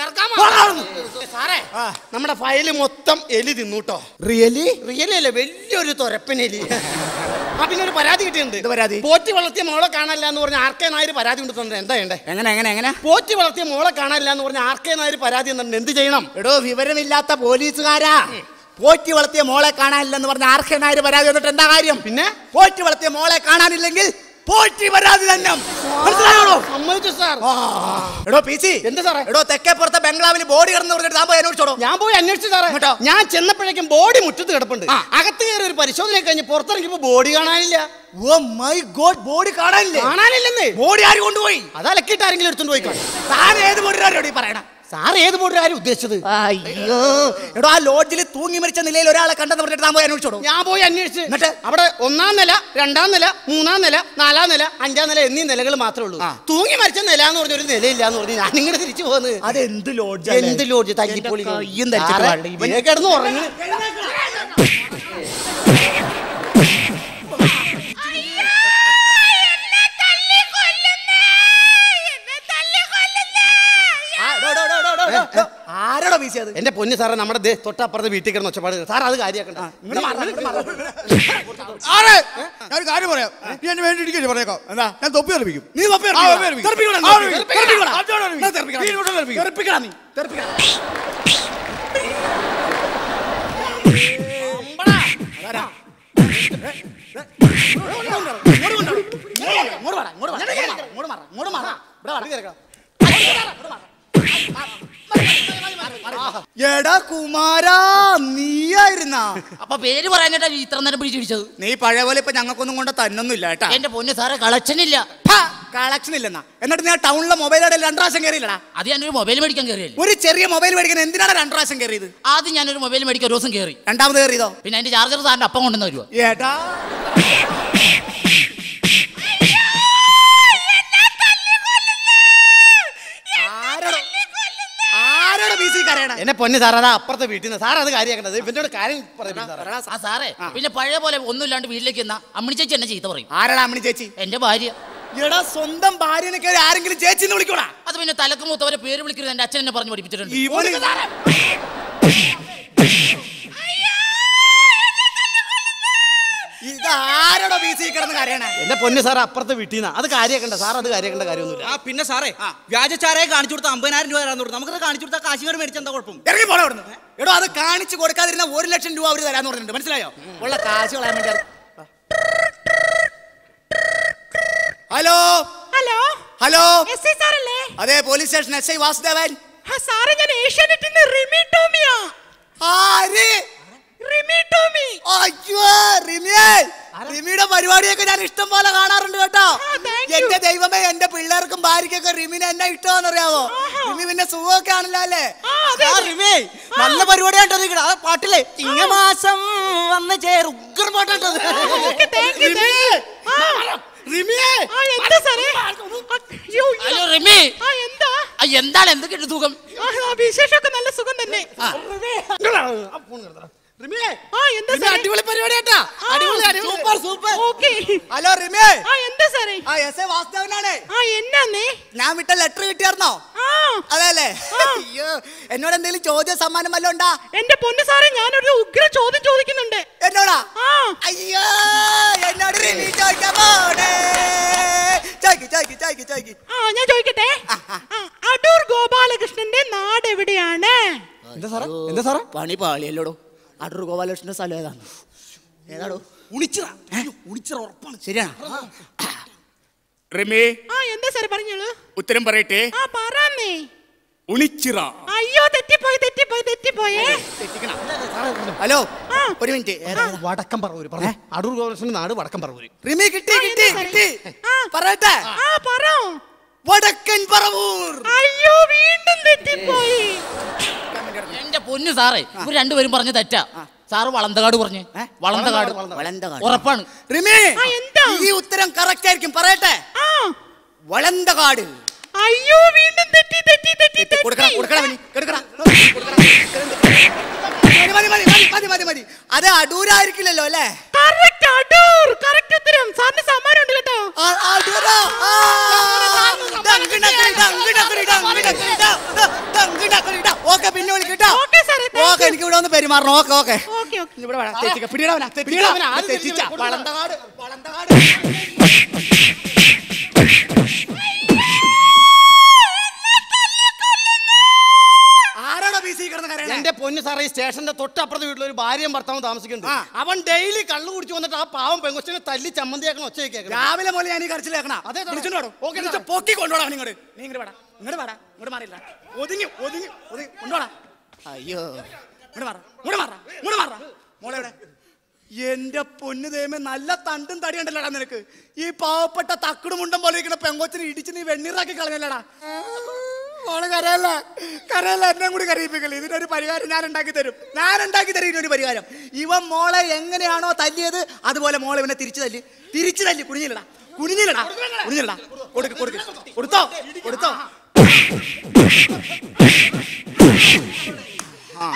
സാറേ നമ്മുടെ ഫയല് മൊത്തം എലി തിന്നൂട്ടോ റിയലി റിയലി അല്ലേ വലിയൊരു തൊരപ്പൻ എലി ആ പിന്നെ ഒരു പരാതി കിട്ടിയിട്ടുണ്ട് എന്ത് പരാതി? പോറ്റി വളർത്തിയ മോളെ കാണാനില്ല എന്ന് പറഞ്ഞ ആർക്കേ നായർ പരാതി കൊണ്ട് തന്നെ എന്താ ചെയ്യണ്ടേ എങ്ങനെ എങ്ങനെ എങ്ങനെ പോറ്റി വളർത്തിയ മോളെ കാണാനില്ല എന്ന് പറഞ്ഞ ആർക്കേ നായർ പരാതി തന്നെ എന്ത് ചെയ്യണം എടോ വിവരമില്ലാത്ത പോലീസുകാരാ പോറ്റി വളർത്തിയ മോളെ കാണാനില്ലെന്ന് പറഞ്ഞ ആർക്കനാര് പരാതി വന്നിട്ട് എന്താ കാര്യം പിന്നെ പോറ്റി വളർത്തിയ മോളെ കാണാനില്ലെങ്കിൽ പോറ്റി പരാതി തന്നെ മനസ്സിലായോടോ സമ്മതിച്ചു സാർ എടോ പി സി എന്താ സാറേ എടോ തെക്കേപ്പുറത്തെ ബംഗ്ലാവിൽ ബോഡി കിടന്ന് പറഞ്ഞിട്ട് താൻ പോയി അന്വേഷിച്ചോടോ ഞാൻ പോയി അന്വേഷിച്ചു സാറേ ഞാൻ ചെന്നപ്പോഴേക്കും ബോഡി മുറ്റത്ത് കിടപ്പുണ്ട് അകത്ത് കയറി ഒരു പരിശോധന കഴിഞ്ഞ് പുറത്തിറങ്ങിയപ്പോ ബോഡി കാണാനില്ല ഓ മൈ ഗോഡ് ബോഡി കാണാനില്ലേ കാണാനില്ലെന്നേ ബോഡി ആര് കൊണ്ടുപോയി അത് അലക്കിയിട്ട് ആരെങ്കിലും എടുത്തോണ്ട് പോയി കാണും താൻ ഏത് ബോഡിയാരോട് പറയണം സാർ ഏത് ബോർഡ് ആരും ഉദ്ദേശിച്ചത് അയ്യോ എടോ ആ ലോഡ്ജിൽ തൂങ്ങി മരിച്ച നിലയിൽ ഒരാളെ കണ്ടെന്ന് പറഞ്ഞിട്ട് താൻ പോയി അന്വേഷിച്ചോടോ ഞാൻ പോയി അന്വേഷിച്ച് എന്നിട്ട്? അവിടെ ഒന്നാം നില രണ്ടാം നില മൂന്നാം നില നാലാം നില അഞ്ചാം നില എന്നീ നിലകൾ മാത്രമേ ഉള്ളൂ തൂങ്ങി മരിച്ച നില എന്ന് പറഞ്ഞ ഒരു നിലയില്ല എന്ന് പറഞ്ഞു ഞാൻ ഇങ്ങനെ തിരിച്ചു പോകുന്നത് അത് എന്ത് ലോഡ്ജ് എന്ത് ലോഡ്ജ് തല്ലിപ്പൊളി എന്റെ കയ്യും ധരിച്ചിട്ട് പാടില്ല. ഇവൻ- കിടന്ന് ഉറങ്ങി ആരാടോ പി സി അത് എന്റെ പൊന്ന് സാറേ നമ്മുടെ ദേ തൊട്ടപ്പുറത്തെ വീട്ടിൽ കിടന്ന് ഒച്ചപ്പാട് സാർ അത് കാര്യമാക്കണ്ട ആരെ ഞാൻ ഒരു കാര്യം പറയാം നീ എന്നെ വേണ്ടി ഇരിക്കല്ലേ പറഞ്ഞേക്കാം എന്താ ഞാൻ തൊപ്പി തെറിപ്പിക്കും നീ തൊപ്പി ആ, തൊപ്പി തെറിപ്പിക്കണം. തെറിപ്പിക്കും. തെറിപ്പിക്കണം. ആ, തെറിപ്പിക്കും. തെറിപ്പിക്കണം. ആ, ചോടാ തെറിപ്പിക്കും. എന്നാ തെറിപ്പിക്കണം. നീ ഇങ്ങോട്ട് തെറിപ്പിക്കും. തെറിപ്പിക്കണം നീ തെറിപ്പിക്കണം എടാ കുമാരാ നീയായിരുന്നാ അപ്പൊ പേര് പറയാനായിട്ടാ നീ ഇത്ര നേരം പിടിച്ചിടിച്ചത് നീ പഴയ പോലെ ഇപ്പൊ ഞങ്ങൾക്കൊന്നും കൊണ്ട് തന്നൊന്നുമില്ല കേട്ടാ എന്റെ പൊന്ന് സാറേ കളക്ഷൻ ഇല്ല കളക്ഷൻ ഇല്ലെന്നാ എന്നിട്ട് നീ ആ ടൗണിലെ മൊബൈൽ കടയിൽ രണ്ടു പ്രാവശ്യം കയറിയില്ലടാ അത് ഞാനൊരു മൊബൈൽ മേടിക്കാൻ കയറിയല്ലേ ഒരു ചെറിയ മൊബൈൽ മേടിക്കാൻ എന്തിനാണ് രണ്ടു പ്രാവശ്യം കയറിയത് ആദ്യം ഞാനൊരു മൊബൈൽ മേടിക്കാൻ ഒരു ദിവസം കയറി രണ്ടാമത് കയറിയതോ പിന്നെ അതിന്റെ ചാർജർ സാറിന്റെ അപ്പം കൊണ്ടുവന്ന് വരുവാ ഏട്ടാ ആരോട് ആരോട് ബി സി കരയണ എന്നെ പൊന്ന് സാർ അതാ അപ്പുറത്തെ വീട്ടിൽ നിന്ന് സാർ അത് കാര്യമാക്കണ്ടത് ഇവന്റെ കാര്യം പറയും സാർ ആ സാറേ പിന്നെ പഴയ പോലെ ഒന്നുമില്ലാണ്ട് വീട്ടിലേക്ക് എന്നാ അമ്മണി ചേച്ചി എന്നെ ചീത്ത പറയും ആരാടാ അമ്മണി ചേച്ചി എന്റെ ഭാര്യ എടാ സ്വന്തം ഭാര്യനെ കയറി ആരെങ്കിലും ചേച്ചി എന്ന് വിളിക്കൂടാ അത് പിന്നെ തലക്ക് മൂത്തവരെ പേര് വിളിക്കരുത് എന്റെ അച്ഛൻ എന്നെ പറഞ്ഞു പഠിപ്പിച്ചിട്ടുണ്ട് ഇവന് ഇത് ആരോടോ ബി സി കിടന്ന് കരയണേ എന്റെ പൊന്ന് സാർ അപ്പുറത്തെ വീട്ടിൽ നിന്ന് അത് കാര്യമാക്കണ്ട സാർ അത് കാര്യമാക്കേണ്ട കാര്യമൊന്നുമില്ല ആ പിന്നെ സാറേ വ്യാജച്ചാരയെ കാണിച്ചു കൊടുത്ത അമ്പതിനായിരം രൂപ തരാന്ന് കൊടുത്തു നമുക്കത് കാണിച്ചു കൊടുത്താൽ കാശിങ്ങോട് മേടിച്ച എന്താ കുഴപ്പം ഇറങ്ങി പോടാ അവിടുന്ന് എടോ അത് കാണിച്ചു കൊടുക്കാതിരുന്ന ഒരു ലക്ഷം രൂപ അവർ തരാന്ന് പറഞ്ഞിട്ടുണ്ട് മനസ്സിലായോ ഉള്ള കാശ് കളയാൻ വേണ്ടി അത്- hello hello hello S I സാറല്ലേ അതെ police station S I Vasudevan ആ സാറേ ഞാൻ ഏഷ്യാനെറ്റിൽ നിന്ന് റിമി ടോമിയാ ആര് റിമി ടോമി അയ്യോ റിമിയേ റിമിയുടെ പരിപാടിയൊക്കെ ഞാൻ ഇഷ്ടം പോലെ കാണാറുണ്ട് കേട്ടോ എന്റെ ദൈവമേ എന്റെ പിള്ളേർക്കും ഭാര്യക്കൊക്കെ റിമിനെ എന്നെ ഇഷ്ടമാണെന്നറിയാവോ റിമി പിന്നെ സുഖമൊക്കെ ആണല്ലോ അല്ലേ ആ, റിമി, നല്ല പരിപാടിയായിട്ടോ നിൽക്കണ ആ പാട്ടില്ലേ ചിങ്ങമാസം വന്ന് ചേർ ഉഗ്ര പാട്ടായിട്ടത് റിമിയേ എന്താ സാറേ ഹലോ റിമി ആ എന്താ ആ, എന്താണ് എന്തൊക്കെയുണ്ട് സുഖം ആ, ആ, വിശേഷമൊക്കെ നല്ല സുഖം തന്നെ ആ എന്താ റിമി, സാറേ അടിപൊളി പരിപാടിയാട്ടാ അടിപൊളി അടിപൊളി super super okay hello Rimi ആ എന്താ സാറേ ആ എസ് എ വാസുദേവനാണ് ആ എന്നാന്നേ ഞാൻ വിട്ട ലെറ്റർ കിട്ടിയായിരുന്നോ ആ അതെല്ലേ അയ്യോ എന്നോട് എന്തെങ്കിലും ചോദ്യ സമ്മാനം വല്ലതും ഉണ്ടാ എന്റെ പൊന്ന് സാറേ ഞാനൊരു ഉഗ്ര ചോദ്യം ചോദിക്കുന്നുണ്ട് എന്നോടാ ആ അയ്യോ എന്നോട് റിമി ചോദിക്കാൻ പോണേ ചോദിക്ക് ചോദിക്ക് ചോദിക്ക് ചോദിക്ക് ആ ഞാൻ ചോദിക്കട്ടെ ആ, അടൂർ ഗോപാലകൃഷ്ണന്റെ നാട് എവിടെയാണ് എന്താ സാറേ എന്താ സാറേ പണി പാളിയല്ലോടോ അടൂർ ഗോപാലകൃഷ്ണന്റെ സ്ഥലം ഏതാണ് ഏതാടോ ഉളിച്ചിറ ഉളിച്ചിറ ഉറപ്പാണ് ശരിയാണ് റിമി ആ എന്താ സാറേ പറഞ്ഞോളൂ ഉത്തരം പറയട്ടെ ആ പറഞ്ഞേ ഉണിച്ചിറ അയ്യോ തെറ്റിപ്പോയി തെറ്റിപ്പോയി തെറ്റിപ്പോയേ ഹലോ ഒരു മിനിറ്റ് വടക്കം പറവൂര് പറഞ്ഞു അടൂർ ഗോപാലകൃഷ്ണൻ നാട് വടക്കം പറവൂര് റിമി കിട്ടി കിട്ടി കിട്ടി പറയട്ടെ ആ പറ വടക്കൻ പറവൂർ അയ്യോ വീണ്ടും തെറ്റിപ്പോയി എന്റെ പൊന്നു സാറേ ഇവർ രണ്ടുപേരും പറഞ്ഞ തെറ്റാ സാറ് വളന്തകാട് പറഞ്ഞു വളന്തകാട് വളന്തകാട്. ഉറപ്പാണ് റിമി ഈ ഉത്തരം കറക്റ്റ് ആയിരിക്കും പറയട്ടെ വളന്തകാട് അയ്യോ വീണ്ടും തെറ്റി തെറ്റി തെറ്റി തെറ്റി കൊടുക്കണം കൊടുക്കണം അവന്. കൊടുക്കണം. മതി, മതി, മതി, മതി, മതി, മതി. അത് അടൂരായിരിക്കില്ലല്ലോ അല്ലേ കറക്റ്റ് അടൂർ കറക്റ്റ് ഉത്തരം സാറിന് സമ്മാനം ഉണ്ട് കേട്ടോ അടൂരാ ആ, ഡങ്ക് ഡങ്ക് ഡങ്ക് ഡങ്ക് ഡങ്ക് ഡങ്ക് ഡ, ഡ, ഡങ്ക് ഡങ്ക് ഡ. ഓക്കെ പിന്നെ വിളിക്കട്ടോ ഓക്കെ എനിക്ക് ഇവിടെ ഒന്ന് പെരുമാറണം ഓക്കെ ഓക്കെ ഇവിടെ വേണം തെറ്റിക്ക പിടിയിടവനാ പിടിയിടവനാ തെറ്റിച്ച വളന്തകാട് വളന്തകാട് ആരാണോ ബി സി കിടന്ന് കരയണേ എന്റെ പൊന്ന് സാറേ ഈ സ്റ്റേഷന്റെ തൊട്ടപ്പുറത്തെ വീട്ടിൽ ഒരു ഭാര്യയും ഭർത്താവും താമസിക്കുന്നുണ്ട് അവൻ ഡെയിലി കള്ളു കുടിച്ചു വന്നിട്ട് ആ പാവം പെങ്കൊച്ചിനെ തല്ലി ചമ്മന്തിയാക്കണം ഒച്ച കേൾക്കണം രാവിലെ പോലെ ഞാൻ ഈ കരച്ചിലേക്കണ അതെ, സാറേ. വിളിച്ചോണ്ടോ ഓക്കേ, വിളിച്ച് പൊക്കി കൊണ്ടോടാ അവൻ ഇങ്ങോട്ട് നീ ഇങ്ങോട്ട് വേടാ ഇങ്ങോട്ട് വേടാ ഇങ്ങോട്ട് മാറിയില്ല ഒതുങ്ങി ഒതുങ്ങി ഒതുങ്ങി കൊണ്ടോടാ അയ്യോ ഇങ്ങോട്ട് മാറാ ഇങ്ങോട്ട് മാറാ ഇങ്ങോട്ട് മാറാ മോളെ എവിടെ എന്റെ പൊന്നു ദൈവമേ നല്ല തണ്ടും തടി ഉണ്ടല്ലോടാ നിനക്ക് ഈ പാവപ്പെട്ട തക്കടും മുണ്ടം പോലെ ഇരിക്കുന്ന പെങ്കൊച്ചിനെ ഇടിച്ച് നീ വെണ്ണീറാക്കി കളഞ്ഞല്ലടാ മോള് കരയല്ല കരയല്ല എന്നെ കൂടി കരയിപ്പിക്കല്ലേ ഇതിനൊരു പരിഹാരം ഞാൻ ഉണ്ടാക്കി തരും ഞാൻ ഉണ്ടാക്കി തരും ഇതിനൊരു പരിഹാരം ഇവൻ മോളെ എങ്ങനെയാണോ തല്ലിയത് അതുപോലെ മോളെ ഇവനെ തിരിച്ചു തല്ലി തിരിച്ചു തല്ലി കുനിഞ്ഞില്ലടാ കുനിഞ്ഞില്ലടാ കുനിഞ്ഞില്ലടാ കൊടുക്ക് കൊടുക്ക് കൊടുത്തോ കൊടുത്തോ ആ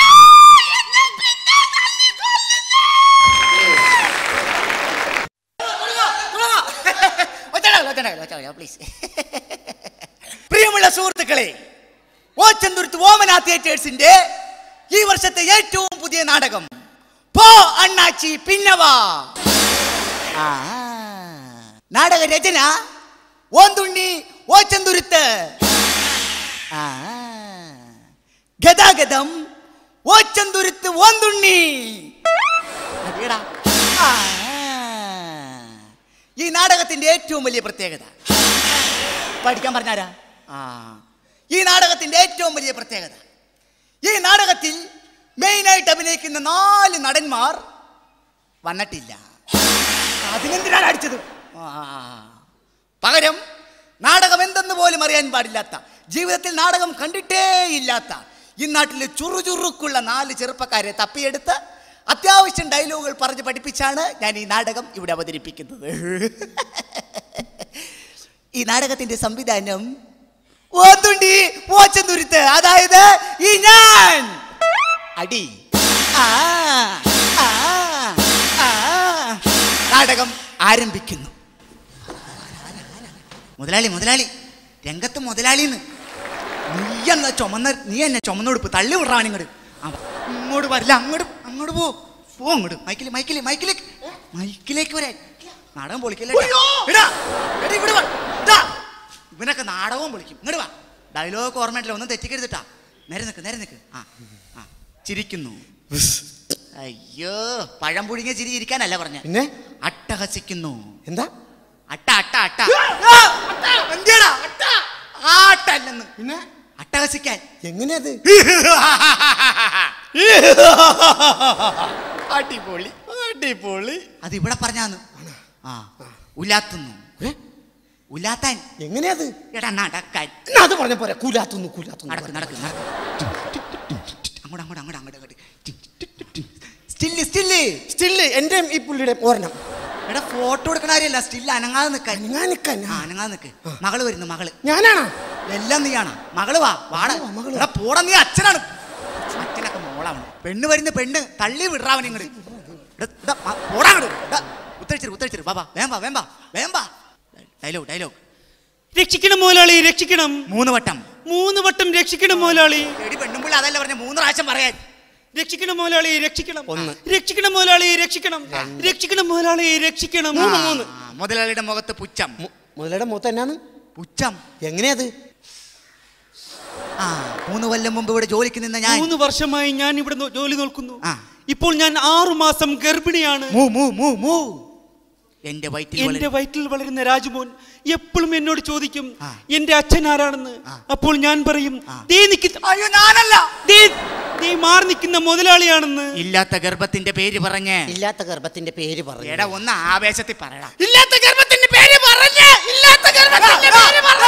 പ്ലീസ് പ്രിയമുള്ള സുഹൃത്തുക്കളെ ഓച്ചന്തുരുത്ത് ഓമന തിയേറ്റേഴ്സിന്റെ ഈ വർഷത്തെ ഏറ്റവും പുതിയ നാടകം പോ അണ്ണാച്ചി പിന്നവാ ആ. നാടക രചന ഓന്തുണ്ണി ഓച്ചന്തുരുത്ത് ആ. ഗതാഗതം ഓച്ചന്തുരുത്ത് ഓന്തുണ്ണി മതിയെടാ. ആ. ഈ നാടകത്തിന്റെ ഏറ്റവും വലിയ പ്രത്യേകത പഠിക്കാൻ പറഞ്ഞാരാ ആ ഈ നാടകത്തിന്റെ ഏറ്റവും വലിയ പ്രത്യേകത ഈ നാടകത്തിൽ മെയിനായിട്ട് അഭിനയിക്കുന്ന നാല് നടന്മാർ വന്നിട്ടില്ല അതിനെന്തിനാണ് അടിച്ചത് ആ. പകരം നാടകം എന്തെന്ന് പോലും അറിയാൻ പാടില്ലാത്ത ജീവിതത്തിൽ നാടകം കണ്ടിട്ടേ ഇല്ലാത്ത ഈ നാട്ടിലെ ചുറുചുറുക്കുള്ള നാല് ചെറുപ്പക്കാരെ തപ്പിയെടുത്ത് അത്യാവശ്യം ഡയലോഗുകൾ പറഞ്ഞ് പഠിപ്പിച്ചാണ് ഞാൻ ഈ നാടകം ഇവിടെ അവതരിപ്പിക്കുന്നത് ഈ നാടകത്തിന്റെ സംവിധാനം ഓത്തുണ്ടി പോച്ചന്തുരുത്ത് അതായത് ഈ ഞാൻ അടി ആ, ആ, ആ. നാടകം ആരംഭിക്കുന്നു മുതലാളി മുതലാളി രംഗത്ത് മുതലാളിന്ന് നീ എന്നാ ചുമന്ന നീ എന്നെ ചുമന്നുടുപ്പ് തള്ളി വിടാൻ ഇങ്ങോട്ട് അങ്ങോട്ട് വരില്ല അങ്ങോട്ട് അങ്ങോട്ട് പോ പോ അങ്ങോട്ട് മൈക്കില് മൈക്കില് മൈക്കിലേക്ക് മൈക്കിലേക്ക് വരാൻ നാടകം പൊളിക്കല്ലേ ഇടാ, എടാ, ഇവിടെ വാ. ഇടാ. ഇവനൊക്കെ നാടകവും പൊളിക്കും ഇങ്ങോട്ട് വാ ഡയലോഗ് ഓർമ്മയിട്ടില്ല ഒന്നും തെറ്റിക്കരുതിട്ടാ നേരെ നിൽക്ക് നേരെ നിൽക്ക് ആ ആ ചിരിക്കുന്നു അയ്യോ പഴം പുഴുങ്ങിയ ചിരി ഇരിക്കാനല്ല പറഞ്ഞ പിന്നെ അട്ടഹസിക്കുന്നു എന്താ അട്ട അട്ട അട്ട ആ, അട്ട, എന്തിയെടാ, അട്ട. ആ അട്ടല്ലെന്ന് പിന്നെ അട്ടഹസിക്കാൻ എങ്ങനെയത് അടിപൊളി അടിപൊളി അത് ഇവിടെ പറഞ്ഞാന്ന് ആ ഉലാത്തുന്നു ഉലാത്താൻ എങ്ങനെയത് എടാ നടക്കാൻ എന്നാ അത് പറഞ്ഞ പോരെ കൂലാത്തുന്നു കൂലാത്തുന്നു നടക്ക് നടക്ക് നടക്ക് അങ്ങോട്ട് അങ്ങോട്ട് അങ്ങോട്ട് അങ്ങോട്ട് അങ്ങോട്ട് സ്റ്റില്ല് സ്റ്റില്ല് സ്റ്റില്ല് എന്റെ ഈ പുള്ളിയുടെ ഓർണം എടാ ഫോട്ടോ എടുക്കണ കാര്യമല്ല സ്റ്റില്ല് അനങ്ങാതെ നിൽക്കാൻ ഞാൻ നിക്കാൻ ആ അനങ്ങാതെ നിൽക്ക് മകള് വരുന്നു മകള് ഞാനാണോ എല്ലാം നീയാണ് മകള് വാ വാട എടാ പോടാ നീ അച്ഛനാണ് അച്ഛനൊക്കെ മോളാണ് പെണ്ണ് വരുന്ന പെണ്ണ് തള്ളി വിടറാവൻ ഇങ്ങോട്ട് പോടാ അങ്ങോട്ട് ഉത്തരിച്ചിരു ഉത്തരിച്ചിരു വാ വാ വേമ്പാ വേമ്പാ വേമ്പാ ഡയലോഗ് ഡയലോഗ് രക്ഷിക്കണം മുതലാളി രക്ഷിക്കണം മൂന്ന് വട്ടം മൂന്ന് വട്ടം രക്ഷിക്കണം മുതലാളി എടി പെണ്ണുമ്പിള്ള അതല്ല പറഞ്ഞ മൂന്ന് പ്രാവശ്യം പറയാൻ രക്ഷിക്കണം മുതലാളി രക്ഷിക്കണം രക്ഷിക്കണം മുതലാളി രക്ഷിക്കണം രക്ഷിക്കണം മുതലാളി രക്ഷിക്കണം മൂന്ന് മൂന്ന് മുതലാളിയുടെ മുഖത്ത് പുച്ഛം മുതലയുടെ മൂത്ത എന്നാണ് പുച്ഛം എങ്ങനെയത് ആ മൂന്ന് കൊല്ലം മുമ്പ് ഇവിടെ ജോലിക്ക് നിന്ന ഞാൻ മൂന്ന് വർഷമായി ഞാൻ ഇവിടെ നോ- ജോലി നോക്കുന്നു ഇപ്പോൾ ഞാൻ ആറു മാസം ഗർഭിണിയാണ് മൂ മൂ മൂ മൂ എന്റെ വയറ്റിൽ എന്റെ വളരും. വയറ്റിൽ വളരുന്ന രാജമോൻ എപ്പോഴും എന്നോട് ചോദിക്കും എന്റെ അച്ഛൻ ആരാണെന്ന് അപ്പോൾ ഞാൻ പറയും "ദേ നിൽക്കുന്ന അയ്യോ ഞാനല്ല ദേ- ദേ മാറി നിൽക്കുന്ന മുതലാളിയാണെന്ന് ഇല്ലാത്ത ഗർഭത്തിന്റെ പേര് പറഞ്ഞ് ഇല്ലാത്ത ഗർഭത്തിന്റെ പേര് പറഞ്ഞു എടാ ഒന്ന് ആവേശത്തിൽ പറയടാ ഇല്ലാത്ത ഗർഭത്തിന്റെ പേര് പറഞ്ഞ് ഇല്ലാത്ത ഗർഭത്തിന്റെ പേര് പറഞ്ഞ്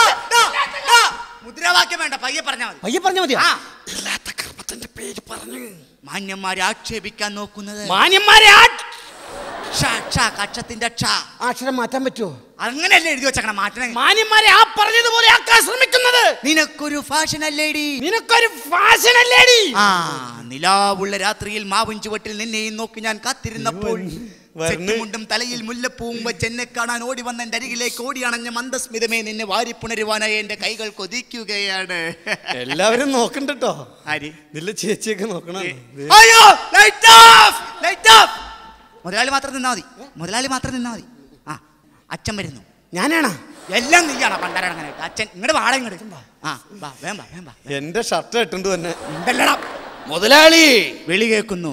മുദ്രാവാക്യം വേണ്ട പയ്യെ പറഞ്ഞാൽ മതി പയ്യെ പറഞ്ഞ മതിയോ ഇല്ലാത്ത ഗർഭത്തിന്റെ പേര് പറഞ്ഞു മാന്യന്മാരെ ആക്ഷേപിക്കാൻ നോക്കുന്നത് മാന്യന്മാരെ ക്ഷ, ക്ഷ, കക്ഷത്തിന്റെ ക്ഷ അക്ഷരം മാറ്റാൻ പറ്റുമോ അങ്ങനെയല്ലേ എഴുതി വെച്ചേക്കണം മാറ്റണേ മാന്യന്മാരെ ആ പറഞ്ഞതുപോലെ ആക്കാൻ ശ്രമിക്കുന്നത് നിനക്കൊരു ഫാഷൻ അല്ലേടി നിനക്കൊരു ഫാഷൻ അല്ലേടി ആ നിലാവുള്ള രാത്രിയിൽ മാവിൻ ചുവട്ടിൽ നിന്നെയും നോക്കി ഞാൻ കാത്തിരുന്നപ്പോൾ ചെക്കുമുണ്ടും തലയിൽ മുല്ലപ്പൂവും വെച്ച് എന്നെ കാണാൻ ഓടി വന്ന എന്റെ അരികിലേക്ക് ഓടി അണഞ്ഞ മന്ദസ്മിതമേ നിന്നെ വാരിപ്പുണരുവാനായി എന്റെ കൈകൾ കൊതിക്കുകയാണ് എല്ലാവരും നോക്കണ്ടോ ആര് ഇതില് ചേച്ചിയൊക്കെ നോക്കണം അയ്യോ ലൈറ്റ് ഓഫ് ലൈറ്റ് ഓഫ് മുതലാളി മാത്രം നിന്നാ മതി മുതലാളി മാത്രം നിന്നാ മതി ആ അച്ഛൻ വരുന്നു ഞാനാണോ എല്ലാം നീയാണ് പണ്ടാരങ്ങനെ അച്ഛൻ ഇങ്ങോട്ട് വാട ഇങ്ങോട്ട് ആ വാ വേമ്പ വേമ്പ എന്റെ ഷർട്ട് ഇട്ടുണ്ട് തന്നെ ഉണ്ടല്ലടാ മുതലാളി വിളി കേൾക്കുന്നു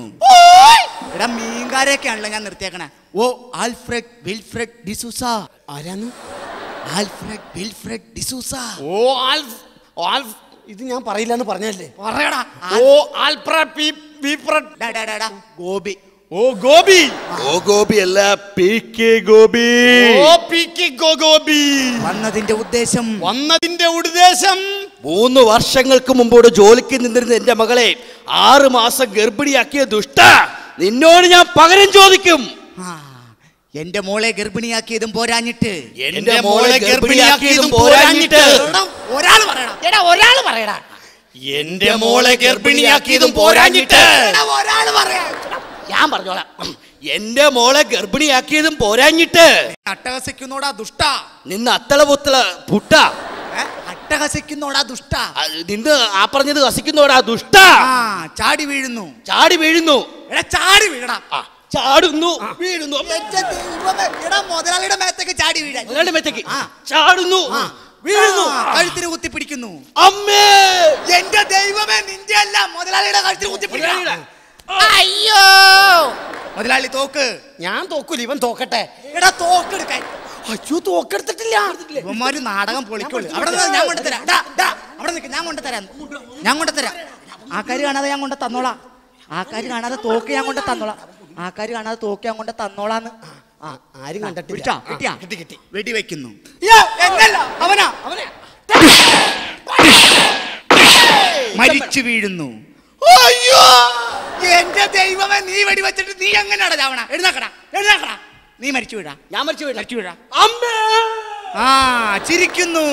എടാ മീൻകാരെയൊക്കെയാണല്ലോ ഞാൻ നിർത്തിയേക്കണേ ഓ ആൽഫ്രഡ് വിൽഫ്രഡ് ഡിസൂസ ആരാന്ന് ആൽഫ്രഡ് വിൽഫ്രഡ് ഡിസൂസ ഓ ആൽഫ് ആൽഫ് ഇത് ഞാൻ പറയില്ലെന്ന് പറഞ്ഞല്ലേ പറയടാ ഓ ആൽഫ്രഡ് പി വിഫ്രഡ് ഡാ, ഡാ, ഡാ, ഡാ. ഗോപി ഓ ഗോപി ഓ ഗോപി അല്ല പി കെ ഗോപി ഓ പി കെ ഗോ ഗോപി വന്നതിന്റെ ഉദ്ദേശം വന്നതിന്റെ ഉദ്ദേശം മൂന്ന് വർഷങ്ങൾക്ക് മുമ്പോട് ജോലിക്ക് നിന്നിരുന്ന എന്റെ മകളെ ആറ് മാസം ഗർഭിണിയാക്കിയ ദുഷ്ട നിന്നോട് ഞാൻ പകരം ചോദിക്കും ആ, എന്റെ മോളെ ഗർഭിണിയാക്കിയതും പോരാഞ്ഞിട്ട് എന്റെ മോളെ ഗർഭിണിയാക്കിയതും പോരാഞ്ഞിട്ട് ഒരാൾ പറയണം എടാ ഒരാൾ പറയടാ എന്റെ മോളെ ഗർഭിണിയാക്കിയതും പോരാഞ്ഞിട്ട് ഒരാൾ പറയാം ഞാൻ പറഞ്ഞോളാം എന്റെ മോളെ ഗർഭിണിയാക്കിയതും പോരാഞ്ഞിട്ട് അട്ടഹസിക്കുന്നോടാ ദുഷ്ട നിന്ന് അത്തള പുത്തള പുട്ട ഏ? അട്ടഹസിക്കുന്നോടാ ദുഷ്ട നിന്ന് ആ പറഞ്ഞത് ഹസിക്കുന്നോടാ ദുഷ്ട ആ ചാടി വീഴുന്നു ചാടി വീഴുന്നു എടാ ചാടി വീഴടാ ചാടുന്നു വീഴുന്നു എന്റെ ദൈവമേ, എടാ മുതലാളിയുടെ മേത്തേക്ക് ചാടി വീഴാൻ മുതലാളിയുടെ മേത്തേക്ക് ചാടുന്നു വീഴുന്നു ആ, കഴുത്തിന് കുത്തിപ്പിടിക്കുന്നു അമ്മേ എന്റെ ദൈവമേ നിന്റെ അല്ല മുതലാളിയുടെ കഴുത്തിന് കുത്തിപ്പിടിക്കണം അയ്യോ മുതലാളി തോക്ക് ഞാൻ തോക്കൂല ഇവൻ തോക്കട്ടെ എടാ തോക്കെടുക്കാൻ അയ്യോ തോക്കെടുത്തിട്ടില്ല ഇവന്മാര് നാടകം പൊളിക്കുള്ളൂ അവിടെ നിന്ന് ഞാൻ കൊണ്ടുതരാം ഡാ, ഡാ, അവിടെ നിൽക്ക് ഞാൻ കൊണ്ടുതരാം ഞാൻ കൊണ്ടുതരാം ആൾക്കാർ കാണാതെ ഞാൻ കൊണ്ട് തന്നോളാം ആൾക്കാർ കാണാതെ തോക്ക് ഞാൻ കൊണ്ട് തന്നോളാം ആൾക്കാർ കാണാതെ തോക്ക് ഞാൻ കൊണ്ട് തന്നോളാന്ന് ആരും കണ്ടിട്ടില്ല പിടിച്ചോ? കിട്ടിയാ? കിട്ടി കിട്ടി വെടിവെക്കുന്നു എന്നല്ല അവനാ അവനെ മരിച്ചു വീഴുന്നു അയ്യോ എന്റെ ദൈവമേ നീ വെടിവെച്ചിട്ട് നീ എങ്ങനെയാണ് ചാവണ എഴുന്നേക്കടാ എഴുന്നേക്കടാ നീ മരിച്ചു വീഴാ ഞാൻ മരിച്ചു വീഴാം മരിച്ചു വീഴാ ആ ചിരിക്കുന്നു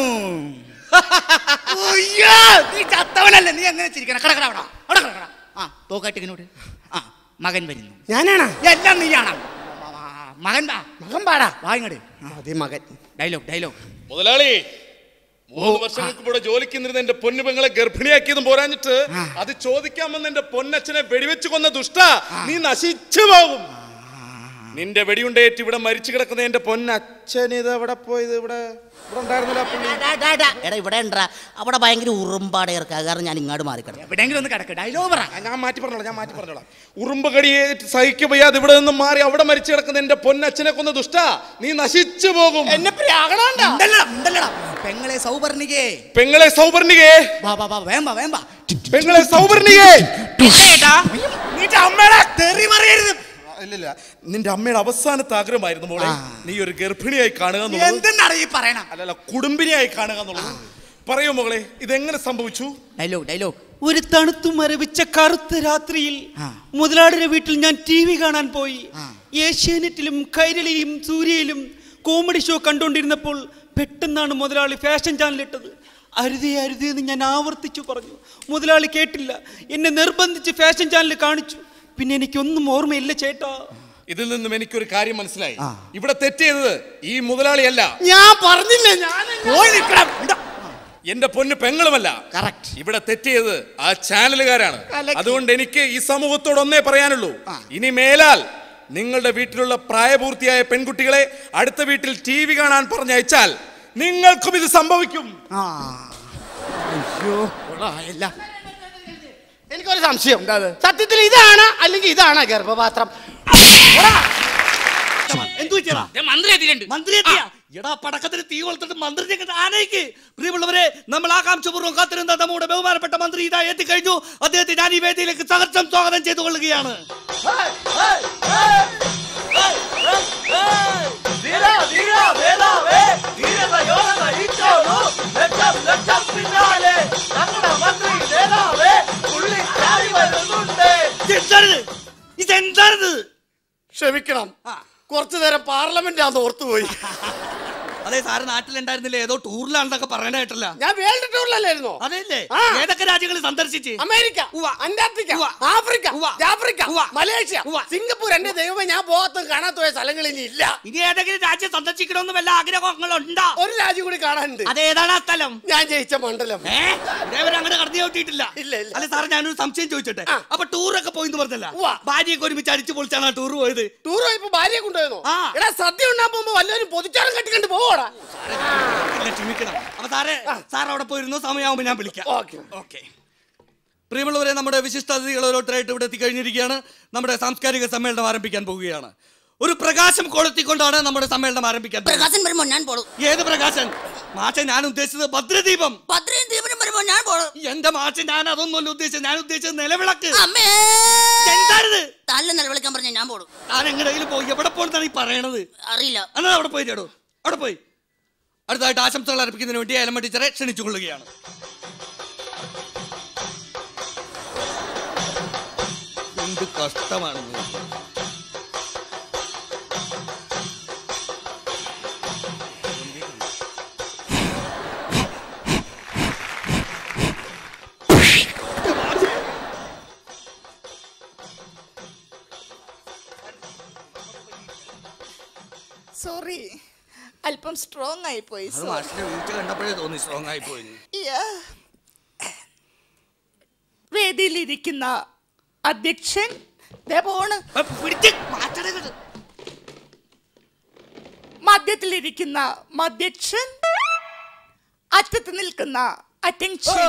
അയ്യോ, നീ ചത്തവനല്ലേ നീ എങ്ങനെ ചിരിക്കണം കടക്കട അവിടെ അവിടെ കിടക്കട ആ തോക്കാട്ടിങ്ങനോട് ആ മകൻ വരുന്നു ഞാനാണ് എല്ലാം നീയാണ് മകൻ വാ മകൻ പാടാ വാ ഇങ്ങട് അതെ മകൻ ഡയലോഗ് ഡയലോഗ് മുതലാളി മൂന്ന് വർഷങ്ങൾക്ക് കൂടെ ജോലിക്ക് നിന്നിരുന്ന എന്റെ പൊന്നു പെങ്ങളെ ഗർഭിണിയാക്കിയതും പോരാഞ്ഞിട്ട് അത് ചോദിക്കാമെന്ന് എന്റെ പൊന്നച്ഛനെ വെടിവെച്ച് കൊന്ന ദുഷ്ട നീ നശിച്ചു പോകും നിന്റെ വെടിയുണ്ടേറ്റ് ഇവിടെ മരിച്ചു കിടക്കുന്ന എന്റെ പൊന്നച്ഛൻ ഇത് എവിടെ പോയത് ഇവിടെ ഇവിടെ ഉണ്ടായിരുന്നില്ല ആ പുള്ളി. എടാ ഇവിടെ ഉണ്ടാ അവിടെ ഭയങ്കര ഉറുമ്പാടെ ഇറക്കുക കാരണം ഞാൻ ഇങ്ങോട്ട് മാറിക്കിടന്നു എവിടെയെങ്കിലും ഒന്ന് കിടക്ക് ഡയലോഗ് പറ ഞാൻ മാറ്റി പറഞ്ഞോളാം ഞാൻ മാറ്റി പറഞ്ഞോളാം ഉറുമ്പ് കടിയേറ്റ് സഹിക്കു വയ്യാതെ ഇവിടെ നിന്നും മാറി അവിടെ മരിച്ചു കിടക്കുന്ന എന്റെ പൊന്നച്ഛനെ കൊന്ന ദുഷ്ട നീ നശിച്ചു പോകും എന്നെ പ്രാകണണ്ട പെങ്ങളെ സൗവർണികേ പെങ്ങളെ സൗവർണികേ വാ വാ വാ വേമ്പ വേമ്പ പെങ്ങളെ സൗവർണികേ ഏട്ടാ നീ അമ്മയുടെ തെറി പറയരുത് ഇല്ലില്ല നിന്റെ അമ്മയുടെ അവസാനത്തെ ആഗ്രഹമായിരുന്നു മോളെ നീ ഒരു ഗർഭിണിയായി കാണുക എന്നുള്ളത് എന്തെന്നാണ് ഈ പറയണ അല്ലല്ല കുടുംബിനിയായി കാണുക എന്നുള്ളത് പറയൂ മകളെ ഇതെങ്ങനെ സംഭവിച്ചു ഡയലോഗ് ഡയലോഗ് ഒരു തണുത്തു മരവിച്ച കറുത്ത രാത്രിയിൽ മുതലാളിയുടെ വീട്ടിൽ ഞാൻ ടി വി കാണാൻ പോയി ഏഷ്യാനെറ്റിലും കൈരളിയും സൂര്യയിലും കോമഡി ഷോ കണ്ടുകൊണ്ടിരുന്നപ്പോൾ പെട്ടെന്നാണ് മുതലാളി ഫാഷൻ ചാനലിട്ടത് അരുതേ അരുതേ എന്ന് ഞാൻ ആവർത്തിച്ചു പറഞ്ഞു മുതലാളി കേട്ടില്ല എന്നെ നിർബന്ധിച്ച് ഫാഷൻ ചാനൽ കാണിച്ചു പിന്നെ എനിക്കൊന്നും ഓർമ്മയില്ല ചേട്ടാ ഇതിൽ നിന്നും എനിക്കൊരു കാര്യം മനസ്സിലായി ഇവിടെ തെറ്റ് ചെയ്തത് ഈ മുതലാളിയല്ല ഞാൻ പറഞ്ഞില്ലേ ഞാൻ എന്റെ പൊന്ന് പെങ്ങളുമല്ല ഇവിടെ തെറ്റ് ചെയ്തത് ആ ചാനലുകാരാണ് അതുകൊണ്ട് എനിക്ക് ഈ സമൂഹത്തോട് ഒന്നേ പറയാനുള്ളൂ ഇനി മേലാൽ നിങ്ങളുടെ വീട്ടിലുള്ള പ്രായപൂർത്തിയായ പെൺകുട്ടികളെ അടുത്ത വീട്ടിൽ ടി വി കാണാൻ പറഞ്ഞയച്ചാൽ നിങ്ങൾക്കും ഇത് സംഭവിക്കും അയ്യോ എല്ലാം എനിക്കൊരു സംശയം സത്യത്തിൽ ഇതാണ് അല്ലെങ്കിൽ ഇതാണ് ഗർഭപാത്രം എന്തു വെച്ചാ മന്ത്രി എത്തിയിട്ടുണ്ട് മന്ത്രി എത്തിയ എടാ പടക്കത്തിന് തീ കൊളുത്തിട്ട് മന്ത്രി ആനയ്ക്ക് പ്രിയമുള്ളവരെ നമ്മൾ ആകാംക്ഷപൂർവ്വം കാത്തിരുന്ന നമ്മുടെ ബഹുമാനപ്പെട്ട മന്ത്രി ഇതാ എത്തിക്കഴിഞ്ഞു അദ്ദേഹത്തെ ഞാൻ ഈ വേദിയിലേക്ക് സഹർഷം സ്വാഗതം ചെയ്തു കൊള്ളുകയാണ് ഇതെന്താണിത്? ഇതെന്താണിത് ക്ഷമിക്കണം കുറച്ചു നേരം പാർലമെന്റ് ആന്ന് ഓർത്തുപോയി അതെ സാറ് നാട്ടിലുണ്ടായിരുന്നില്ലേ ഏതോ ടൂറിലാണെന്നൊക്കെ പറയാനായിട്ടല്ല ഞാൻ വേൾഡ് ടൂറിലല്ലായിരുന്നോ അതെല്ലേ ഏതൊക്കെ രാജ്യങ്ങൾ സന്ദർശിച്ച് America Antarctica Africa Africa Malaysia Singapore എന്റെ ദൈവമേ ഞാൻ പോകാത്ത കാണാത്ത പോയ സ്ഥലങ്ങൾ ഇനി ഇല്ല ഇനി ഏതെങ്കിലും രാജ്യം സന്ദർശിക്കണമെന്ന് വല്ല ആഗ്രഹങ്ങളുണ്ടോ ഒരു രാജ്യം കൂടി കാണാനുണ്ട് അതേതാണ് ആ സ്ഥലം ഞാൻ ജയിച്ച മണ്ഡലം ഇതേവരെ അങ്ങനെ കടന്നു ചോട്ടിയിട്ടില്ല ഇല്ല ഇല്ല അല്ല സാറേ ഞാനൊരു സംശയം ചോദിച്ചോട്ടെ അപ്പൊ ടൂറൊക്കെ പോയിന്ന് പറഞ്ഞല്ല ഭാര്യയൊക്കെ ഒരുമിച്ച് അടിച്ചു പൊളിച്ചാണ് ആ ടൂർ പോയത് ടൂർ പോയപ്പോ ഭാര്യയെ കൊണ്ടുപോയെന്നോ എടാ സദ്യ ഉണ്ടാൻ പോകുമ്പോ വല്ലവരും പൊതിച്ചാറും കെട്ടിക്കണ്ട് പോവാടാ ഇല്ല, ക്ഷമിക്കണം അപ്പൊ സാറേ സാർ അവിടെ പോയിരുന്നു സമയമാകുമ്പോൾ ഞാൻ വിളിക്കാം ഓക്കെ പ്രിയമുള്ളവരെ നമ്മുടെ വിശിഷ്ട അതിഥികൾ ഓരോരുത്തരായിട്ട് ഇവിടെ എത്തിക്കഴിഞ്ഞിരിക്കുകയാണ് നമ്മുടെ സാംസ്കാരിക സമ്മേളനം ആരംഭിക്കാൻ പോവുകയാണ് ഒരു പ്രകാശം കൊളുത്തിക്കൊണ്ടാണ് നമ്മുടെ സമ്മേളനം ആരംഭിക്കാൻ പോകുന്നത്. പ്രകാശൻ വരുമ്പോ ഞാൻ പോടും ഏത് പ്രകാശൻ മാഷെ ഞാൻ ഉദ്ദേശിച്ചത് ഭദ്രദീപം ഭദ്രയും ദീപനും വരുമ്പോ ഞാൻ പോടും എന്റെ മാഷെ ഞാൻ അതൊന്നുമല്ല ഉദ്ദേശിച്ചത് ഞാൻ ഉദ്ദേശിച്ചത് നിലവിളക്ക് അമ്മേ എന്താണിത് തല്ല നിലവിളിക്കാൻ പറഞ്ഞ ഞാൻ പോടും താൻ എങ്ങനെയെങ്കിലും പോയി എവിടെ പോണെന്നാണ് ഈ പറയണത് അറിയില്ല എന്നാ അവിടെ പോയി ചേടോ അവിടെ പോയി അടുത്തതായിട്ട് ആശംസകൾ അർപ്പിക്കുന്നതിന് വേണ്ടി അയലമ്മ ടീച്ചറെ ക്ഷണിച്ചു കൊള്ളുകയാണ് എന്ത് കഷ്ടമാണ് സോറി അല്പം സ്ട്രോങ് ആയി പോയി അത് മാഷിന്റെ വീട്ടിൽ കണ്ടപ്പോഴേ തോന്നി സ്ട്രോങ് ആയി പോയി വേദിയിലിരിക്കുന്ന അധ്യക്ഷൻ ദേ പോണ് മധ്യത്തിലിരിക്കുന്ന മധ്യക്ഷൻ അറ്റത്ത് നിൽക്കുന്ന അറ്റൻഷൻ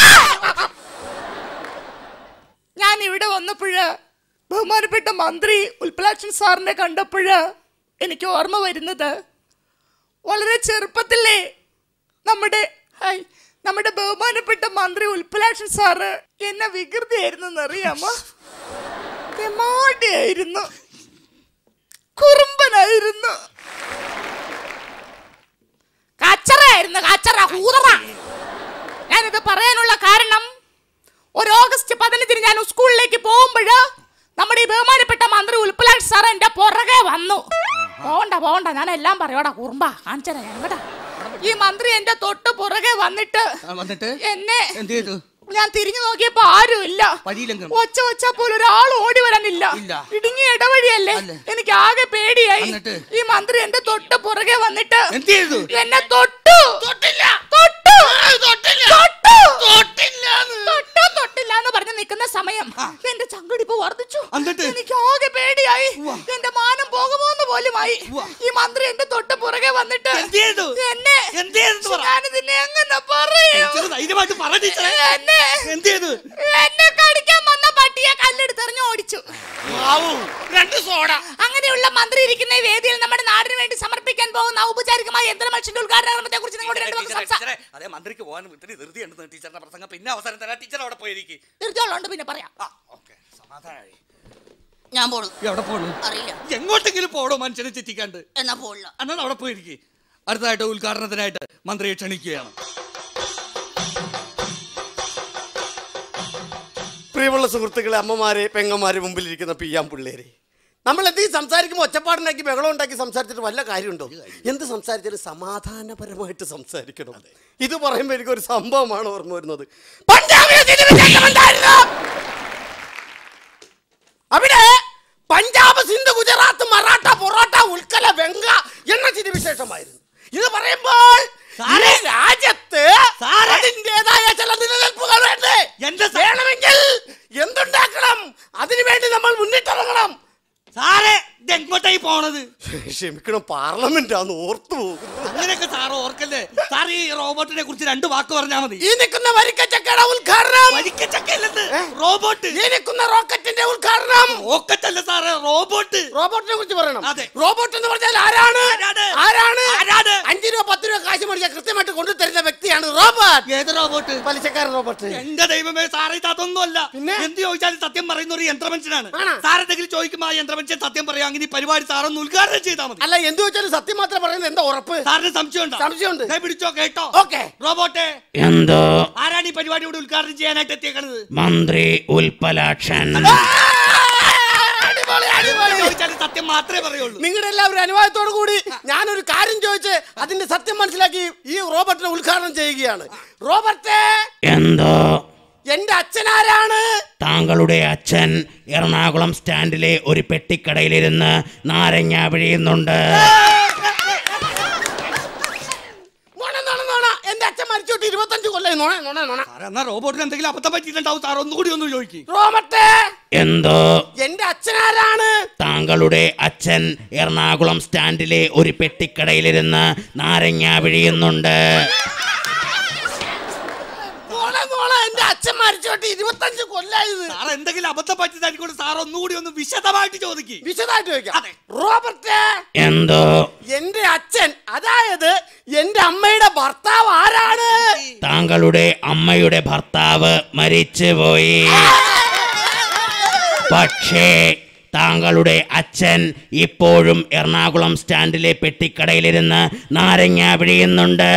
ഞാൻ ഇവിടെ വന്നപ്പോഴ് ബഹുമാനപ്പെട്ട മന്ത്രി ഉൽപ്പലാക്ഷൻ സാറിനെ കണ്ടപ്പോഴ് എനിക്ക് ഓർമ്മ വരുന്നത് വളരെ ചെറുപ്പത്തിലേ നമ്മുടെ ഹായ് നമ്മുടെ ബഹുമാനപ്പെട്ട മന്ത്രി ഉൽപ്പലാക്ഷൻ സാറ് എന്നെ വികൃതിയായിരുന്നു അറിയാമോ തെമാടിയായിരുന്നു കുറുമ്പനായിരുന്നു കച്ചറയായിരുന്നു കച്ചറ കൂതറ ഞാനിത് പറയാനുള്ള കാരണം ഒരു ഓഗസ്റ്റ് പതിനഞ്ചിന് ഞാൻ സ്കൂളിലേക്ക് പോകുമ്പോൾ നമ്മുടെ ഈ ബഹുമാനപ്പെട്ട മന്ത്രി ഉൽപ്പലാക്ഷ് സാർ എന്റെ പുറകെ വന്നു പോണ്ട പോണ്ട ഞാൻ എല്ലാം പറയോടാ കുറുമ്പ കാണിച്ചരാ ഞാൻ കേട്ടാ ഈ മന്ത്രി എന്റെ തൊട്ട് പുറകെ വന്നിട്ട് വന്നിട്ട് എന്നെ എന്ത് ചെയ്തു ഞാൻ തിരിഞ്ഞു നോക്കിയപ്പോ ആരും ഇല്ല വഴിയിലെങ്കിലും ഒച്ച ഒച്ച പോലെ ഒരാൾ ഓടി വരാനില്ല ഇടുങ്ങിയ ഇടവഴിയല്ലേ എനിക്ക് ആകെ പേടിയായി ഈ മന്ത്രി എന്റെ തൊട്ട് പുറകെ വന്നിട്ട് എന്ത് ചെയ്തു എന്നെ തൊട്ടു തൊട്ടില്ല തൊട്ടു തൊട്ടില്ല തൊട്ടു തൊട്ടില്ല തൊട്ടു തൊട്ടില്ല എന്ന് പറഞ്ഞ് നിൽക്കുന്ന സമയം എന്റെ ചങ്കടിപ്പ് വർദ്ധിച്ചു എനിക്ക് ആകെ പേടിയായി എന്റെ മാനം പോകുമോന്ന് പോലുമായി ഈ മന്ത്രി എന്റെ തൊട്ട് പുറകെ വന്നിട്ട് എന്നെ ഞാനിതിനെ എങ്ങനെ പറയും ധൈര്യമായിട്ട് പറ ടീച്ചറെ. എന്നെ എന്ത് ചെയ്തു എന്നെ കടിക്കാൻ വന്ന പട്ടിയെ കല്ലെടുത്തെറിഞ്ഞ് ഓടിച്ചു രണ്ട് സോഡ അങ്ങനെയുള്ള മന്ത്രി ഇരിക്കുന്ന ഈ വേദിയിൽ നമ്മുടെ നാടിന് വേണ്ടി സമർപ്പിക്കാൻ പോകുന്ന ഔപചാരികമായ യന്ത്രമത്സ്യന്റെ ഉദ്ഘാടനത്തെ കുറിച്ച് നിങ്ങളോട് രണ്ട് വാക്ക് സംസാ- ടീച്ചറെ, അതേ മന്ത്രിക്ക് പോകാൻ ഇത്തിരി ധൃതിയുണ്ടെന്ന് ടീച്ചറിന്റെ പ്രസംഗം പിന്നെ അവസരം തരാം ടീച്ചർ അവിടെ പോയിരിക്കും തീർച്ചയായും പിന്നെ പറയാം സമാധാനമായി ഞാൻ പോണു എവിടെ പോണു അറിയില്ല എങ്ങോട്ടെങ്കിലും പോടോ മനുഷ്യനെ ചെറ്റിക്കാണ്ട് എന്നാ പോണില്ല എന്നാൽ അവിടെ പോയിരിക്കും അടുത്തതായിട്ട് ഉദ്ഘാടനത്തിനായിട്ട് മന്ത്രിയെ ക്ഷണിക്കുകയാണ് പ്രിയമുള്ള സുഹൃത്തുക്കളെ അമ്മമാരെ പെങ്ങന്മാരെ മുമ്പിലിരിക്കുന്ന പിയ്യാൻ പിള്ളേരെ നമ്മൾ എന്തെങ്കിലും സംസാരിക്കുമ്പോൾ ഒച്ചപ്പാടുണ്ടാക്കി ബഹളം ഉണ്ടാക്കി സംസാരിച്ചിട്ട് വല്ല കാര്യമുണ്ടോ എന്ത് സംസാരിച്ചാലും സമാധാനപരമായിട്ട് സംസാരിക്കണം ഇത് പറയുമ്പോൾ എനിക്കൊരു സംഭവമാണ് ഓർമ്മ വരുന്നത് പഞ്ചാബിലെ സ്ഥിതിവിശേഷമുണ്ടായിരുന്നു. അവിടെ പഞ്ചാബ് സിന്ധു ഗുജറാത്ത് മറാഠ പൊറോട്ട ഉൽക്കല വെങ്ക എന്ന സ്ഥിതിവിശേഷമായിരുന്നു ഇത് പറയുമ്പോൾ ഈ രാജ്യത്ത് അതിൻ്റെതായ ചില നിലനിൽപ്പുകൾ വേണ്ടേ വേണമെങ്കിൽ എന്തുണ്ടാക്കണം അതിനുവേണ്ടി നമ്മൾ മുന്നിട്ടിറങ്ങണം സാറേ ഇത് എങ്ങോട്ടായി പോണത് ക്ഷമിക്കണം പാർലമെന്റ് ആന്ന് ഓർത്തു പോകും അങ്ങനെയൊക്കെ സാറ് ഓർക്കല്ലേ സാർ ഈ റോബോട്ടിനെ കുറിച്ച് രണ്ട് വാക്ക് പറഞ്ഞാൽ മതി ഈ നിൽക്കുന്ന വരിക്കച്ചക്കയുടെ ഉദ്ഘാടനം വരിക്കച്ചക്കയല്ലെന്ന് റോബോട്ട് ഈ നിൽക്കുന്ന റോക്കറ്റിന്റെ ഉദ്ഘാടനം റോക്കറ്റ് അല്ല സാറേ റോബോട്ട് റോബോട്ടിനെ കുറിച്ച് പറയണം അതെ റോബോട്ട് എന്ന് പറഞ്ഞാൽ ആരാണ് ആരാണ് ആരാണ്? അഞ്ചു രൂപ പത്ത് രൂപ കാശ് മേടിക്കാൻ കൃത്യമായിട്ട് കൊണ്ടു തരുന്ന വ്യക്തിയാണ് റോബോട്ട് ഏത് റോബോട്ട് പലിശക്കാരൻ റോബോട്ട് എന്റെ ദൈവമേ സാറേ ഇത് അതൊന്നുമല്ല എന്ത് ചോദിച്ചാലും സത്യം പറയുന്ന ഒരു യന്ത്രമനുഷ്യനാണ് ആണോ? സാർ എന്തെങ്കിലും ചോദിക്കുമ്പോൾ ആ യന്ത്രമനുഷ്യൻ സത്യം പറയാം അങ്ങനെ ഈ പരിപാടി സാറൊന്ന് ഉദ്ഘാടനം ചെയ്താൽ മതി അല്ല എന്ത് വെച്ചാലും സത്യം മാത്രം പറയുന്നത് എന്താ ഉറപ്പ് സാറിന് സംശയമുണ്ടോ സംശയമുണ്ട് ദേ പിടിച്ചോ കേട്ടോ ഓക്കെ റോബോട്ടെ എന്തോ ആരാണ് ഈ പരിപാടി ഇവിടെ ഉദ്ഘാടനം ചെയ്യാനായിട്ട് എത്തിയേക്കണത് മന്ത്രി ഉൽപ്പലാക്ഷൻ ചോദിച്ചാലും സത്യം മാത്രമേ പറയുള്ളൂ നിങ്ങളുടെ എല്ലാവരും അനുവാദത്തോടു കൂടി ഞാനൊരു കാര്യം ചോദിച്ച് അതിന്റെ സത്യം മനസ്സിലാക്കി ഈ റോബോട്ടിനെ ഉദ്ഘാടനം ചെയ്യുകയാണ് റോബർട്ടേ എന്തോ എന്റെ അച്ഛനാരാണ് താങ്കളുടെ അച്ഛൻ എറണാകുളം സ്റ്റാൻഡിലെ ഒരു പെട്ടിക്കടയിലിരുന്ന് നാരങ്ങ പിഴിയുന്നുണ്ട് നോണ നോണ നോണ എന്റെ അച്ഛൻ മരിച്ചോട്ട് ഇരുപത്തഞ്ച് കൊല്ലായി നോണ നോണ നോണ സാറേ എന്നാ റോബോട്ടിന് എന്തെങ്കിലും അബദ്ധം പറ്റിയിട്ടുണ്ടാവും സാർ ഒന്നുകൂടി ഒന്ന് ചോദിക്കും റോബർട്ടേ എന്തോ എന്റെ അച്ഛനാരാണ് താങ്കളുടെ അച്ഛൻ എറണാകുളം സ്റ്റാൻഡിലെ ഒരു പെട്ടിക്കടയിലിരുന്ന് നാരങ്ങ പിഴിയുന്നുണ്ട് നോണ നോണ എന്റെ അച്ഛൻ മരിച്ചോട്ട് ഇരുപത്തഞ്ച് കൊല്ലായത് സാർ എന്തെങ്കിലും അബദ്ധം പറ്റിയതായിക്കൊണ്ട് സാർ ഒന്നുകൂടി ഒന്ന് വിശദമായിട്ട് ചോദിക്കും വിശദമായിട്ട് ചോദിക്കാം റോബർട്ടേ എന്തോ എന്റെ അച്ഛൻ അതായത് എന്റെ അമ്മയുടെ ഭർത്താവ് ആരാണ് താങ്കളുടെ അമ്മയുടെ ഭർത്താവ് മരിച്ചുപോയി പക്ഷേ താങ്കളുടെ അച്ഛൻ ഇപ്പോഴും എറണാകുളം സ്റ്റാൻഡിലെ പെട്ടിക്കടയിലിരുന്ന് നാരങ്ങ പിഴിയുന്നുണ്ട്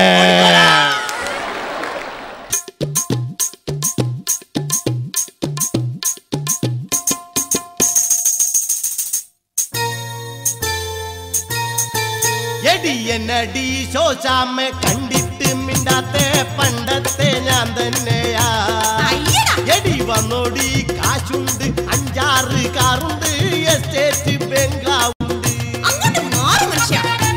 എടി എന്നടി ശോശാമ്മ കണ്ടിട്ട് മിണ്ടാത്തെ പണ്ടത്തെ ഞാൻ തന്നെയാ എടി വന്നോടി കാശുണ്ട് അഞ്ചാറ് കാറുണ്ട് എസ്റ്റേറ്റ് ബംഗ്ലാവുണ്ട് അങ്ങോട്ട് മാറി മനുഷ്യ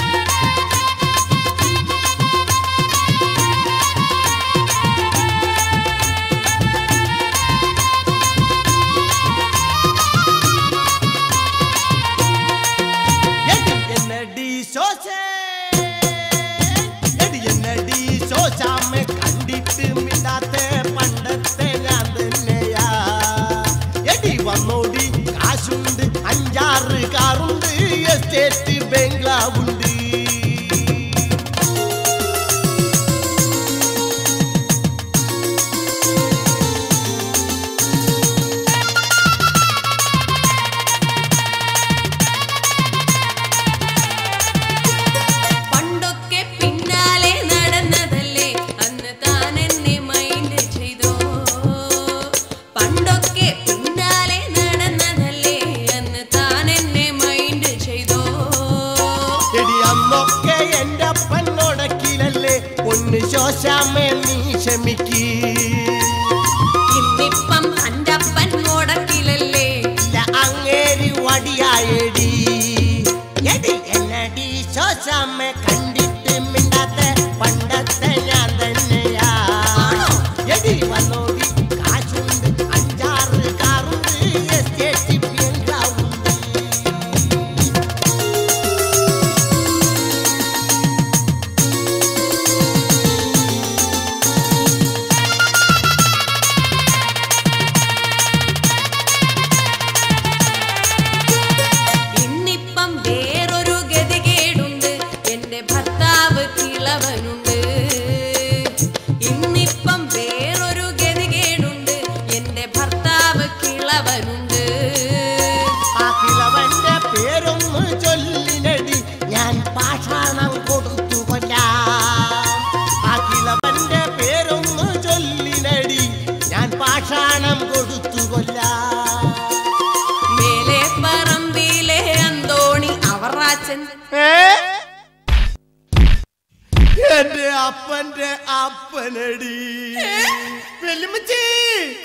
എടി എന്നടി ശോശേ എടി എന്നടി ശോശാമ്മ കണ്ടിട്ട് മിണ്ടാത്തെ പണ്ടത്തെ ഞാൻ തന്നെയാ എടി വന്നോടി കാശുണ്ട് അഞ്ചാറ് കാറുണ്ട് എസ്റ്റേറ്റ് ബംഗ്ലാവുണ്ട് എടി അന്നൊക്കെ എന്റെ അപ്പനോടക്കിലല്ലേ ഒന്ന് ശോശാമേ നീ ക്ഷമിക്കീ ഇന്നിപ്പം അൻ്റപ്പൻ മുടക്കിലല്ലേ ഇല്ല അങ്ങേരി വടിയായടി എടി എന്നടി ശോശാമ്മ കണ്ടിട്ട് മിണ്ടാത്ത പണ്ടത്തെ ഞാൻ തന്നെയാ എടി വന്നോടി കാശുണ്ട് അഞ്ചാറ് കാറുണ്ട് എസ്റ്റേറ്റ് ബംഗ്ലാവുണ്ട് ഇന്നിപ്പം വേറൊരു ഗതികേടുണ്ട് എന്റെ ഭർത്താവ് കിളവനുണ്ട് ഇന്നിപ്പം വേറൊരു ഗതികേടുണ്ട് എന്റെ ഭർത്താവ് കിളവനുണ്ട് ആ കിളവന്റെ പേരൊന്ന് ചൊല്ലിനടി ഞാൻ പാഷാണം കൊടുത്തു കൊല്ലാം ആ കിളവന്റെ പേരൊന്ന് ചൊല്ലിനടി ഞാൻ പാഷാണം കൊടുത്തു കൊല്ലാം മേലെ പറമ്പിലെ അന്തോണി അവറാച്ചൻ എന്റെ അപ്പന്റെ അപ്പനടി വെല്ലുമ്മച്ചി